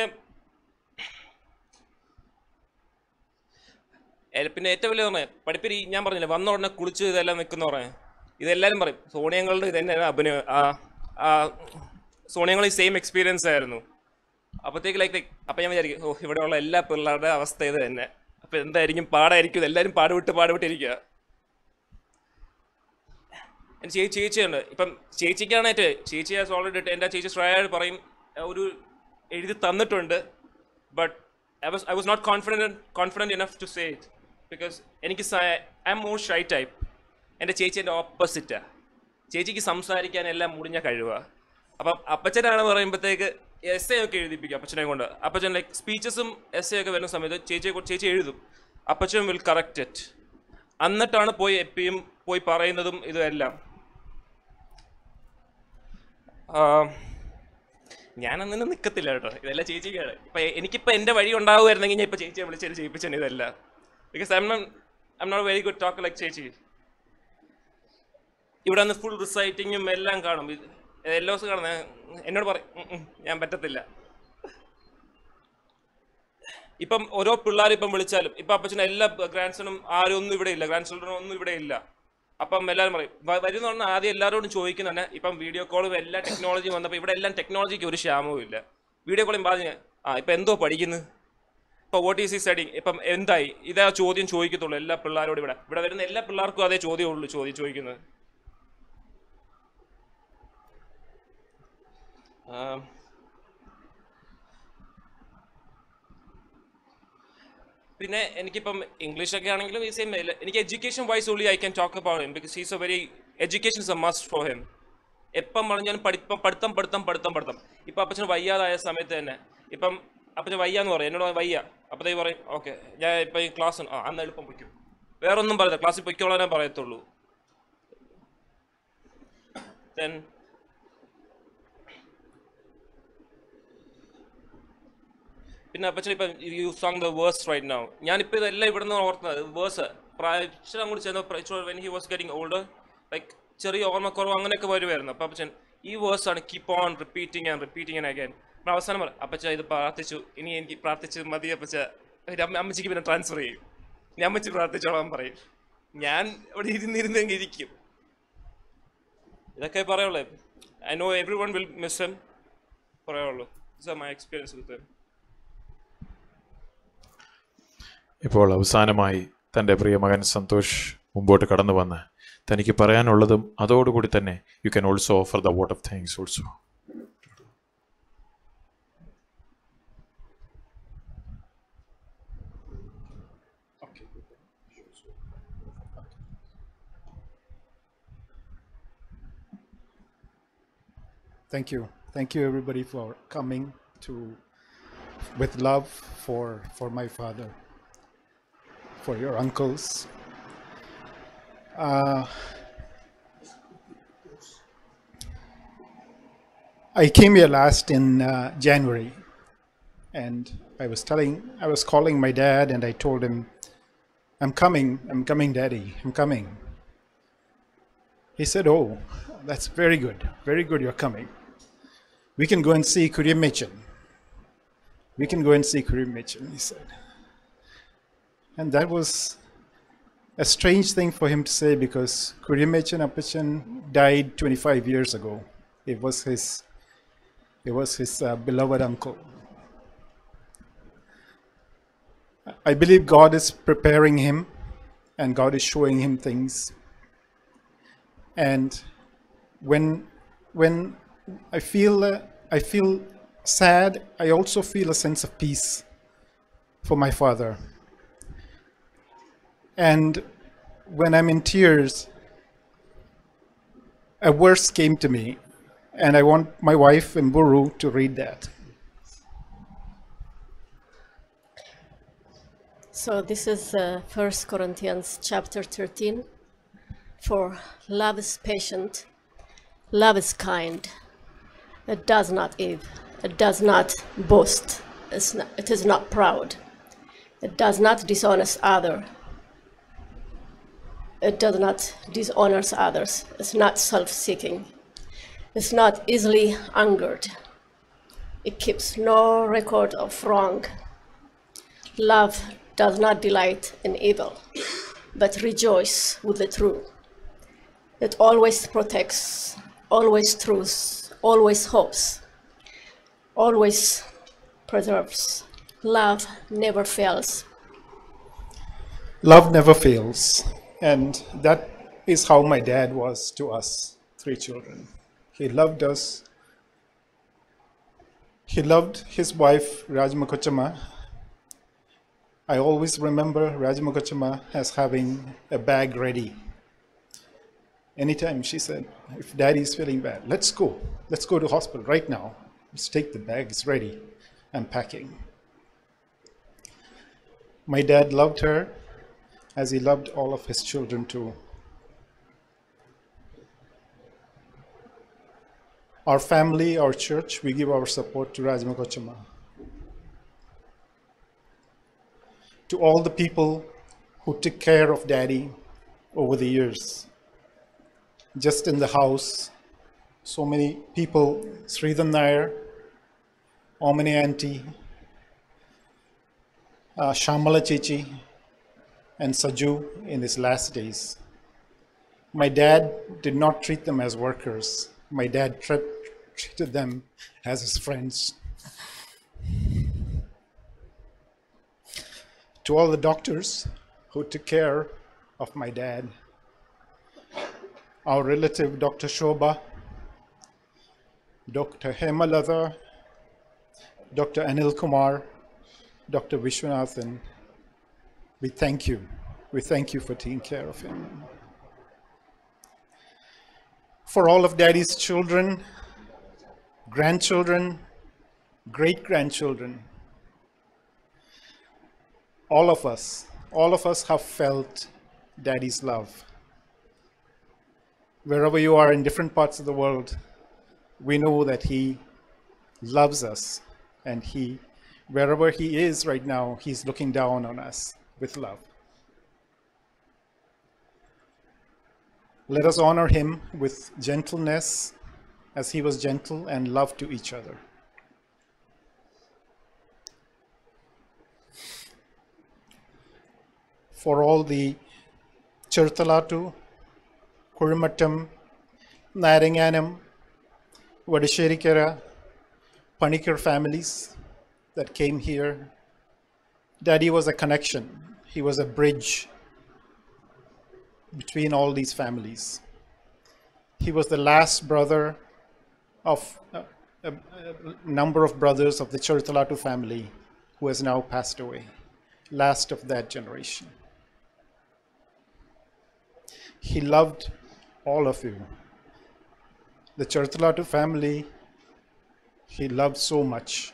ഏ- പിന്നെ ഏറ്റവും വലിയ പറഞ്ഞ പഠിപ്പിരി ഞാൻ പറഞ്ഞില്ലേ വന്ന ഉടനെ കുളിച്ച് ഇതെല്ലാം നിൽക്കുന്ന പറഞ്ഞ ഇതെല്ലാവരും പറയും സോണിയങ്ങളുടെ ഇത് തന്നെ അഭിനയം ആ ആ സോണിയങ്ങൾ ഈ സെയിം എക്സ്പീരിയൻസ് ആയിരുന്നു അപ്പോഴത്തേക്ക് ലൈക്ക് അപ്പം ഞാൻ വിചാരിക്കും ഓ ഇവിടെയുള്ള എല്ലാ പിള്ളേരുടെ അവസ്ഥ ഇത് തന്നെ അപ്പം എന്തായിരിക്കും പാടായിരിക്കും എല്ലാവരും പാടുവിട്ട് പാടുവിട്ടിരിക്കുക എൻ്റെ ചേച്ചി ചേച്ചിയുണ്ട് ഇപ്പം ചേച്ചിക്കാണേറ്റ് ചേച്ചി ഹാസ് ഓൾറെഡി എൻ്റെ ചേച്ചി ശ്രേയ പറയും "ആ, ഒരു എഴുതി തന്നിട്ടുണ്ട് but I was I was not confident confident enough to say it because എനിക്ക് I am more shy type എൻ്റെ ചേച്ചി എൻ്റെ ഓപ്പോസിറ്റാണ് ചേച്ചിക്ക് സംസാരിക്കാൻ എല്ലാം മുടിഞ്ഞ കഴിവാണ് അപ്പം അപ്പച്ചനാണ് പറയുമ്പോഴത്തേക്ക് എസ് എ ഒക്കെ എഴുതിപ്പിക്കും അപ്പച്ചനെ കൊണ്ട് അപ്പച്ചൻ ലൈക്ക് സ്പീച്ചസും എസ് എ ഒക്കെ വരുന്ന സമയത്ത് ചേച്ചിയെ കൊണ്ട് ചേച്ചി എഴുതും അപ്പച്ചൻ വിൽ കറക്റ്റ് ഇറ്റ് എന്നിട്ടാണ് പോയി എപ്പിയും പോയി പറയുന്നതും ഇതും എല്ലാം ആ, ഞാനങ്ങനെ നിൽക്കത്തില്ല കേട്ടോ ഇതെല്ലാം ചേച്ചിക്കാണ് ഇപ്പം എനിക്കിപ്പോൾ എൻ്റെ വഴി ഉണ്ടാവുമായിരുന്നെങ്കിൽ ഞാൻ ഇപ്പോൾ ചേച്ചിയെ വിളിച്ചത് ചെയ്യിപ്പിച്ചാണ് ഇതല്ല because I am I am not very good talk like ചേച്ചി ഇവിടെ നിന്ന് ഫുൾ റിസൈറ്റിങ്ങും എല്ലാം കാണും ഇത് എല്ലാ ദിവസവും കാണുന്ന എന്നോട് പറയും "ഉം, ഉം, ഞാൻ പറ്റത്തില്ല ഇപ്പം ഓരോ പിള്ളേർ ഇപ്പം വിളിച്ചാലും ഇപ്പം അപ്പച്ചനും എല്ലാ ഗ്രാൻഡ് സണും ആരും ഒന്നും ഇവിടെ ഇല്ല ഗ്രാൻഡ് ചിൽഡ്രനും ഒന്നും ഇവിടെ ഇല്ല അപ്പം എല്ലാവരും പറയും വ- വരുന്ന പറഞ്ഞാൽ ആദ്യം എല്ലാവരോടും ചോദിക്കുന്ന തന്നെ ഇപ്പം വീഡിയോ കോളും എല്ലാ ടെക്നോളജിയും വന്നപ്പോൾ ഇവിടെ എല്ലാം ടെക്നോളജിക്ക് ഒരു ക്ഷാമവും ഇല്ല വീഡിയോ കോളും പറഞ്ഞു ആ ഇപ്പം എന്തോ പഠിക്കുന്നു ഇപ്പോൾ വോട്ട് ഈസ് ഈ സ്റ്റഡിങ് ഇപ്പം എന്തായി ഇതാ ചോദ്യം ചോദിക്കത്തുള്ളൂ എല്ലാ പിള്ളേരോടും ഇവിടെ ഇവിടെ വരുന്ന എല്ലാ പിള്ളേർക്കും അതേ ചോദ്യമുള്ളൂ ചോദ്യം ചോദിക്കുന്നത് ആ, പിന്നെ എനിക്കിപ്പം ഇംഗ്ലീഷൊക്കെ ആണെങ്കിലും ഈ സെയിം എനിക്ക് education wise only I can talk about him because he's a very education is a must for him എപ്പം പറഞ്ഞാലും പഠിപ്പം പഠിത്തം പഠിത്തം പഠിത്തം പഠിത്തം ഇപ്പം അപ്പച്ചന് വയ്യാതായ സമയത്ത് തന്നെ ഇപ്പം അപ്പച്ചന് വയ്യാന്ന് പറയും എന്നോട് വയ്യ അപ്പത്തേക്ക് പറയും ഓക്കെ ഞാൻ ഇപ്പം ഈ ക്ലാസ് ആ അന്ന് എളുപ്പം പൊയ്ക്കും വേറെ ഒന്നും പറയില്ല ക്ലാസ്സിൽ പൊയ്ക്കോളാനേ പറയത്തുള്ളൂ ദെൻ പിന്നെ അപ്പച്ചൻ ഇപ്പം you sung the verse right now ഞാനിപ്പോൾ ഇതെല്ലാം ഇവിടെ നിന്ന് ഓർക്കുന്നത് വേഴ്സ് പ്രായം കൂടി ചെന്ന when he was getting older like ചെറിയ ഓർമ്മക്കുറവ് അങ്ങനെയൊക്കെ വരുമായിരുന്നു അപ്പം അപ്പച്ചൻ ഈ വേഴ്സ് ആണ് keep on repeating and repeating and again അപ്പം അവസാനം പറ അപ്പച്ച ഇത് പ്രാർത്ഥിച്ചു ഇനി എനിക്ക് പ്രാർത്ഥിച്ച് മതി അപ്പച്ച ഒരു അമ്മ അമ്മച്ചിക്ക് പിന്നെ ട്രാൻസ്ഫർ ചെയ്യും ഞാൻ അമ്മച്ചി പ്രാർത്ഥിച്ചോളാൻ പറയും ഞാൻ ഇവിടെ ഇരുന്നിരുന്നെങ്കിൽ ഇരിക്കും ഇതൊക്കെ പറയുള്ളൂ I know everyone will miss him പറയുള്ളൂ it's my experience with him ഇപ്പോൾ അവസാനമായി തൻ്റെ പ്രിയ മകൻ സന്തോഷ് മുമ്പോട്ട് കടന്നു വന്ന് തനിക്ക് പറയാനുള്ളതും അതോടുകൂടി തന്നെ you can also offer the vote of thanks also Thank you. Thank you, everybody, for coming to with love for for my father, for your uncles. Uh, I came here last in uh, January, and I was telling, I was calling my dad, and I told him, "I'm coming, I'm coming, Daddy, I'm coming." He said, "Oh, that's very good, very good. You're coming. We can go and see Kuriamechan. We can go and see Kuriamechan," he said. And that was a strange thing for him to say because Kuriamechan Appachan died 25 years ago. It was his, it was his uh, beloved uncle. I believe God is preparing him and God is showing him things. And when, when I feel, uh, I feel sad, I also feel a sense of peace for my father. And when I'm in tears, a verse came to me, and I want my wife and Buru to read that. So this is uh, 1 Corinthians chapter 13. For love is patient, love is kind. It does not envy, it does not boast, it's not, it is not proud. It does not dishonest other. It does not dishonor others. It's not self-seeking. It's not easily angered. It keeps no record of wrong. Love does not delight in evil, but rejoice with the truth. It always protects, always truths, always hopes, always preserves. Love never fails. Love never fails. And that is how my dad was to us, three children. He loved us. He loved his wife, Rajmakochama. I always remember Rajmakochama as having a bag ready. Anytime she said, if daddy is feeling bad, let's go. Let's go to hospital right now. Let's take the bag, it's ready. I'm packing. My dad loved her as he loved all of his children too. Our family, our church, we give our support to Rajma Kochama. To all the people who took care of daddy over the years. Just in the house, so many people, Sridhan Nair, Omini Auntie, uh, Shamala Chichi, and Saju in his last days. My dad did not treat them as workers. My dad tre- treated them as his friends. To all the doctors who took care of my dad, our relative Dr. Shobha, Dr. Hemalata, Dr. Anil Kumar, Dr. Vishwanathan, we thank you. We thank you for taking care of him. For all of daddy's children, grandchildren, great grandchildren, all of us, all of us have felt daddy's love. Wherever you are in different parts of the world, we know that he loves us and he, wherever he is right now, he's looking down on us with love. Let us honor him with gentleness as he was gentle and love to each other. For all the Cherthalatu, Kurimattam, Naranganam, Vadisherikara, Panikar families that came here Daddy was a connection. He was a bridge between all these families. He was the last brother of a, a, a number of brothers of the Charitalatu family who has now passed away, last of that generation. He loved all of you. The Charitalatu family he loved so much.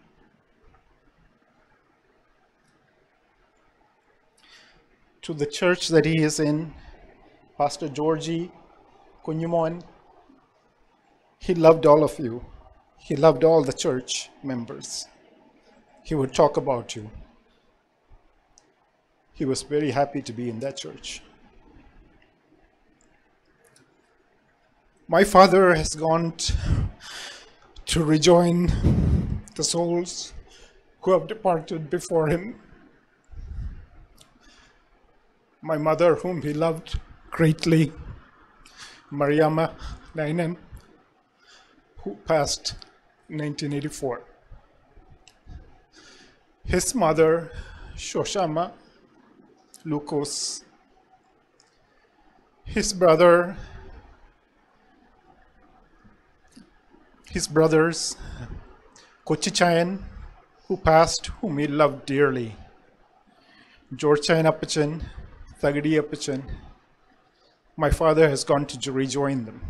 To the church that he is in, Pastor Georgie Kunyumon, he loved all of you. He loved all the church members. He would talk about you. He was very happy to be in that church. My father has gone t- to rejoin the souls who have departed before him. My mother, whom he loved greatly, Mariama Nainan, who passed in 1984. His mother, Shoshama Lukos, his brother, his brothers, Kochichayan, who passed, whom he loved dearly, George Chayan Appachan, Thagadi Appachan. My father has gone to rejoin them.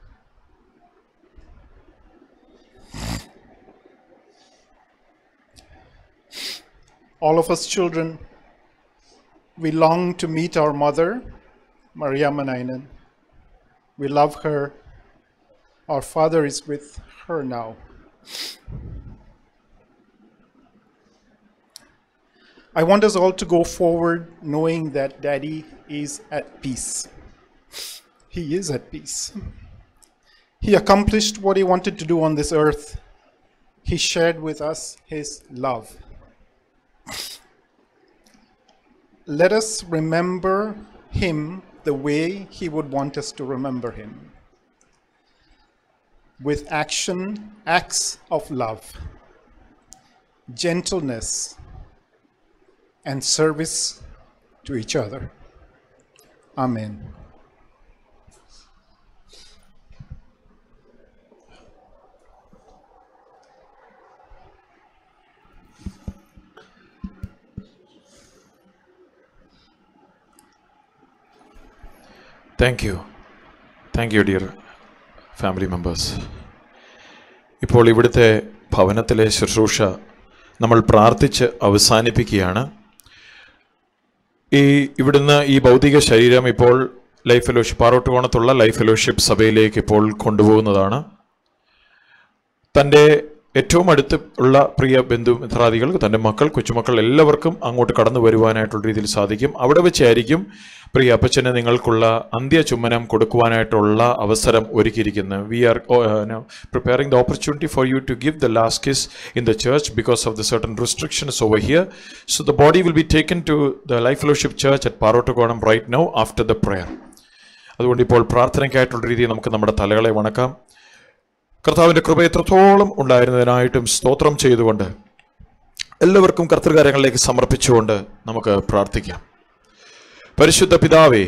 All of us children, we long to meet our mother, Maria Manainen. We love her. Our father is with her now. I want us all to go forward knowing that Daddy is at peace. He is at peace. He accomplished what he wanted to do on this earth. He shared with us his love. Let us remember him the way he would want us to remember him with action, acts of love, gentleness, and service to each other. Amen. Thank you thank you dear family members ഇപ്പോൾ ഇവിടുത്തെ ഭവനത്തിലെ ശുശ്രൂഷ നമ്മൾ പ്രാർത്ഥിച്ച് അവസാനിപ്പിക്കുകയാണ് ഈ ഇവിടുന്ന് ഈ ഭൗതിക ശരീരം ഇപ്പോൾ ലൈഫ് ഫെലോഷിപ്പ് പാറോട്ടുകോണത്തുള്ള ലൈഫ് ഫെലോഷിപ്പ് സഭയിലേക്ക് ഇപ്പോൾ കൊണ്ടുപോകുന്നതാണ് തൻ്റെ ഏറ്റവും അടുത്ത് ഉള്ള പ്രിയ ബന്ധു മിത്രാദികൾ തൻ്റെ മക്കൾ കൊച്ചുമക്കൾ എല്ലാവർക്കും അങ്ങോട്ട് കടന്നു വരുവാനായിട്ടുള്ള രീതിയിൽ സാധിക്കും അവിടെ വെച്ചായിരിക്കും പ്രിയ അപ്പച്ചന് നിങ്ങൾക്കുള്ള അന്ത്യ ചുമ്മനം കൊടുക്കുവാനായിട്ടുള്ള അവസരം ഒരുക്കിയിരിക്കുന്നത് we are preparing the opportunity for you to give the last kiss in the church because of the certain restrictions over here so the body will be taken to the life fellowship church at Parottukonam right now after the prayer അതുകൊണ്ട് ഇപ്പോൾ പ്രാർത്ഥനയ്ക്കായിട്ടുള്ള രീതിയിൽ നമുക്ക് നമ്മുടെ തലകളെ വണക്കാം കർത്താവിൻ്റെ കൃപ എത്രത്തോളം ഉണ്ടായിരുന്നതിനായിട്ടും സ്തോത്രം ചെയ്തുകൊണ്ട് എല്ലാവർക്കും കർത്തൃകാര്യങ്ങളിലേക്ക് സമർപ്പിച്ചുകൊണ്ട് നമുക്ക് പ്രാർത്ഥിക്കാം പരിശുദ്ധ പിതാവേ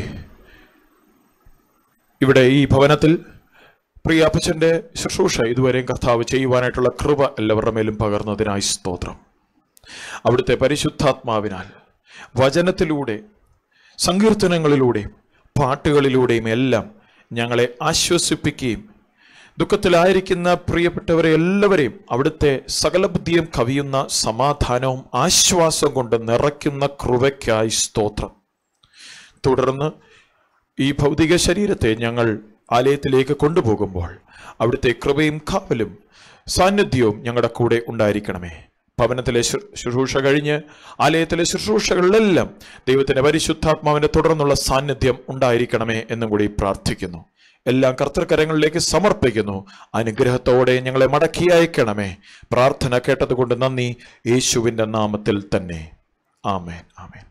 ഇവിടെ ഈ ഭവനത്തിൽ പ്രിയ അപ്പച്ചൻ്റെ ശുശ്രൂഷ ഇതുവരെയും കർത്താവ് ചെയ്യുവാനായിട്ടുള്ള കൃപ എല്ലാവരുടെ മേലും പകർന്നതിനായി സ്തോത്രം അവിടുത്തെ പരിശുദ്ധാത്മാവിനാൽ വചനത്തിലൂടെ സങ്കീർത്തനങ്ങളിലൂടെയും പാട്ടുകളിലൂടെയും എല്ലാം ഞങ്ങളെ ആശ്വസിപ്പിക്കുകയും ദുഃഖത്തിലായിരിക്കുന്ന പ്രിയപ്പെട്ടവരെ എല്ലാവരെയും അവിടുത്തെ സകല ബുദ്ധിയും കവിയുന്ന സമാധാനവും ആശ്വാസവും കൊണ്ട് നിറയ്ക്കുന്ന കൃപയ്ക്കായി സ്തോത്രം തുടർന്ന് ഈ ഭൗതിക ശരീരത്തെ ഞങ്ങൾ ആലയത്തിലേക്ക് കൊണ്ടുപോകുമ്പോൾ അവിടുത്തെ കൃപയും കാവലും സാന്നിധ്യവും ഞങ്ങളുടെ കൂടെ ഉണ്ടായിരിക്കണമേ ഭവനത്തിലെ ശു- ശുശ്രൂഷ കഴിഞ്ഞ് ആലയത്തിലെ ശുശ്രൂഷകളിലെല്ലാം ദൈവത്തിന്റെ പരിശുദ്ധാത്മാവിന്റെ തുടർന്നുള്ള സാന്നിധ്യം ഉണ്ടായിരിക്കണമേ എന്നും കൂടി പ്രാർത്ഥിക്കുന്നു എല്ലാം കർത്തൃകരങ്ങളിലേക്ക് സമർപ്പിക്കുന്നു അനുഗ്രഹത്തോടെ ഞങ്ങളെ മടക്കി അയക്കണമേ പ്രാർത്ഥന കേട്ടതുകൊണ്ട് നന്ദി യേശുവിൻ്റെ നാമത്തിൽ തന്നെ ആമേൻ ആമേൻ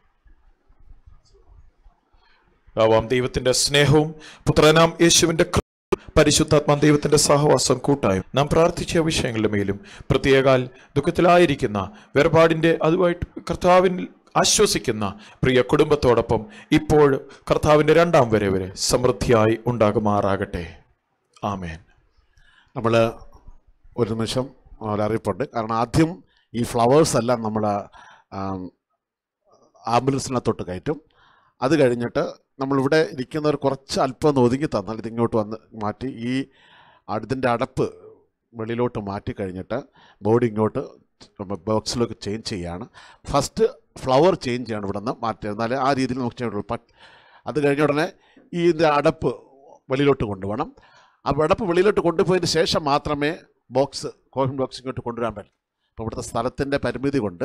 ആവാം ദൈവത്തിന്റെ സ്നേഹവും പുത്രനാം യേശുവിന്റെ കൃപയും പരിശുദ്ധാത്മാ ദൈവത്തിന്റെ സഹവാസം കൂട്ടായും നാം പ്രാർത്ഥിച്ച വിഷയങ്ങളുടെ മേലും പ്രത്യേകാൽ ദുഃഖത്തിലായിരിക്കുന്ന വേർപാടിന്റെ അതുമായിട്ട് കർത്താവിൽ ആശ്വസിക്കുന്ന പ്രിയ കുടുംബത്തോടൊപ്പം ഇപ്പോൾ കർത്താവിന്റെ രണ്ടാം വരവരെ സമൃദ്ധിയായി ഉണ്ടാകുമാറാകട്ടെ ആമേൻ നമ്മൾ ഒരു നിമിഷം ഒരു അറിയിപ്പുണ്ട് കാരണം ആദ്യം ഈ ഫ്ലവേഴ്സ് എല്ലാം നമ്മൾ ആംബുലൻസിനകത്തോട്ട് കയറ്റും അത് കഴിഞ്ഞിട്ട് നമ്മളിവിടെ ഇരിക്കുന്നവർ കുറച്ച് അല്പം ഒന്ന് ഒതുങ്ങി തന്നാൽ ഇതിങ്ങോട്ട് വന്ന് മാറ്റി ഈ ഇതിൻ്റെ അടപ്പ് വെളിയിലോട്ട് മാറ്റി കഴിഞ്ഞിട്ട് ബോഡി ഇങ്ങോട്ട് ബോക്സിലേക്ക് ചേഞ്ച് ചെയ്യാണ് ഫസ്റ്റ് ഫ്ലവർ ചേഞ്ച് ചെയ്യാണ് ഇവിടെ നിന്ന് മാറ്റുക എന്നാലേ ആ രീതിയിൽ നമുക്ക് ചെയ്യാനുള്ളൂ പട്ട് അത് കഴിഞ്ഞ ഉടനെ ഈ ഇതിൻ്റെ അടപ്പ് വെളിയിലോട്ട് കൊണ്ടുപോകണം ആ അടപ്പ് വെളിയിലോട്ട് കൊണ്ടുപോയതിന് ശേഷം മാത്രമേ ബോക്സ് കോഫിൻ ബോക്സ് ഇങ്ങോട്ട് കൊണ്ടുവരാൻ പറ്റൂ അപ്പോൾ ഇവിടുത്തെ സ്ഥലത്തിൻ്റെ പരിമിതി കൊണ്ട്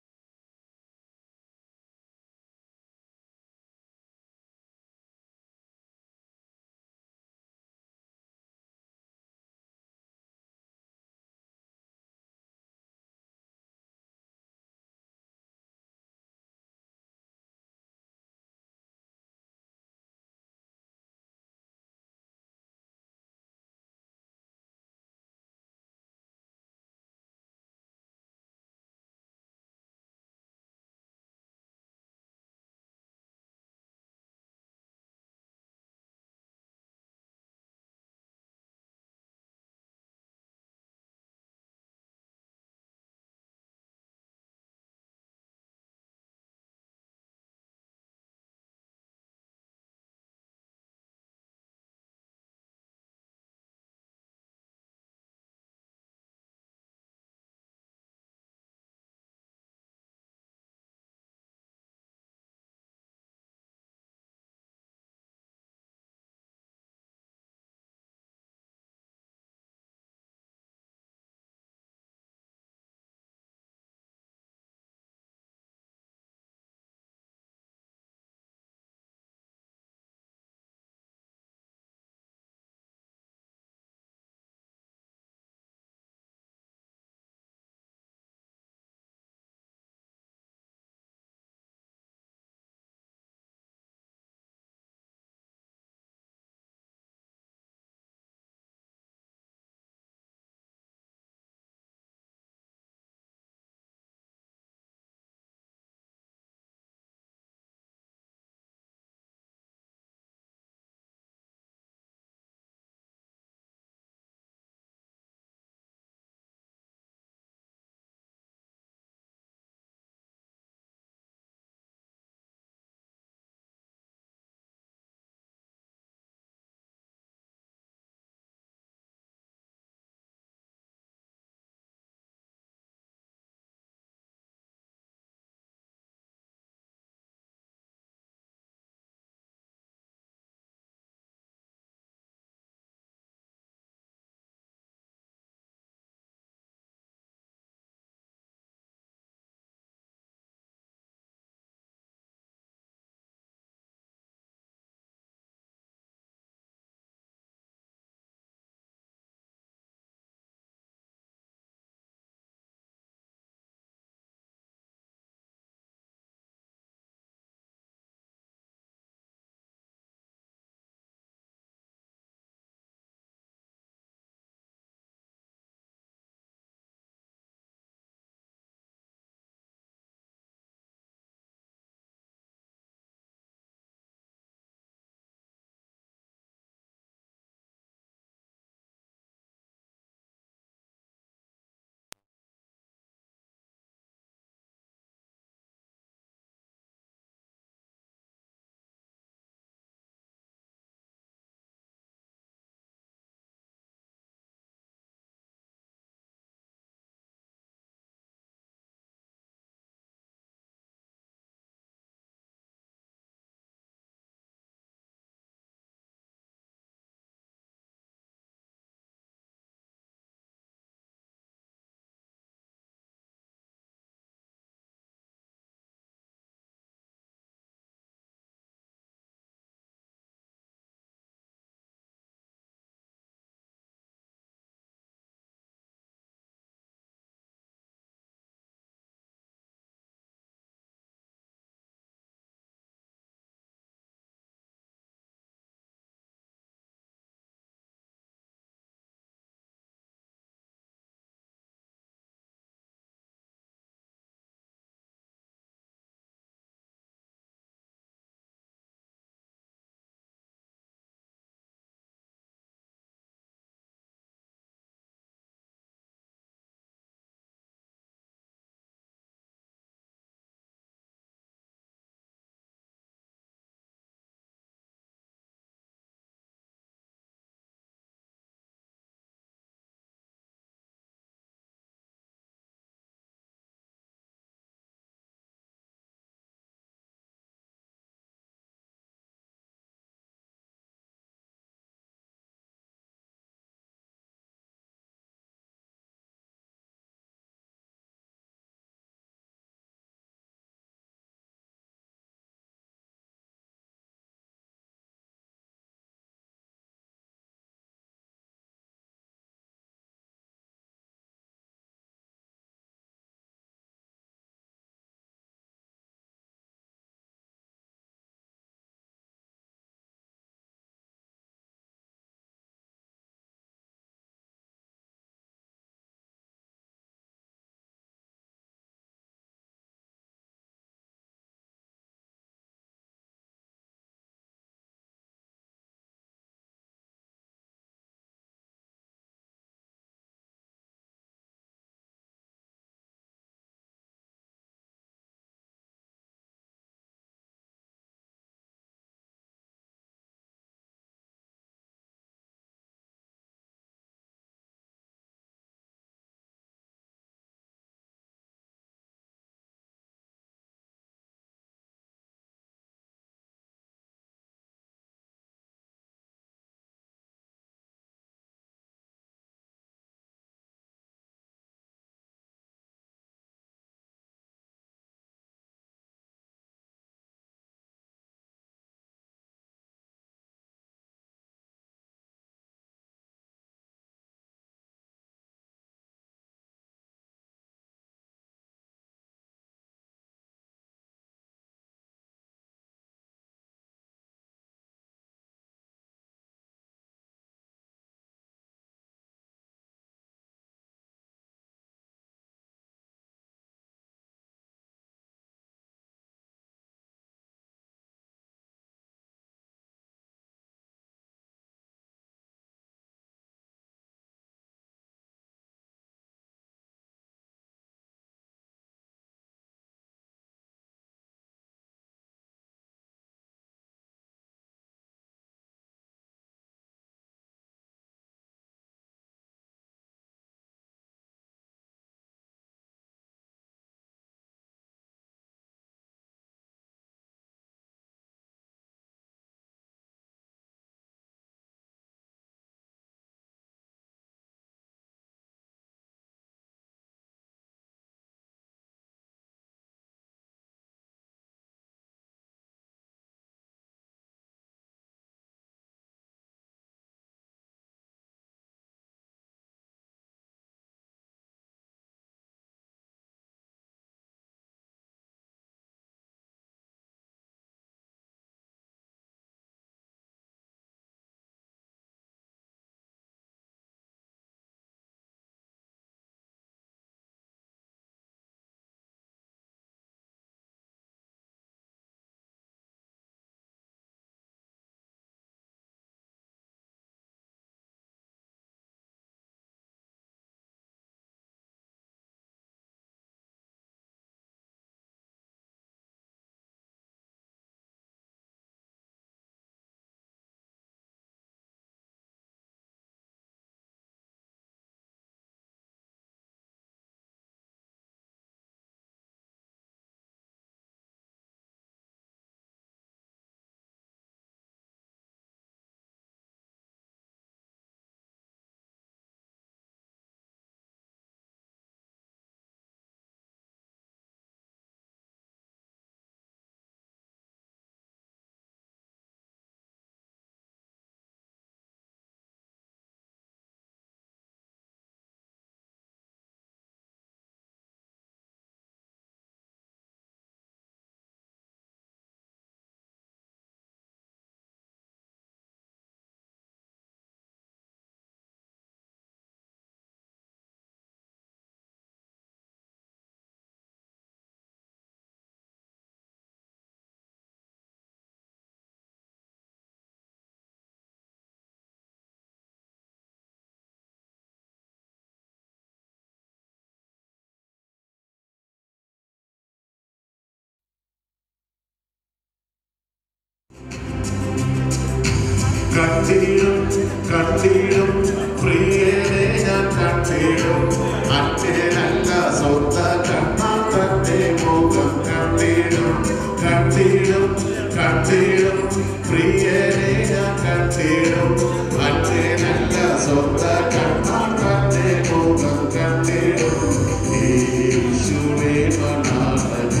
കണ്ടിടും കണ്ടിടും പ്രിയരെ ഞാൻ കണ്ടിടും അച്ഛനല്ല സ്വത്ത കണ്ണാൻ തന്റെ മുഖം കണ്ടിടും കണ്ടിടും കണ്ടിടും പ്രിയരെ ഞാൻ കണ്ടിടും അച്ഛനല്ല സ്വത്ത കണ്ണാൻ തന്റെ മുഖം കണ്ടിടും യേശുവേ മണാളനേ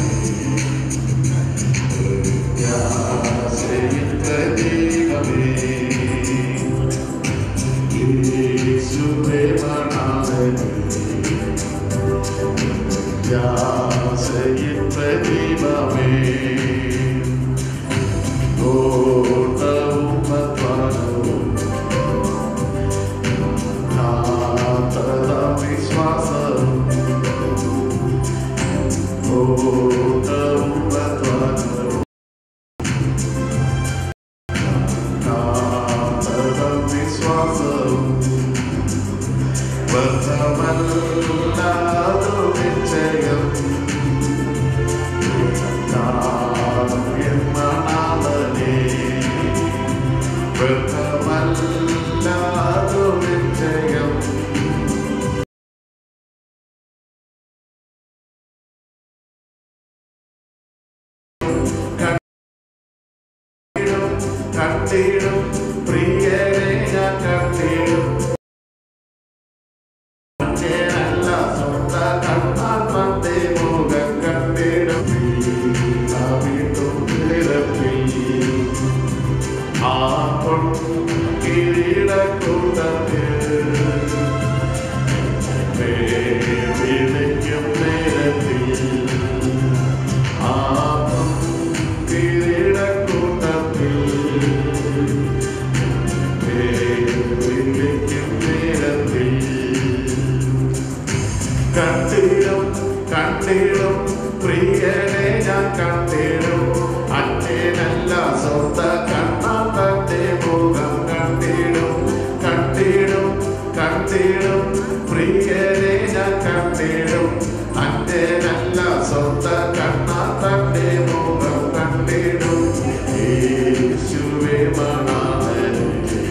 വിശ്വാസം വിശ്വാസവും ബന്ധമല്ലാതു നിശ്ചയം കാണും എന്നാണേ ബന്ധമല്ലാതു നിശ്ചയം കണ്ടിടും പ്രിയരെ ഞാൻ കണ്ടിടും നല്ല സ്വന്ത കണ്ണാൻ പണ്ടേ മുഖം കണ്ടിടും വീണ്ടും നിരപ്പിൽ ആ പൊൻ കിരീടക്കൂട്ടത്തിൽ വിളിക്കും നേരത്തിൽ ആ പൊൻ കിരീടക്കൂട്ടത്തിൽ വിളിക്കും നേരത്തിൽ കണ്ടിടും കണ്ടിടും പ്രിയനെ ഞാൻ കണ്ടിടും അച്ഛനല്ല സ്വന്ത കണ്ണാൻ തന്റെ മുഖം കണ്ടിടും കണ്ടിടും കണ്ടിടും പ്രിയനെ ഞാൻ കണ്ടിടും അച്ഛനല്ല സ്വന്ത കണ്ണാൻ തന്റെ മുഖം കണ്ടിടും യേശുവേ മണാലേ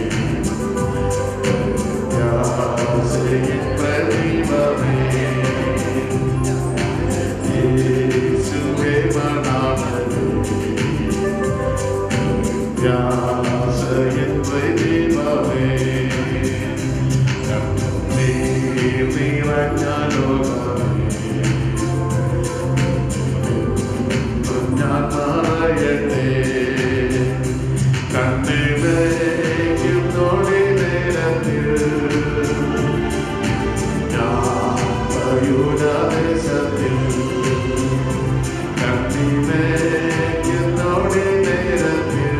കണ്ണിലേക്കും നോടി നേരത്തിൽ ദേശത്തിൽ കണ്ണിലേക്കുന്നോടി നേരത്തിൽ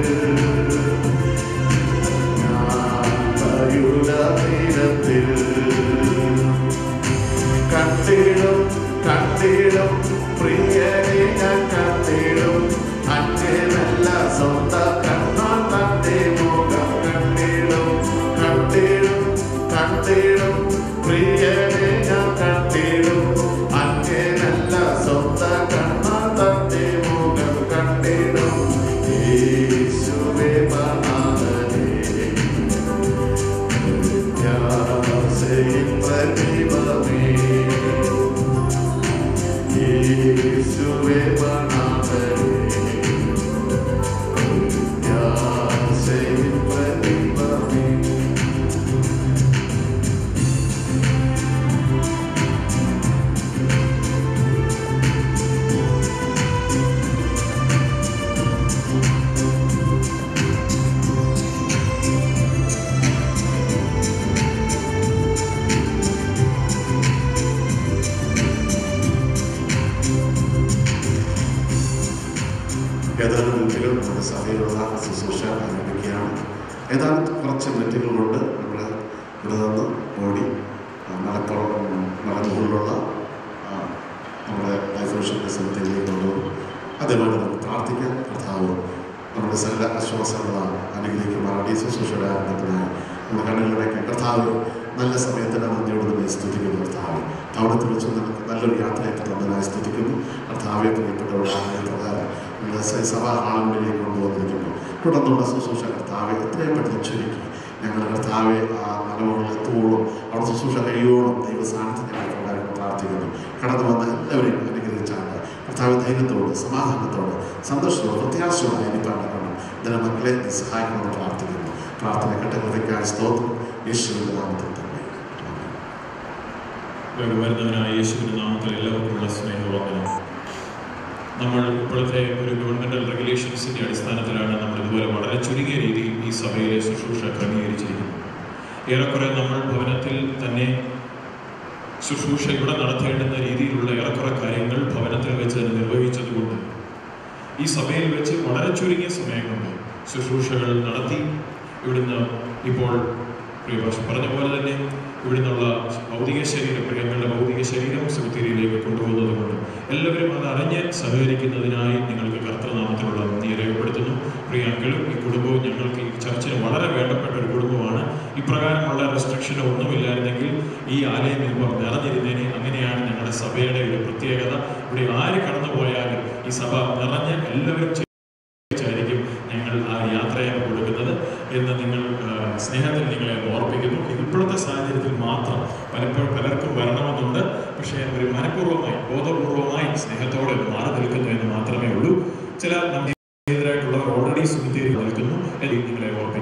തീരത്തിൽ കണ്ടിടും കണ്ടിടും പ്രിയനെ ഞാൻ കണ്ടിടും അച്ഛനല്ല സ്വന്തം കണ്ണാൻ തന്റെ മുഖം കണ്ടിടും കണ്ടിടും കണ്ടിടും പ്രിയനെ ഞാൻ കണ്ടിടും അച്ഛനല്ല സ്വന്തം കണ്ണാൻ തന്റെ മുഖം കണ്ടിടും യേശുവേ മഹാനേ യാസയിൽ പ്രതിഭമേ യേശുവേ മഹാനേ യാസയിൽ പ്രതിഭമേ ഏതാനും മിനിറ്റുകൾ നമ്മുടെ സഭയിലുള്ള ശുശ്രൂഷ ആരംഭിക്കുകയാണ് ഏതാനും കുറച്ച് മിനിറ്റുകൾ കൊണ്ട് നമ്മൾ ഇവിടെ നിന്ന് ഓടി ആ, മലപ്പുറം മലമുകളിലുള്ള ആ, നമ്മുടെ ലൈഫ് മിഷൻ്റെ സ്ഥലത്തേക്ക് കൊണ്ടുപോകും അതേപോലെ നമുക്ക് പ്രാർത്ഥിക്കാം കർത്താവ് നമ്മുടെ സകല ആശ്വാസങ്ങളാൽ അനുഗ്രഹിക്കുമാറാണ് ഈ ശുശ്രൂഷയുടെ ആരംഭത്തിനായി നമ്മുടെ കണ്ണുകളിലേക്ക് കർത്താവ് നല്ല സമയത്തിന് നന്ദിയോട് തന്നെ സ്തുതിക്കുന്നു കർത്താവ് അവിടുത്തെ വെച്ച് നമുക്ക് നല്ലൊരു യാത്രയൊക്കെ തന്നതിനായി സ്തുതിക്കുന്നു കർത്താവെ പ്രിയപ്പെട്ടവരുടെ ആഗ്രഹപ്രകാരം നമ്മുടെ സ- സഭാ ആളുകളിലേക്ക് കൊണ്ടുവന്നിരിക്കുന്നു തുടർന്നുള്ള ശുശ്രൂഷ കർത്താവെ എത്രയും പെട്ടെന്ന് ചുരുക്കി ഞങ്ങളുടെ കർത്താവെ ആ നിലവുകളെത്തോളം അവിടെ ശുശ്രൂഷ കഴിയോളം ദൈവസ്ഥാനത്ത് ഞങ്ങൾ കൊണ്ടാകും പ്രാർത്ഥിക്കുന്നു കടന്നു വന്ന എല്ലാവരെയും അനുഗ്രഹിച്ചാണ് കർത്താവ് ധൈര്യത്തോട് സമാധാനത്തോട് സന്തോഷത്തോട് പ്രത്യാശയോടെ ആയിരിക്കാൻ കാരണം ഇതിനെ മക്കളെ നീ സഹായിക്കണമെന്ന് പ്രാർത്ഥിക്കുന്നു പ്രാർത്ഥന ഘട്ടങ്ങളിലേക്കായ സ്തോത്രം യേശുവിൻ്റെ നാമത്തിൽ തന്നെ വരുന്നവനായ യേശുവിൻ്റെ നാമത്തിൽ എല്ലാവർക്കുമുള്ള സ്നേഹവന്ദനം നമ്മൾ ഇപ്പോഴത്തെ ഒരു ഗവൺമെൻറ് റെഗുലേഷൻസിൻ്റെ അടിസ്ഥാനത്തിലാണ് നമ്മൾ ഇതുപോലെ വളരെ ചുരുങ്ങിയ രീതിയിൽ ഈ സഭയിലെ ശുശ്രൂഷ ക്രമീകരിച്ചിരിക്കുന്നത് ഏറെക്കുറെ നമ്മൾ ഭവനത്തിൽ തന്നെ ശുശ്രൂഷ ഇവിടെ നടത്തേണ്ടുന്ന രീതിയിലുള്ള ഏറെക്കുറെ കാര്യങ്ങൾ ഭവനത്തിൽ വെച്ച് തന്നെ നിർവഹിച്ചതുകൊണ്ട് ഈ സഭയിൽ വെച്ച് വളരെ ചുരുങ്ങിയ സമയം കൊണ്ട് ശുശ്രൂഷകൾ നടത്തി ഇവിടുന്ന് ഇപ്പോൾ പ്രിയഭാഷ പറഞ്ഞ പോലെ തന്നെ ഇവിടുന്നുള്ള ഭൗതിക ശരീരം പ്രിയങ്ങളുടെ ഭൗതിക ശരീരം സെമിത്തേരിയിലേക്ക് കൊണ്ടുപോകുന്നത് കൊണ്ട് എല്ലാവരും അത് അറിഞ്ഞ് സഹകരിക്കുന്നതിനായി നിങ്ങൾക്ക് കർത്തനാമത്തിലുള്ള നന്ദി രേഖപ്പെടുത്തുന്നു പ്രിയ അങ്കിളും ഈ കുടുംബവും ഞങ്ങൾക്ക് ഈ ചർച്ചിന് വളരെ വേണ്ടപ്പെട്ട ഒരു കുടുംബമാണ് ഇപ്രകാരമുള്ള റെസ്ട്രിക്ഷനോ ഒന്നുമില്ലായിരുന്നെങ്കിൽ ഈ ആലയം ഇപ്പം നിറഞ്ഞിരുന്നേനെ അങ്ങനെയാണ് ഞങ്ങളുടെ സഭയുടെ ഒരു പ്രത്യേകത ഇവിടെ ആര് കടന്നു പോയാലും ഈ സഭ നിറഞ്ഞ് എല്ലാവരും ായിരിക്കും ഞങ്ങൾ ആ യാത്രയെ കൊടുക്കുന്നത് എന്ന് നിങ്ങൾ ആ, സ്നേഹത്തിൽ നിങ്ങളെ ഓർപ്പിക്കുന്നു ഇത് ഇപ്പോഴത്തെ സാഹചര്യത്തിൽ മാത്രം പലപ്പോഴും പലർക്കും വരണമെന്നുണ്ട് പക്ഷേ ഒരു മനഃപൂർവ്വമായി ബോധപൂർവമായി സ്നേഹത്തോടെ ഒന്ന് മാറി നിൽക്കുന്നു എന്ന് മാത്രമേ ഉള്ളൂ ചില നമ്മെതിരായിട്ടുള്ളവർ ഓൾറെഡി സുമിത്തേരി നിൽക്കുന്നു എന്ന് നിങ്ങളെ ഓർപ്പിക്കുന്നു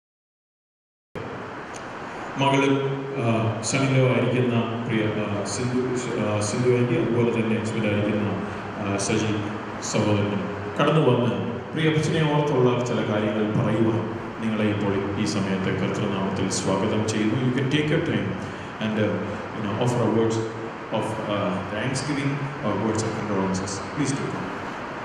മകളും ശനിലമായിരിക്കുന്ന പ്രിയ ആ, സിന്ധു ആ, സിന്ധുവായി അതുപോലെ തന്നെ സുഖമായിരിക്കുന്ന സജി സഹോദരനും കടന്നു വന്ന് പ്രിയ അച്ഛനെ ഓർത്തുള്ള ചില കാര്യങ്ങൾ പറയുവാൻ നിങ്ങളെ ഇപ്പോൾ ഈ സമയത്ത് കർത്തൃനാമത്തിൽ സ്വാഗതം ചെയ്യുന്നു you can take a time and offer words of thanksgiving words of condolences please to come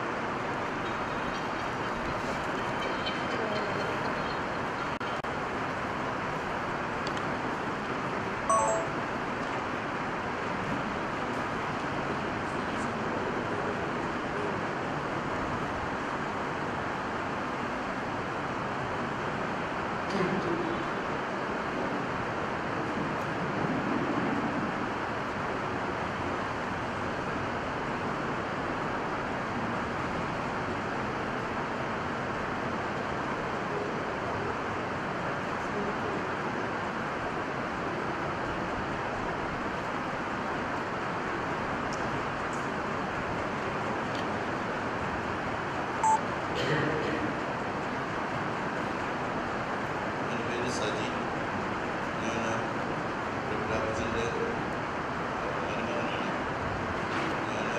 എൻ്റെ പേര് സജി ഞാൻ പ്രഖ്യാപിച്ചതിൻ്റെ മരുമകനാണ് ഞാൻ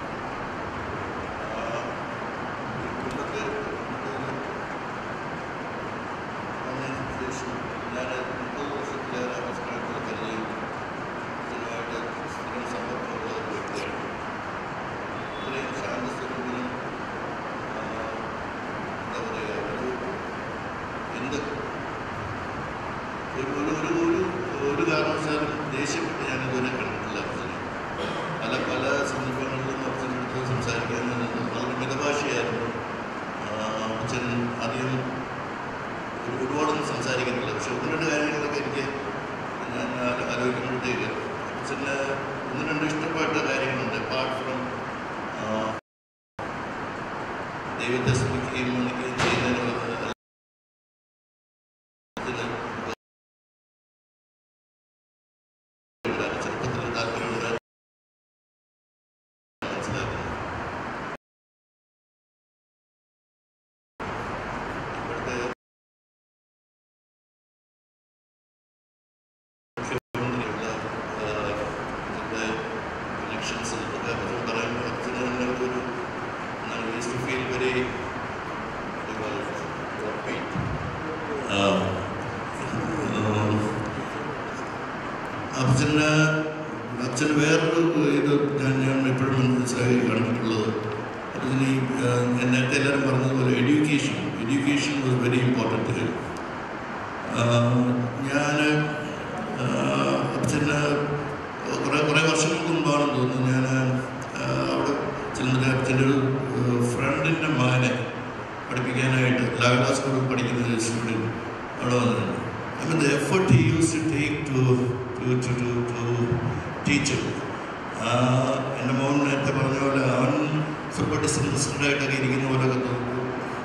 കുടുംബത്തെ വന്നതിന് ശേഷം ഞാൻ മുപ്പത് വർഷത്തിലേറെ ഭക്ഷണത്തിൽ പരിചയം ഇതിനുമായിട്ട് സ്ഥിരം സമ്പർക്കമുള്ള ഒരു വ്യക്തിയാണ് ഇത്രയും ശാന്തസ്വരൂപനും എന്താ പറയുക ഒരു എന്ത് ഒരു ഒരു ഒരു ഒരു ഒരു കാരണവശാലും ദേഷ്യപ്പെട്ട് ഞാൻ ഇതുവരെ കണ്ടിട്ടില്ല അച്ഛനെ പല പല സന്ദർഭങ്ങളിലും അച്ഛൻ്റെ അടുത്ത് സംസാരിക്കാൻ വളരെ മിതഭാഷയായിരുന്നു അച്ഛൻ അധികം ഒരു ഒരുപാടൊന്നും സംസാരിക്കുന്നില്ല പക്ഷെ ഒന്ന് രണ്ട് കാര്യങ്ങളൊക്കെ എനിക്ക് ഞാൻ ആലോ- ആലോചിക്കുമ്പോഴത്തേക്ക് അച്ഛന് ഒന്ന് രണ്ട് ഇഷ്ടപ്പെട്ട കാര്യങ്ങളുണ്ട് അപ്പാർട്ട് ഫ്രം ദൈവത്തെ സ്തുതിക്കുകയും മണിക്കുകയും ചെയ്യുന്നതിനുള്ള ഇതിന് ചെറുപ്പത്തിൽ താല്പര്യമുണ്ട് മനസ്സിലാക്കുന്നു ഇവിടുത്തെ മുഖ്യമന്ത്രിയുള്ള ഇതിൻ്റെ കണക്ഷൻസ് ഒക്കെ അവർ പറയുമ്പോൾ അച്ഛന് ഞങ്ങൾക്കൊരു എന്താണ് യൂസ് ടു ഫീൽ വെരി അച്ഛന് അച്ഛന് വേറൊരു ഇത് ഞാൻ ഞാൻ എപ്പോഴും മനസ്സിലായി കണ്ടിട്ടുള്ളത് അച്ഛന് ഈ ആ, ഞാൻ നേരത്തെ എല്ലാവരും പറഞ്ഞതുപോലെ education education was very important ഞാൻ അച്ഛന് കുറേ കുറേ വർഷങ്ങൾക്ക് മുമ്പാണെന്ന് തോന്നുന്നു ഞാൻ അവിടെ ചെന്നിട്ട് അച്ഛൻ്റെ ഒരു ഫ്രണ്ടിൻ്റെ മകനെ പഠിപ്പിക്കാനായിട്ട് ലാഗ സ്കൂളിൽ പഠിക്കുന്ന ഒരു സ്റ്റുഡൻറ്റ് അവിടെ വന്നിട്ടുണ്ട് I mean, the effort he used to take to to to to, to teach him. ആഹ് എൻ്റെ മോൻ നേരത്തെ പറഞ്ഞ പോലെ അവൻ സ്വല്പം ഡിസിൻട്രസ്റ്റഡ് ആയിട്ടൊക്കെ ഇരിക്കുന്ന പോലെയൊക്കെ തോന്നും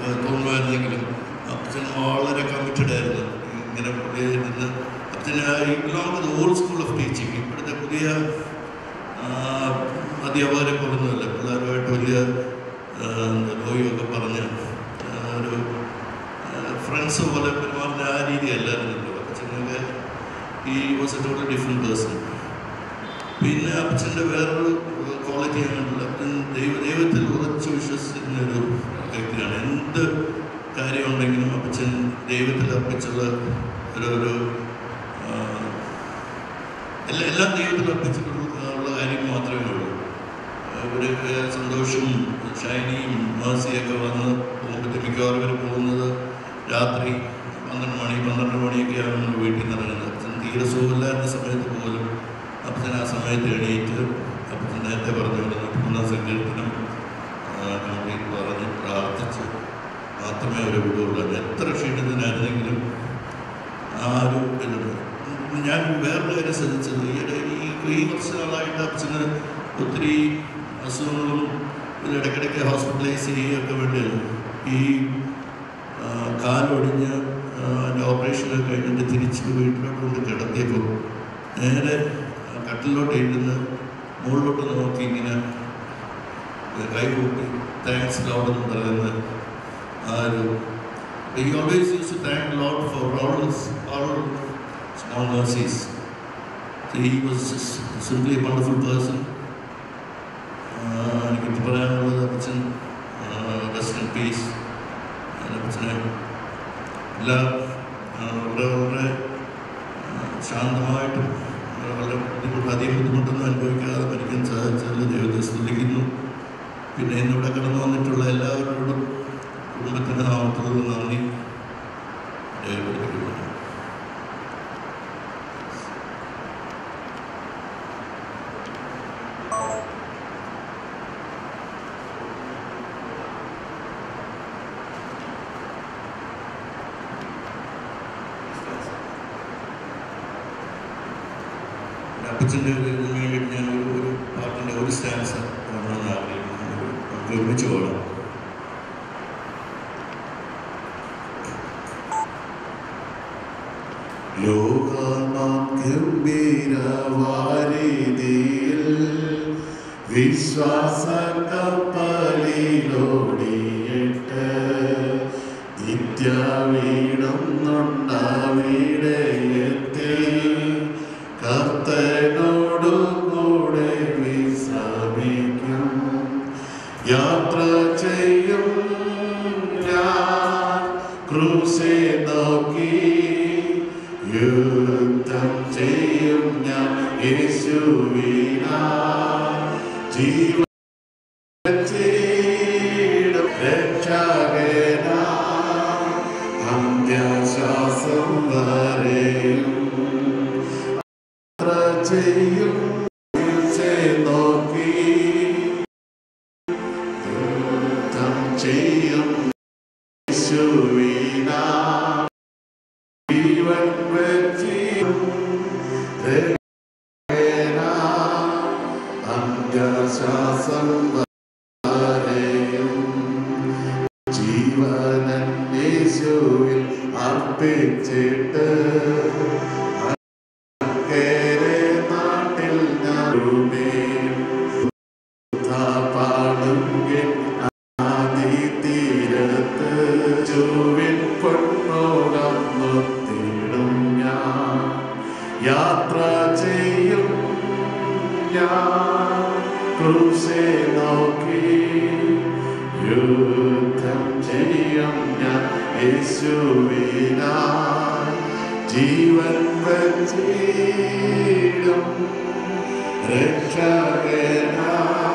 ഏഹ്, തോന്നുമായിരുന്നെങ്കിലും അച്ഛൻ വളരെ കമ്മിറ്റഡ് ആയിരുന്നു ഇങ്ങനെ പുള്ളിയെ നിന്ന് അച്ഛൻ ഈ belong to old school of teaching ഇപ്പോഴത്തെ പുതിയ ആ, അധ്യാപകരെ പോലൊന്നുമല്ല പിള്ളേരുമായിട്ട് വലിയ ലോയൊക്കെ പറഞ്ഞ് ആ, ഒരു ഫ്രണ്ട്സ് പോലെ പെരുമാറുന്ന ആ രീതി അല്ലായിരുന്നല്ലോ അച്ഛനൊക്കെ ഈ was a total different person പിന്നെ അച്ഛൻ്റെ വേറൊരു ക്വാളിറ്റി ആണുള്ളത് അച്ഛൻ ദൈവ ദൈവത്തിൽ ഉറച്ചു വിശ്വസിക്കുന്ന ഒരു വ്യക്തിയാണ് എന്ത് കാര്യമുണ്ടെങ്കിലും അപ്പച്ചൻ ദൈവത്തിൽ അർപ്പിച്ചുള്ള ഒരു ഒരു ആ, എല്ലാം എല്ലാം ദൈവത്തിൽ അർപ്പിച്ചിട്ടുള്ള ഉള്ള കാര്യം മാത്രമേ ഉള്ളൂ ഒരു സന്തോഷവും ഷൈനിയും മേഴ്സിയൊക്കെ വന്ന് പോകുമ്പോഴത്തെ മിക്കവാറും ഇവർ പോകുന്നത് രാത്രി പന്ത്രണ്ട് മണി പന്ത്രണ്ട് മണിയൊക്കെ ആകുമ്പോൾ വീട്ടിൽ നിന്ന് ഇറങ്ങുന്നത് അച്ഛൻ തീരെ സുഖമില്ലാത്ത സമയത്ത് പോലും അപ്പച്ചൻ ആ സമയത്ത് എണീറ്റ് അപ്പച്ചൻ നേരത്തെ പറഞ്ഞു നൂറ്റിമൂന്നാം സങ്കീർത്തനം കംപ്ലീറ്റ് പറഞ്ഞ് പ്രാർത്ഥിച്ച് മാത്രമേ അവർ വിടുകയുള്ളൂ അത് എത്ര ക്ഷീണിതനായിരുന്നെങ്കിലും ആ ഒരു ഇതുണ്ട് ഞാൻ വേറൊരു കാര്യം ശ്രദ്ധിച്ചത് ഈയിടെ ഈ ഈ കുറച്ച് നാളായിട്ട് അച്ഛന് ഒത്തിരി അസുഖങ്ങളും ഇത് ഇടയ്ക്കിടയ്ക്ക് ഹോസ്പിറ്റലൈസ് ചെയ്യുകയൊക്കെ വേണ്ടി ഈ ആ, കാലൊടിഞ്ഞ് ആ, അതിൻ്റെ ഓപ്പറേഷനൊക്കെ കഴിഞ്ഞിട്ട് തിരിച്ച് വീട്ടിലോട്ട് കൊണ്ട് കിടത്തിയപ്പോൾ നേരെ കട്ടിലോട്ട് ഇരുന്ന് മുകളിലോട്ട് നോക്കി ഇങ്ങനെ കൈ കൂട്ടി താങ്ക്സ് ലോഡ് എന്ന് പറയുന്ന ആ ഒരു He always used to thank Lord for all his all small mercies. So he was just simply a wonderful person. ആഹ് എനിക്ക് പറയാനുള്ളത് അച്ഛൻ റെസ്റ്റ് ഇൻ പീസ് അച്ഛനെ എല്ലാ ആഹ് വളരെ വളരെ ആഹ് ശാന്തമായിട്ടും വളരെ ബുദ്ധിമുട്ട് അധികം ബുദ്ധിമുട്ടൊന്നും അനുഭവിക്കാതെ മരിക്കാൻ സാധിച്ചതിൽ ദൈവത്തെ സ്തുതിക്കുന്നു പിന്നെ ഇന്നിവിടെ കടന്നു വന്നിട്ടുള്ള എല്ലാവരോടും കുടുംബത്തിൻ്റെ നാമത്തിൽ നന്ദി രേഖപ്പെടുത്തിക്കുന്നു അപ്പച്ചൻ്റെ ഇതിന് വേണ്ടിയിട്ട് ഞാൻ ഒരു ഒരു പാട്ടിൻ്റെ ഒരു സ്റ്റാൻസ് പാടണമെന്ന് ആഗ്രഹിക്കുന്നു ഒരു- നമുക്ക് ഒരുമിച്ച് പാടാം ഗംഭീരവാരിതിയിൽ വിശ്വാസ കപ്പലിലോടിയിട്ട് നിത്യ വീടുന്നുണ്ടാവിടെ എത്തി കർത്തനോടു കൂടെ വിശ്രമിക്കും യാത്ര ചെയ്യും ഞാൻ ക്രൂശെ നോക്കി യുദ്ധം ചെയ്യും ഞാൻ യേശുവിനാ ജീവൻ ചെയ്യും രക്ഷകനാ അന്ത്യശ്വാസം വരെയും യാത്ര ചെയ്യും ക്രൂശെ നോക്കി യുദ്ധം ചെയ്യും യേശുവിനാ ജീവൻ വെച്ചിയും രക്ഷകനാ അന്ത്യശ്വാസം വരെയും ജീവനൻ യേശുവിൽ അർപ്പിച്ചിട്ട് അക്കരെ നാട്ടിൽ ഞാൻ പാടുങ്കിൽ ആദി തീരത്ത് ചുവിൻ പൊന്നോളം നൊത്തിടും ഞാൻ യാത്ര ചെയ്യും ഞാൻ ക്രൂശെ നോക്കി യുദ്ധം ചെയ്യും ഞാൻ യേശുവിനാ ജീവൻ വച്ചിടും രക്ഷകനാ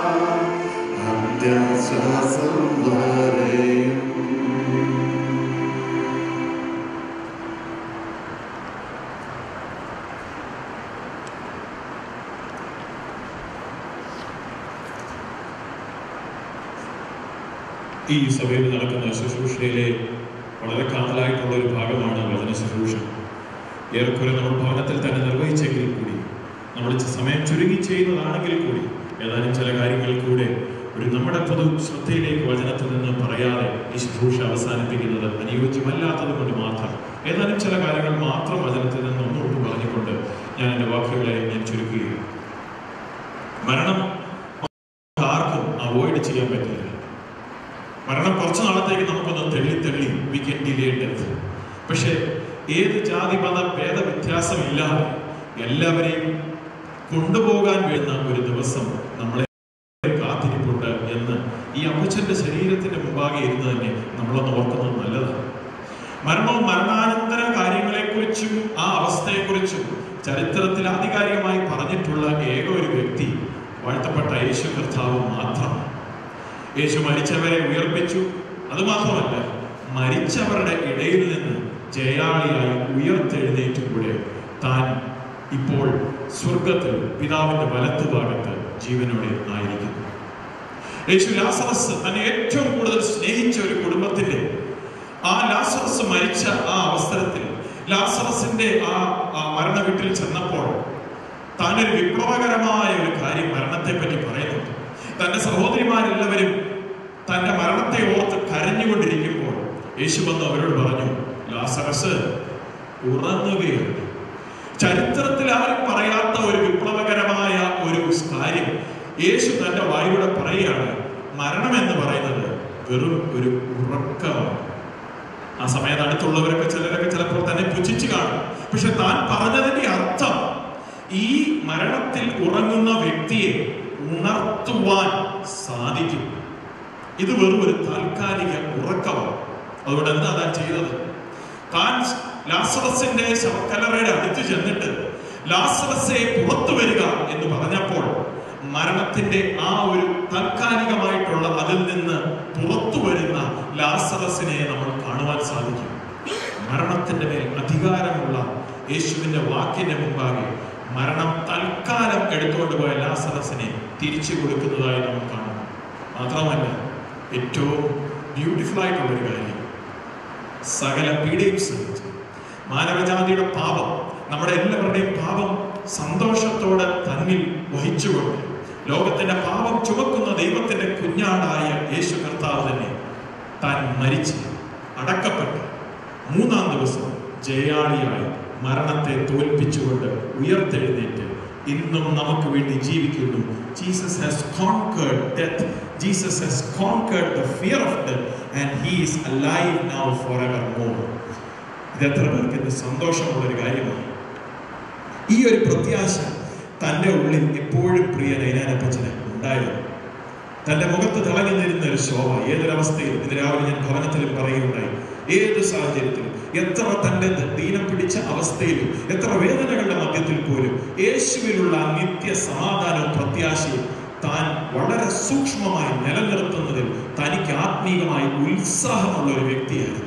അന്ത്യശ്വാസം വരെയും ഈ സഭയിൽ നടക്കുന്ന ശുശ്രൂഷയിലെ വളരെ കാതലായിട്ടുള്ള ഒരു ഭാഗമാണ് വചന ശുശ്രൂഷ ഏറെക്കുറെ നമ്മൾ ഭവനത്തിൽ തന്നെ നിർവഹിച്ചെങ്കിൽ കൂടി നമ്മൾ ച- സമയം ചുരുങ്ങി ചെയ്യുന്നതാണെങ്കിൽ കൂടി ഏതാനും ചില കാര്യങ്ങൾ കൂടെ ഒരു നമ്മുടെ പൊതു ശ്രദ്ധയിലേക്ക് വചനത്തിൽ നിന്ന് പറയാതെ ഈ ശുശ്രൂഷ അവസാനിപ്പിക്കുന്നത് അനുയോജ്യമല്ലാത്തത് കൊണ്ട് മാത്രം ഏതാനും ചില കാര്യങ്ങൾ മാത്രം വചനത്തിൽ നിന്ന് ഒന്നുകൊണ്ട് പറഞ്ഞുകൊണ്ട് ഞാൻ എൻ്റെ വാക്കുകളെ ഞാൻ ചുരുക്കുകയും മരണം ആർക്കും അവോയ്ഡ് ചെയ്യാൻ പറ്റില്ല മരണം കുറച്ച് നാളത്തേക്ക് നമുക്കൊന്ന് തെള്ളി തെള്ളി വി കെൻ ഡിലേ ഡെത്ത് പക്ഷേ ഏത് ജാതി മത ഭേദ വ്യത്യാസമില്ലാതെ എല്ലാവരെയും കൊണ്ടുപോകാൻ വേണ്ട ഒരു ദിവസം നമ്മളെ കാത്തിരിപ്പുണ്ട് എന്ന് ഈ അമ്മച്ചന്റെ ശരീരത്തിന്റെ മുമ്പാകെ ഇരുന്ന് തന്നെ നമ്മളൊന്ന് ഓർക്കുന്നത് നല്ലതാണ് മരണവും മരണാനന്തര കാര്യങ്ങളെക്കുറിച്ചും ആ അവസ്ഥയെക്കുറിച്ചും ചരിത്രത്തിൽ ആധികാരികമായി പറഞ്ഞിട്ടുള്ള ഏക ഒരു വ്യക്തി വാഴ്ത്തപ്പെട്ട യേശു കർത്താവ് മാത്രമാണ് യേശു മരിച്ചവരെ ഉയർപ്പിച്ചു അതുമാത്രമല്ല മരിച്ചവരുടെ ഇടയിൽ നിന്ന് ജയാളിയായി ഉയർത്തെഴുന്നേറ്റും കൂടെ താൻ ഇപ്പോൾ സ്വർഗത്തിൽ പിതാവിന്റെ വലത്തുഭാഗത്ത് ജീവനോടെ ആയിരിക്കുന്നു യേശു ലാസറസ് തന്നെ ഏറ്റവും കൂടുതൽ സ്നേഹിച്ച ഒരു കുടുംബത്തിന്റെ ആ ലാസറസ് മരിച്ച ആ അവസരത്തിൽ ലാസറസിന്റെ ആ ആ മരണ വീട്ടിൽ ചെന്നപ്പോൾ താനൊരു വിപ്ലവകരമായ ഒരു കാര്യം മരണത്തെ പറ്റി പറയുന്നുണ്ട് തന്റെ സഹോദരിമാരെല്ലാവരും തന്റെ മരണത്തെ ഓർത്ത് കരഞ്ഞുകൊണ്ടിരിക്കുമ്പോൾ യേശു വന്ന് അവരോട് പറഞ്ഞു ലാസറസ് ഉറങ്ങുകയാണ് ചരിത്രത്തിൽ ആരും പറയാത്ത ഒരു വിപ്ലവകരമായ ഒരു കാര്യം യേശു തന്റെ വായിലൂടെ പറയുകയാണ് മരണം എന്ന് പറയുന്നത് വെറും ഒരു ഉറക്കമാണ് ആ സമയത്ത് അടുത്തുള്ളവരൊക്കെ ചിലരൊക്കെ ചിലപ്പോൾ തന്നെ പുച്ഛിച്ചു കാണും പക്ഷെ താൻ പറഞ്ഞതിന്റെ അർത്ഥം ഈ മരണത്തിൽ ഉറങ്ങുന്ന വ്യക്തിയെ ഉണർത്തുവാൻ സാധിക്കും ഇത് വെറും ഒരു താൽക്കാലിക ഉറക്കമാണ് അതുകൊണ്ട് എന്താ താൻ ചെയ്തത് താൻ ലാസറസിന്റെ ശവക്കലറയുടെ അടുത്ത് ചെന്നിട്ട് ലാസറസെ പുറത്തു വരിക എന്ന് പറഞ്ഞപ്പോൾ മരണത്തിന്റെ ആ ഒരു താൽക്കാലികമായിട്ടുള്ള അതിൽ നിന്ന് പുറത്തു വരുന്ന ലാസറസിനെ നമ്മൾ കാണുവാൻ സാധിക്കും മരണത്തിന്റെ മേൽ അധികാരമുള്ള യേശുവിന്റെ വാക്കിന്റെ മുമ്പാകെ മരണം തൽക്കാലം എടുത്തുകൊണ്ട് പോയ ലാസറസിനെ തിരിച്ചു കൊടുക്കുന്നതായി നമ്മൾ കാണുന്നു മാത്രമല്ല ഏറ്റവും ബ്യൂട്ടിഫുൾ ആയിട്ടുള്ള ഒരു കാര്യം സകല പീഡയും സഹിച്ച് മാനവജാതിയുടെ പാപം നമ്മുടെ എല്ലാവരുടെയും പാപം സന്തോഷത്തോടെ തന്നിൽ വഹിച്ചുകൊണ്ട് ലോകത്തിന്റെ പാപം ചുമക്കുന്ന ദൈവത്തിന്റെ കുഞ്ഞാടായ യേശു കർത്താവ് തന്നെ താൻ മരിച്ച് അടക്കപ്പെട്ട് മൂന്നാം ദിവസം ജയാളിയായി മരണത്തെ തോൽപ്പിച്ചുകൊണ്ട് ഉയർത്തെഴുന്നേറ്റ് ഇന്നും നമുക്ക് വേണ്ടി ജീവിക്കുന്നു Jesus has conquered death Jesus has conquered the fear of death and he is alive now for evermore ഇത് എത്ര പേർക്ക് ഇത് സന്തോഷമുള്ള ഒരു കാര്യമാണ് ഈ ഒരു പ്രത്യാശ തൻ്റെ ഉള്ളിൽ എപ്പോഴും പ്രിയ നൈനാനപ്പച്ചന് ഉണ്ടായിരുന്നു തൻ്റെ മുഖത്ത് തിളങ്ങി നിരുന്ന ഒരു ശോഭ ഏതൊരവസ്ഥയിൽ ഇത് രാവിലെ ഞാൻ ഭവനത്തിലും പറയുകയുണ്ടായി ഏത് സാഹചര്യത്തിലും എത്ര തൻ്റെ ദീനം പിടിച്ച അവസ്ഥയിലും എത്ര വേദനകളുടെ മധ്യത്തിൽ പോലും യേശുവിലുള്ള നിത്യ സമാധാനവും പ്രത്യാശയും താൻ വളരെ സൂക്ഷ്മമായി നിലനിർത്തുന്നതിൽ തനിക്ക് ആത്മീയമായി ഉത്സാഹമുള്ള ഒരു വ്യക്തിയായിരുന്നു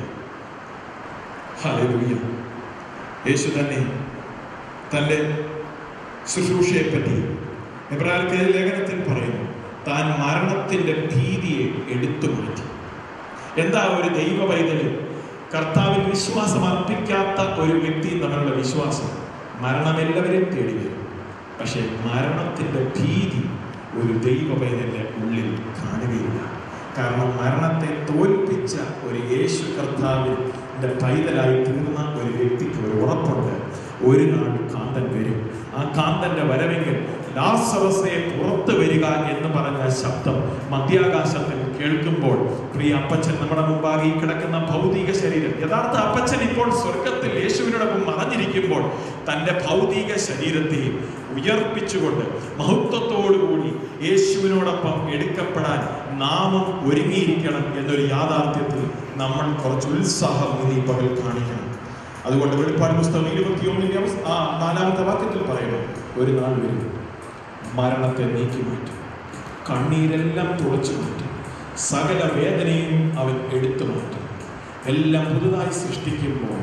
ഹല്ലേലൂയ യേശു തന്നെ തൻ്റെ ശുശ്രൂഷയെ പറ്റി എബ്രാൽക്ക് ലേഖനത്തിൽ പറയുന്നു താൻ മരണത്തിന്റെ ഭീതിയെ എടുത്തു മാറ്റി എന്താ ഒരു ദൈവ പൈതല് കർത്താവിൽ വിശ്വാസം അർപ്പിക്കാത്ത ഒരു വ്യക്തി തമ്മിലുള്ള വിശ്വാസം മരണം എല്ലാവരെയും തേടി വരും പക്ഷെ മരണത്തിന്റെ ഭീതി ഒരു ദൈവ പൈതലിന്റെ ഉള്ളിൽ കാണുകയില്ല കാരണം മരണത്തെ തോൽപ്പിച്ച ഒരു യേശു കർത്താവിന്റെ പൈതലായി തീർന്ന ഒരു വ്യക്തിക്ക് ഒരു ഉറപ്പുണ്ട് ഒരു നാൾ കാന്തൻ വരും ആ കാന്തന്റെ വരവെങ്കിൽ ലാസറസെ പുറത്തു വരിക എന്ന് പറഞ്ഞ ശബ്ദം മധ്യാകാശത്തിൽ കേൾക്കുമ്പോൾ പ്രിയ അപ്പച്ചൻ നമ്മുടെ മുമ്പാകെ ഈ കിടക്കുന്ന ഭൗതിക ശരീരം യഥാർത്ഥ അപ്പച്ചൻ ഇപ്പോൾ സ്വർഗത്തിൽ യേശുവിനോടൊപ്പം മറഞ്ഞിരിക്കുമ്പോൾ തൻ്റെ ഭൗതിക ശരീരത്തെയും ഉയർപ്പിച്ചുകൊണ്ട് മഹത്വത്തോടുകൂടി യേശുവിനോടൊപ്പം എടുക്കപ്പെടാൻ നാമം ഒരുങ്ങിയിരിക്കണം എന്നൊരു യാഥാർത്ഥ്യത്തിൽ നമ്മൾ കുറച്ച് ഉത്സാഹം ഇനി പകൽ കാണിക്കണം അതുകൊണ്ട് വെളിപ്പാട് പുസ്തകം ഇരുപത്തിയൊന്നിന്റെ അവസ്ഥ ആ നാലാമത്തെ വാക്യത്തിൽ പറയുന്നു ഒരു നാൾ വരും മരണത്തെ നീക്കി മാറ്റും കണ്ണീരെല്ലാം തുളച്ചു മാറ്റും സകല വേദനയും അവൻ എടുത്തു മാറ്റും എല്ലാം പുതുതായി സൃഷ്ടിക്കുമ്പോൾ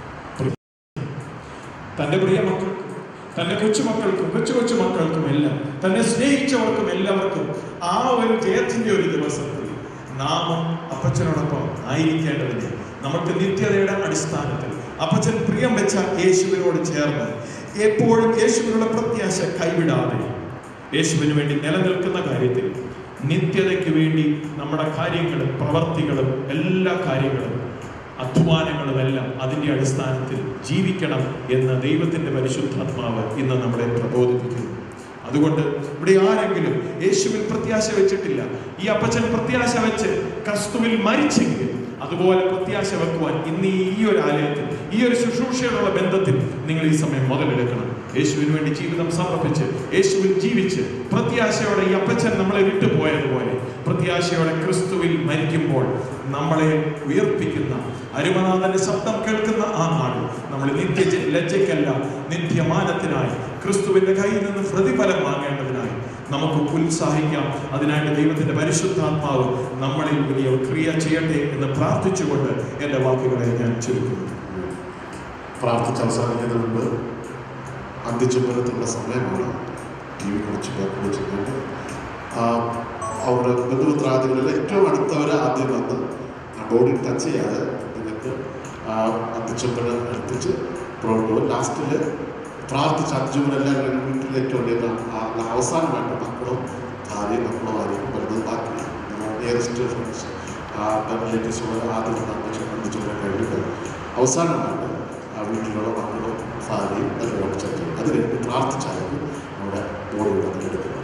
തൻ്റെ പ്രിയ മക്കൾക്കും തൻ്റെ കൊച്ചുമക്കൾക്കും കൊച്ചു കൊച്ചു മക്കൾക്കും എല്ലാം തന്നെ സ്നേഹിച്ചവർക്കും എല്ലാവർക്കും ആ ഒരു ജയത്തിന്റെ ഒരു ദിവസത്തിൽ നാമം അപ്പച്ചനോടൊപ്പം ആയിരിക്കേണ്ടതിന് നമുക്ക് നിത്യതയുടെ അടിസ്ഥാനത്തിൽ അപ്പച്ചൻ പ്രിയം വെച്ച യേശുവിനോട് ചേർന്ന് എപ്പോഴും യേശുവിനുള്ള പ്രത്യാശ കൈവിടാതെ യേശുവിന് വേണ്ടി നിലനിൽക്കുന്ന കാര്യത്തിൽ നിത്യതയ്ക്ക് വേണ്ടി നമ്മുടെ കാര്യങ്ങളും പ്രവർത്തികളും എല്ലാ കാര്യങ്ങളും അധ്വാനങ്ങളുമെല്ലാം അതിൻ്റെ അടിസ്ഥാനത്തിൽ ജീവിക്കണം എന്ന് ദൈവത്തിൻ്റെ പരിശുദ്ധാത്മാവ് ഇന്ന് നമ്മളെ പ്രബോധിപ്പിക്കുന്നു അതുകൊണ്ട് ഇവിടെ ആരെങ്കിലും യേശുവിൽ പ്രത്യാശ വെച്ചിട്ടില്ല ഈ അപ്പച്ചൻ പ്രത്യാശ വെച്ച് ക്രിസ്തുവിൽ മരിച്ചെങ്കിൽ അതുപോലെ പ്രത്യാശ വെക്കുവാൻ ഇന്ന് ഈ ഒരു ആലയത്തിൽ ഈ ഒരു ശുശ്രൂഷയോടുള്ള ബന്ധത്തിൽ നിങ്ങൾ ഈ സമയം മുതലെടുക്കണം യേശുവിന് വേണ്ടി ജീവിതം സമർപ്പിച്ച് യേശുവിൽ ജീവിച്ച് പ്രത്യാശയോടെ ഈ അപ്പച്ചൻ നമ്മളെ വിട്ടുപോയതുപോലെ പ്രത്യാശയോടെ ക്രിസ്തുവിൽ മരിക്കുമ്പോൾ നമ്മളെ ഉയർപ്പിക്കുന്ന അരുമനാഥന്റെ ശബ്ദം കേൾക്കുന്ന ആ നാട് നമ്മൾ നിത്യ ലജ്ജയ്ക്കല്ല നിത്യമാനത്തിനായി ക്രിസ്തുവിന്റെ കയ്യിൽ നിന്ന് പ്രതിഫലം വാങ്ങേണ്ടതിനായി നമുക്ക് ഉത്സാഹിക്കാം അതിനായിട്ട് ദൈവത്തിന്റെ പരിശുദ്ധാത്മാവ് നമ്മളിൽ വലിയ ക്രിയ ചെയ്യട്ടെ എന്ന് പ്രാർത്ഥിച്ചുകൊണ്ട് എൻ്റെ വാക്കുകളെ ഞാൻ ചുരുക്കുന്നു പ്രാർത്ഥിച്ച് അവസാനിക്കുന്നതിന് മുമ്പ് അന്ത്യചുംബനത്തിനുള്ള സമയമാണ് ടി വി കുറച്ച് പേർ വിളിച്ചിട്ടുണ്ട് അവരുടെ ബന്ധുമിത്രാദികളിൽ ഏറ്റവും അടുത്തവർ ആദ്യം വന്ന് ബോഡി ടച്ച് ചെയ്യാതെ നിങ്ങൾക്ക് അന്ത്യചുംബനം എടുപ്പിച്ച് പ്രവർത്തിക്കും ലാസ്റ്റിൽ പ്രാർത്ഥിച്ച് അന്ത്യചുംബനം എല്ലാവരും വീട്ടിൽ ഏറ്റവും വലിയ ആ- അവസാനമായിട്ട് മക്കളും ഭാര്യ മക്കളും ആയിരിക്കും വരുന്നത് ബാക്കി നിയറസ്റ്റ് ഫ്രണ്ട്സ് റിലേറ്റീവ്സ് പോലെ ആദ്യം അന്ത്യചുംബനം കഴിഞ്ഞിട്ട് അവസാനമായിട്ട് ആ വീട്ടിലുള്ള മക്കളും ഭാര്യയും എല്ലാം ചേർത്ത് അതിനുവേണ്ടി പ്രാർത്ഥിച്ചായിരുന്നു നമ്മുടെ ബോഡി ഇവിടെ എടുക്കുന്നത്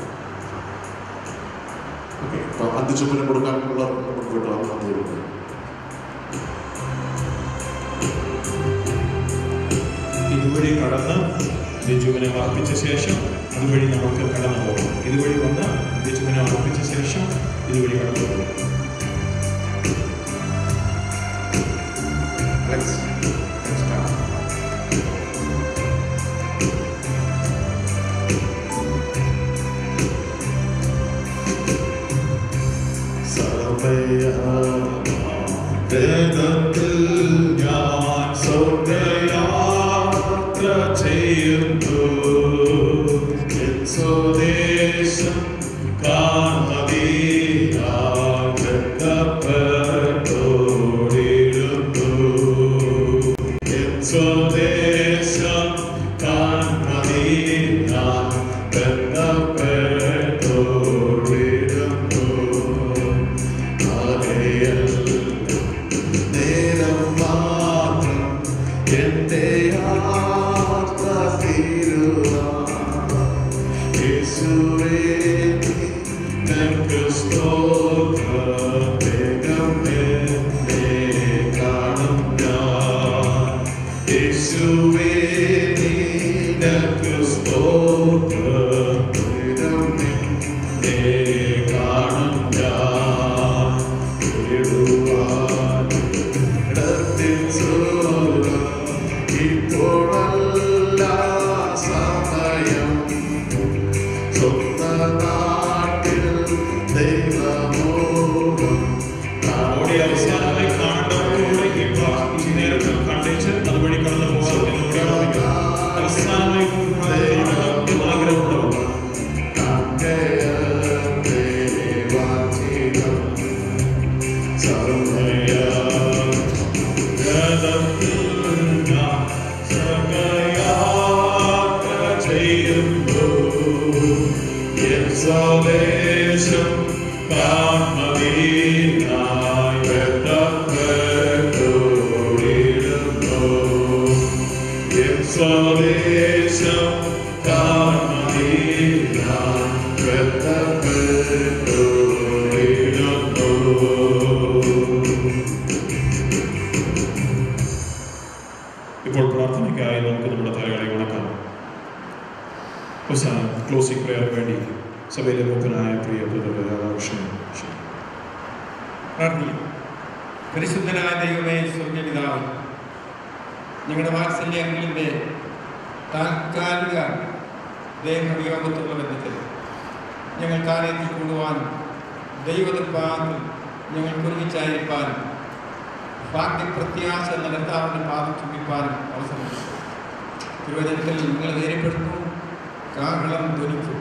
ഓക്കെ അപ്പോൾ അന്ത്യചുംബനം കൊടുക്കാനുള്ള മുൻപോട്ട് വന്ന് വന്നിരുന്നു ഇതുവഴി കടന്ന് ബിജുവിനെ അർപ്പിച്ച ശേഷം അതുവഴി നമുക്ക് കടന്നു പോകാം ഇതുവഴി വന്ന് ബിജുവിനെ അർപ്പിച്ച ശേഷം ഇതുവഴി കടന്നു പോകും Alex, next time. വേദത്തിൽ ഞാൻ സ്വർഗയാത്ര ചെയ്യുന്നു എൻ സ്വദേശം കാൺമതിയാകപ്പെട്ടോടിരുന്നു എൻ സ്വദേശം കാൺമതിയാകപ്പെട്ടോടിരുന്നു ആകയാൽ നേരം മാത്രം എന്റെ യാത്ര തീരുവാൻ യേശുവേ നിനക്ക് സ്തോത്രം വേഗം എന്നെ കാണും ഞാൻ യേശുവേ നിനക്ക് സ്തോത്രം വേഗം എന്നെ കാണും ഞാൻ ഇടുവാൻ ഇടത്തിൽ സ്വർഗ്ഗം ഇപ്പോഴല്ല സമയം സ്വന്തം നാട്ടിൽ ദൈവമോഹം ഓടി അവസാനമായി കാണേണ്ടവർക്ക് ഈ നേരത്തിൽ കണ്ടിച്ച് അതുവഴി കടന്നു പോകാൻ എന്നോട് ഓർമ്മിക്കാം. അവസാനമായി ദൈവം ആഗ്രഹമുള്ളവർ സ്വദേശം കാൺമതിനായി ബന്ധപ്പെട്ടോടിരുന്നു എൻ സ്വദേശം കാൺമതിനായി ബന്ധപ്പെട്ടോടിരുന്നു ഇപ്പോൾ പ്രാർത്ഥനയ്ക്കായി നമുക്ക് നമ്മുടെ തലകളെ ഉണക്കാം അവസാനം ക്ലോസിംഗ് പ്രെയർ വേണ്ടി സഭയിലെ മൂപ്പനായ പ്രിയ രാധാകൃഷ്ണൻ പ്രാർത്ഥിക്കും പരിശുദ്ധനായ ദൈവമേ സ്വർഗപിതാവ് ഞങ്ങളുടെ വാത്സല്യങ്ങളിൻ്റെ താൽക്കാലിക ദേഹവിയോഗത്തുള്ള ബന്ധത്തിൽ ഞങ്ങൾ കാര്യത്തിൽ കൂടുവാനും ദൈവതൃപ്പാത്തിൽ ഞങ്ങൾക്ക് ഒരുമിച്ചായിരിക്കാനും ഭാഗ്യപ്രത്യാശ നടത്താവുന്ന പാദം ചുമ്മിപ്പാനും അവസരം തിരുവചനത്തിൽ നിങ്ങൾ ധൈര്യപ്പെടുന്നു കാഹളം ധ്വനിക്കും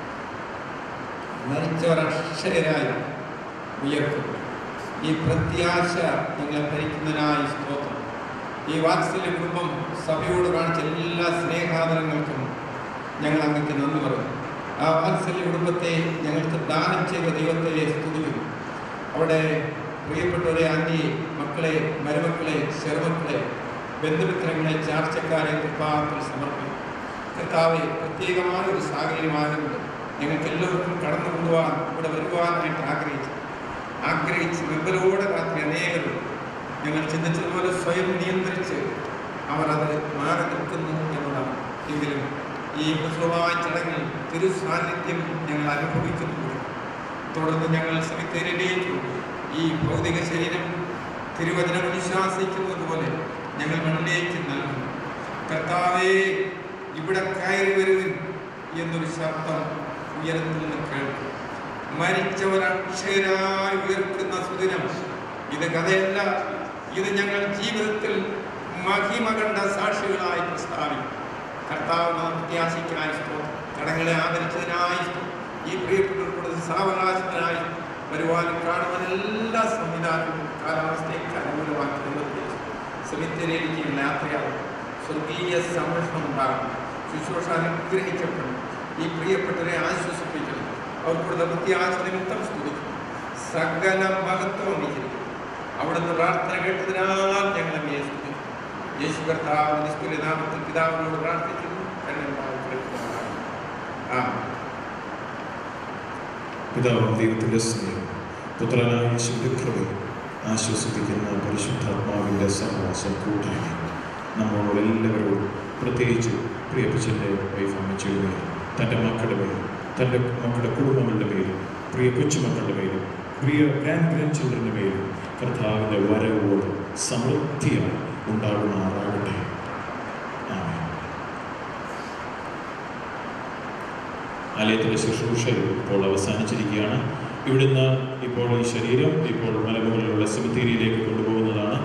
മരിച്ചവർ അക്ഷയരായി ഉയർത്തും ഈ പ്രത്യാശ ഞങ്ങളെ ഭരിക്കുന്നതിനായി സ്തോത്രം ഈ വാത്സല്യ കുടുംബം സഭയോട് കാണിച്ച എല്ലാ സ്നേഹാദരങ്ങൾക്കും ഞങ്ങൾ അങ്ങക്ക് നന്ദി പറയുന്നു ആ വാത്സല്യ കുടുംബത്തെ ഞങ്ങൾക്ക് ദാനം ചെയ്ത ദൈവത്തെ സ്തുതിക്കുന്നു അവിടെ പ്രിയപ്പെട്ടവരെ ആന്റി മക്കളെ മരുമക്കളെ ചെറുമക്കളെ ബന്ധുമിത്രങ്ങളെ ചാർച്ചക്കാരെ കൃപാത്തിൽ സമർപ്പിക്കും കർത്താവെ പ്രത്യേകമായ ഒരു സാഹചര്യമായതുകൊണ്ട് ഞങ്ങൾക്ക് എല്ലാവർക്കും കടന്നു കൊണ്ടുപോകാൻ ഇവിടെ വരുവാനായിട്ട് ആഗ്രഹിച്ചു ആഗ്രഹിച്ച് വെമ്പലോടെ രാത്രി അനേകരും ഞങ്ങൾ ചിന്തിച്ചതുപോലെ സ്വയം നിയന്ത്രിച്ച് അവർ അത് മാറി നിൽക്കുന്നു എന്നതാണ് എങ്കിലും ഈ ഹ്രസ്വമായ ചടങ്ങിൽ തിരു സാന്നിധ്യം ഞങ്ങൾ അനുഭവിക്കുന്നുണ്ട് തുടർന്ന് ഞങ്ങൾ സെമിത്തേരിയിലേക്ക് ഈ ഭൗതിക ശരീരം തിരുവചനം അനുശാസിക്കുന്നത് പോലെ ഞങ്ങൾ മണ്ണിലേക്ക് നൽകുന്നു കർത്താവേ ഇവിടെ കയറി വരുവിൻ എന്നൊരു ശബ്ദം ഉയരത്തിൽ നിന്ന് കേൾക്കും മരിച്ചവർ അക്ഷയരായി ഉയർക്കുന്ന സുദിനം ഇത് കഥയല്ല ഇത് ഞങ്ങൾ ജീവിതത്തിൽ മഹിമ കണ്ട സാക്ഷികളായി പ്രസ്താവിക്കും കർത്താവ് നാം പ്രത്യാശിക്കായി സ്തോത്രം കടങ്ങളെ ആദരിച്ചതിനായി സ്തോത്രം. ഈ പ്രിയപ്പെട്ടവർക്കുള്ള സാവകാശത്തിനായി വരുവാനും കാണുവാൻ എല്ലാ സംവിധാനവും കാലാവസ്ഥയ്ക്ക് അനുകൂലമാക്കി ദൈവത്തെ സെമിത്തേരിയിലേക്ക് യാത്രയാവും സ്വർഗീയ സംരക്ഷണം ഉണ്ടാകും ശുശ്രൂഷ അനുഗ്രഹിക്കപ്പെടും ഈ പ്രിയപ്പെട്ടവരെ ആശ്വസിപ്പിക്കണം അവർക്കുള്ള പ്രത്യാശ നിമിത്തം സ്തുതിക്കും സകല മഹത്വം അംഗീകരിക്കും അവിടുന്ന് പ്രാർത്ഥന കേട്ടതിനാൽ ഞങ്ങൾ അങ്ങേ സ്തുതിക്കും യേശു കർത്താവ് നിസ്തുല്യ നാമത്തിൽ പിതാവിനോട് പ്രാർത്ഥിക്കുന്നു കണ്ണന്മാർ കേൾക്കുന്നതാണ് ആ പിതാവ് ദൈവത്തിൻ്റെ സ്നേഹം പുത്രനായ യേശുവിൻ്റെ കൃപയും ആശ്വസിപ്പിക്കുന്ന പരിശുദ്ധാത്മാവിൻ്റെ സഹവാസം കൂട്ടായി നമ്മളോട് എല്ലാവരോടും പ്രത്യേകിച്ച് പ്രിയപ്പച്ചൻ്റെ വൈഫ് അമ്മച്ചിയുടെ മേലും തൻ്റെ മക്കളുടെ മേലും തൻ്റെ മക്കളുടെ കുടുംബങ്ങളുടെ മേലും പ്രിയ കൊച്ചുമക്കളുടെ മേലും പ്രിയ ഗ്രാൻഡ് ഗ്രാൻഡ് ചിൽഡ്രൻ്റെ മേലും കർത്താവിൻ്റെ വരവോട് സമൃദ്ധിയായി ഉണ്ടാകുമാറാകട്ടെ ആമേൻ ആലയത്തിലെ ശുശ്രൂഷ ഇപ്പോൾ അവസാനിച്ചിരിക്കുകയാണ് ഇവിടുന്ന് ഇപ്പോൾ ഈ ശരീരം ഇപ്പോൾ മലമുകളിലുള്ള സെമിത്തേരിയിലേക്ക് കൊണ്ടുപോകുന്നതാണ്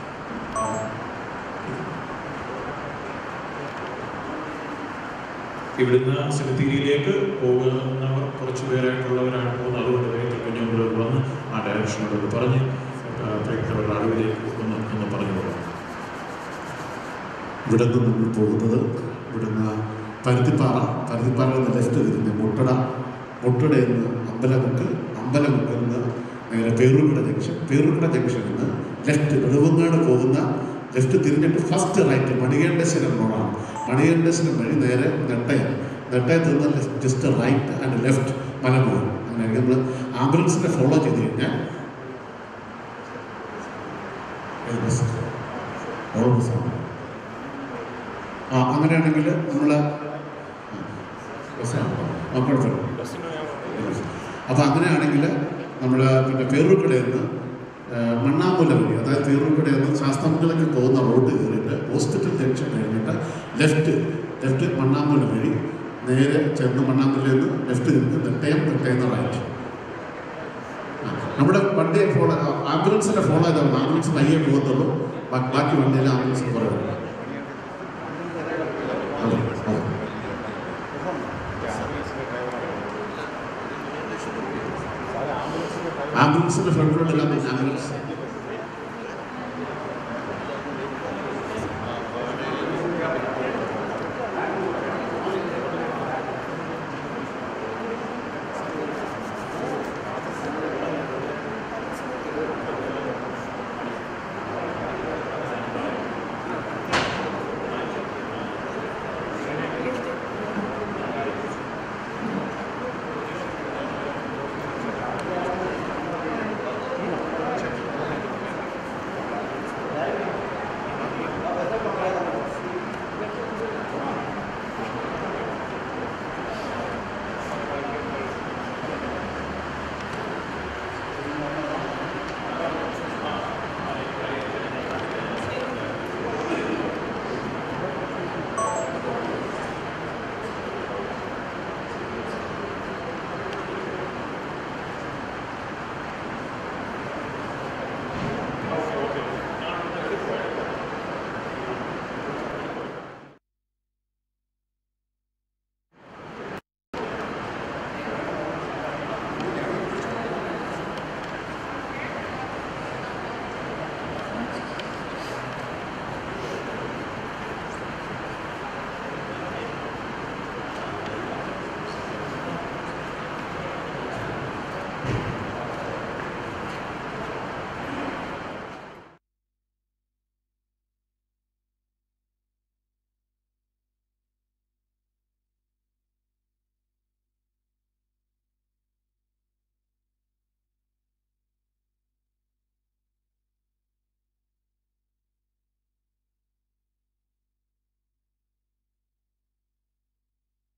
ഇവിടുന്ന് സെമിത്തേരിയിലേക്ക് പോകുന്നവർ കുറച്ച് പേരായിട്ടുള്ളവരാണ് പോകുന്നത് അതുകൊണ്ട് വേഗത്തിൽ കുഞ്ഞുങ്ങളോട് വന്ന് ആ ഡയറക്ഷനോട് പറഞ്ഞ് ആ, പ്രിയപ്പെട്ടവരുടെ അറിവിലേക്ക് ഒന്ന് ഒന്ന് പറഞ്ഞു കൊടുക്കും ഇവിടെ നിന്ന് നമ്മൾ പോകുന്നത് ഇവിടുന്ന് പരുത്തിപ്പാറ പരുത്തിപ്പാറയിൽ നിന്ന് ലെഫ്റ്റ് തിരിഞ്ഞ് മുട്ടട മുട്ടടയിൽ നിന്ന് അമ്പലമുക്ക് അമ്പലമുക്കിൽ നിന്ന് നേരെ പേരൂർക്കട ജംഗ്ഷൻ പേരൂർക്കട ജംഗ്ഷനിൽ നിന്ന് ലെഫ്റ്റ് നെടുവങ്ങാട് പോകുന്ന ലെഫ്റ്റ് തിരിഞ്ഞിട്ട് ഫസ്റ്റ് റൈറ്റ് മണികണ്ഠേശ്വരം റോഡാണ് മണികണ്ഠേശ്വരം വഴി നേരെ നെട്ടയം നെട്ടയത്ത് നിന്ന് just right and left Malamukal അങ്ങനെ നമ്മൾ ആംബുലൻസിനെ ഫോളോ ചെയ്ത് കഴിഞ്ഞാൽ ഏത് ബസ് ഓരോ ബസ്സാണ് ആ അങ്ങനെയാണെങ്കിൽ നമ്മൾ അപ്പോൾ അങ്ങനെയാണെങ്കിൽ നമ്മൾ പിന്നെ പേരൂർക്കടയിൽ നിന്ന് ആ, മണ്ണാമ്പുല വഴി അതായത് പേരൂർക്കടയിൽ നിന്ന് ശാസ്താംകുളത്തേക്ക് പോകുന്ന റോഡ് കയറിയിട്ട് ഹോസ്പിറ്റൽ ജംഗ്ഷൻ കഴിഞ്ഞിട്ട് ലെഫ്റ്റ് ലെഫ്റ്റ് മണ്ണാമ്പുല വഴി നേരെ ചെന്ന് മണ്ണാമ്പുലയിൽ നിന്ന് ലെഫ്റ്റ് നിന്ന് നെട്ടയം നെട്ടയം റൈറ്റ് നമ്മുടെ വണ്ടിയെ ഫോളോ ആംബുലൻസിനെ ഫോളോ ചെയ്താൽ മതി. ആംബുലൻസ് പയ്യെ പോകത്തുള്ളൂ ബാ- ബാക്കി വണ്ടിയിൽ ആംബുലൻസ് കുറേ ഉണ്ട്. അതെ അതെ ആംബുലൻസിന്റെ ഫ്രണ്ടിലോട്ടെല്ലാം ആംബുലൻസ്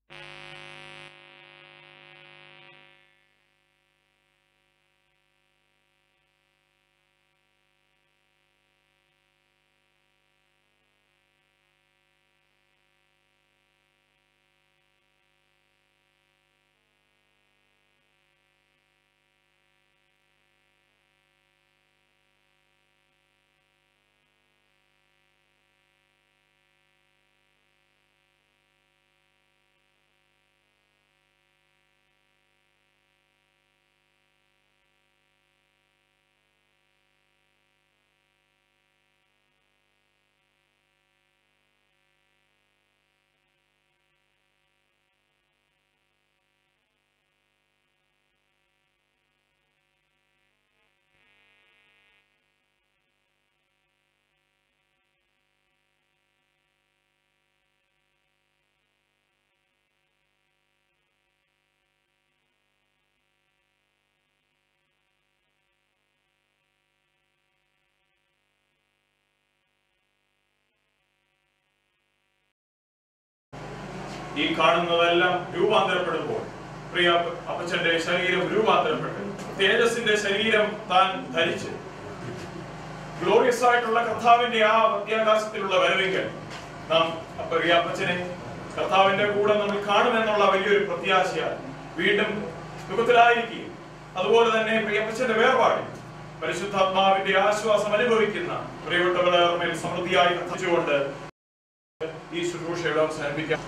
ഈ കാണുന്നതെല്ലാം രൂപാന്തരപ്പെടുമ്പോൾ പ്രിയ അപ്പച്ചന്റെ ശരീരം രൂപാന്തരപ്പെട്ട് തേജസിന്റെ ശരീരം താൻ ധരിച്ച് ഗ്ലോറിയസ് ആയിട്ടുള്ള കർത്താവിന്റെ ആ മധ്യാകാശത്തിലുള്ള വരവെങ്കിൽ നാം പ്രിയ അപ്പച്ചനെ കർത്താവിന്റെ കൂടെ നമ്മൾ കാണുമെന്നുള്ള വലിയൊരു പ്രത്യാശയാൽ വീണ്ടും ദുഃഖത്തിലായിരിക്കും അതുപോലെ തന്നെ പ്രിയപ്പച്ചന്റെ വേർപാട് പരിശുദ്ധാത്മാവിന്റെ ആശ്വാസം അനുഭവിക്കുന്ന പ്രിയപ്പെട്ടവരുടെ മേൽ സമൃദ്ധിയായി കത്തിച്ചുകൊണ്ട് ഈ ശുശ്രൂഷയുടെ അവസാനിപ്പിക്കാം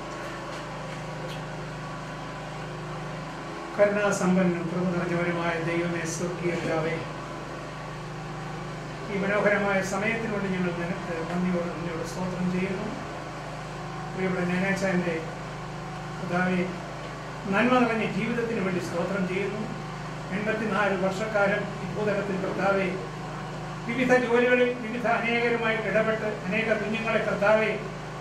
കരുണാസമ്പന്നും കൃപ നിറഞ്ഞവരുമായ ദൈവമേ സ്വർഗീയ പിതാവേ ഈ മനോഹരമായ സമയത്തിന് വേണ്ടി ഞങ്ങൾ നിനക്ക് നന്ദിയോട് നന്ദിയോട് സ്തോത്രം ചെയ്യുന്നു പ്രിയപ്പെട്ട നേനാച്ചാൻ്റെ പിതാവെ നന്മ നിറഞ്ഞ ജീവിതത്തിന് വേണ്ടി സ്തോത്രം ചെയ്യുന്നു എൺപത്തിനാല് വർഷക്കാലം ഈ ഭൂതലത്തിൽ കർത്താവെ വിവിധ ജോലികളിൽ വിവിധ അനേകരുമായിട്ട് ഇടപെട്ട് അനേക കുഞ്ഞുങ്ങളെ കർത്താവെ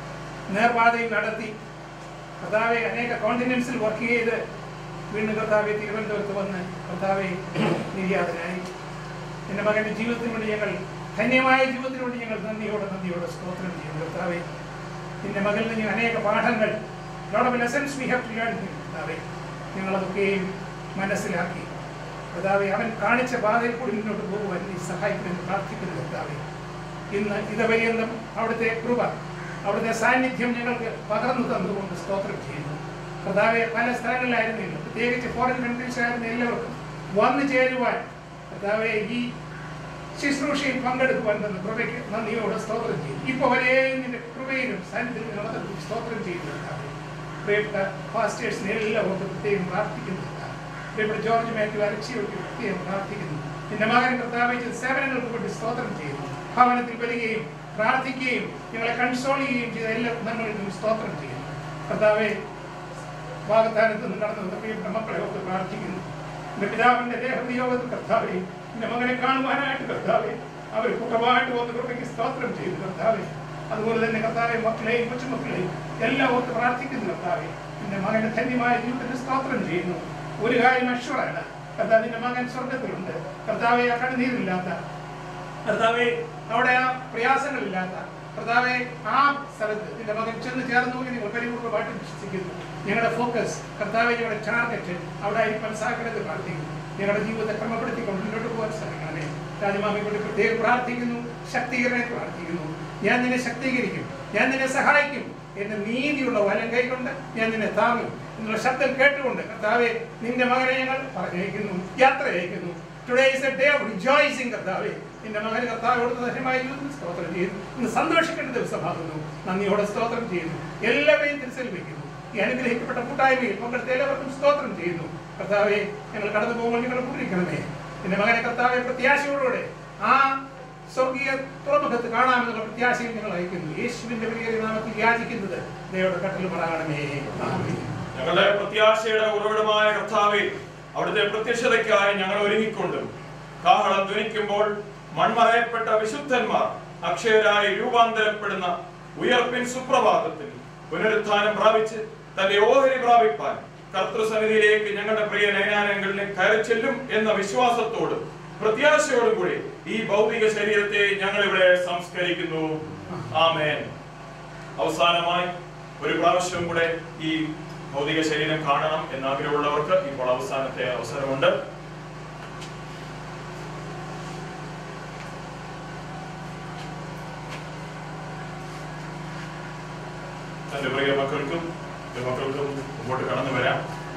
നേർപാതയിൽ നടത്തി കർത്താവെ അനേക കോണ്ടിനൻസിൽ വർക്ക് ചെയ്ത് വീണ്ടും കർത്താവെ തിരുവനന്തപുരത്ത് വന്ന് കർത്താവെ നിര്യാതനായി എൻ്റെ മകൻ്റെ ജീവിതത്തിന് വേണ്ടി ഞങ്ങൾ ധന്യമായ ജീവിതത്തിന് വേണ്ടി ഞങ്ങൾ നന്ദിയോടെ നന്ദിയോടെ സ്തോത്രം ചെയ്യുന്നു കർത്താവെ നിന്റെ മകളിൽ നിന്ന് അനേക പാഠങ്ങൾ lot of lessons we have to learn കർത്താവെ ഞങ്ങളതൊക്കെയും മനസ്സിലാക്കി കർത്താവെ അവൻ കാണിച്ച പാതയിൽ കൂടി മുന്നോട്ട് പോകുവാൻ നീ സഹായിക്കുമെന്ന് പ്രാർത്ഥിക്കുന്നു കർത്താവെ ഇന്ന് ഇതുപര്യന്തം അവിടുത്തെ കൃപ അവിടുത്തെ സാന്നിധ്യം ഞങ്ങൾക്ക് പകർന്നു തന്നുകൊണ്ട് സ്തോത്രം ചെയ്യുന്നു കർത്താവെ പല സ്ഥലങ്ങളിലായിരുന്നില്ല പ്രത്യേകിച്ച് ഫോറിൻ കൺട്രീസിലായിരുന്ന എല്ലാവർക്കും വന്നു ചേരുവാൻ കർത്താവെ ഈ ശുശ്രൂഷയിൽ പങ്കെടുക്കുവാൻ തന്ന കൃപയ്ക്ക് നന്ദിയോടെ സ്തോത്രം ചെയ്യും ഇപ്പൊ വരെ നിന്റെ കൃപയിലും സാന്നിധ്യത്തിലും മതത്തിൽ സ്തോത്രം ചെയ്യുന്നു കർത്താവെ പ്രിയപ്പെട്ട ഫാസ്റ്റേഴ്സിനെ എല്ലാം ഓർത്ത് പ്രത്യേകം പ്രാർത്ഥിക്കുന്നു കർത്താവെ. പ്രിയപ്പെട്ട ജോർജ് മാത്യു അലക്ഷിയോട് പ്രത്യേകം പ്രാർത്ഥിക്കുന്നു നിന്റെ മകൻ കർത്താവെ ചെയ്ത സേവനങ്ങൾക്ക് വേണ്ടി സ്തോത്രം ചെയ്യുന്നു ഭവനത്തിൽ വരികയും പ്രാർത്ഥിക്കുകയും ഞങ്ങളെ കൺസോൾ ചെയ്യുകയും ചെയ്ത എല്ലാ നന്മകൾക്കും സ്തോത്രം ചെയ്യുന്നു കർത്താവെ വാഗ്ദാനത്ത് നിന്ന് നടന്നു വന്ന പ്രിയപ്പെട്ട മക്കളെ ഓർത്ത് പ്രാർത്ഥിക്കുന്നു എന്റെ പിതാവിന്റെ ദേഹവിയോഗത്തിൽ കർത്താവെ എന്റെ മകനെ കാണുവാനായിട്ട് കർത്താവെ അവർ കുട്ടമായിട്ട് വന്ന് കൃപയ്ക്ക് സ്തോത്രം ചെയ്തു കർത്താവെ അതുപോലെ തന്നെ കർത്താവെ മക്കളെയും കൊച്ചുമക്കളെയും എല്ലാം ഓർത്ത് പ്രാർത്ഥിക്കുന്നു കർത്താവെ എന്റെ മകന്റെ ധന്യമായ ജീവിതത്തിന് സ്തോത്രം ചെയ്യുന്നു ഒരു കാര്യം അഷ്വറാണ് കർത്താവ് നിന്റെ മകൻ സ്വർഗത്തിലുണ്ട് കർത്താവെ ആ കണ്ണുനീരില്ലാത്ത കർത്താവെ അവിടെ ആ പ്രയാസങ്ങളില്ലാത്ത കർത്താവെ ആ സ്ഥലത്ത് നിന്റെ മകൻ ചെന്ന് ചേർന്നു എന്ന് നിങ്ങൾ പരിപൂർണ്ണമായിട്ട് വിശ്വസിക്കുന്നു ഞങ്ങളുടെ ഫോക്കസ് കർത്താവെ ഞങ്ങളുടെ ടാർഗറ്റ് അവിടെ ആയിരിക്കാൻ സാഹചര്യത്തിൽ പ്രാർത്ഥിക്കുന്നു ഞങ്ങളുടെ ജീവിതത്തെ ക്രമപ്പെടുത്തിക്കൊണ്ട് മുന്നോട്ട് പോകാൻ ശ്രമിക്കണമേ രാജമാമയെ കൊണ്ട് പ്രത്യേകം പ്രാർത്ഥിക്കുന്നു ശക്തീകരണത്തെ പ്രാർത്ഥിക്കുന്നു ഞാൻ നിന്നെ ശക്തീകരിക്കും ഞാൻ നിന്നെ സഹായിക്കും എന്റെ നീതിയുള്ള വലം കൈകൊണ്ട് ഞാൻ നിന്നെ താങ്ങും എന്നുള്ള ശബ്ദം കേട്ടുകൊണ്ട് കർത്താവെ നിന്റെ മകനെ ഞങ്ങൾ പറഞ്ഞയക്കുന്നു യാത്ര അയക്കുന്നു today is a day of rejoicing കർത്താവെ നിന്റെ മകൻ കർത്താവോട് ധന്യമായ ജീവിതത്തിൽ സ്തോത്രം ചെയ്യുന്നു ഇന്ന് സന്തോഷിക്കേണ്ട ദിവസമാകുന്നു നന്ദിയോടെ സ്തോത്രം ചെയ്യുന്നു എല്ലാവരെയും തിരിച്ചൽ വയ്ക്കുന്നു ഈ അനുഗ്രഹിക്കപ്പെട്ട കൂട്ടായ്മയിൽ പങ്കെടുത്ത എല്ലാവർക്കും സ്തോത്രം ചെയ്യുന്നു കർത്താവെ ഞങ്ങൾ കടന്നു പോകുമ്പോൾ നിങ്ങൾ കൂട്ടിരിക്കണമേ നിന്റെ മകനെ കർത്താവെ പ്രത്യാശയോടുകൂടെ ആ സ്വർഗീയ തുറമുഖത്ത് കാണാമെന്നുള്ള പ്രത്യാശയിൽ ഞങ്ങൾ അയക്കുന്നു യേശുവിന്റെ വലിയ നാമത്തിൽ യാചിക്കുന്നത് ദൈവയുടെ കട്ടൽ മറകണമേ ആമേൻ ഞങ്ങളുടെ പ്രത്യാശയുടെ ഉറവിടമായ കർത്താവെ അവിടുത്തെ പ്രത്യക്ഷതയ്ക്കായി ഞങ്ങൾ ഒരുങ്ങിക്കൊണ്ടും കാഹളം ധ്വനിക്കുമ്പോൾ മൺമറയപ്പെട്ട വിശുദ്ധന്മാർ അക്ഷയരായി രൂപാന്തരപ്പെടുന്ന ഉയർപ്പിൻ സുപ്രഭാതത്തിൽ പുനരുത്ഥാനം പ്രാപിച്ച് തന്റെ ഓഹരി പ്രാപിപ്പാൻ കർത്തൃസന്നിധിയിലേക്ക് ഞങ്ങളുടെ പ്രിയ നയനാനങ്ങളിൽ കയറി ചെല്ലും എന്ന വിശ്വാസത്തോടും പ്രത്യാശയോടും കൂടി ഈ ഭൗതിക ശരീരത്തെ ഞങ്ങൾ ഇവിടെ സംസ്കരിക്കുന്നു ആമേൻ അവസാനമായി ഒരു പ്രാവശ്യം കൂടെ ഈ ഭൗതിക ശരീരം കാണണം എന്നാഗ്രഹമുള്ളവർക്ക് ഇപ്പോൾ അവസാനത്തെ അവസരമുണ്ട് തന്റെ പ്രിയ മക്കൾക്കും എന്റെ മക്കൾക്കും മുമ്പോട്ട് കടന്നു വരാം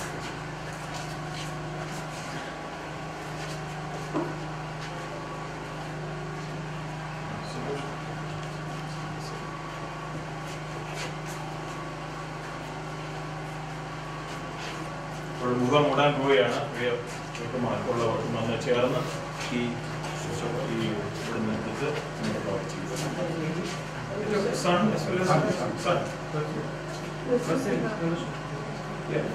ഇപ്പോൾ മുഖം മൂടാൻ പോവുകയാണ് പ്രിയ ഉള്ളവർക്കും വന്ന് ചേർന്ന് ഈ ശുശ്രൂഷ ഈ ഇവിടുന്ന് എടുത്ത് മുന്നോട്ട് ചെയ്യുക Son as well as son. Yeah.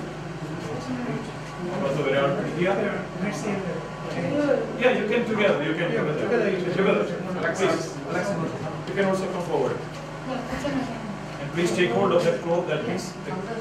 Also, where are- yeah. Yeah, you can together, you can together. Together. Please. You can also come forward. And please take hold of that cloth that is.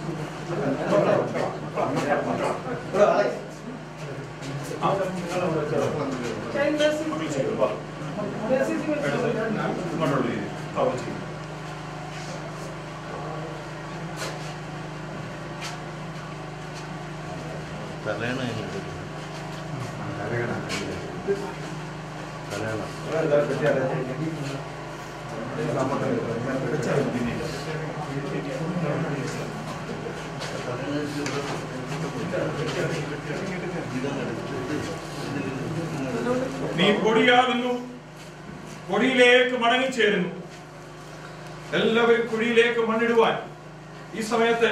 നീ പൊടിയാകുന്നു പൊടിയിലേക്ക് മടങ്ങിച്ചേരുന്നു എല്ലാവരും കുഴിയിലേക്ക് മണ്ണിടുവാൻ ഈ സമയത്ത്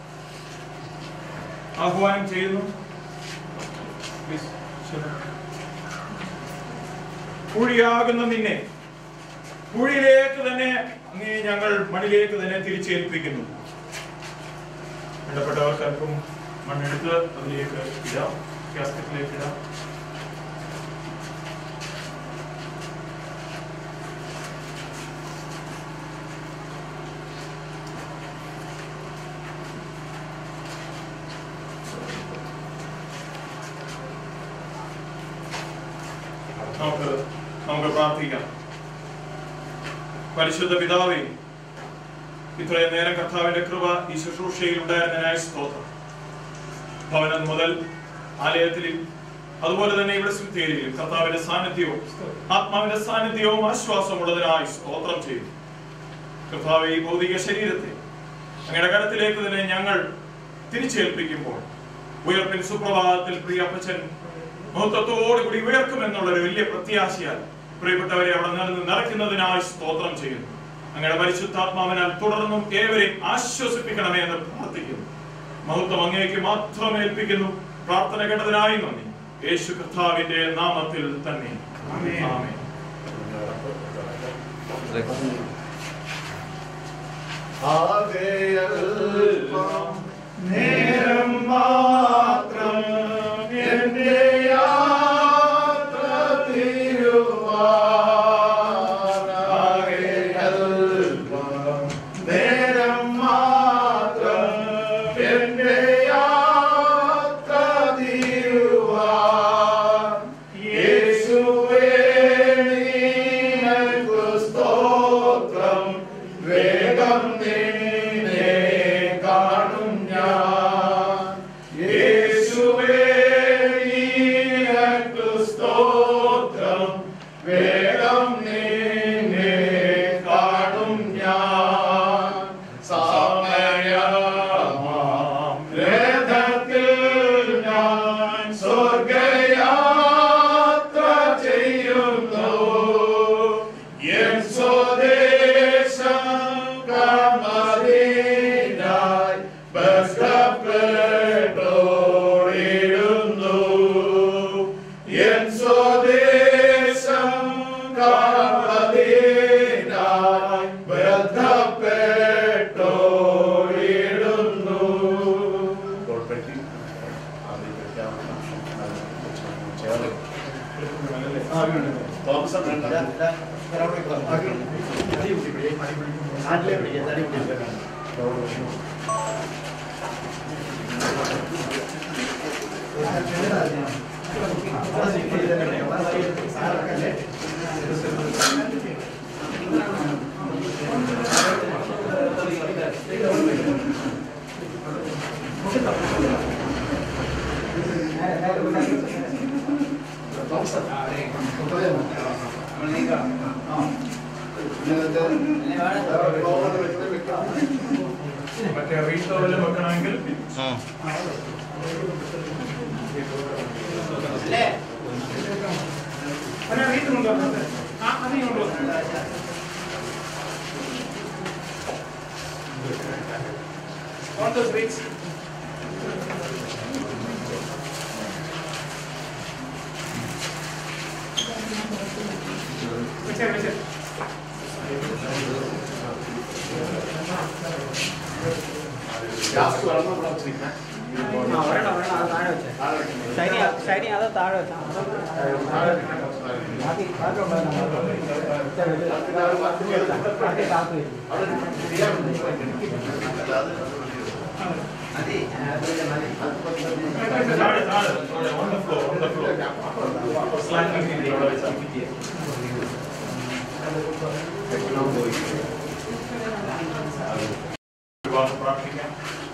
ആഹ്വാനം ചെയ്യുന്നു Please, ശരി. കുഴിയാകുന്ന നിന്നെ കുഴിയിലേക്ക് തന്നെ അങ്ങേ ഞങ്ങൾ മണ്ണിലേക്ക് തന്നെ തിരിച്ചേൽപ്പിക്കുന്നു വേണ്ടപ്പെട്ടവർക്ക് അല്പം മണ്ണെടുത്ത് അതിലേക്ക് ഇടാം കാസ്കറ്റിലേക്ക് ഇടാം നമുക്ക് നമുക്ക് പ്രാർത്ഥിക്കാം പരിശുദ്ധ പിതാവേ ഇത്രയും നേരം കർത്താവിന്റെ കൃപ ഈ ശുശ്രൂഷയിൽ ഉണ്ടായിരുന്നതിനായ സ്തോത്രം ഭവനം മുതൽ ആലയത്തിൽ അതുപോലെ തന്നെ ഇവിടെ സുത്തേരിയിലും കർത്താവിന്റെ സാന്നിധ്യവും ആത്മാവിന്റെ സാന്നിധ്യവും ആശ്വാസവും ഉള്ളതിനായി സ്തോത്രം ചെയ്തു കർത്താവ് ഈ ഭൗതിക ശരീരത്തെ അങ്ങയുടെ കരത്തിലേക്ക് തന്നെ ഞങ്ങൾ തിരിച്ചേൽപ്പിക്കുമ്പോൾ ഉയർപ്പിൻ സുപ്രഭാതത്തിൽ പ്രിയ അപ്പച്ചൻ മഹത്വത്തോടുകൂടി ഉയർക്കുമെന്നുള്ള ഒരു വലിയ പ്രത്യാശയാൽ പ്രിയപ്പെട്ടവരെ അവിടെ നിന്ന് നിറയ്ക്കുന്നതിനായി സ്തോത്രം ചെയ്യുന്നു അങ്ങയുടെ പരിശുദ്ധാത്മാവിനാൽ തുടർന്നും ഏവരെയും ആശ്വസിപ്പിക്കണമേ എന്ന് പ്രാർത്ഥിക്കുന്നു മഹത്വം അങ്ങേക്ക് മാത്രം ഏൽപ്പിക്കുന്നു പ്രാർത്ഥന കേട്ടതിനായി നന്ദി യേശു കർത്താവിന്റെ നാമത്തിൽ തന്നെ ആമേൻ നേരം മാത്രം എന്റെ യാത്ര തീരുവാനാകെ അല്പം നേരം മാത്രം എന്റെ യാത്ര തീരുവാൻ യേശുവേ നിനക്കു സ്തോത്രം വേഗം നിന്നെ കാണും ഞാൻ യേശുവേ നിനക്കു സ്തോത്രം വേഗം നിന്നെ കാണും ഞാൻ സമയമാം രഥത്തിൽ ഞാൻ സ്വർഗയാത്ര ചെയ്യുന്നു എൻ സ്വദേശം കാമദീനായി ബന്ധപ്പെട്ടോടിടുന്നു എൻ സ്വദേശം കാമദീനായി ബന്ധപ്പെട്ടോടിടുന്നു തോമസ് വീട്ടിലോ വല്ലതും വെക്കണമെങ്കിൽ On those weights. വെച്ചേ വെച്ചേ ഗ്യാസ് വളർന്ന ഇവിടെ വെച്ചിരിക്കണേ ശരി ശരി അത് താഴെ വെച്ചാൽ താഴെ താഴെ on the floor on the floor സ്ലാറ്റിംഗ് രീതി അവിടെ വെച്ചാൽ ഒരുപാട് പ്രാർത്ഥിക്കാം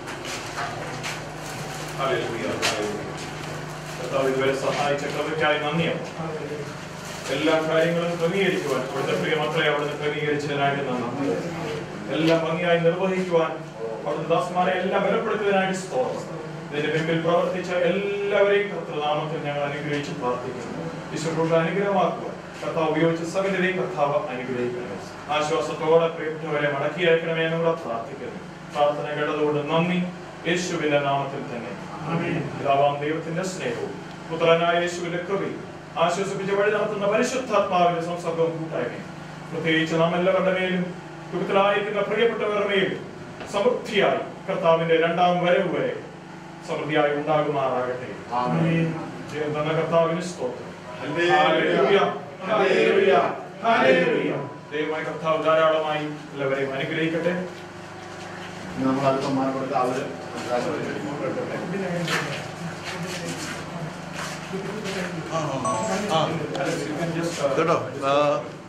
ഹല്ലേലൂയ, ഹല്ലേലൂയ. കർത്താവ് ഇതുവരെ സഹായിച്ച കൃപയ്ക്കായി നന്ദിയാണ് എല്ലാ കാര്യങ്ങളും ക്രമീകരിക്കുവാൻ അവിടുത്തെ പ്രിയ മക്കളെ അവിടുന്ന് ക്രമീകരിച്ചതിനായിട്ട് നന്ദി എല്ലാം ഭംഗിയായി നിർവഹിക്കുവാൻ അവിടുത്തെ ദാസന്മാരെ എല്ലാം ബലപ്പെടുത്തുന്നതിനായിട്ട് സ്തോത്രം ഇതിന്റെ പിമ്പിൽ പ്രവർത്തിച്ച എല്ലാവരെയും കർത്തൃനാമത്തിൽ ഞങ്ങൾ അനുഗ്രഹിച്ച് പ്രാർത്ഥിക്കുന്നു വിശ്വപ്രഭു അനുഗ്രഹമാക്കുവാൻ കർത്താവ് ഉപയോഗിച്ച സകലരെയും കർത്താവ് അനുഗ്രഹിക്കണമേ ആശ്വാസത്തോടെ പ്രിയപ്പെട്ടവരെ മടക്കി അയക്കണമേ എന്നുള്ള പ്രാർത്ഥിക്കുന്നു പ്രാർത്ഥന കേട്ടതുകൊണ്ട് നന്ദി യേശുവിന്റെ നാമത്തിൽ തന്നെ പിതാവാം ദൈവത്തിന്റെ സ്നേഹവും പുത്രനായ യേശുവിന്റെ കൃപയും ആശ്വസിപ്പിച്ച് വഴി നടത്തുന്ന പരിശുദ്ധാത്മാവിന്റെ സംസർഗവും കൂട്ടായ്മയും പ്രത്യേകിച്ച് നാം എല്ലാവരുടെ മേലും കുടുക്കലായിരിക്കുന്ന പ്രിയപ്പെട്ടവരുടെ മേലും സമൃദ്ധിയായി കർത്താവിന്റെ രണ്ടാം വരവ് വരെ സമൃദ്ധിയായി ഉണ്ടാകുമാറാകട്ടെ ജയം തന്ന കർത്താവിന് സ്തോത്രം ഹല്ലേലൂയ, ഹല്ലേലൂയ, ഹല്ലേലൂയ. ദൈവമായ കർത്താവ് ധാരാളമായി എല്ലാവരെയും അനുഗ്രഹിക്കട്ടെ നമ്മൾ അടുത്തമാരെ കൊടുത്ത് അവര് കേട്ടോ ആ,